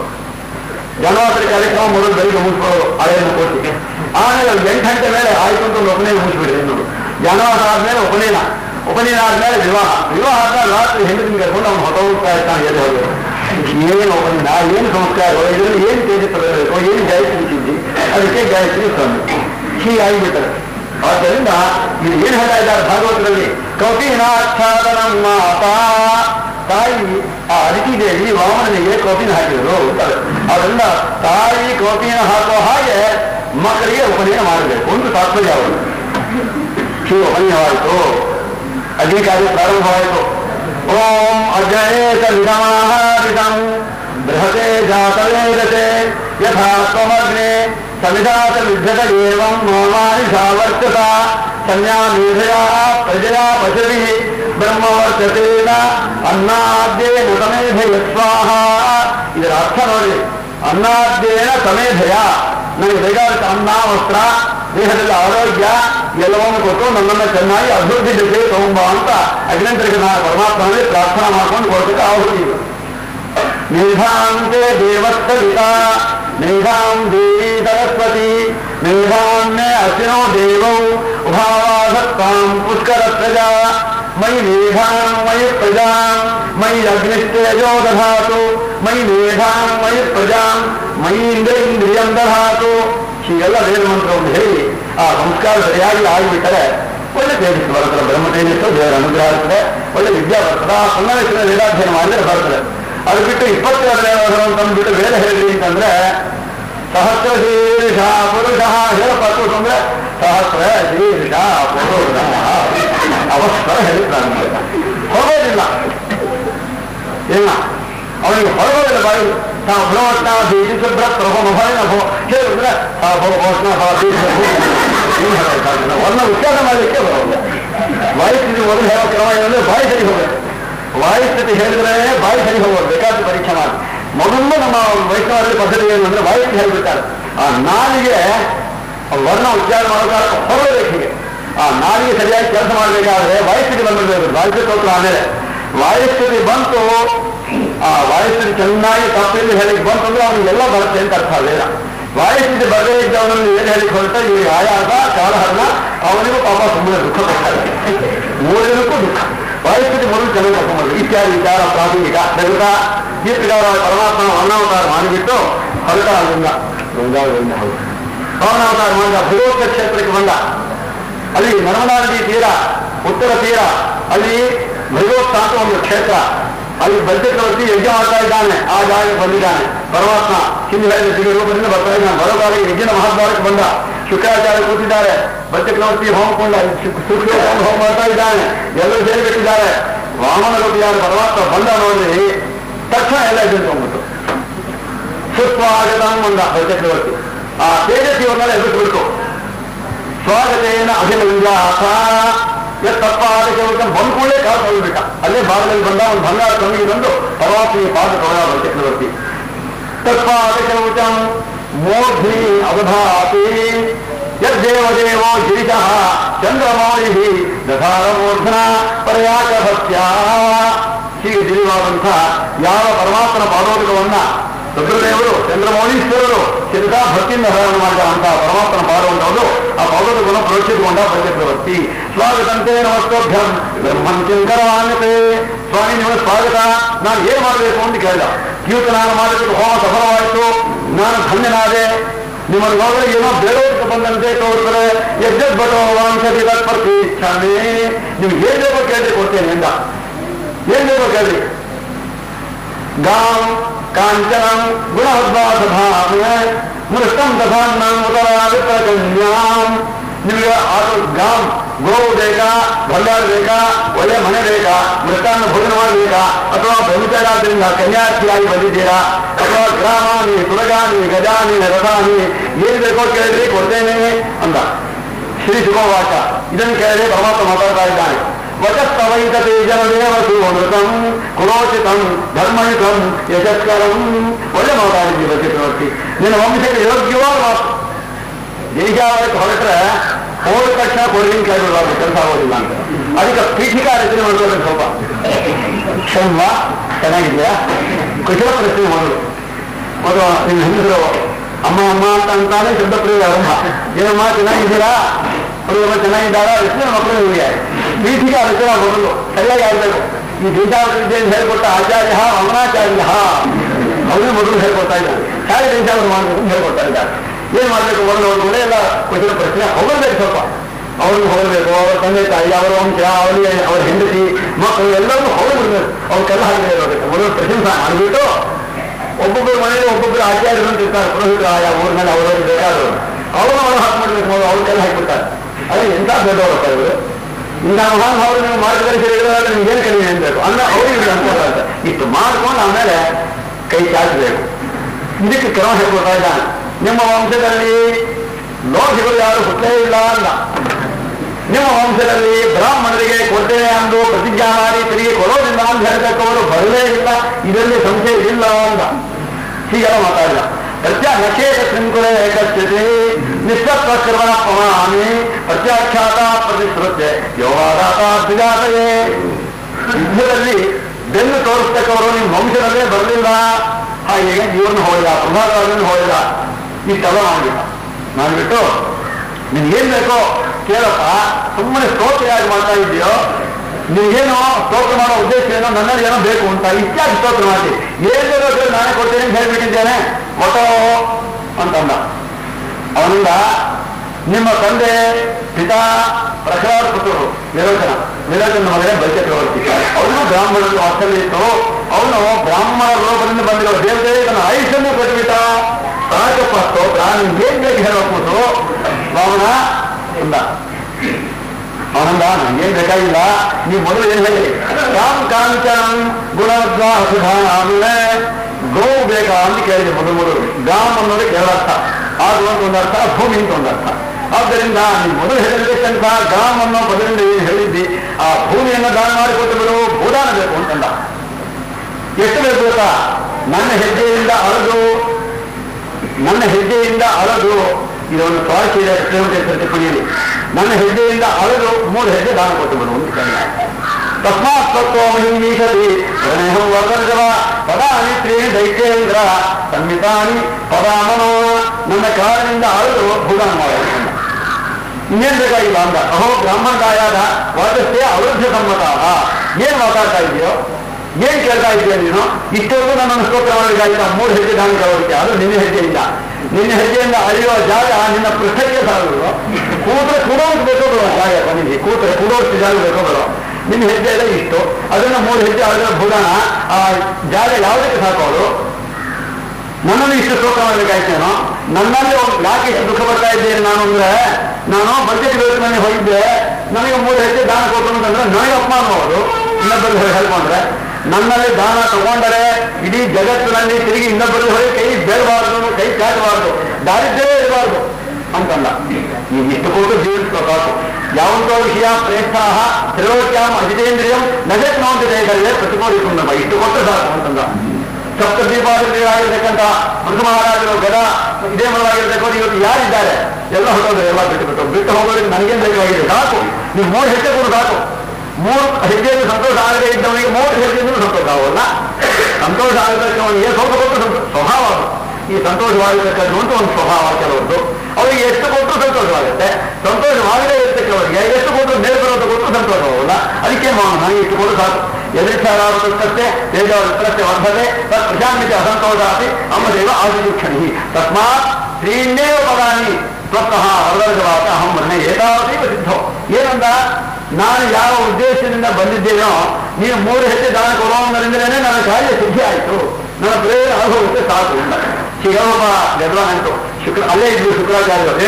Speaker 2: ಜನವಾಸದ ಕಾರ್ಯಕ್ರಮ ಮೊದಲು ಬೆಳಿಗ್ಗೆ ಮುಗಿಸ್ಕೊಳ್ಳೋದು ಹಳೆಯನ್ನು ಕೊಟ್ಟು ಆಮೇಲೆ ಎಂಟು ಗಂಟೆ ಮೇಲೆ ಆಯ್ತು ಅಂತ ಒಂದು ಉಪನಯನ ಮುಗಿಸ್ಬಿಡಿ ಇನ್ನೊಂದು ಜನವಾಸ ಆದ್ಮೇಲೆ ಉಪನಯನ ಉಪನಯನ ಆದ್ಮೇಲೆ ವಿವಾಹ ವಿವಾಹ ಆದ್ಮೇಲೆ ರಾತ್ರಿ ಹೆಂಡತಿನ ಕರ್ಕೊಂಡು ಅವನು ಹೊಸ ಹೋಗ್ತಾ ಇರ್ತಾನೆ ಎಲ್ಲಿ ಹೋಗಬೇಕು ಏನು ಉಪನಯನ ಏನು ಸಂಸ್ಕಾರ ಇದರಲ್ಲಿ ಏನು ತೇಜ ತರಬೇಕು ಏನು ಗಾಯತ್ರಿ ಸಿದ್ಧಿ ಅದಕ್ಕೆ ಗಾಯತ್ರಿ ತಂದು ಹೀಗಾಗಿಬಿಟ್ಟರೆ ಆದ್ದರಿಂದ ಇದು ಏನು ಹೇಳ್ತಾ ಇದ್ದಾರೆ ಭಾಗವತದಲ್ಲಿ ಕೌಪಿನಾಚ್ಛಾದನ ಮಾತಾ ತಾಯಿ ಆ ಅದಿತಿ ದೇವಿ ವಾಮನಿಗೆ ಕೋಪಿನ ಹಾಕಿದ್ರು ಅಂತಾರೆ ಅದರಿಂದ ತಾಯಿ ಕೋಪಿನ ಹಾಕೋ ಹಾಗೆ ಮಕ್ಕಳಿಗೆ ಉಪನಯನ ಮಾಡಬೇಕು ಒಂದು ತಾತ್ಪರ್ಯ ಅವರು ಶ್ರೀ ಉಪನಯವಾಯಿತು ಅಗ್ನಿ ಕಾರ್ಯ ಪ್ರಾರಂಭವಾಯಿತು ಓಂ ಅಜಯೇತ ವಿಧಮಾಹಾರಿತಂ ಬೃಹತೆ ಜಾತವೇದತೆ ಯಥಾ ತ್ವಮಗ್ನೆ ಸವಿಧಾತ ವಿದ್ಯತ ಏವಂ ಮೋಮಾನಿ ಸಾವರ್ತತ ಸಂಜ್ಞಾ ಮೇಧಯಾ ಪ್ರಜಯಾ ಪಶುಭಿ ಬ್ರಹ್ಮವರ್ತತೇನ ಅನ್ನಾದ್ಯೇನ ಸಮೇಧಯ ಸ್ವಾಹ ಇದರ ಅರ್ಥ ನೋಡಿ ಅನ್ನಾದ್ಯೇನ ಸಮೇಧಯ ನನಗೆ ಬೇಕಾದ ಅನ್ನ ವಸ್ತ್ರ ದೇಹದಲ್ಲಿ ಆರೋಗ್ಯ ಎಲ್ಲವನ್ನು ಕೊಟ್ಟು ನನ್ನನ್ನು ಚೆನ್ನಾಗಿ ಅಭಿವೃದ್ಧಿ ಜೊತೆ ತಗೊಂಬ ಅಂತ ಅಗ್ನಂತರಿಗೆ ನಾನು ಪರಮಾತ್ಮನಲ್ಲಿ ಪ್ರಾರ್ಥನಾ ಮಾಡ್ಕೊಂಡು ಕೊಡ್ಬೇಕು ಆಹುತಿ ಇದು ಮೇಧಾಂತೆ ದೇವಸ್ಥಿತ ಮೇಧಾಂ ದೇವಿ ಸರಸ್ವತಿ ಮೇಧಾನ್ಯ ಅಸಿನೋ ದೇವೌ ಉಭಾವಾಸತ್ತಾಂ ಪುಷ್ಕರ ಪ್ರಜಾ ಮೈ ಮೇಧಾಂ ಮಯಿ ಪ್ರಜಾಂ ಮೈ ಅಗ್ನಿಸ್ತೇಜೋ ದಧಾತು ಮೈ ಮೇಧಾಂ ಮಯಿ ಪ್ರಜಾಂ ಮೈ ಇಂದ್ರಿಯಂ ದಧಾತು ಹೀಗೆಲ್ಲ ವೇದ ಮಂತ್ರವನ್ನು ಹೇಳಿ ಆ ಸಂಸ್ಕಾರ ಸರಿಯಾಗಿ ಆಗಿಬಿಟ್ಟರೆ ಒಳ್ಳೆ ತೇಜಸ್ಸು ಬರ್ತದೆ ಬ್ರಹ್ಮ ತೇಜಸ್ಸು ದೇವರ ಅನುಗ್ರಹ ಇರ್ತದೆ ಒಳ್ಳೆ ವಿದ್ಯಾ ಬರ್ತದೆ ಆ ಸನ್ನಿವೇಶದ ವೇದಾಧ್ಯಯನ ಮಾಡಿದ್ರೆ ಬರ್ತದೆ ಅದು ಬಿಟ್ಟು ಇಪ್ಪತ್ತೆರಡನೇ ವರ್ಷ ಅಂತಂದ್ಬಿಟ್ಟು ವೇದ ಹೇಳಿ ಅಂತಂದ್ರೆ ಸಹಸ್ರ ಶೀರ್ಷ ಪುರುಷ ಹೇಳಪ್ಪತ್ತು ಅಂದ್ರೆ ಸಹಸ್ರ ಶೀರ್ಷ ಪುರುಷ ಅವಸ್ವರ ಹೇಳಿದ್ದಾನೆ ಹೋಗೋದಿಲ್ಲ ಇಲ್ಲ ಅವನಿಗೆ ಹೊರಗೋದಿಲ್ಲ ಬಾಯಿ ನಾವು ಭಗವತ್ನ ಬೀಜಿಸುಬ್ರ ಪ್ರಭು ಮೊಬೈಲ್ ಹೇಳಿದ್ರೆ ಆ ಭಗವತ್ನ ಅವನ್ನ ಉಚ್ಚಾರ ಮಾಡಲಿಕ್ಕೆ ಬರೋಲ್ಲ ವಾಯುಸ್ಥಿತಿ ಮೊದಲು ಹೇಳೋ ಕ್ರಮ ಏನಂದ್ರೆ ಬಾಯಿ ಸರಿ ಹೋಗುತ್ತೆ ವಾಯುಸ್ಥಿತಿ ಹೇಳಿದ್ರೆ ಬಾಯಿ ಸರಿ ಹೋಗೋದು ಬೇಕಾದ ಪರೀಕ್ಷೆ ಮಾಡಿ ಮೊದಲು ನಮ್ಮ ವೈಷ್ಣವರಲ್ಲಿ ಪದ್ಧತಿ ಏನು ಅಂದ್ರೆ ವಾಯುಸ್ಥಿತಿ ಹೇಳ್ಬಿಡ್ತಾರೆ ಆ ನಾಲಿಗೆ ವರ್ಣ ಉಚ್ಚಾರ ಮಾಡೋದಾಗ ಹೊರಬೇಕು ಆ ನಾಲಿಗೆ ಸರಿಯಾಗಿ ಕೆಲಸ ಮಾಡಬೇಕಾದ್ರೆ ವಾಯುಸ್ಥಿತಿ ಬಂದ್ಬಿಡ್ಬೇಕು ವಾಯುಸ್ಥಿತಿ ಸ್ತೋತ್ರ ಆಮೇಲೆ ವಾಯುಸ್ಥಿತಿ ಬಂತು ಆ ವಾಯುಸ್ಥಿತಿ ಚೆನ್ನಾಗಿ ತಪ್ಪಿಂದ ಹೇಳಿಕ್ ಬಂತು ಅಂದ್ರೆ ಅವನಿಗೆಲ್ಲ ಬರುತ್ತೆ ಅಂತ ಅರ್ಥ ವೇದ ವಾಯುಸ್ಥಿತಿ ಬರದೇ ಇದ್ದವನನ್ನು ಏನು ಹೇಳಿಕ್ ಹೊರಟ ಈ ಆಯಾಸ ಕಾಲಹರಣ ಅವನಿಗೂ ಪಾಪ ಸುಮ್ಮನೆ ದುಃಖ ಕೊಡ್ತಾರೆ ಮೂರು ಜನಕ್ಕೂ ದುಃಖ ವಾಯುಸ್ಥಿತಿ ಮೊದಲು ಚೆನ್ನಾಗಿ ತಗೊಂಡ್ಬಂದು ಇತ್ಯಾದಿ ವಿಚಾರ ಪ್ರಾಥಮಿಕ ದೈವತ ಈ ಪ್ರಕಾರ ಪರಮಾತ್ಮ ವರ್ಣಾವತಾರ ಮಾಡಿಬಿಟ್ಟು ಹೊರಟ ಅಲ್ಲಿಂದ ವೃಂದಾವನದಿಂದ ಹೌದು ಪವನಾವತಾರ ಮಾಡಿದ ಭೂಲೋಕ ಕ್ಷೇತ್ರಕ್ಕೆ ಬಂದ ಅಲ್ಲಿ ನರ್ಮದಾ ನದಿ ತೀರ ಉತ್ತರ ತೀರ ಅಲ್ಲಿ ಮೃಗೋತ್ಸ ಅಂತ ಒಂದು ಕ್ಷೇತ್ರ ಅಲ್ಲಿ ಬದ್ಧಕವರ್ತಿ ಯಜ್ಞ ಮಾಡ್ತಾ ಇದ್ದಾನೆ ಆ ಜಾಗಕ್ಕೆ ಬಂದಿದ್ದಾನೆ ಪರಮಾತ್ಮ ಹಿಂದೆ ಹೇಳಿದ ದಿವ್ಯ ರೂಪದಿಂದ ಬರ್ತಾ ಇದ್ದಾನೆ ಬರೋದಾಗಿ ಯಜ್ಞ ಮಹಾದ್ವಾರಕ್ಕೆ ಬಂದ ಶುಕ್ರಾಚಾರ್ಯ ಕೂತಿದ್ದಾರೆ ಬದ್ಧಕವರ್ತಿ ಹೋಮಕೊಂಡ ಶುಕ್ರ ಹೋಮ ಮಾಡ್ತಾ ಇದ್ದಾನೆ ಎಲ್ಲರೂ ಸೇರಿಬಿಟ್ಟಿದ್ದಾರೆ ವಾಮನ ರೂಪಿಯಾದ ಪರಮಾತ್ಮ ಬಂದ ನೋಡಿ ತಕ್ಷಣ ಎಲ್ಲ ಎದ್ದು ಹೋಗ್ಬಿಟ್ಟು ಸುಸ್ವಾಗತ ಬಂದ ಬದ್ಧಕವರ್ತಿ ಆ ತೇಜಸ್ವಿಯವ್ರನ್ನೆಲ್ಲ ಎದುರಿಸ್ಬಿಟ್ಟು ಸ್ವಾಗತೇನ ಅಭಿನಂದಾಸ ತಪ್ಪಾದ ಕೆಲಸ ಬಂದ್ಕೊಳ್ಳೇ ಕಾಲು ತಗೊಳ್ಬೇಕ ಅಲ್ಲೇ ಭಾಗದಲ್ಲಿ ಬಂದ ಒಂದು ಬಂಗಾರ ತಂದಿಗೆ ಬಂದು ಪರಮಾತ್ಮಿಗೆ ಪಾದ ತೊಗೊಳ ಚಕ್ರವರ್ತಿ ತಪ್ಪಾದ ಕೆಲಸ ಮೋರ್ಧಿ ಅವಧಾತಿ ಯದ್ದೇವದೇವೋ ಗಿರಿಶಃ ಚಂದ್ರಮೌಳಿ ದಧಾರ ಮೂರ್ಧನ ಪರ್ಯಾಕ ಭಕ್ತ್ಯ ಹೀಗೆ ತಿಳಿವಾದಂಥ ಯಾವ ಪರಮಾತ್ಮನ ಪಾದೋದಕವನ್ನ ರುದ್ರದೇವರು ಚಂದ್ರಮೌಳೀಶ್ವರರು ಚಿಂತ ಭಕ್ತಿಯಿಂದ ಧಾರಣ ಮಾಡಿದಂತಹ ಪರಮಾತ್ಮನ ಪಾದವನ್ನು ಆ ಪೌರವನ್ನು ಪ್ರೋಕ್ಷಿಸಿಕೊಂಡ ಚಕ್ರವರ್ತಿ ಸ್ವಾಗತಂತೆ ನಮಸ್ತೋಭ್ಯಂ ಬ್ರಹ್ಮನ್ ಶಂಕರಾನ್ಯತೆ ಸ್ವಾಮಿ ನಿಮ್ಮ ಸ್ವಾಗತ ನಾನು ಏನ್ ಮಾಡಬೇಕು ಅಂತ ಕೇಳಿದ ಕೀರ್ತ ನಾನು ಮಾಡಬೇಕು ಹೋಮ ಸಫಲವಾಯಿತು ನಾನು ಧನ್ಯನಾದೆ ನಿಮ್ಮನ್ನು ನೋಡಿದ್ರೆ ಏನೋ ಬೇಡೋದಕ್ಕೆ ಬಂದಂತೆ ತೋರಿದ್ರೆ ಯಜ್ಞದ್ಭಟೋ ವಾಂಸತಿ ತತ್ಪರ್ತಿ ಇಚ್ಛಾಮಿ ನಿಮ್ಗೆ ಏನ್ ಬೇಕೋ ಕೇಳಿ ಕೊಡ್ತೇನೆ ಎಂದ ಏನ್ ಬೇಕೋ ಕೇಳಿ ಗಾಂ ಕಾಂಚನಂ ಗುಣೋದ್ವಾಸಭಾವ ಮೃಷ್ಟಂ ತಥಾನ್ನಂ ಉದರಾವಿತ್ರಕನ್ಯಾಂ ನಿಮಗೆ ಅದು ಗಾಮ್ ಗೋವು ಬೇಕಾ ಭಂಡಾರ ಬೇಕಾ ಒಳ್ಳೆ ಮನೆ ಬೇಕಾ ಮೃತಾನ್ನ ಭೋಜನ ಮಾಡಬೇಕಾ ಅಥವಾ ಬ್ರಹ್ಮಚಾರಾದ್ರಿಂದ ಕನ್ಯಾರ್ಥಿಯಾಗಿ ಬಂದಿದ್ದೀರಾ ಅಥವಾ ಗ್ರಾಮಾನಿ ಸುರಗಾನಿ ಗಜಾನಿ ರಥಾನಿ ಏನ್ ಬೇಕೋ ಕೇಳಿದ್ರಿ ಕೊಡ್ತೇನೆ ಅಂದ ಶ್ರೀ ಶುಭವಾಚ ಇದನ್ನು ಕೇಳಿದ್ರೆ ಪರಮಾತ್ಮ ಮಾತಾಡ್ತಾ ಇದ್ದಾನೆ ವಚಸ್ತವೈಕತೆ ಜನದೇವಸು ಅಮೃತಂ ಕುರೋಚಿತಂ ಧರ್ಮಯುತಂ ಯಶಸ್ಕರಂ ಒಳ್ಳೆ ಮಾತಾಡಿದ್ದೀವಿ ಚಕ್ರವರ್ತಿ ನಿನ್ನ ವಂಶಕ್ಕೆ ಯೋಗ್ಯವಾದ ಮಾತು ದೇಶಾವರಕ್ಕೆ ಹೊರಟ್ರೆ ಹೋದ ತಕ್ಷಣ ಕೊಡ್ಲಿಂಗ್ ಕೇಳಬಾರ್ದು ಕೆಲಸ ಆಗೋದಿಲ್ಲ ಅಂತ ಅದಕ್ಕೆ ಪೀಠಿಕಾ ರಚನೆ ಮಾಡ್ಕೋಬೇಕು ಸ್ವಲ್ಪ ಕ್ಷಮ ಚೆನ್ನಾಗಿದೆಯಾ ಕುಶಲ ಪ್ರಶ್ನೆ ಮೊದಲು ಮೊದಲು ನಿಮ್ಮ ಹೆಂಗಸರು ಅಮ್ಮ ಅಮ್ಮ ಅಂತ ಅಂತಾನೆ ಶಬ್ದ ಪ್ರಯೋಗ ಆರಂಭ ಏನಮ್ಮ ಚೆನ್ನಾಗಿದ್ದೀರಾ ಹುಡುಗಮ್ಮ ಚೆನ್ನಾಗಿದ್ದಾರಾ ಎಷ್ಟು ಮಕ್ಕಳು ನಿಮಗೆ ಪೀಠಿಕಾ ರಚನೆ ಮೊದಲು ಸರಿಯಾಗಿ ಆಗಬೇಕು ಈ ದೇಶಾವರ ವಿದ್ಯೆಯನ್ನು ಹೇಳಿಕೊಟ್ಟ ಆಚಾರ್ಯ ಅಮನಾಚಾರ್ಯ ಅವರು ಮೊದಲು ಹೇಳ್ಕೊಡ್ತಾ ಇದ್ದಾರೆ ಹೇಗೆ ದೇಶಾವರ ಮಾಡಬೇಕು ಅಂತ ಹೇಳ್ಕೊಡ್ತಾ ಇದ್ದಾರೆ ಏನ್ ಮಾಡ್ಬೇಕು ಮೊದಲು ಅವ್ರ ಮನೆ ಎಲ್ಲ ಕುಶಲ ಪ್ರಶ್ನೆ ಹೊಗಳ್ಬೇಕು ಸ್ವಲ್ಪ ಅವ್ರನ್ನ ಹೊಗಳ್ಬೇಕು ಅವರ ತಂದೆ ತಾಯಿ ಅವರ ವಂಶ ಅವರಿಗೆ ಅವರ ಹೆಂಡತಿ ಮಕ್ಕಳು ಎಲ್ಲರನ್ನೂ ಹೊಗಳ್ಬಿಡ್ಬೇಕು ಅವ್ರಿಗೆಲ್ಲ ಹಾಗೆ ಇರಬೇಕು ಮೊದಲು ಪ್ರಶಂಸೆ ಮಾಡಿಬಿಟ್ಟು ಒಬ್ಬೊಬ್ಬರ ಮನೆಯಲ್ಲಿ ಒಬ್ಬೊಬ್ಬರು ಆಚಾರ್ಯರು ಅಂತ ಇರ್ತಾರೆ ಪುರೋಹಿತರು ಆಯಾ ಊರಿನಲ್ಲಿ ಅವರವ್ರಿಗೆ ಬೇಕಾದ್ರು ಅವ್ರನ್ನ ಒಳಗೆ ಹಾಕ್ಬಿಡ್ಬೇಕು ಮೊದಲು ಅವ್ರಿಗೆಲ್ಲ ಹಾಕ್ಬಿಡ್ತಾರೆ ಅದೇ ಎಂತ ದೊಡ್ಡವರಪ್ಪ ಇವರು ಇಂಥ ಮಹಾನ್ ಅವರು ನೀವು ಮಾರ್ಗದರ್ಶನ ಹೇಳಿದ್ರೆ ನಿಮ್ಗೆ ಏನು ಕಡಿಮೆ ಅನ್ಬೇಕು ಅನ್ನ ಅವರಿಗೆ ಅನ್ಕೊಳ್ತಾರೆ ಇಷ್ಟು ಮಾಡ್ಕೊಂಡು ಆಮೇಲೆ ಕೈ ಚಾಚಬೇಕು ಇದಕ್ಕೆ ಕ್ರಮ ಹೇಳ್ಕೊಳ್ತಾ ಇದ್ದಾನೆ ನಿಮ್ಮ ವಂಶದಲ್ಲಿ ಲೋಹಿಗಳು ಯಾರು ಹುಟ್ಟೇ ಇಲ್ಲ ಅಲ್ಲ ನಿಮ್ಮ ವಂಶದಲ್ಲಿ ಬ್ರಾಹ್ಮಣರಿಗೆ ಕೊಡ್ತೇನೆ ಅಂದು ಪ್ರತಿಜ್ಞಾ ಮಾಡಿ ತಿರುಗಿ ಕೊಡೋದಿಲ್ಲ ಅಂತ ಹೇಳ್ಬೇಕವರು ಬರಲೇ ಇಲ್ಲ ಇದರಲ್ಲಿ ಸಂಶಯ ಇಲ್ಲ ಅಂದ ಹೀಗೆಲ್ಲ ಮಾತಾಡಿದ ಪ್ರತ್ಯಾ ನಶೇಷ ಶೃಂಖಲೆ ಕಚ್ಚತೆ ನಿಸ್ತತ್ವ ಕರ್ಮಣ ಪ್ರಮಾಣಿ ಪ್ರತ್ಯಾಖ್ಯಾತ ಪ್ರತಿಶ್ರುತೆ ಯೋಗಾದಾತ ಅಭಿಜಾತಯೇ ಯುದ್ಧದಲ್ಲಿ ಬೆನ್ನು ತೋರಿಸ್ತಕ್ಕವರು ನಿಮ್ಮ ವಂಶದಲ್ಲೇ ಬರಲಿಲ್ಲ ಹಾಗೆ ಇವ್ರನ್ನ ಹೋಳಿದ ಪ್ರಭಾಕರನ್ನು ಹೋಳಿದ ಇಷ್ಟೆಲ್ಲ ಮಾಡಿದ ಮಾಡ್ಬಿಟ್ಟು ನಿನ್ಗೇನ್ ಬೇಕೋ ಕೇಳಪ್ಪ ಸುಮ್ಮನೆ ಸ್ತೋತ್ರ ಯಾಕೆ ಮಾಡ್ತಾ ಇದೆಯೋ ನಿನ್ಗೇನೋ ಸ್ತೋತ್ರ ಮಾಡೋ ಉದ್ದೇಶ ಏನೋ ನನ್ನಲ್ಲಿ ಏನೋ ಬೇಕು ಅಂತ ಇತ್ಯಾದಿ ಸ್ತೋತ್ರ ಮಾಡಿ ಏನ್ ಬೇಕು ನಾನೇ ಕೊಡ್ತೇನೆ ಅಂತ ಹೇಳ್ಬಿಟ್ಟಿದ್ದೇನೆ ಕೊಟ್ಟೋ ಅಂತಂದ ಅವನಿಂದ ನಿಮ್ಮ ತಂದೆ ಪಿತಾ ಪ್ರಹ್ಲಾದ ಪುತ್ರರು ವಿರೋಚನ ವಿರೋಚನ ಮಗನೇ ಬೈಚಕ್ರವರ್ತಿ ಅವನು ಬ್ರಾಹ್ಮಣರು ವಾಸ್ತವ್ಯ ಇತ್ತು ಅವನು ಬ್ರಾಹ್ಮಣ ಲೋಕದಿಂದ ಬಂದಿರೋ ದೇವತೆ ತನ್ನ ಆಯುಷನ್ನು ಕೊಟ್ಬಿಟ್ಟ ಸಾಕಪ್ಪ ಸ್ತೋತ್ರ ನಿಮ್ಗೆ ಏನ್ ಬೇಕು ಹೇಳೋಕ್ಬಿಟ್ಟು ವಾಮನ ಅಂದ ಅವನಂದ ನಂಗೇನ್ ಬೇಕಾಗಿಲ್ಲ ನೀವು ಮೊದಲು ಏನ್ ಹೇಳಿ ಕಾಮ್ ಕಾಂಚನಂ ಗುಣದ್ವಾ ಸುಧಾನ ಗೋವು ಬೇಕಾ ಅಂತ ಕೇಳಿದೆ ಮೊದಲು ಮೊದಲು ಗಾಮ್ ಅನ್ನೋದಕ್ಕೆ ಎರಡು ಅರ್ಥ ಅದು ಅಂತ ಒಂದು ಅರ್ಥ ಭೂಮಿ ಅಂತ ಒಂದು ಅರ್ಥ ಆದ್ದರಿಂದ ನೀವು ಮೊದಲು ಹೇಳಿರ್ತಕ್ಕಂಥ ಗಾಮ್ ಅನ್ನೋ ಪದದಿಂದ ಏನು ಹೇಳಿದ್ದಿ ಆ ಭೂಮಿಯನ್ನು ದಾನ ಮಾಡಿಕೊಟ್ಟು ಬಿಡು ಭೂದಾನ ಬೇಕು ಅಂತಂದ ಎಷ್ಟು ಬೇಕು ಗೊತ್ತಾ ನನ್ನ ಹೆಜ್ಜೆಯಿಂದ ಅಳದು ನನ್ನ ಹೆಜ್ಜೆಯಿಂದ ಅಳದು ಇದೊಂದು ಸ್ವಾರಸ್ಯ ಇದೆ ಕಿಲೋಮೀಟರ್ ಟಿಪ್ಪಣಿಯಲ್ಲಿ ನನ್ನ ಹೆಜ್ಜೆಯಿಂದ ಅಳದು ಮೂರು ಹೆಜ್ಜೆ ದಾನ ಕೊಟ್ಟು ಬಿಡು ಅಂತ ಕೇಳಿದ ತಸ್ಮಾತ್ ತತ್ವಮಹಿಮೀಷತಿ ಪ್ರಣಯಂ ವರ್ಧರ್ಜವ ಪದಾನಿ ತ್ರೀಣಿ ದೈತ್ಯೇಂದ್ರ ಸಂಹಿತಾನಿ ಪದಾಮನೋ ನನ್ನ ಕಾಲಿನಿಂದ ಅಳದು ಭೂದಾನ ಮಾಡಬೇಕು ಇನ್ನೇನ್ ಬೇಕಾಗಿಲ್ಲ ಅಂದ ಅಹೋ ಬ್ರಾಹ್ಮಣಕಾಯಾದ ವರ್ಗಸ್ಥೆ ಅವೃದ್ಧ ಸಮ್ಮತ ಏನ್ ಮಾತಾಡ್ತಾ ಇದೆಯೋ ಏನ್ ಕೇಳ್ತಾ ಇದೆಯಾ ನೀನು ಇಷ್ಟೊತ್ತು ನನ್ನನ್ನು ಸ್ತೋತ್ರ ಮಾಡಬೇಕಾಗಿಲ್ಲ ಮೂರು ಹೆಜ್ಜೆ ದಾನ ಕರೋದಕ್ಕೆ ಅದು ನಿನ್ನ ಹೆಜ್ಜೆಯಿಂದ ನಿನ್ನ ಹೆಜ್ಜೆಯಿಂದ ಅರಿಯುವ ಜಾಗ ನಿನ್ನ ಪೃಷ್ಠಕ್ಕೆ ಸಾಲದು ಕೂತ್ರೆ ಕೂಡೋಷ್ಟು ಬೇಕೋ ಬರುವ ಜಾಗ ನಿನಗೆ ಕೂತ್ರೆ ಕೂಡೋಷ್ಟು ಜಾಗ ಬೇಕೋ ಬರುವ ನಿನ್ನ ಹೆಜ್ಜೆ ಎಲ್ಲ ಇಷ್ಟು ಅದನ್ನ ಮೂರು ಹೆಜ್ಜೆ ಅದರ ಬುಡಾಣ ಆ ಜಾಗ ಯಾವುದಕ್ಕೆ ಸಾಕೋದು ನನ್ನನ್ನು ಇಷ್ಟು ಸ್ತೋತ್ರ ಮಾಡಬೇಕಾಯ್ತೇನೋ ನನ್ನಲ್ಲಿ ಒಂದು ಯಾಕೆ ಇಷ್ಟು ದುಃಖ ಬರ್ತಾ ಇದ್ದೇನೆ ನಾನು ಅಂದ್ರೆ ನಾನು ಬಜೆಟ್ ಯೋಜನೆ ಹೋಗಿದ್ದೆ ನನಗೆ ಮೂರು ಹೆಜ್ಜೆ ದಾನ ಕೊಟ್ಟು ಅಂತಂದ್ರೆ ನನಗೆ ಅಪಮಾನ ಮಾಡೋದು ಇನ್ನೊಬ್ಬರಿಗೆ ಹೇಳ್ಕೊಂಡ್ರೆ ನನ್ನಲ್ಲಿ ದಾನ ತಗೊಂಡರೆ ಇಡೀ ಜಗತ್ತಿನಲ್ಲಿ ತಿರುಗಿ ಇನ್ನೊಬ್ಬರಿಗೆ ಹೊರಗೆ ಕೈ ಬೇಡಬಾರ್ದು ಕೈ ಚಾಚಬಾರ್ದು ದಾರಿದ್ರ್ಯವೇ ಇರಬಾರ್ದು ಅಂತಂದ ಈ ಇಷ್ಟು ಕೊಟ್ಟು ಜೀವಿಸ್ಕೋಬೇಕು ಯಾವಂತೋ ವಿಷಯ ಪ್ರೇಕ್ಷಾಹ ತ್ರಿಲೋಕ್ಯಾಂ ಅಜಿತೇಂದ್ರಿಯಂ ನಜತ್ ನೋಂದಿದೆ ಪ್ರತಿಕೋಡಿಕೊಂಡ ಇಷ್ಟು ಕೊಟ್ಟು ಸಾಕು ಅಂತಂದ ಸಪ್ತದೀಪಾಧಿಪತಿಗಳಾಗಿರ್ತಕ್ಕಂಥ ಮೃದು ಮಹಾರಾಜರು ಗದ ಇದೇ ಮೊದಲಾಗಿರ್ತಕ್ಕಂಥ ಇವತ್ತು ಯಾರಿದ್ದಾರೆ ಎಲ್ಲ ಹೊರಟೋದು ಎಲ್ಲ ಬಿಟ್ಟು ಬಿಟ್ಟು ಬಿಟ್ಟು ಹೋಗೋದಕ್ಕೆ ನನಗೇನು ಬೇಕಾಗಿದೆ ಸಾಕು ನೀವು ಮೂರು ಹೆಜ್ಜೆ ಕೂಡ ಸಾಕು ಮೂರು ಹೆಜ್ಜೆಯಲ್ಲಿ ಸಂತೋಷ ಆಗದೆ ಇದ್ದವನಿಗೆ ಮೂರು ಹೆಜ್ಜೆಯಿಂದ ಸಂತೋಷ ಆಗೋಲ್ಲ ಸಂತೋಷ ಆಗತಕ್ಕವನಿಗೆ ಸ್ವಲ್ಪ ಕೊಟ್ಟು ಸಂತೋಷ ಸ್ವಭಾವ ಅದು. ಈ ಸಂತೋಷವಾಗಿರ್ತಕ್ಕಂಥ ಒಂದು ಸ್ವಭಾವ ಕೆಲವರದ್ದು ಅವರಿಗೆ ಎಷ್ಟು ಕೊಟ್ಟರು ಸಂತೋಷವಾಗುತ್ತೆ ಸಂತೋಷವಾಗದೇ ಇರ್ತಕ್ಕವರಿಗೆ ಎಷ್ಟು ಕೊಟ್ಟರು ಮೇಲ್ಬರೋದು ಕೊಟ್ಟರು ಸಂತೋಷವಾಗಲ್ಲ ಅದಕ್ಕೆ ಮಾವನ ನನಗೆ ಇಷ್ಟು ಕೊಟ್ಟು ಸಾಕು ಎದುರಿಸಾರಾವೃತ್ತಕ್ಕೆ ತೇಜವೃತ್ತಕ್ಕೆ ವರ್ಧತೆ ತತ್ ಪ್ರಶಾಂತಿಗೆ ಅಸಂತೋಷಾತಿ ಅಮ್ಮದೇವ ಆದಿಕ್ಷಣಿ ತಸ್ಮಾತ್ ಶ್ರೀನ್ನೇವ ಪದಾನಿ ಸ್ವತಃ ವರದವಾದ ಅಹಂ ವರ್ಣೆ ಏತಾವತಿ ಪ್ರಸಿದ್ಧೋ ಏನಂದ ನಾನು ಯಾವ ಉದ್ದೇಶದಿಂದ ಬಂದಿದ್ದೇನೋ ನೀನು ಮೂರು ಹೆಜ್ಜೆ ದಾನ ಕೊಡುವುದರಿಂದಲೇ ನನ್ನ ಕಾರ್ಯ ಸಿದ್ಧಿ ಆಯಿತು ನನ್ನ ಪ್ರೇರ ಅನುಭವಿస్తే ಸಾಕು ಅಂತ ಶಿವಪ್ಪ ಗದ್ವಾನಂತು ಶುಕ್ರ ಅಲ್ಲೇ ಇದ್ರು ಶುಕ್ರಾಚಾರ್ಯರು ಏ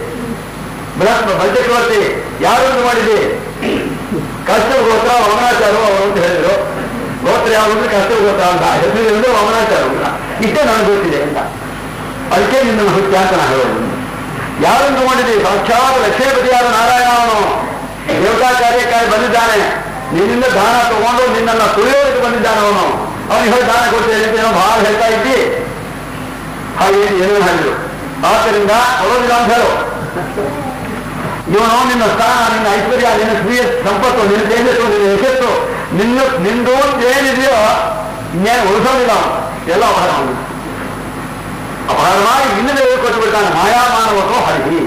Speaker 2: ಬೃಹತ್ ಬದ್ಧಕವರ್ತಿ ಯಾರನ್ನು ಮಾಡಿದೆ ಕಷ್ಟ ಗೋತ್ರ ವಮನಾಚಾರು ಅವರು ಅಂತ ಹೇಳಿದ್ರು ಗೋತ್ರ ಯಾವುದು ಕಷ್ಟ ಗೋತ್ರ ಅಂತ ಹೆಸರು ವಮನಾಚಾರ ಅಂತ ಇಷ್ಟೇ ನನಗೆ ಗೊತ್ತಿದೆ ಅಂತ ಅದಕ್ಕೆ ನಿನ್ನ ಹುಟ್ಟಿ ಅಂತ ನಾನು ಹೇಳೋದು ಯಾರನ್ನು ಮಾಡಿದೆ ಸಾಕ್ಷಾತ್ ಲಕ್ಷ್ಮೀಪತಿಯಾದ ನಾರಾಯಣ ಅವನು ದೇವತಾ ಕಾರ್ಯಕ್ಕಾಗಿ ಬಂದಿದ್ದಾನೆ ನಿನ್ನಿಂದ ದಾನ ತಗೊಂಡು ನಿನ್ನನ್ನು ತುಳಿಯೋದಕ್ಕೆ ಬಂದಿದ್ದಾನೆ ಅವನು ಅವನಿಗೆ ಹೇಳಿ ದಾನ ಕೊಡ್ತೇನೆ ಅಂತ ಏನೋ ಬಹಳ ಹೇಳ್ತಾ ಇದ್ದಿ ಹಾಗೆ ಏನೇನು ಹೇಳಿದ್ರು ಆದ್ದರಿಂದ ಕೊಡೋದಿಲ್ಲ ಅಂತ ಹೇಳು ಇವನು ನಿನ್ನ ಸ್ಥಾನ ನಿನ್ನ ಐಶ್ವರ್ಯ ನಿನ್ನ ಸ್ತ್ರೀಯ ಸಂಪತ್ತು ನಿನ್ನ ತೇಜಸ್ಸು ನಿನ್ನ ಯಶಸ್ಸು ನಿನ್ನ ನಿಂದು ಅಂತ ಏನಿದೆಯೋ ಇನ್ನೇನು ಉಳಿಸೋದಿಲ್ಲ ಅವನು ಎಲ್ಲ ಅಪಹಾರ ಮಾಡಿ ಅಪಹಾರ ಮಾಡಿ ಇನ್ನದೇ ಕೊಟ್ಟು ಬಿಡ್ತಾನೆ ಮಾಯಾಮಾನವನು ಹರಿಹಿ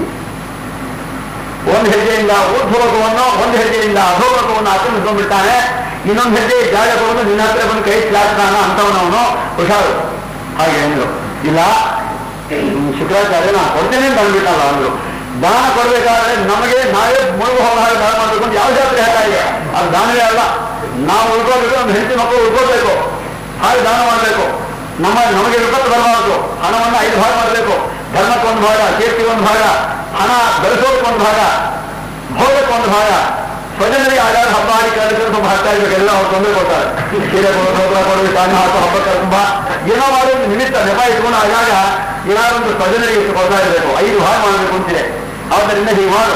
Speaker 2: ಒಂದು ಹೆಜ್ಜೆಯಿಂದ ಊರ್ಧ್ವಲೋಕವನ್ನು ಒಂದು ಹೆಜ್ಜೆಯಿಂದ ಅಧೋಲೋಕವನ್ನು ಆಕ್ರಮಿಸ್ಕೊಂಡ್ಬಿಡ್ತಾನೆ ಇನ್ನೊಂದು ಹೆಜ್ಜೆ ಜಾಗ ಕೊಡೋದು ನಿನ್ನ ಹತ್ರ ಬಂದು ಕೈ ಚಾಚ್ತಾನ ಅಂತವನವನು ಹುಷಾರು ಹಾಗೆ ಅಂದ್ರು ಇಲ್ಲ ಹ್ಮ್, ಶುಕ್ರಾಚಾರ್ಯ ನಾ ಕೊಡ್ತೇನೆ ಅಂತ ಅಂದ್ಬಿಟ್ಟಲ್ಲ ಅಂದ್ರು ದಾನ ಕೊಡ್ಬೇಕಾದ್ರೆ ನಮಗೆ ನಾವೇ ಮುಳುಗು ಹೋಗೋ ಹಾಗೆ ದಾನ ಮಾಡಬೇಕು ಅಂತ ಯಾವ ಜಾತ್ರೆ ಹೇಳ್ತಾ ಇದೆ ಅದು ದಾನವೇ ಅಲ್ಲ ನಾವು ಉಳ್ಕೋಬೇಕು ನಮ್ಮ ಹೆಂಡತಿ ಮಕ್ಕಳು ಉಳ್ಕೋಬೇಕು ಹಾಗೆ ದಾನ ಮಾಡಬೇಕು ನಮ್ಮ ನಮಗೆ ವಿಪತ್ತು ಬರಬಾರದು ಹಣವನ್ನು ಐದು ಭಾಗ ಮಾಡಬೇಕು ಧರ್ಮಕ್ಕೆ ಒಂದು ಭಾಗ ಕೀರ್ತಿಗೆ ಒಂದು ಭಾಗ ಹಣ ಬೆಳೆಸೋದಕ್ಕೆ ಒಂದು ಭಾಗ ಭೋಗಕ್ಕೆ ಒಂದು ಭಾಗ ಸ್ವಜನರಿಗೆ ಆಗಾಗ ಹಬ್ಬ ಆಡಿ ಕಾರ್ಯಕ್ರಮ ತುಂಬ ಹಾಕ್ತಾ ಇರ್ಬೇಕು ಎಲ್ಲ ಅವ್ರು ತೊಂದರೆ ಕೊಡ್ತಾರೆ ಸೀರೆ ಕೊಡೋದು ಸೋದರ ಕೊಡೋದು ತಾನು ಹಾಕೋ ಹಬ್ಬ ಕರ್ಕೊಂಬ ಏನೋ ಮಾಡೋದು ನಿಮಿತ್ತ ನೆಪ ಇಟ್ಕೊಂಡು ಆಗಾಗ ಏನಾದೊಂದು ಸ್ವಜನರಿಗೆ ಇಷ್ಟು ಕೊಡ್ತಾ ಇರಬೇಕು ಐದು ಭಾಗ ಮಾಡಬೇಕು ಅಂತಿದೆ ಆದ್ದರಿಂದ ಹೀಗೆ ಮಾಡು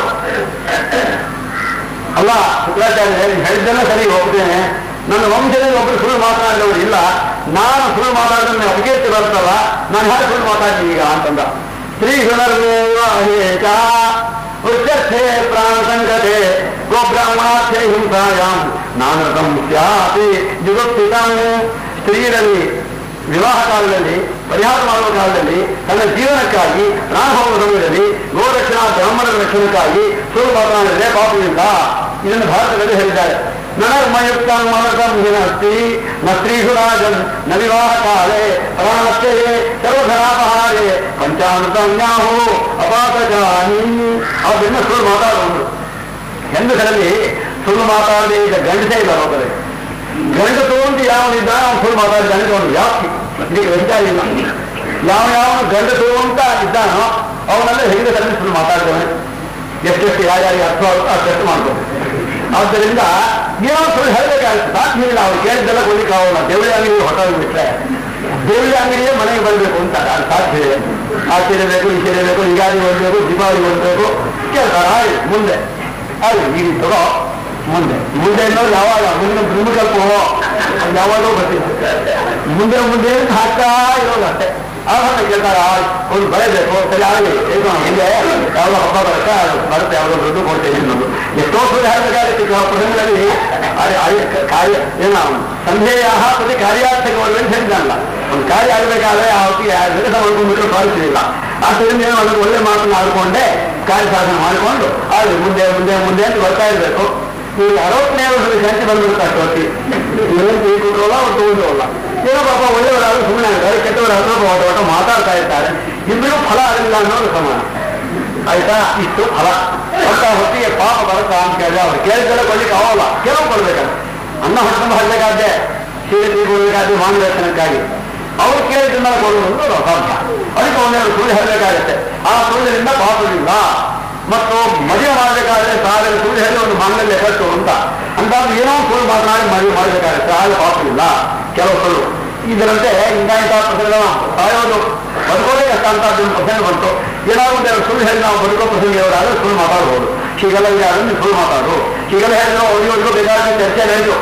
Speaker 2: ಅಲ್ಲ ಶುಕ್ರಾಚಾರ್ಯ ನೀನು ಹೇಳಿದ್ದೆಲ್ಲ ಸರಿ ಹೋಗ್ತೇನೆ ನನ್ನ ವಂಶದಲ್ಲಿ ಒಬ್ಬರು ಸುಳ್ಳು ಮಾತನಾಡಿದವರು ಇಲ್ಲ ನಾನು ಸುಳ್ಳು ಮಾತಾಡಿದ್ರೆ ಅಪಕೀರ್ತಿ ಬರ್ತಲ್ಲ ನಾನು ಹೇಗೆ ಸುಳ್ಳು ಮಾತಾಡ್ತೀನಿ ಈಗ ಅಂತಂದ ಶ್ರೀ ಗುಣರ್ವೇಚ ಉಚ್ಚರ್ಥೆ ಪ್ರಾಣ ಸಂಗತೆ ಗೋಬ್ರಾಹ್ಮಣಾರ್ಥೆ ಹಿಂಸಾಯಾಮ್ ನಾನು ಸಂಸ್ಯಾತಿ ಜುಗುಪ್ಸಿತಂ ಸ್ತ್ರೀಯರಲ್ಲಿ ವಿವಾಹ ಕಾಲದಲ್ಲಿ ಪರಿಹಾರ ಮಾಡುವ ಕಾಲದಲ್ಲಿ ತನ್ನ ಜೀವನಕ್ಕಾಗಿ ಪ್ರಾಣಭೋಗ ಸಮಯದಲ್ಲಿ ಗೋರಕ್ಷಣಾ ಬ್ರಾಹ್ಮಣರ ರಕ್ಷಣಕ್ಕಾಗಿ ಸುಳ್ಳು ಮಾತನಾಡಿದರೆ ಪಾಪವಿಲ್ಲ ಇದನ್ನು ಭಾರತದಲ್ಲಿ ಹೇಳಿದ್ದಾರೆ ನನರ್ಮಯುಕ್ತ ಮನಸಂಹಿನಸ್ತಿ ನ ಸ್ತ್ರೀಷು ರಾಜನ್ ನ ವಿವಾಹ ಕಾಲೇ ಪ್ರಾಣಸ್ಥೆ ಸರ್ವಧನಾಪಹಾರೇ ಪಂಚಾಮೃತನ್ಯಾಹು ಅಪಾತಜಾನಿ ಅದನ್ನು ಸುಳ್ಳು ಮಾತಾಡುವುದು ಹೆಂಗಸರಲ್ಲಿ ಸುಳ್ಳು ಮಾತಾಡದೆ ಈಗ ಗಂಡಸೇ ಇಲ್ಲ ಲೋಕದಲ್ಲಿ ಗಂಡು ತಗೊಂಡು ಯಾವನಿದ್ದ ಅವನು ಸುಳ್ಳು ಮಾತಾಡಿದ್ದಾನೆ ಅವನು ವ್ಯಾಪ್ತಿ ಇದಕ್ಕೆ ವ್ಯತ್ಯಾಸ ಇಲ್ಲ ಯಾವ ಯಾವ ಗಂಡು ತಗೊಂತ ಇದ್ದಾನೋ ಅವನೆಲ್ಲ ಹೆಂಗಸರಲ್ಲಿ ಸುಳ್ಳು ಮಾತಾಡ್ತಾನೆ ಎಷ್ಟೆಷ್ಟು ಯಾರ್ಯಾರಿಗೆ ಅರ್ಥ ಆಗುತ್ತೋ ಅಷ್ಟೆಷ್ಟು ಮಾಡ್ತಾನೆ ಆದ್ದರಿಂದ ಏನೋ ಸುಳ್ಳು ಹೇಳಬೇಕಾಗುತ್ತೆ ಸಾಧ್ಯ ಇಲ್ಲ ಅವ್ರು ಕೇಳಿದ್ದೆಲ್ಲ ಕೊಡ್ಲಿಕ್ಕೆ ಆಗೋಲ್ಲ ದೇವಳಿ ಅಂಗಡಿ ಹೊಟ್ಟೋಗಿ ಬಿಟ್ರೆ ದೇವಳಿ ಅಂಗಡಿಯೇ ಮನೆಗೆ ಬರಬೇಕು ಅಂತ ಅದು ಸಾಧ್ಯ ಇದೆ ಆ ಸೀರೆ ಬೇಕು ಈ ಸೀರೆ ಬೇಕು ಯುಗಾದಿ ಹೊರಬೇಕು ದೀಪಾವಳಿ ಹೊರಬೇಕು ಕೇಳ್ತಾರೆ ಆಯ್ತು ಮುಂದೆ ಅದು ಈಗ ತಗೋ ಮುಂದೆ ಮುಂದೆ ಅನ್ನೋದು ಯಾವಾಗ ಮುಂದೆ ಬ್ರಹ್ಮಕಲ್ಪವೋ ಅದು ಯಾವಾಗಲೂ ಬರ್ತಿತ್ತು ಮುಂದೆ ಮುಂದೆ ಅಂತ ಹಾಕ್ತಾ ಇರೋದು ಅಷ್ಟೇ ಆವಾಗ ಕೇಳ್ತಾರೆ ಆ, ಒಂದು ಬರಬೇಕು ಸರಿ ಆಗಲಿ ಏನು ಹಿಂದೆ ಯಾವ ಹಬ್ಬ ಬರುತ್ತೆ ಅದು ಬರುತ್ತೆ ಯಾವುದೋ ದುಡ್ಡು ಕೊಡ್ತೇನೆ ಅನ್ನೋದು ಎಷ್ಟೋ ಸುಳ್ಳು ಹೇಳಬೇಕಾಗುತ್ತೆ ಕೆಲವು ಪ್ರಸಂಗದಲ್ಲಿ ಅದೇ ಅದೇ ಕಾರ್ಯ ಏನೋ ಸಂಧೇಯ ಪ್ರತಿ ಕಾರ್ಯಾರ್ಥಕವನ್ನು ಅಂತ ಹೇಳಿದ್ನಲ್ಲ ಒಂದು ಕಾರ್ಯ ಆಗಬೇಕಾದ್ರೆ ಆ ಹೊತ್ತಿಗೆ ಕೆಲಸ ಮಾಡ್ಕೊಂಡ್ಬಿಟ್ರೆ ಸಾಧಿಸಲಿಲ್ಲ ಆದ್ದರಿಂದ ಏನೋ ಅದಕ್ಕೆ ಒಳ್ಳೆ ಮಾತನ್ನು ಆಡ್ಕೊಂಡೆ ಕಾರ್ಯ ಸಾಧನೆ ಮಾಡಿಕೊಂಡು ಅದು ಮುಂದೆ ಮುಂದೆ ಮುಂದೆ ಅಂತ ಬರ್ತಾ ಇರಬೇಕು ಈ ಅರವತ್ತನೇ ವರ್ಷದ ಶಾಂತಿ ಬಂದ್ಬಿಡುತ್ತೆ ಅಷ್ಟೊತ್ತಿಗೆ ಏನು ತಿಳ್ಕೊಂಡ್ರಲ್ಲ ಅವ್ರು ತಗೊಂಡ್ರಲ್ಲ ಏನೋ ಪಾಪ ಒಳ್ಳೆಯವರಾದ್ರು ಸುಮ್ಮನೆ ಆಗ್ತಾರೆ ಕೆಟ್ಟವರಾದ್ರು ಒಟ ಒಟ ಮಾತಾಡ್ತಾ ಇರ್ತಾರೆ ಇಬ್ಬರಿಗೂ ಫಲ ಆಗಲಿಲ್ಲ ಅನ್ನೋದು ಸಮಾನ ಆಯ್ತಾ ಇಷ್ಟು ಫಲ ಹೊತ್ತ ಹೊತ್ತಿಗೆ ಪಾಪ ಬರುತ್ತಾ ಅಂತ ಕೇಳಿದ್ರೆ ಅವ್ರು ಕೇಳಿದ್ದೆಲ್ಲ ಕೊಡ್ಲಿಕ್ಕೆ ಆಗೋಲ್ಲ ಕೆಲವು ಕೊಡ್ಬೇಕಂತ ಅನ್ನ ಹೊಟ್ಟೆ ಹಳ್ಳಕ್ಕಾದ್ರೆ ಸೀರೆ ತೀರ್ಕೊಳ್ಬೇಕಾದ್ರೆ ಮಾರ್ಗದರ್ಶನಕ್ಕಾಗಿ ಅವ್ರು ಕೇಳಿದ್ದನ್ನೆಲ್ಲ ಕೊಡುವುದು ಅಸಾಧ್ಯ ಅದಕ್ಕೆ ಒಂದೆರಡು ಸುಳ್ಳು ಹೇಳಬೇಕಾಗುತ್ತೆ ಆ ಸುಳ್ಳಿನಿಂದ ಪಾಪವಿಲ್ಲ ಮತ್ತು ಮದುವೆ ಮಾಡಬೇಕಾದ್ರೆ ಸಾವಿರ ಸುಳ್ಳು ಹೇಳಿ ಒಂದು ಮಾಂಗಲ್ಯ ಕಟ್ಟು ಅಂತ ಅಂತ ಏನೋ ಸುಳ್ಳು ಮಾತನಾಡಿ ಮದುವೆ ಮಾಡಬೇಕಾಗುತ್ತೆ ಆಗ ಪಾಪವಿಲ್ಲ ಕೆಲವು ಸುಳ್ಳು ಇದರಂತೆ ಹಿಂಗಾಯಿತ ಪ್ರಸಂಗ ಸಾಯೋದು ಬದುಕೋದೇ ಕಷ್ಟ ಅಂತ ಅದೊಂದು ಪ್ರಸಂಗ ಬಂತು ಏನಾದ್ರು ಒಂದೆರಡು ಸುಳ್ಳು ಹೇಳಿ ನಾವು ಬದುಕೋ ಪ್ರಸಂಗವರಾದ್ರೆ ಸುಳ್ಳು ಮಾತಾಡ್ಬೋದು ಹೀಗೆಲ್ಲ ಇದೆ ಅದನ್ನು ಸುಳ್ಳು ಮಾತಾಡು ಹೀಗೆಲ್ಲ ಹೇಳಿದ್ರು ಅವ್ರಿಗೂ ಬೇಕಾದ ಚರ್ಚೆ ಹೇಳಿದ್ರು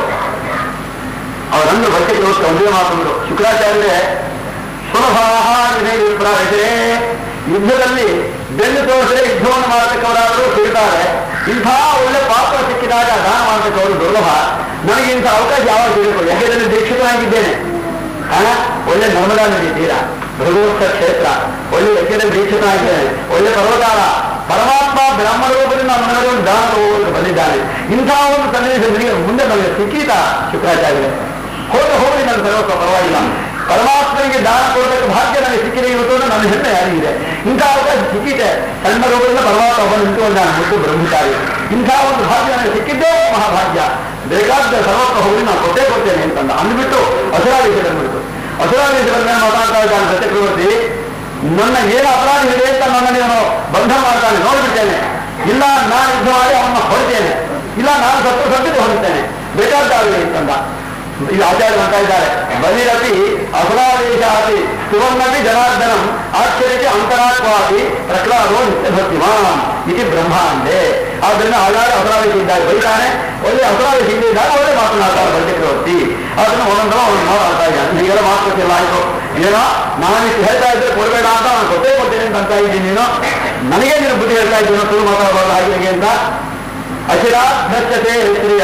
Speaker 2: ಅವರನ್ನು ಬಗ್ಗೆ ಇವತ್ತು ಒಂದೇ ಮಾತಂದ್ರು ಶುಕ್ರಾಚಾರ್ಯರೇ ಸುಲಭಾಹ ವಿನಯೇ ಯುದ್ಧದಲ್ಲಿ ಬೆನ್ನು ತೋರಿಸದೆ ಯುದ್ಧವನ್ನು ಮಾಡತಕ್ಕವರಾದರೂ ಸಿಗ್ತಾರೆ ಇಂಥ ಒಳ್ಳೆ ಪಾತ್ರ ಸಿಕ್ಕಿದಾಗ ದಾನ ಮಾಡತಕ್ಕವರು ದುರ್ಲಭ ನನಗೆ ಇಂಥ ಅವಕಾಶ ಯಾವಾಗ ಸಿಗಬೇಕು ಯಾಕೆಂದ್ರೆ ದೀಕ್ಷಿತನಾಗಿದ್ದೇನೆ ಹಣ ಒಳ್ಳೆ ನರ್ಮದಾ ನದಿ ತೀರ ಭೃಗೋತ್ಸ ಕ್ಷೇತ್ರ ಒಳ್ಳೆ ಯಜ್ಞದಲ್ಲಿ ದೀಕ್ಷಿತನಾಗಿದ್ದೇನೆ ಒಳ್ಳೆ ಪರ್ವತಾಳ ಪರಮಾತ್ಮ ಬ್ರಾಹ್ಮಣ ರೂಪದಿಂದ ನಮಗೆ ಒಂದು ದಾನ ತಗೋಬೇಕು ಬಂದಿದ್ದಾನೆ ಇಂಥ ಒಂದು ಸನ್ನಿವೇಶ ನನಗೆ ಮುಂದೆ ನನಗೆ ಸಿಕ್ಕೀತ ಶುಕ್ರಾಚಾರ್ಯ ಹೋದ ಹೋಗಿ ನನ್ನ ಸರ್ವಸ್ವ ಪರವಾಗಿಲ್ಲ ಪರಮಾತ್ಮನಿಗೆ ದಾನ ಕೊಡಬೇಕು ಭಾಗ್ಯ ನನಗೆ ಸಿಕ್ಕಿದೆ ಇವತ್ತು ಅನ್ನೋ ನನ್ನ ಹೆಮ್ಮೆ ಯಾರಿಗಿದೆ ಇಂಥ ಅವಕಾಶ ಸಿಕ್ಕಿದೆ ಸಣ್ಣ ರೂಪದಿಂದ ಪರಮಾತ್ಮ ಒಬ್ಬನು ನಿಂತುಕೊಂಡಾನೆ ಮತ್ತು ಬ್ರಹ್ಮಚಾರಿ ಇಂಥ ಒಂದು ಭಾಗ್ಯ ನನಗೆ ಸಿಕ್ಕಿದ್ದೇ ಮಹಾಭಾಗ್ಯ ಬೇಕಾದ ಸರ್ವಸ್ವ ಹೋಗಿ ನಾನು ಕೊಟ್ಟೇ ಕೊಡ್ತೇನೆ ಅಂತಂದ ಅಂದ್ಬಿಟ್ಟು ಅಸುರಾದೇಶ ಬಂದ್ಬಿಡ್ತು ಅಸುರಾದೇಶ ಬಂದ ಮಾತಾಡ್ತಾ ಇದ್ದಾನೆ ಸತ್ಯಪ್ರವರ್ತಿ ನನ್ನ ಏನು ಅಪರಾಧ ಇದೆ ಅಂತ ನನ್ನನ್ನು ನಾನು ಬಂಧ ಮಾಡ್ತಾನೆ ನೋಡ್ಬಿಡ್ತೇನೆ ಇಲ್ಲ ನಾನು ಯುದ್ಧ ಮಾಡಿ ಅವನ್ನ ಹೊರತೇನೆ ಇಲ್ಲ ನಾನು ಸತ್ತು ಸತ್ತಿದ್ದು ಹೊರತೇನೆ ಬೇಕಾದ್ದಾಗಲಿ ಅಂತಂದ ಇದು ಆಚಾರ್ಯ ಅಂತ ಇದ್ದಾರೆ ಬಲಿರಪಿ ಅಪರಾಧೇಶಾತಿ ಸುವರ್ಣಪಿ ಜನಾರ್ದನಂ ಆಶ್ಚರ್ಯಕ್ಕೆ ಅಂತರಾತ್ವಾದಿ ಪ್ರಹ್ಲಾದೋ ನಿತ್ಯ ಭಕ್ತಿಮಾನ್ ಇದು ಬ್ರಹ್ಮ ಅಂದೆ ಆದ್ರಿಂದ ಆಗಾಗ ಅಪರಾಧಿ ಇದ್ದಾರೆ ಬೈತಾನೆ ಒಳ್ಳೆ ಅಪರಾಧಿ ಇದ್ದಾಗ ಒಳ್ಳೆ ಮಾತನಾಡ್ತಾರೆ ಬಲ್ಚಕ್ರವರ್ತಿ ಅದನ್ನು ಒಂದೊಂದರ ಅವ್ರು ಮಾತಾಡ್ತಾ ಇದ್ದಾನೆ ಹೀಗೆಲ್ಲ ಮಾತುಕತೆ ಆಯ್ತು ಏನೋ ನಾನು ಇಷ್ಟು ಹೇಳ್ತಾ ಇದ್ರೆ ಕೊಡಬೇಡ ಅಂತ ನಾನು ಕೊಟ್ಟೇ ಕೊಡ್ತೇನೆ ಅಂತ ಅಂತ ಇದ್ದೀನಿ ನೀನು ನನಗೆ ನೀನು ಬುದ್ಧಿ ಹೇಳ್ತಾ ಇದ್ದೀನಿ ಸುಳ್ಳು ಮಾತಾಡಬಾರ್ದು ಹಾಗೆ ಅಂತ ಅಚಿರಾಧ್ಯತೆ ಸ್ತ್ರೀಯ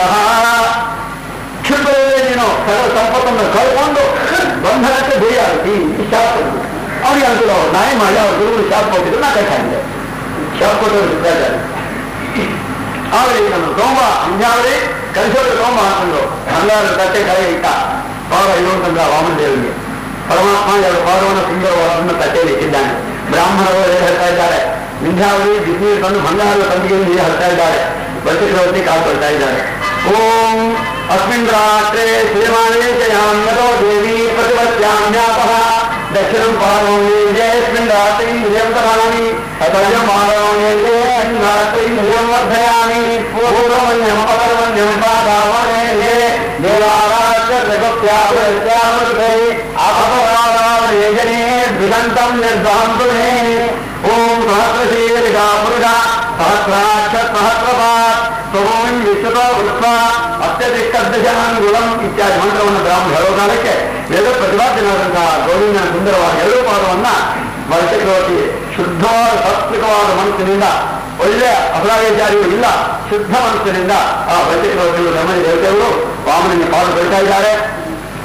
Speaker 2: ಕ್ಷುದ್ರವೇ ನೀನು ಸರ್ವ ಸಂಪತ್ತನ್ನು ಕಳ್ಕೊಂಡು ಬಂಧನಕ್ಕೆ ಗುರಿಯಾಗಿ ಶಾಪ ಅವ್ರಿಗೆ ಅನುಕೂಲ ಅವ್ರು ನಾಯಿ ಮಾಡಿ ಅವ್ರ ಗುರುಗಳು ಶಾಪ್ ಕೊಟ್ಟಿದ್ರು ನಾ ಕಟ್ಟಾಗಿದೆ ಶಾಪ್ ಕೊಟ್ಟವರು ಸಿದ್ಧಾಚಾರ್ಯ ಆಮೇಲೆ ನಾನು ಸೋಮ ಮುಂಜಾನೆ ಕಲಿಸೋದು ಸೋಮ ಅಂತಂದು ಹನ್ನೆರಡು ತಟ್ಟೆ ಕರೆ ಇಟ್ಟ ಪಾದ ಇರುವಂತಂದ ವಾಮನ ದೇವರಿಗೆ ಪರಮಾತ್ಮ ಎರಡು ಪಾದವನ್ನು ಸುಂದರವಾದನ್ನು ತಟ್ಟೆಯಲ್ಲಿ ಇಟ್ಟಿದ್ದಾನೆ ಬ್ರಾಹ್ಮಣರು ಏನು ಹೇಳ್ತಾ ಇದ್ದಾರೆ ಮುಂಜಾವಳಿ ಬಿಸಿನೀರು ತಂದು ಬಂಗಾರದ ತಂದಿಗೆ ನೀರು ಹರಿತಾ ಇದ್ದಾರೆ ಬಲ್ಚಕ್ರವರ್ತಿ ಕಾಲ್ಕೊಳ್ತಾ ಇದ್ದಾರೆ ಓಂ ಅಸ್ಮಿನ್ ರಾತ್ರೆ ಶ್ರೀಮಾನೇ ಜಯಾಮ್ಯತೋ ದೇವಿ ಪ್ರತಿಪತ್ಯಾಮ್ಯಾಪಃ ದಕ್ಷಿಣಂ ಪಾರೋಸ್ಮಿನ್ ರಾತ್ರಿ ವಿಜಯಂ ತರಾಮಿ ಅತಯಂ ಪಾರೋಣ್ಯೇ ರಾತ್ರಿ ವಿಜಯಂ ವರ್ಧಯಾಮಿ ಪೂರ್ವಮನ್ಯಂ ಪರಮನ್ಯಂ ಪಾದಾವನೇ ದೇವಾರಾಧ್ಯ ಜಗತ್ಯಾವೃತ್ಯಾವೃತೈ ಅಪರಾಧಾವರೇಜನೇ ದ್ವಿಗಂತಂ ನಿರ್ಧಾಂತು ಓಂ ಸಹಸ್ರಶೀಲಿಕಾ ಪುರುಷ ಸಹಸ್ರಾಕ್ಷ ಸಹಸ್ರಪಾತ್ ಸೋಮಂ ವಿಶ್ವತ ವೃತ್ವ ಅತ್ಯಧಿಕದಶಾನುಗುಣಂ ಇತ್ಯಾದಿ ಮಂತ್ರವನ್ನು ಬ್ರಾಹ್ಮಣ ಹೇಳೋ ಕಾಲಕ್ಕೆ ವೇದ ಪ್ರತಿಪಾದ್ಯನಾದಂತಹ ಗೋವಿಂದ ಸುಂದರವಾದ ಎರಡೂ ಪಾದವನ್ನ ಚಕ್ರವರ್ತಿ ಶುದ್ಧವಾದ ಸಾತ್ವಿಕವಾದ ಮನಸ್ಸಿನಿಂದ ಒಳ್ಳೆಯ ಅಪರಾಧಾಚಾರಿಗಳು ಇಲ್ಲ ಶುದ್ಧ ಮನಸ್ಸಿನಿಂದ ಆ ಬೈಚಕ್ರವರ್ತಿಗಳು ನಮ್ಮನೆ ದೇವತೆಗಳು ವಾಮನಿಗೆ ಪಾದ ಕೊಡ್ತಾ ಇದ್ದಾರೆ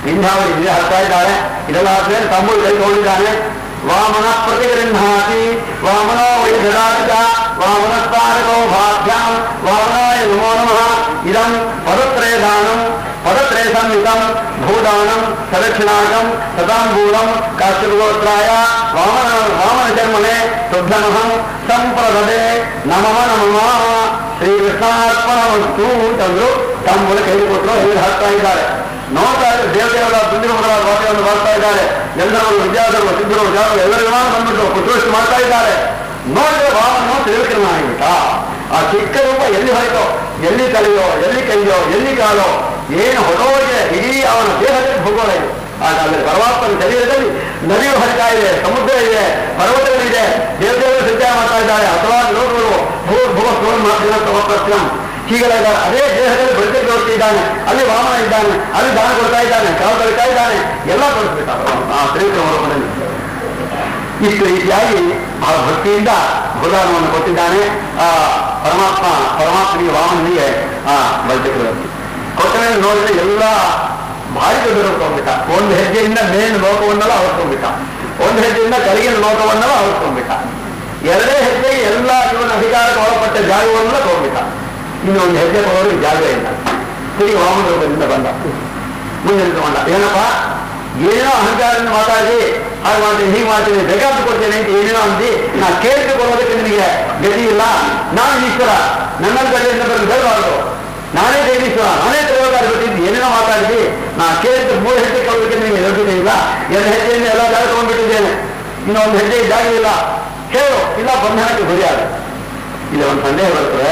Speaker 2: ವಿಂಧ್ಯಾವಳಿ ಇಲ್ಲಿ ಹಾಕ್ತಾ ಇದ್ದಾಳೆ ಇದೆಲ್ಲ ಆದ್ಮೇಲೆ ತಮ್ಮಳು ಕೈಗೊಂಡಿದ್ದಾನೆ ವಾಮನ ಪ್ರತಿಗೃಹಾತಿ ವಾಮನೋ ವೈಧರಾಜ ವಾಮನಸ್ತಾರಕೋ ಭಾಭ್ಯಾಂ ವಾಮನಾಯ ನಮೋ ನಮಃ ಇದಂ ಪದತ್ರಯದಾನಂ ಪದತ್ರಯ ಸಂಹಿತಂ ಭೂದಾನಂ ಸದಕ್ಷಿಣಾಕಂ ಸದಾಂಬೂಲಂ ಕಾಶ್ಯಗೋತ್ರಾಯ ವಾಮನ ವಾಮನ ಜನ್ಮನೆ ತುಭ್ಯಮಹಂ ಸಂಪ್ರದದೆ ನಮಃ ನಮಃ ಶ್ರೀಕೃಷ್ಣಾರ್ಪಣವಸ್ತು ಅಂತಂದ್ರು ತಮ್ಮ ಕೈ ಕೊಟ್ಟರು ಹೇಳಿ ಹಾಕ್ತಾ ಇದ್ದಾರೆ ನೋಡ್ತಾ ಇದ್ದಾರೆ ದೇವತೆಗಳ ತುಂಬಿರುವುದರ ವಾಕ್ಯವನ್ನು ಮಾಡ್ತಾ ಇದ್ದಾರೆ ಎಲ್ಲರೂ ವಿದ್ಯಾರ್ಥಿಗಳು ಸಿದ್ಧರು ಜಾಗರು ಎಲ್ಲರಿಗೂ ಬಂದ್ಬಿಟ್ಟು ಕುತೂಹಲ ಮಾಡ್ತಾ ಇದ್ದಾರೆ ನೋಡಿದ್ರೆ ಭಾವನ ತಿರುವಿಕರಣ ಆಗಿಬಿಟ್ಟ ಆ ಚಿಕ್ಕ ರೂಪ ಎಲ್ಲಿ ಹೋಯ್ತೋ ಎಲ್ಲಿ ತಲೆಯೋ ಎಲ್ಲಿ ಕೈಯೋ ಎಲ್ಲಿ ಕಾಲೋ ಏನು ಹೊರಗೆ ಇಡೀ ಅವನ ದೇಹದಲ್ಲಿ ಭೂಗೋಳ ಇದೆ ಆಗ ಅಲ್ಲಿ ಪರಮಾತ್ಮನ ಶರೀರದಲ್ಲಿ ನದಿಯು ಹರಿತಾ ಇದೆ ಸಮುದ್ರ ಇದೆ ಪರ್ವತಗಳಿದೆ ದೇವತೆಗಳು ಸಂಚಾರ ಮಾಡ್ತಾ ಇದ್ದಾರೆ ಅಥವಾ ಲೋಕಗಳು ಭೂ ಭೂ ಸೋನ್ ಮಾತಿನ ಪ್ರತ್ಯಂ ಹೀಗೆಲ್ಲ ಅದೇ ದೇಹದಲ್ಲಿ ಬೆಳಕಿಗೆ ಹೋಗ್ತಿದ್ದಾನೆ ಅಲ್ಲಿ ವಾಮನ ಇದ್ದಾನೆ ಅಲ್ಲಿ ದಾನ ಕೊಡ್ತಾ ಇದ್ದಾನೆ ಕಾವು ಕಳಿತಾ ಇದ್ದಾನೆ ಎಲ್ಲ ಕೊಡಿಸ್ಬಿಟ್ಟ ಆ ಶ್ರೀಕೃಷ್ಣ ರೂಪದಲ್ಲಿ ಇಷ್ಟು ರೀತಿಯಾಗಿ ಬಹಳ ಭಕ್ತಿಯಿಂದ ಭೂದಾನವನ್ನು ಕೊಟ್ಟಿದ್ದಾನೆ ಆ ಪರಮಾತ್ಮ ಪರಮಾತ್ಮನಿಗೆ ವಾಮನಿಗೆ ಆ ಬಲಚಕ್ರವರ್ತಿ ಕೊಟ್ಟ ಮೇಲೆ ನೋಡಿದ್ರೆ ಎಲ್ಲ ಭಾರಿ ದೊಡ್ಡ ತಗೊಂಡ್ಬಿಟ್ಟ ಒಂದು ಹೆಜ್ಜೆಯಿಂದ ಮೇಲಿನ ಲೋಕವನ್ನೆಲ್ಲ ಅವರ್ಕೊಂಡ್ಬಿಟ್ಟ ಒಂದು ಹೆಜ್ಜೆಯಿಂದ ಕೆಳಗಿನ ಲೋಕವನ್ನೆಲ್ಲ ಅವರ್ಕೊಂಡ್ಬಿಟ್ಟ ಎರಡೇ ಹೆಜ್ಜೆಗೆ ಎಲ್ಲ ಇವನ ಅಧಿಕಾರಕ್ಕೆ ಒಳಪಟ್ಟ ಜಾಗವನ್ನೆಲ್ಲ ತಗೊಂಡ್ಬಿಟ್ಟ ಇನ್ನು ಒಂದು ಹೆಜ್ಜೆ ತಗೋರಿಗೆ ಜಾಗ ಇಲ್ಲ ತಿರುಗಿ ವಾಮನ ರೂಪದಿಂದ ಬಂದ ಮುಂದೆ ನಿಂತ್ಕೊಂಡ ಏನಪ್ಪ ಏನೋ ಅಹಂಕಾರದಿಂದ ಮಾತಾಡಿ ಹಾಗೆ ಮಾಡ್ತೀನಿ ಹೀಗೆ ಮಾಡ್ತೀನಿ ಬೇಕಾದ್ದು ಕೊಡ್ತೇನೆ ಅಂತ ಏನೇನೋ ಅಂದಿ ನಾ ಕೇಳಿಕೆ ಕೊಡೋದಕ್ಕೆ ನಿನಗೆ ಗತಿ ಇಲ್ಲ ನಾನು ಈಶ್ವರ ನನ್ನಲ್ಲಿ ಕಡೆಯಿಂದ ಬರಲು ಬರಬಾರ್ದು ನಾನೇ ದೇವೀಶ್ವರ ನಾನೇ ತಿರುಗಾರ ಬಿಟ್ಟಿದ್ದು ಏನೇನೋ ಮಾತಾಡಿದಿ ನಾ ಕೇಳಿದ್ದು ಮೂರು ಹೆಜ್ಜೆ ಕೊಡೋದಕ್ಕೆ ನಿಮಗೆ ಯೋಗ್ಯತೆ ಇಲ್ಲ ಎರಡು ಹೆಜ್ಜೆಯಿಂದ ಎಲ್ಲ ಜಾಗ ತಗೊಂಡ್ಬಿಟ್ಟಿದ್ದೇನೆ ಇನ್ನು ಒಂದು ಹೆಜ್ಜೆ ಜಾಗ ಇಲ್ಲ ಕೇಳು ಇಲ್ಲ ಬಂಧನಕ್ಕೆ ಗುರಿಯಾಗ ಇಲ್ಲಿ ಒಂದು ಸಂದೇಹ ಬರ್ತದೆ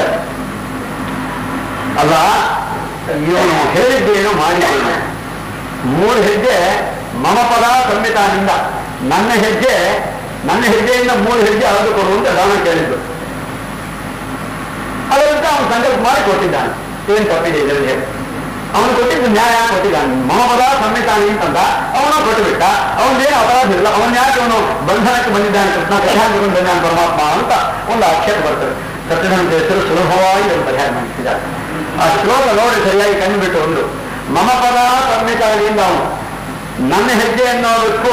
Speaker 2: ಅಲ್ಲ ಇವನು ಹೇಳಿದ್ದೇನು ಮಾಡಿದ್ದೇನು ಮೂರು ಹೆಜ್ಜೆ ಮಮ ಪದ ಸಂವಿಧಾನದಿಂದ ನನ್ನ ಹೆಜ್ಜೆ ನನ್ನ ಹೆಜ್ಜೆಯಿಂದ ಮೂರು ಹೆಜ್ಜೆ ಹರಿದು ಕೊಡುವಂತ ದಾನ ಕೇಳಿದ್ದು ಅದರಿಂದ ಅವನು ಸಂಕಲ್ಪ ಮಾಡಿ ಕೊಟ್ಟಿದ್ದಾನೆ ಏನ್ ತಪ್ಪಿದೆ ಇದರಲ್ಲಿ ಅವನು ಕೊಟ್ಟಿದ್ದು ನ್ಯಾಯ ಕೊಟ್ಟಿದ್ದಾನೆ ಮಮ ಪದ ಸಂವಿಧಾನ ಅಂತಂದ ಅವನು ಕೊಟ್ಟುಬಿಟ್ಟ ಅವನೇನು ಅಪರಾಧ ಇಲ್ಲ ಅವನ ಯಾಕೆ ಅವನು ಬಂಧನಕ್ಕೆ ಬಂದಿದ್ದಾನೆ ಕೃಷ್ಣ ಪರಿಹಾರ ಬಂದಿದ್ದಾನೆ ಪರಮಾತ್ಮ ಅಂತ ಒಂದು ಆಕ್ಷೇಪ ಬರ್ತದೆ ಸತ್ಯನಂತ ಹೆಸರು ಸುಲಭವಾಗಿ ಒಂದು ಪರಿಹಾರ ಮಾಡಿಸಿದ್ದಾರೆ ಆ ಶ್ಲೋಕ ನೋಡಿ ಸರಿಯಾಗಿ ಕಂಡುಬಿಟ್ಟು ಒಂದು ಮಮ ಪದ ಸಂಹಿತಾನಿಂದ ಅವನು ನನ್ನ ಹೆಜ್ಜೆ ಅನ್ನೋದಕ್ಕೂ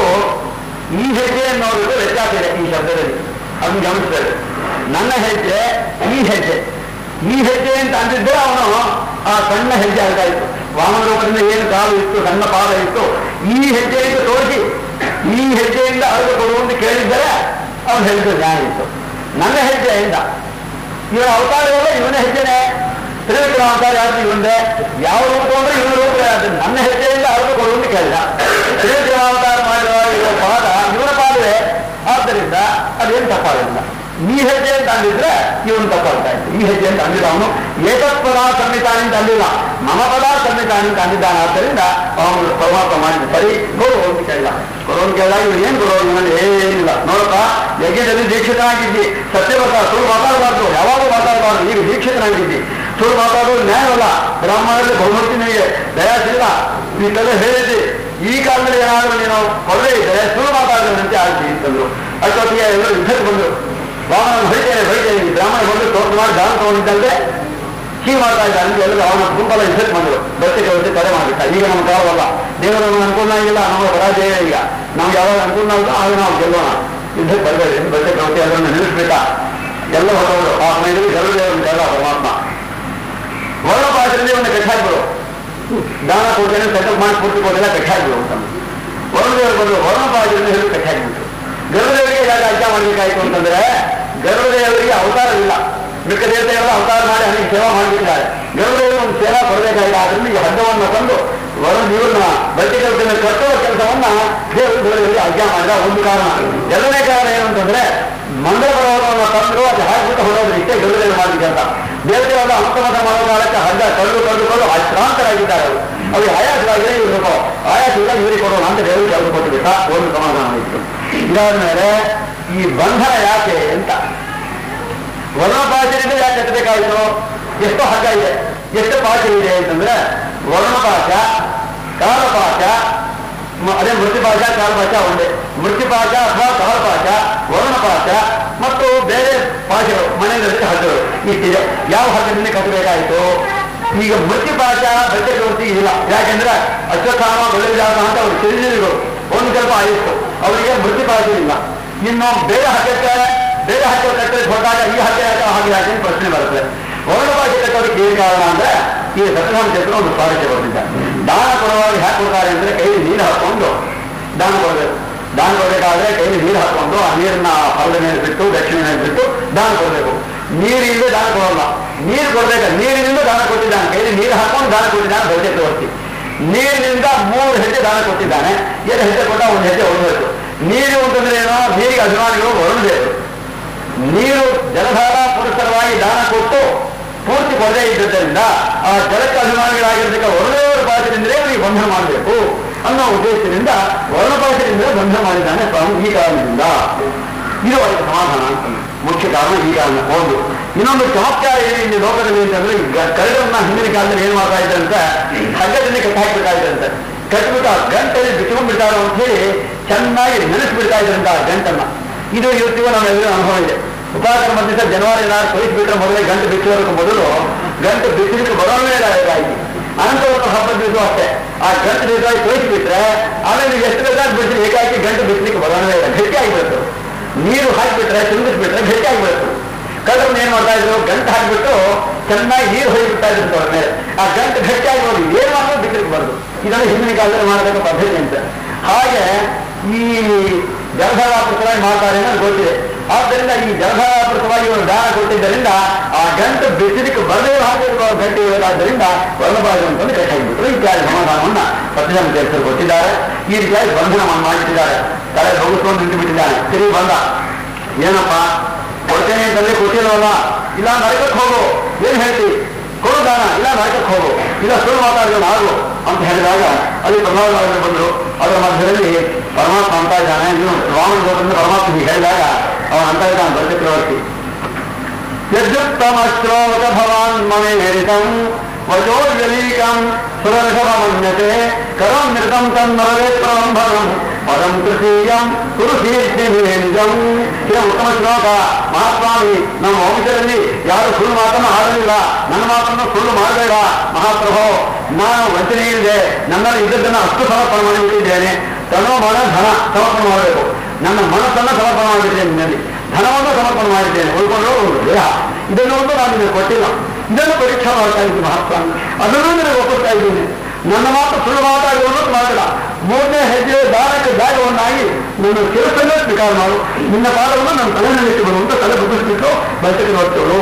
Speaker 2: ಈ ಹೆಜ್ಜೆ ಅನ್ನೋದಕ್ಕೂ ವ್ಯತ್ಯಾಸ ಇದೆ ಈ ಶಬ್ದದಲ್ಲಿ ಅದನ್ನು ಗಮನಿಸಬೇಕು ನನ್ನ ಹೆಜ್ಜೆ ಈ ಹೆಜ್ಜೆ ಈ ಹೆಜ್ಜೆ ಅಂತ ಅಂದಿದ್ದರೆ ಅವನು ಆ ಸಣ್ಣ ಹೆಜ್ಜೆ ಆಗ್ತಾ ಇತ್ತು ವಾಮನ ರೂಪದಿಂದ ಏನು ಕಾಲು ಇತ್ತು ಸಣ್ಣ ಪಾದ ಇತ್ತು ಈ ಹೆಜ್ಜೆಯಿಂದ ತೋರಿಸಿ ಈ ಹೆಜ್ಜೆಯಿಂದ ಅರಿದು ಕೊಡುವಂತ ಕೇಳಿದ್ದರೆ ಅವನು ಹೇಳಿದ ಜ್ಞಾನ ಇತ್ತು ನನ್ನ ಹೆಜ್ಜೆಯಿಂದ ಇವನ ಅವತಾರವೆಲ್ಲ ಇವನ ಹೆಜ್ಜೆನೆ ತ್ರಿವಿಕ್ರಮ ಅವತಾರ ಯಾರು ಇವನ್ದೆ ಯಾವ ರೂಪ ಅಂದ್ರೆ ಇವನ ರೂಪ ಯಾರು ನನ್ನ ಹೆಜ್ಜೆಯಿಂದ ಅರಿದು ಕೊಡುವಂತ ಕೇಳಿದ ತ್ರಿವಿಕ್ರಮ ಅವತಾರ ಮಾಡಿದ ಇವ ಪಾದ ಇವನ ಪಾದವೇ ಆದ್ದರಿಂದ ಅದೇನು ತಪ್ಪಾಗಲಿಲ್ಲ ಈ ಹೆಜ್ಜೆ ಅಂತ ಅಂದಿದ್ರೆ ಇವನು ತಪ್ಪಾಗ್ತಾ ಇತ್ತು ಈ ಹೆಜ್ಜೆ ಅಂತ ಅಂದಿಲ್ಲ ಅವನು ಏತತ್ಪದ ಸಂವಿಧಾನಿಂದ ಅಂದಿಲ್ಲ ಮಮ ಪದ ಸಂವಿಧಾನಿಂದ ಅಂದಿದ್ದಾನೆ ಆದ್ದರಿಂದ ಅವನು ಪರಮಾತ್ಮ ಮಾಡಿದ ಸರಿ ಕೊಡು ಅಂತ ಕೇಳಿದ ಕೊಡೋನ್ ಕೇಳಿದಾಗ ಇವ್ರು ಏನ್ ಕೊಡೋರು ಇವನಲ್ಲಿ ಏನಿಲ್ಲ ನೋಡಪ್ಪ ಯಜ್ಞದಲ್ಲಿ ದೀಕ್ಷಿತನಾಗಿದ್ದಿ ಸತ್ಯವತ ಸುಳ್ಳು ಮಾತಾಡಬಾರ್ದು ಯಾವಾಗೂ ಮಾತಾಡಬಾರ್ದು ಈಗ ದೀಕ್ಷಿತನಾಗಿದ್ದಿ ಸುಳ್ಳು ಮಾತಾಡೋದು ನ್ಯಾಯವಲ್ಲ ಬ್ರಾಹ್ಮಣರಲ್ಲಿ ಬಹುಮತಿ ನಿನಗೆ ದಯಾಶೀಲ ಈ ಕಡೆ ಹೇಳಿದ್ದಿ ಈ ಕಾಲದಲ್ಲಿ ಏನಾದರೂ ನೀನು ಕೊಡದೇ ಇದ್ದರೆ ಸುಳ್ಳು ಮಾತಾಡದಂತೆ ಆಗ್ತಿ ಅಂತಂದ್ರು ಅಷ್ಟೊತ್ತಿಗೆ ಎಲ್ಲರೂ ಯುದ್ಧಕ್ಕೆ ಬಂದರು ವಾಮನ ಹೊಡಿತೇನೆ ಹೊಡಿತೇನೆ ಈ ಬ್ರಾಹ್ಮಣ ಬಂದು ತೋಟ ಮಾಡಿ ದಾನ ತಗೊಂಡಿದ್ದಂತೆ ಹೀಗೆ ಮಾಡ್ತಾ ಇದ್ದ ಅಂತ ಎಲ್ಲರೂ ಅವನ ಗುಂಪಲ್ಲ ಯುದ್ಧಕ್ಕೆ ಬಂದರು ಬಸ್ಸಿಗೆ ಹೊರಟಿ ತಡೆ ಮಾಡಿಬಿಟ್ಟ ಈಗ ನಮ್ಮ ಕಾಲವಲ್ಲ ದೇವರು ನಮ್ಗೆ ಅನುಕೂಲ ಆಗಿಲ್ಲ ನಮ್ಮ ಪರಾಜಯ ಈಗ ನಮ್ಗೆ ಯಾವಾಗ ಅನುಕೂಲ ಆಗುತ್ತೋ ಆಗ ನಾವು ಗೆಲ್ಲೋಣ ಯುದ್ಧಕ್ಕೆ ಬರಬೇಡಿ ಬಸ್ಸಿಗೆ ಹೊರಟಿ ಅದನ್ನು ನಿಲ್ಲಿಸ್ಬಿಟ್ಟ ಎಲ್ಲ ಹೊರಟವರು ಆ ಸಮಯದಲ್ಲಿ ಗರುಡೇವರನ್ನು ಎಲ್ಲ ಪರಮಾತ್ಮ ವರ್ಣಪಾತ್ರದಲ್ಲಿ ಒಂದು ಕಟ್ಟಾಕ್ಬಿಡು ದಾನ ಕೊಡ್ತೇನೆ ಸೆಟಪ್ ಮಾಡಿ ಪೂರ್ತಿ ಕೊಟ್ಟಿಲ್ಲ ಕಟ್ಟಾಕ್ಬಿಡು ಅಂತ ವರುಣದೇವರು ಬಂದು ವರ್ಣಪಾತ್ರದಲ್ಲಿ ಹೇಳಿ ಕಟ್ಟಾಕ್ಬಿಟ್ರು ಗರುಡದೇವರಿಗೆ ಯಾಕೆ ಅರ್ಥ ಮಾಡಬೇಕಾಯ್ತು ಅಂತಂದ್ರೆ ಗರುಡದೇವರಿಗೆ ಅವತಾರವಿಲ್ಲ ಮಿಕ್ಕ ದೇವತೆಗಳ ಅವತಾರ ಮಾಡಿ ಅವನಿಗೆ ಸೇವಾ ಮಾಡಿಬಿಟ್ಟಿದ್ದಾರೆ ಗರುಡದೇವರು ಒಂದು ಸೇವಾ ಕೊಡಬೇಕಾಗಿದೆ ಆದ್ರಿಂದ ಈ ಹಗ್ಗವನ್ನು ತಂದು ವರುಣ ಇವ್ರನ್ನ ಬಟ್ಟೆ ಕೆಲಸವನ್ನು ಕಟ್ಟುವ ಕೆಲಸವನ್ನ ದೇವರು ದೇವರಿಗೆ ಆಜ್ಞಾ ಮಾಡಿದ ಒಂದು ಕಾರಣ ಎರಡನೇ ಕಾರಣ ಏನು ಅಂತಂದ್ರೆ ಮಂಗಳ ಪರ್ವತವನ್ನು ತಂದು ಅದು ಹಾಕ್ಬಿಟ್ಟು ಹೊರೋದು ಇಷ್ಟೇ ಗರುಡದೇವರು ಮಾಡಿದ್ದೆ ಅಂತ ದೇವತೆಗಳ ಅಂತಮತ ಮಾಡೋ ಕಾಲಕ್ಕೆ ಹಗ್ಗ ಕಳೆದು ಕಳೆದುಕೊಂಡು ಅಶ್ರಾಂತರಾಗಿದ್ದಾರೆ ಅವರು ಅವ್ರಿಗೆ ಆಯಾಸವಾಗಿದೆ ಇವರು ಆಯಾಸ ಇಲ್ಲ ಇವರಿಗೆ ಕೊಡೋಣ ಅಂತ ದೇವರಿಗೆ ಅವರು ಕೊಟ್ಟು ಬಿಟ್ಟ ಒಂದು ಸಮಾಧಾನ ಇತ್ತು ಇದಾದ ಮೇಲೆ ಈ ಬಂಧನ ಯಾಕೆ ಅಂತ ವರ್ಣಪಾಚರಿಂದ ಯಾಕೆ ಕಟ್ಟಬೇಕಾಯಿತು ಎಷ್ಟು ಹಗ್ಗ ಇದೆ ಎಷ್ಟು ಪಾಚ ಇದೆ ಅಂತಂದ್ರೆ ವರ್ಣಪಾಚ ಕಾಲಪಾಚ ಮ- ಅದೇ ಮೃತಿಪಾಚ ಕಾಲಪಾಚ ಒಂದೇ ಮೃತಿಪಾಚ ಅಥವಾ ಕಾಲಪಾಚ ವರ್ಣಪಾಚ ಮತ್ತು ಬೇರೆ ಪಾಚಗಳು ಮನೆಯಲ್ಲಿ ಹಗ್ಗಗಳು ಇಷ್ಟಿದೆ ಯಾವ ಹಗ್ಗದಿಂದ ಕಟ್ಟಬೇಕಾಯಿತು ಈಗ ಮೃತಿಪಾಚ ಬಟ್ಟೆ ಕೊಡ್ತಿ ಇಲ್ಲ ಯಾಕೆಂದ್ರೆ ಅಶ್ವತ್ಥಾಮ ಬಲಿಜಾತ ಅಂತ ಅವರು ಚಿರಂಜೀವಿಗಳು ಒಂದು ಸ್ವಲ್ಪ ಆಯಿತು ಅವರಿಗೆ ಮೃತ್ಯು ಕಾಯಿಲ್ಲ ಇನ್ನು ಬೇರೆ ಹಕ್ಕಕ್ಕೆ ಬೇರೆ ಹಕ್ಕ ಕಟ್ಟಲಿಕ್ಕೆ ಹೋದಾಗ ಈ ಹಕ್ಕೆ ಯಾಕೆ ಹಾಗೆ ಯಾಕೆ ಅಂತ ಪ್ರಶ್ನೆ ಬರುತ್ತೆ ವರ್ಣ ಭಾಷೆ ಕಟ್ಟೋದಕ್ಕೆ ಏನು ಕಾರಣ ಅಂದ್ರೆ ಈ ಸತ್ಯನಾಮ ಚಕ್ರ ಒಂದು ಸ್ವಾರಸ್ಯ ಬರ್ತಿದ್ದ ದಾನ ಕೊಡುವಾಗ ಹ್ಯಾಕೆ ಕೊಡ್ತಾರೆ ಅಂದ್ರೆ ಕೈಲಿ ನೀರು ಹಾಕೊಂಡು ದಾನ ಕೊಡಬೇಕು ದಾನ ಕೊಡಬೇಕಾದ್ರೆ ಕೈಲಿ ನೀರು ಹಾಕೊಂಡು ಆ ನೀರನ್ನ ಹೊರದ ಮೇಲೆ ಬಿಟ್ಟು ದಕ್ಷಿಣ ಮೇಲೆ ಬಿಟ್ಟು ದಾನ ಕೊಡಬೇಕು ನೀರಿಲ್ಲದೆ ದಾನ ಕೊಡೋಲ್ಲ ನೀರು ಕೊಡ್ಬೇಕು ನೀರಿನಿಂದ ದಾನ ಕೊಟ್ಟಿದ್ದಾನೆ ಕೈಲಿ ನೀರು ಹಾಕೊಂಡು ದಾನ ಕೊಟ್ಟಿದ್ದಾನೆ ದೊಡ್ಡ ತೋರಿಸಿ ನೀರಿನಿಂದ ಮೂರು ಹೆಜ್ಜೆ ದಾನ ಕೊಟ್ಟಿದ್ದಾನೆ ಎರಡು ಹೆಜ್ಜೆ ಕೊಟ್ಟ ಒಂದು ಹೆಜ್ಜೆ ಹೊರಬೇಕು ನೀರು ಅಂತಂದ್ರೆ ಏನೋ ನೀರಿಗೆ ಅಭಿಮಾನಿಗಳು ಹೊರಡಬೇಕು ನೀರು ಜಲಧಾರ ಪುರಸ್ಕರವಾಗಿ ದಾನ ಕೊಟ್ಟು ಪೂರ್ತಿ ಕೊಡದೇ ಇದ್ದದ್ದರಿಂದ ಆ ಜಲಕ್ಕೆ ಅಭಿಮಾನಿಗಳಾಗಿರ್ತಕ್ಕ ವರ್ಣದೇವರ ಪಾತ್ರದಿಂದಲೇ ಅವರಿಗೆ ಬಂಧನ ಮಾಡಬೇಕು ಅನ್ನೋ ಉದ್ದೇಶದಿಂದ ವರ್ಣಪಾಶದಿಂದ ಬಂಧನ ಮಾಡಿದ್ದಾನೆ ಸ್ವಾಮಿ ಈ ಕಾರಣದಿಂದ ಇದು ಅವರಿಗೆ ಸಮಾಧಾನ ಅಂತ ಮುಖ್ಯ ಕಾರಣ ಈ ಕಾರಣ ಒಂದು ಇನ್ನೊಂದು ಚಮತ್ಕಾರ ಏನು ಇಲ್ಲಿ ಲೋಕದಲ್ಲಿ ಅಂತಂದ್ರೆ ಈ ಗ- ಕರಡನ್ನ ಹಿಂದಿನ ಕಾಲದಲ್ಲಿ ಏನ್ ಮಾಡ್ತಾ ಇದ್ದಂತೆ ಹಗ್ಗದಲ್ಲಿ ಕಟ್ಟಿ ಹಾಕ್ಬಿಡ್ತಾ ಇದ್ದಂತೆ ಕಟ್ಬಿಟ್ಟು ಆ ಗಂಟಲ್ಲಿ ಬಿಟ್ಕೊಂಡ್ಬಿಡ್ತಾರೆ ಅಂತ ಹೇಳಿ ಚೆನ್ನಾಗಿ ನೆನೆಸ್ಬಿಡ್ತಾ ಇದ್ರಂತ ಆ ಗಂಟನ್ನ ಇದು ಇವತ್ತಿಗೂ ನಮ್ಮೆಲ್ಲರೂ ಅನುಭವ ಇದೆ ಉಪಾಸನ ಮಧ್ಯದ ಜನವರಿ ನಾಲ್ಕು ಕಳಿಸ್ಬಿಟ್ರೆ ಮೊದಲೇ ಗಂಟು ಬಿಚ್ಚೋದಕ್ಕೆ ಮೊದಲು ಗಂಟು ಬಿಚ್ಚಲಿಕ್ಕೆ ಬರೋನೇ ಇದಾಗಿ ಅನಂತವರ್ತ ಹಬ್ಬದ ದಿವಸ ಅಷ್ಟೇ ಆ ಗಂಟು ದಿವಸ ಕಳಿಸ್ಬಿಟ್ರೆ ಆಮೇಲೆ ನೀವು ಎಷ್ಟು ಬೇಕಾದ್ರೆ ಬಿಟ್ಟು ಏಕಾಏಕಿ ಗಂಟು ಬಿಚ್ಚಲಿಕ್ಕೆ ಬರೋನೇ ಇಲ್ಲ ಗಟ್ಟಿ ಆಗಿಬಿಡುತ್ತೆ ನೀರು ಹಾಕಿಬಿಟ್ರೆ ತುಂಬಿಸ್ಬಿಟ್ರೆ ಗಟ್ಟಿ ಆಗಿಬಿಡುತ್ತೆ ಕಳ್ಳರನ್ನ ಏನ್ ಮಾಡ್ತಾ ಇದ್ರು ಗಂಟು ಹಾಕಿಬಿಟ್ಟು ಚೆನ್ನಾಗಿ ನೀರು ಹೊಯ್ಬಿಡ್ತಾ ಇದ್ರು ಅವ್ರ ಮೇಲೆ ಆ ಗಂಟು ಗಟ್ಟಿಯಾಗಿ ಹೋಗಿ ಏನ್ ಮಾತ್ರ ಬಿಡ್ಲಿಕ್ಕೆ ಬರೋದು ಇದನ್ನು ಹಿಂದಿನ ಕಾಲದಲ್ಲಿ ಮಾಡತಕ್ಕ ಪದ್ಧತಿ ಅಂತ ಹಾಗೆ ಈ ಜಲಧಾರಾಪೃತವಾಗಿ ಮಾಡ್ತಾರೆ ಅನ್ನೋದು ಗೊತ್ತಿದೆ ಆದ್ದರಿಂದ ಈ ಜಲಧಾರಾಪೃತವಾಗಿ ಇವರು ದಾನ ಕೊಟ್ಟಿದ್ದರಿಂದ ಆ ಗಂಟು ಬಿಸಿಲಿಕ್ಕೆ ಬರದೇ ಹಾಕಿರುವ ಗಂಟೆ ಇರೋದಾದ್ದರಿಂದ ಬರಬಾರದು ಅಂತಂದು ಕಟ್ಟಾಗಿಬಿಟ್ರು ಇತ್ಯಾದಿ ಸಮಾಧಾನವನ್ನ ಸತ್ಯಜನ ತೀರ್ಥರು ಕೊಟ್ಟಿದ್ದಾರೆ ಈ ರೀತಿಯಾಗಿ ಬಂಧನವನ್ನು ಮಾಡಿಟ್ಟಿದ್ದಾರೆ ತಲೆ ಹೋಗಿಸ್ಕೊಂಡು ನಿಂತು ಬಿಟ್ಟಿದ್ದಾನೆ ತಿರುಗಿ ಬಂದ ಏನಪ್ಪ ಕೊಡ್ತೇನೆ ಅಂತಂದ್ರೆ ಕೊಟ್ಟಿಲ್ವಲ್ಲ ಇಲ್ಲ ನರಕಕ್ಕೆ ಹೋಗು ಏನ್ ಹೇಳ್ತಿ ಕೊಡು ದಾನ ಇಲ್ಲ ನರಕಕ್ಕೆ ಹೋಗು ಇಲ್ಲ ಸುಳ್ಳು ಮಾತಾಡಿದ ಆಗು ಅಂತ ಹೇಳಿದಾಗ ಅಲ್ಲಿ ಪ್ರಹ್ಲಾದರಾಜರು ಬಂದರು ಅದರ ಮಧ್ಯದಲ್ಲಿ ಪರಮಾತ್ಮ ಅಂತ ಇದ್ದಾನೆ ಇನ್ನು ರಾಮನ ಬಂದು ಪರಮಾತ್ಮ ಹೀಗೆ ಹೇಳಿದಾಗ ಅವನು ಅಂತ ಇದ್ದಾನೆ ಬಲಚಕ್ರವರ್ತಿ ಯದ್ಯುಕ್ತಮಶ್ರೋತ ಭವಾನ್ ಮಮೇರಿತಂ ವಜೋರ್ಗಲೀಕಂ ಸುರರ್ಷಭಮನ್ಯತೆ ಕರಂ ನೃತಂ ತನ್ನರವೇ ಪ್ರಲಂಬನಂ ಪದಂ ತೃತೀಯಂ ಕುರುಕೀರ್ತಿಮೇನಿಜಂ ಇದು ಉತ್ತಮ ಶ್ಲೋಕ ಮಹಾಸ್ವಾಮಿ ನಮ್ಮ ವಂಶದಲ್ಲಿ ಯಾರು ಸುಳ್ಳು ಮಾತನ್ನು ಆಡಲಿಲ್ಲ ನನ್ನ ಮಾತನ್ನು ಸುಳ್ಳು ಮಾಡಬೇಡ ಮಹಾಪ್ರಭು ನಾನು ವಂಚನೆ ಇಲ್ಲದೆ ನನ್ನಲ್ಲಿ ಇದ್ದದ್ದನ್ನು ಅಷ್ಟು ಸಮರ್ಪಣೆ ಮಾಡಿಬಿಟ್ಟಿದ್ದೇನೆ ತನೋ ಮನ ಧನ ಸಮರ್ಪಣೆ ಮಾಡಬೇಕು ನನ್ನ ಮನಸ್ಸನ್ನು ಸಮರ್ಪಣೆ ಮಾಡಿದ್ದೇನೆ ನಿನ್ನಲ್ಲಿ ಧನವನ್ನು ಸಮರ್ಪಣೆ ಮಾಡಿದ್ದೇನೆ ಉಳ್ಕೊಂಡು ಒಂದು ದೇಹ ಇದನ್ನು ಒಂದು ನಾನು ನಿಮಗೆ ಕೊಟ್ಟಿಲ್ಲ ಇದನ್ನು ಪರೀಕ್ಷೆ ಮಾಡ್ತಾ ಇದ್ದೀನಿ ಮಹಾಸ್ವಾಮಿ ಅದನ್ನು ನಿನಗೆ ಒಪ್ಪಿಸ್ತಾ ಇದ್ದೀನಿ ನನ್ನ ಮಾತು ಸುಳ್ಳು ಮಾತಾಡುವುದು ಮಾಡಿಲ್ಲ ಮೂರನೇ ಹೆಜ್ಜೆ ದಾನಕ್ಕೆ ಜಾಗವನ್ನಾಗಿ ನನ್ನ ಕೆಲಸವೇ ಸ್ವೀಕಾರ ಮಾಡು ನಿನ್ನ ಪಾದವನ್ನು ನನ್ನ ತಲೆನಲ್ಲಿಟ್ಟು ಬರುವಂತ ತಲೆ ಬುದ್ಧಿಸ್ಬಿಟ್ಟು ಬಯಸಕ್ಕೆ ನೋಡ್ತೇಳು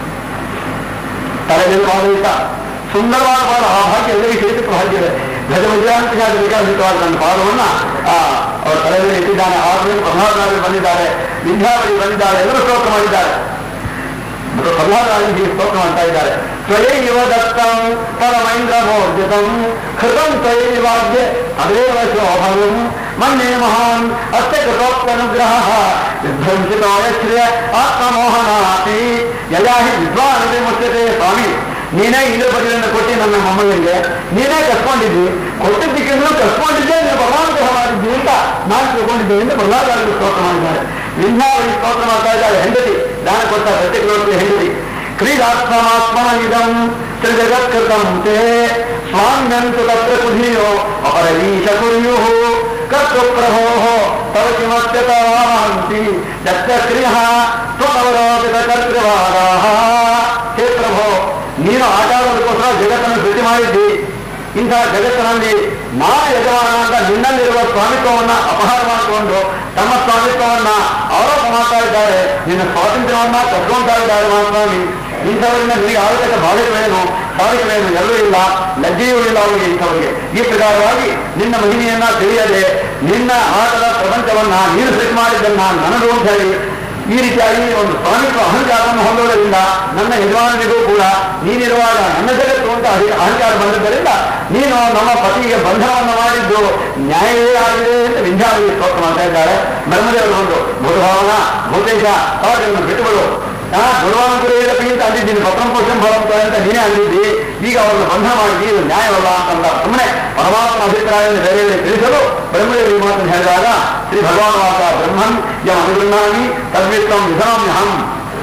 Speaker 2: ತಲೆಯಲ್ಲಿ ಪಾದವಿತ ಸುಂದರವಾದ ಪಾದ ಆ ಭಾಗ್ಯ ಎಲ್ಲರಿಗೆ ಸಿಡಿಸಿಟ್ಟು ಭಾಗ್ಯವಿದೆ ಗಜ ವಿಜಯಾಂತಿಗಾಗಿ ವಿಕಾಸಿತವಾದ ನನ್ನ ಪಾದವನ್ನ ಆ ಅವರ ತಲೆಯಲ್ಲಿ ಇಟ್ಟಿದ್ದಾನೆ ಆದ್ರಿಂದ ಪ್ರಹ್ಲಾದರಾಜರು ಬಂದಿದ್ದಾರೆ ವಿದ್ಯಾವಳಿ ಬಂದಿದ್ದಾರೆ ಎಲ್ಲರೂ ಸ್ತೋತ್ರ ಮಾಡಿದ್ದಾರೆ ಮತ್ತು ಪ್ರಹ್ಲಾದರಾಜರು ಹೀಗೆ ಸ್ತೋತ್ರ ಮಾಡ್ತಾ ಇದ್ದಾರೆ ತ್ವಯೈವ ದತ್ತಂ ಪರಮೈಂದ್ರ ಮೋರ್ಜಿತಂ ಕೃತಂ ತ್ವಯೈವಾದ್ಯ ಅದೇವ ಶೋಭನಂ ಮನ್ಯೇ ಮಹಾನ್ ಅಸ್ಯ ಕೃತೋಕ್ತನುಗ್ರಹ ವಿಧ್ವಂಸಿತಾಯ ಶ್ರಿಯ ಆತ್ಮಮೋಹನಾತಿ ಯಯಾ ಹಿ ವಿದ್ವಾನತೆ ಮುಚ್ಯತೆ ಸ್ವಾಮಿ ನೀನೇ ಇದ್ರ ಬಗೆಯನ್ನು ಕೊಟ್ಟು ನನ್ನ ಮೊಮ್ಮಗನಿಗೆ ನೀನೇ ಕಸ್ಕೊಂಡಿದ್ದಿ ಕೊಟ್ಟಿದ್ದಕ್ಕಿಂತಲೂ ಕಸ್ಕೊಂಡಿದ್ದೆ ನೀನು ಪರಮಾನುಗ್ರಹ ಮಾಡಿದ್ದಿ ಅಂತ ನಾನು ತಿಳ್ಕೊಂಡಿದ್ದೆ ಎಂದು ಪ್ರಹ್ಲಾದರಾಜರು ಸ್ತೋತ್ರ ಮಾಡಿದ್ದಾರೆ ವಿಂಧ್ಯಾವಳಿ ಸ್ತೋತ್ರ ಮಾಡ್ತಾ ಇದ್ದಾರೆ ಹೆಂಡತಿ ದಾನ ಕೊಟ್ಟ ಪ್ರತ್ಯೇಕ ಹೆಂಡತಿ ಕ್ರೀಡಾತ್ಮನಾತ್ಮನ ಇದಂ ತ್ರಿಜಗತ್ಕೃತಂ ತೇ ಸ್ವಾಮ್ಯಂತು ತತ್ರ ಕುಧೀಯೋ ಅಪರವೀಶ ಕುರ್ಯುಃ ಕರ್ತು ಪ್ರಭೋ ತವ ಕಿಮತ್ಯತಾಂತಿ ದತ್ತಕ್ರಿಯ ತ್ವಮವರೋಪಿತ ಕರ್ತೃವಾದಾಹ ಹೇ ಪ್ರಭೋ ನೀನು ಆಟ ಆಡೋದಕ್ಕೋಸ್ಕರ ಜಗತ್ತನ್ನು ಸೃಷ್ಟಿ ಮಾಡಿದ್ದಿ ಇಂತಹ ಜಗತ್ತಿನಲ್ಲಿ ನಾನು ಯಜಮಾನ ಅಂತ ನಿನ್ನಲ್ಲಿರುವ ಸ್ವಾಮಿತ್ವವನ್ನ ಅಪಹಾರ ಮಾಡಿಕೊಂಡು ತಮ್ಮ ಸ್ವಾಮಿತ್ವವನ್ನ ಆರೋಪ ಮಾಡ್ತಾ ಇದ್ದಾರೆ ನಿನ್ನ ಸ್ವಾತಂತ್ರ್ಯವನ್ನ ಕಸ್ಕೊಂತಾ ಇದ್ದಾರೆ ಮಹಾಸ್ವಾಮಿ ಇಂಥವರಿಂದ ನಿನಗೆ ಆಲೋಚಕ ಬಾಧಕವೇನು ಬಾಧಕವೇನು ಎಲ್ಲೂ ಇಲ್ಲ ಲಜ್ಜೆಯೂ ಇಲ್ಲ ಅವರಿಗೆ ಇಂಥವರಿಗೆ ಈ ಪ್ರಕಾರವಾಗಿ ನಿನ್ನ ಮಹಿಮೆಯನ್ನ ತಿಳಿಯದೆ ನಿನ್ನ ಆಟದ ಪ್ರಪಂಚವನ್ನ ನೀನು ಸೃಷ್ಟಿ ಮಾಡಿದ್ದನ್ನ ನನಗೂ ಅಂತ ಹೇಳಿ ಈ ರೀತಿಯಾಗಿ ಒಂದು ಸ್ವಾಮಿತ್ವ ಅಹಂಕಾರವನ್ನು ಹೊಂದೋದರಿಂದ ನನ್ನ ಯಜಮಾನನಿಗೂ ಕೂಡ ನೀನಿರುವಾಗ ನನ್ನ ಜಗತ್ತು ಅಂತ ಅಹಿ- ಅಹಂಕಾರ ಬಂದಿದ್ದರಿಂದ ನೀನು ನಮ್ಮ ಪತಿಗೆ ಬಂಧನವನ್ನು ಮಾಡಿದ್ದು ನ್ಯಾಯವೇ ಆಗಿದೆ ಅಂತ ವಿಂಧ್ಯಾವಳಿ ಸ್ತೋತ್ರ ಮಾಡ್ತಾ ಇದ್ದಾರೆ ಬ್ರಹ್ಮದೇವರು ಒಂದು ಭೂತಭಾವನ ಭೂತೇಶ ಅವರನ್ನು ಬಿಟ್ಟುಬಿಡು ನಾ ಗುರುವಾನುಗ್ರಹಿ ಅಂತ ಅಂದಿದ್ದೀನಿ ಪತ್ರಂ ಪೋಷಂ ಭವಂತ ಅಂತ ನೀನೇ ಅಂದಿದ್ದಿ ಈಗ ಅವರನ್ನು ಬಂಧನ ಮಾಡಿದ್ದಿ ಇದು ನ್ಯಾಯವಲ್ಲ ಅಂತಂದ ಸುಮ್ಮನೆ ಪರಮಾತ್ಮ ಅಭಿಪ್ರಾಯವನ್ನು ಬೇರೆ ಬೇರೆ ತಿಳಿಸಲು ಬ್ರಹ್ಮದೇವರು ಈ ಮಾತನ್ನು ಹೇಳಿದಾಗ ಶ್ರೀ ಭಗವಾನ್ ವಾಸ ಬ್ರಹ್ಮನ್ ಯಮ ಅನುಗೃಹಾಮಿ ತದ್ವಿತ್ತಂ ವಿಧಾಮ್ಯಹಂ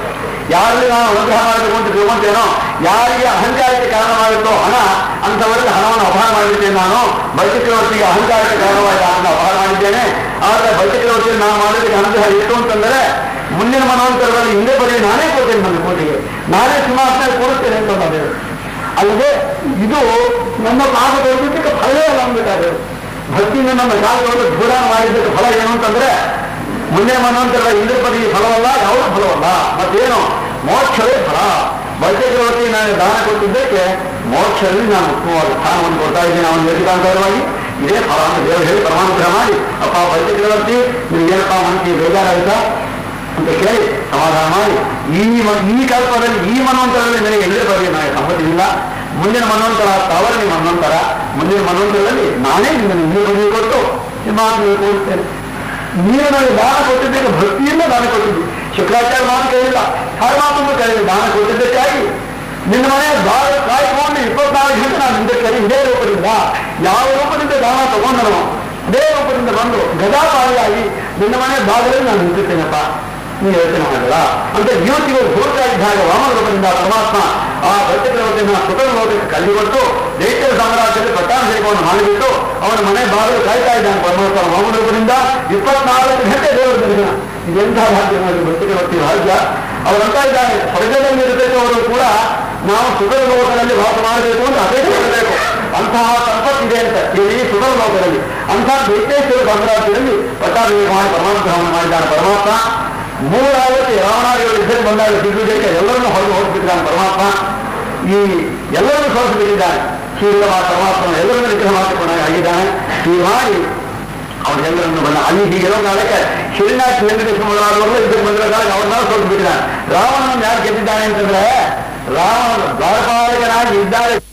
Speaker 2: ಯಾರಲ್ಲಿ ನಾನು ಅನುಗ್ರಹ ಮಾಡಬೇಕು ಅಂತ ತಿಳ್ಕೊಂತೇನೋ ಯಾರಿಗೆ ಅಹಂಕಾರಕ್ಕೆ ಕಾರಣವಾಗುತ್ತೋ ಹಣ ಅಂತವರಿಗೆ ಹಣವನ್ನು ಅಪಹಾರ ಮಾಡಿದ್ದೇನೆ ನಾನು ಬೈಚಕ್ರವರ್ತಿಗೆ ಅಹಂಕಾರಕ್ಕೆ ಕಾರಣವಾಗಿ ಹಣವನ್ನು ಅಪಹಾರ ಮಾಡಿದ್ದೇನೆ ಆದರೆ ಬೈಚಕ್ರವರ್ತಿ ನಾನು ಮಾಡೋದಕ್ಕೆ ಅನುಗ್ರಹ ಎಷ್ಟು ಅಂತಂದರೆ ಮುಂದಿನ ಮನೋಂತರದಲ್ಲಿ ಹಿಂದೆ ಬರೀ ನಾನೇ ಕೊಡ್ತೇನೆ ನನ್ನ ಕೋಟಿಗೆ ನಾನೇ ಸಿಂಹಾಸನ ಕೊಡುತ್ತೇನೆ ಅಂತ ನಾನು ಅಲ್ಲದೆ ಇದು ನಮ್ಮ ಪಾಪ ತೋರಿಸಲಿಕ್ಕೆ ಫಲವೇ ಅಲ್ಲ ಅನ್ಬೇಕಾದ್ರೆ ಭಕ್ತಿಯಿಂದ ನಮ್ಮ ಕಾಲದೊಳಗೆ ದೂರ ಮಾಡಿದ್ದಕ್ಕೆ ಫಲ ಏನು ಅಂತಂದ್ರೆ ಮುಂದೆ ಮನೋಂತರ ಇಂದ್ರ ಪದವಿ ಫಲವಲ್ಲ ಯಾವುದೂ ಫಲವಲ್ಲ ಮತ್ತೇನು ಮೋಕ್ಷವೇ ಫಲ ಬೈಚಕ್ರವರ್ತಿ ನಾನು ದಾನ ಕೊಟ್ಟಿದ್ದಕ್ಕೆ ಮೋಕ್ಷದಲ್ಲಿ ನಾನು ಉತ್ತಮವಾದ ಸ್ಥಾನವನ್ನು ಕೊಡ್ತಾ ಇದ್ದೀನಿ ಅವನ ನಿರ್ಧಾರವಾಗಿ ಇದೇ ಫಲ ಅಂತ ದೇವರು ಹೇಳಿ ಪರಮಾನುಗ್ರಹ ಮಾಡಿ ಅಪ್ಪ ಬೈಚಕ್ರವರ್ತಿ ನೀವು ಏನಪ್ಪ ಮನಸ್ಸಿಗೆ ಬೇಜಾರಾಯ್ತಾ ಅಂತ ಕೇಳಿ ಸಮಾಧಾನ ಮಾಡಿ ಈ ಮ- ಈ ಕಲ್ಪದಲ್ಲಿ ಈ ಮನ್ವಂತರದಲ್ಲಿ ನನಗೆ ಎಲ್ಲೇ ಬರಲಿ ನನಗೆ ಸಮ್ಮತಿಯಿಲ್ಲ ಮುಂದಿನ ಮನ್ವಂತರ ತವರ ನಿಮ್ಮ ಮನ್ವಂತರ ಮುಂದಿನ ಮನ್ವಂತರದಲ್ಲಿ ನಾನೇ ನಿಮ್ಮನ್ನು ಇನ್ನೂ ಬದಿಗೆ ಕೊಟ್ಟು ನಿಮ್ಮ ಮಾತು ಕೊಡ್ತೇನೆ ನೀನು ನನಗೆ ದಾನ ಕೊಟ್ಟಿದ್ದಕ್ಕೆ ಭಕ್ತಿಯಿಂದ ದಾನ ಕೊಟ್ಟಿದ್ದು ಶುಕ್ರಾಚಾರ್ಯ ಮಾತು ಕೇಳಿಲ್ಲ ಹರಮಾತನ್ನು ಕೇಳಿಲ್ಲ ದಾನ ಕೊಟ್ಟಿದ್ದಕ್ಕಾಗಿ ನಿನ್ನ ಮನೆ ದಾರ ಕಾಯ್ಕೊಂಡು ಇಪ್ಪತ್ನಾಲ್ಕು ಗಂಟೆ ನಾನು ಹಿಂದೆ ಕರಿ ಇದೇ ರೂಪದಿಂದ ಯಾವ ರೂಪದಿಂದ ದಾನ ತಗೊಂಡನು ಅದೇ ರೂಪದಿಂದ ಬಂದು ಗದಾಪಾರಿಯಾಗಿ ನಿನ್ನ ಮನೆ ಭಾಗದಲ್ಲಿ ನಾನು ನಿಂತಿರ್ತೇನಪ್ಪ ನೀವು ಯೋಚನೆ ಮಾಡಲ್ಲ ಅಂತ ಯುವತಿಗಳು ಹೋಗ್ತಾ ಇದ್ದಾಗ ವಾಮನ ರೂಪದಿಂದ ಪರಮಾತ್ಮ ಆ ಭಕ್ತಪ್ರವೃತ್ತಿನ ಸುಖದ ಲೋಕಕ್ಕೆ ಕಲ್ಲಿಗೊಟ್ಟು ದೈತ್ಯ ಸಾಮ್ರಾಜ್ಯದಲ್ಲಿ ಪಟ್ಟಾಭಿಷೇಕವನ್ನು ಮಾಡಿಬಿಟ್ಟು ಅವನ ಮನೆ ಬಾಗಿಲು ಕಾಯ್ತಾ ಇದ್ದಾನೆ ಪರಮಾತ್ಮ ವಾಮನ ರೂಪದಿಂದ ಇಪ್ಪತ್ನಾಲ್ಕು ಗಂಟೆ ದೇವರ ದರ್ಶನ ಇದೆಂಥ ಭಾಗ್ಯ ನೋಡಿ ಭಕ್ತಪ್ರವೃತ್ತಿ ಭಾಗ್ಯ ಅವರಂತ ಇದ್ದಾರೆ ಸ್ವರ್ಗದಲ್ಲಿ ಇರಬೇಕವರು ಕೂಡ ನಾವು ಸುಖದ ಲೋಕದಲ್ಲಿ ವಾಸ ಮಾಡಬೇಕು ಅಂತ ಅಪೇಕ್ಷೆ ಮಾಡಬೇಕು ಅಂತಹ ಸಂಪತ್ತಿದೆ ಅಂತ ಇಲ್ಲಿ ಸುಖದ ಲೋಕದಲ್ಲಿ ಅಂತಹ ದೈತ್ಯೇಶ್ವರ ಸಾಮ್ರಾಜ್ಯದಲ್ಲಿ ಪಟ್ಟಾಭಿಷೇಕ ಮಾಡಿ ಪರಮಾನುಗ್ರಹವನ್ನು ಮಾಡಿದ್ದಾನೆ ಪರಮಾತ್ಮ ಮೂರಾವತಿ ರಾವಣಾದಿಗಳು ಯುದ್ಧಕ್ಕೆ ಬಂದಾಗ ದಿಗ್ವಿಜಯಕ್ಕೆ ಎಲ್ಲರನ್ನೂ ಹೊರಗೆ ಹೋಗ್ಬಿಟ್ಟಿದ್ದಾನೆ ಪರಮಾತ್ಮ ಈ ಎಲ್ಲರನ್ನೂ ಸೋಲಿಸಿಬಿಟ್ಟಿದ್ದಾನೆ ಶ್ರೀರಾಮ ಪರಮಾತ್ಮ ಎಲ್ಲರನ್ನೂ ನಿಗ್ರಹ ಮಾಡಿಕೊಂಡ ಆಗಿದ್ದಾನೆ ಈ ಮಾಡಿ ಅವರೆಲ್ಲರನ್ನು ಬಂದ ಅಲ್ಲಿ ಹೀಗಿರೋ ಕಾಲಕ್ಕೆ ಶಿರಿನಾಥ್ ವೆಂಕಟೇಶ್ವರ ಮೊದಲಾದವರು ಯುದ್ಧಕ್ಕೆ ಬಂದಿರೋ ಕಾಲಕ್ಕೆ ಅವ್ರನ್ನ ಸೋಲಿಸಿಬಿಟ್ಟಿದ್ದಾನೆ ರಾವಣನನ್ನು ಯಾರು ಗೆದ್ದಿದ್ದಾನೆ ಅಂತಂದ್ರೆ ರಾವಣ ದ್ವಾರಪಾಲಕನಾಗಿ ಇದ್ದಾರೆ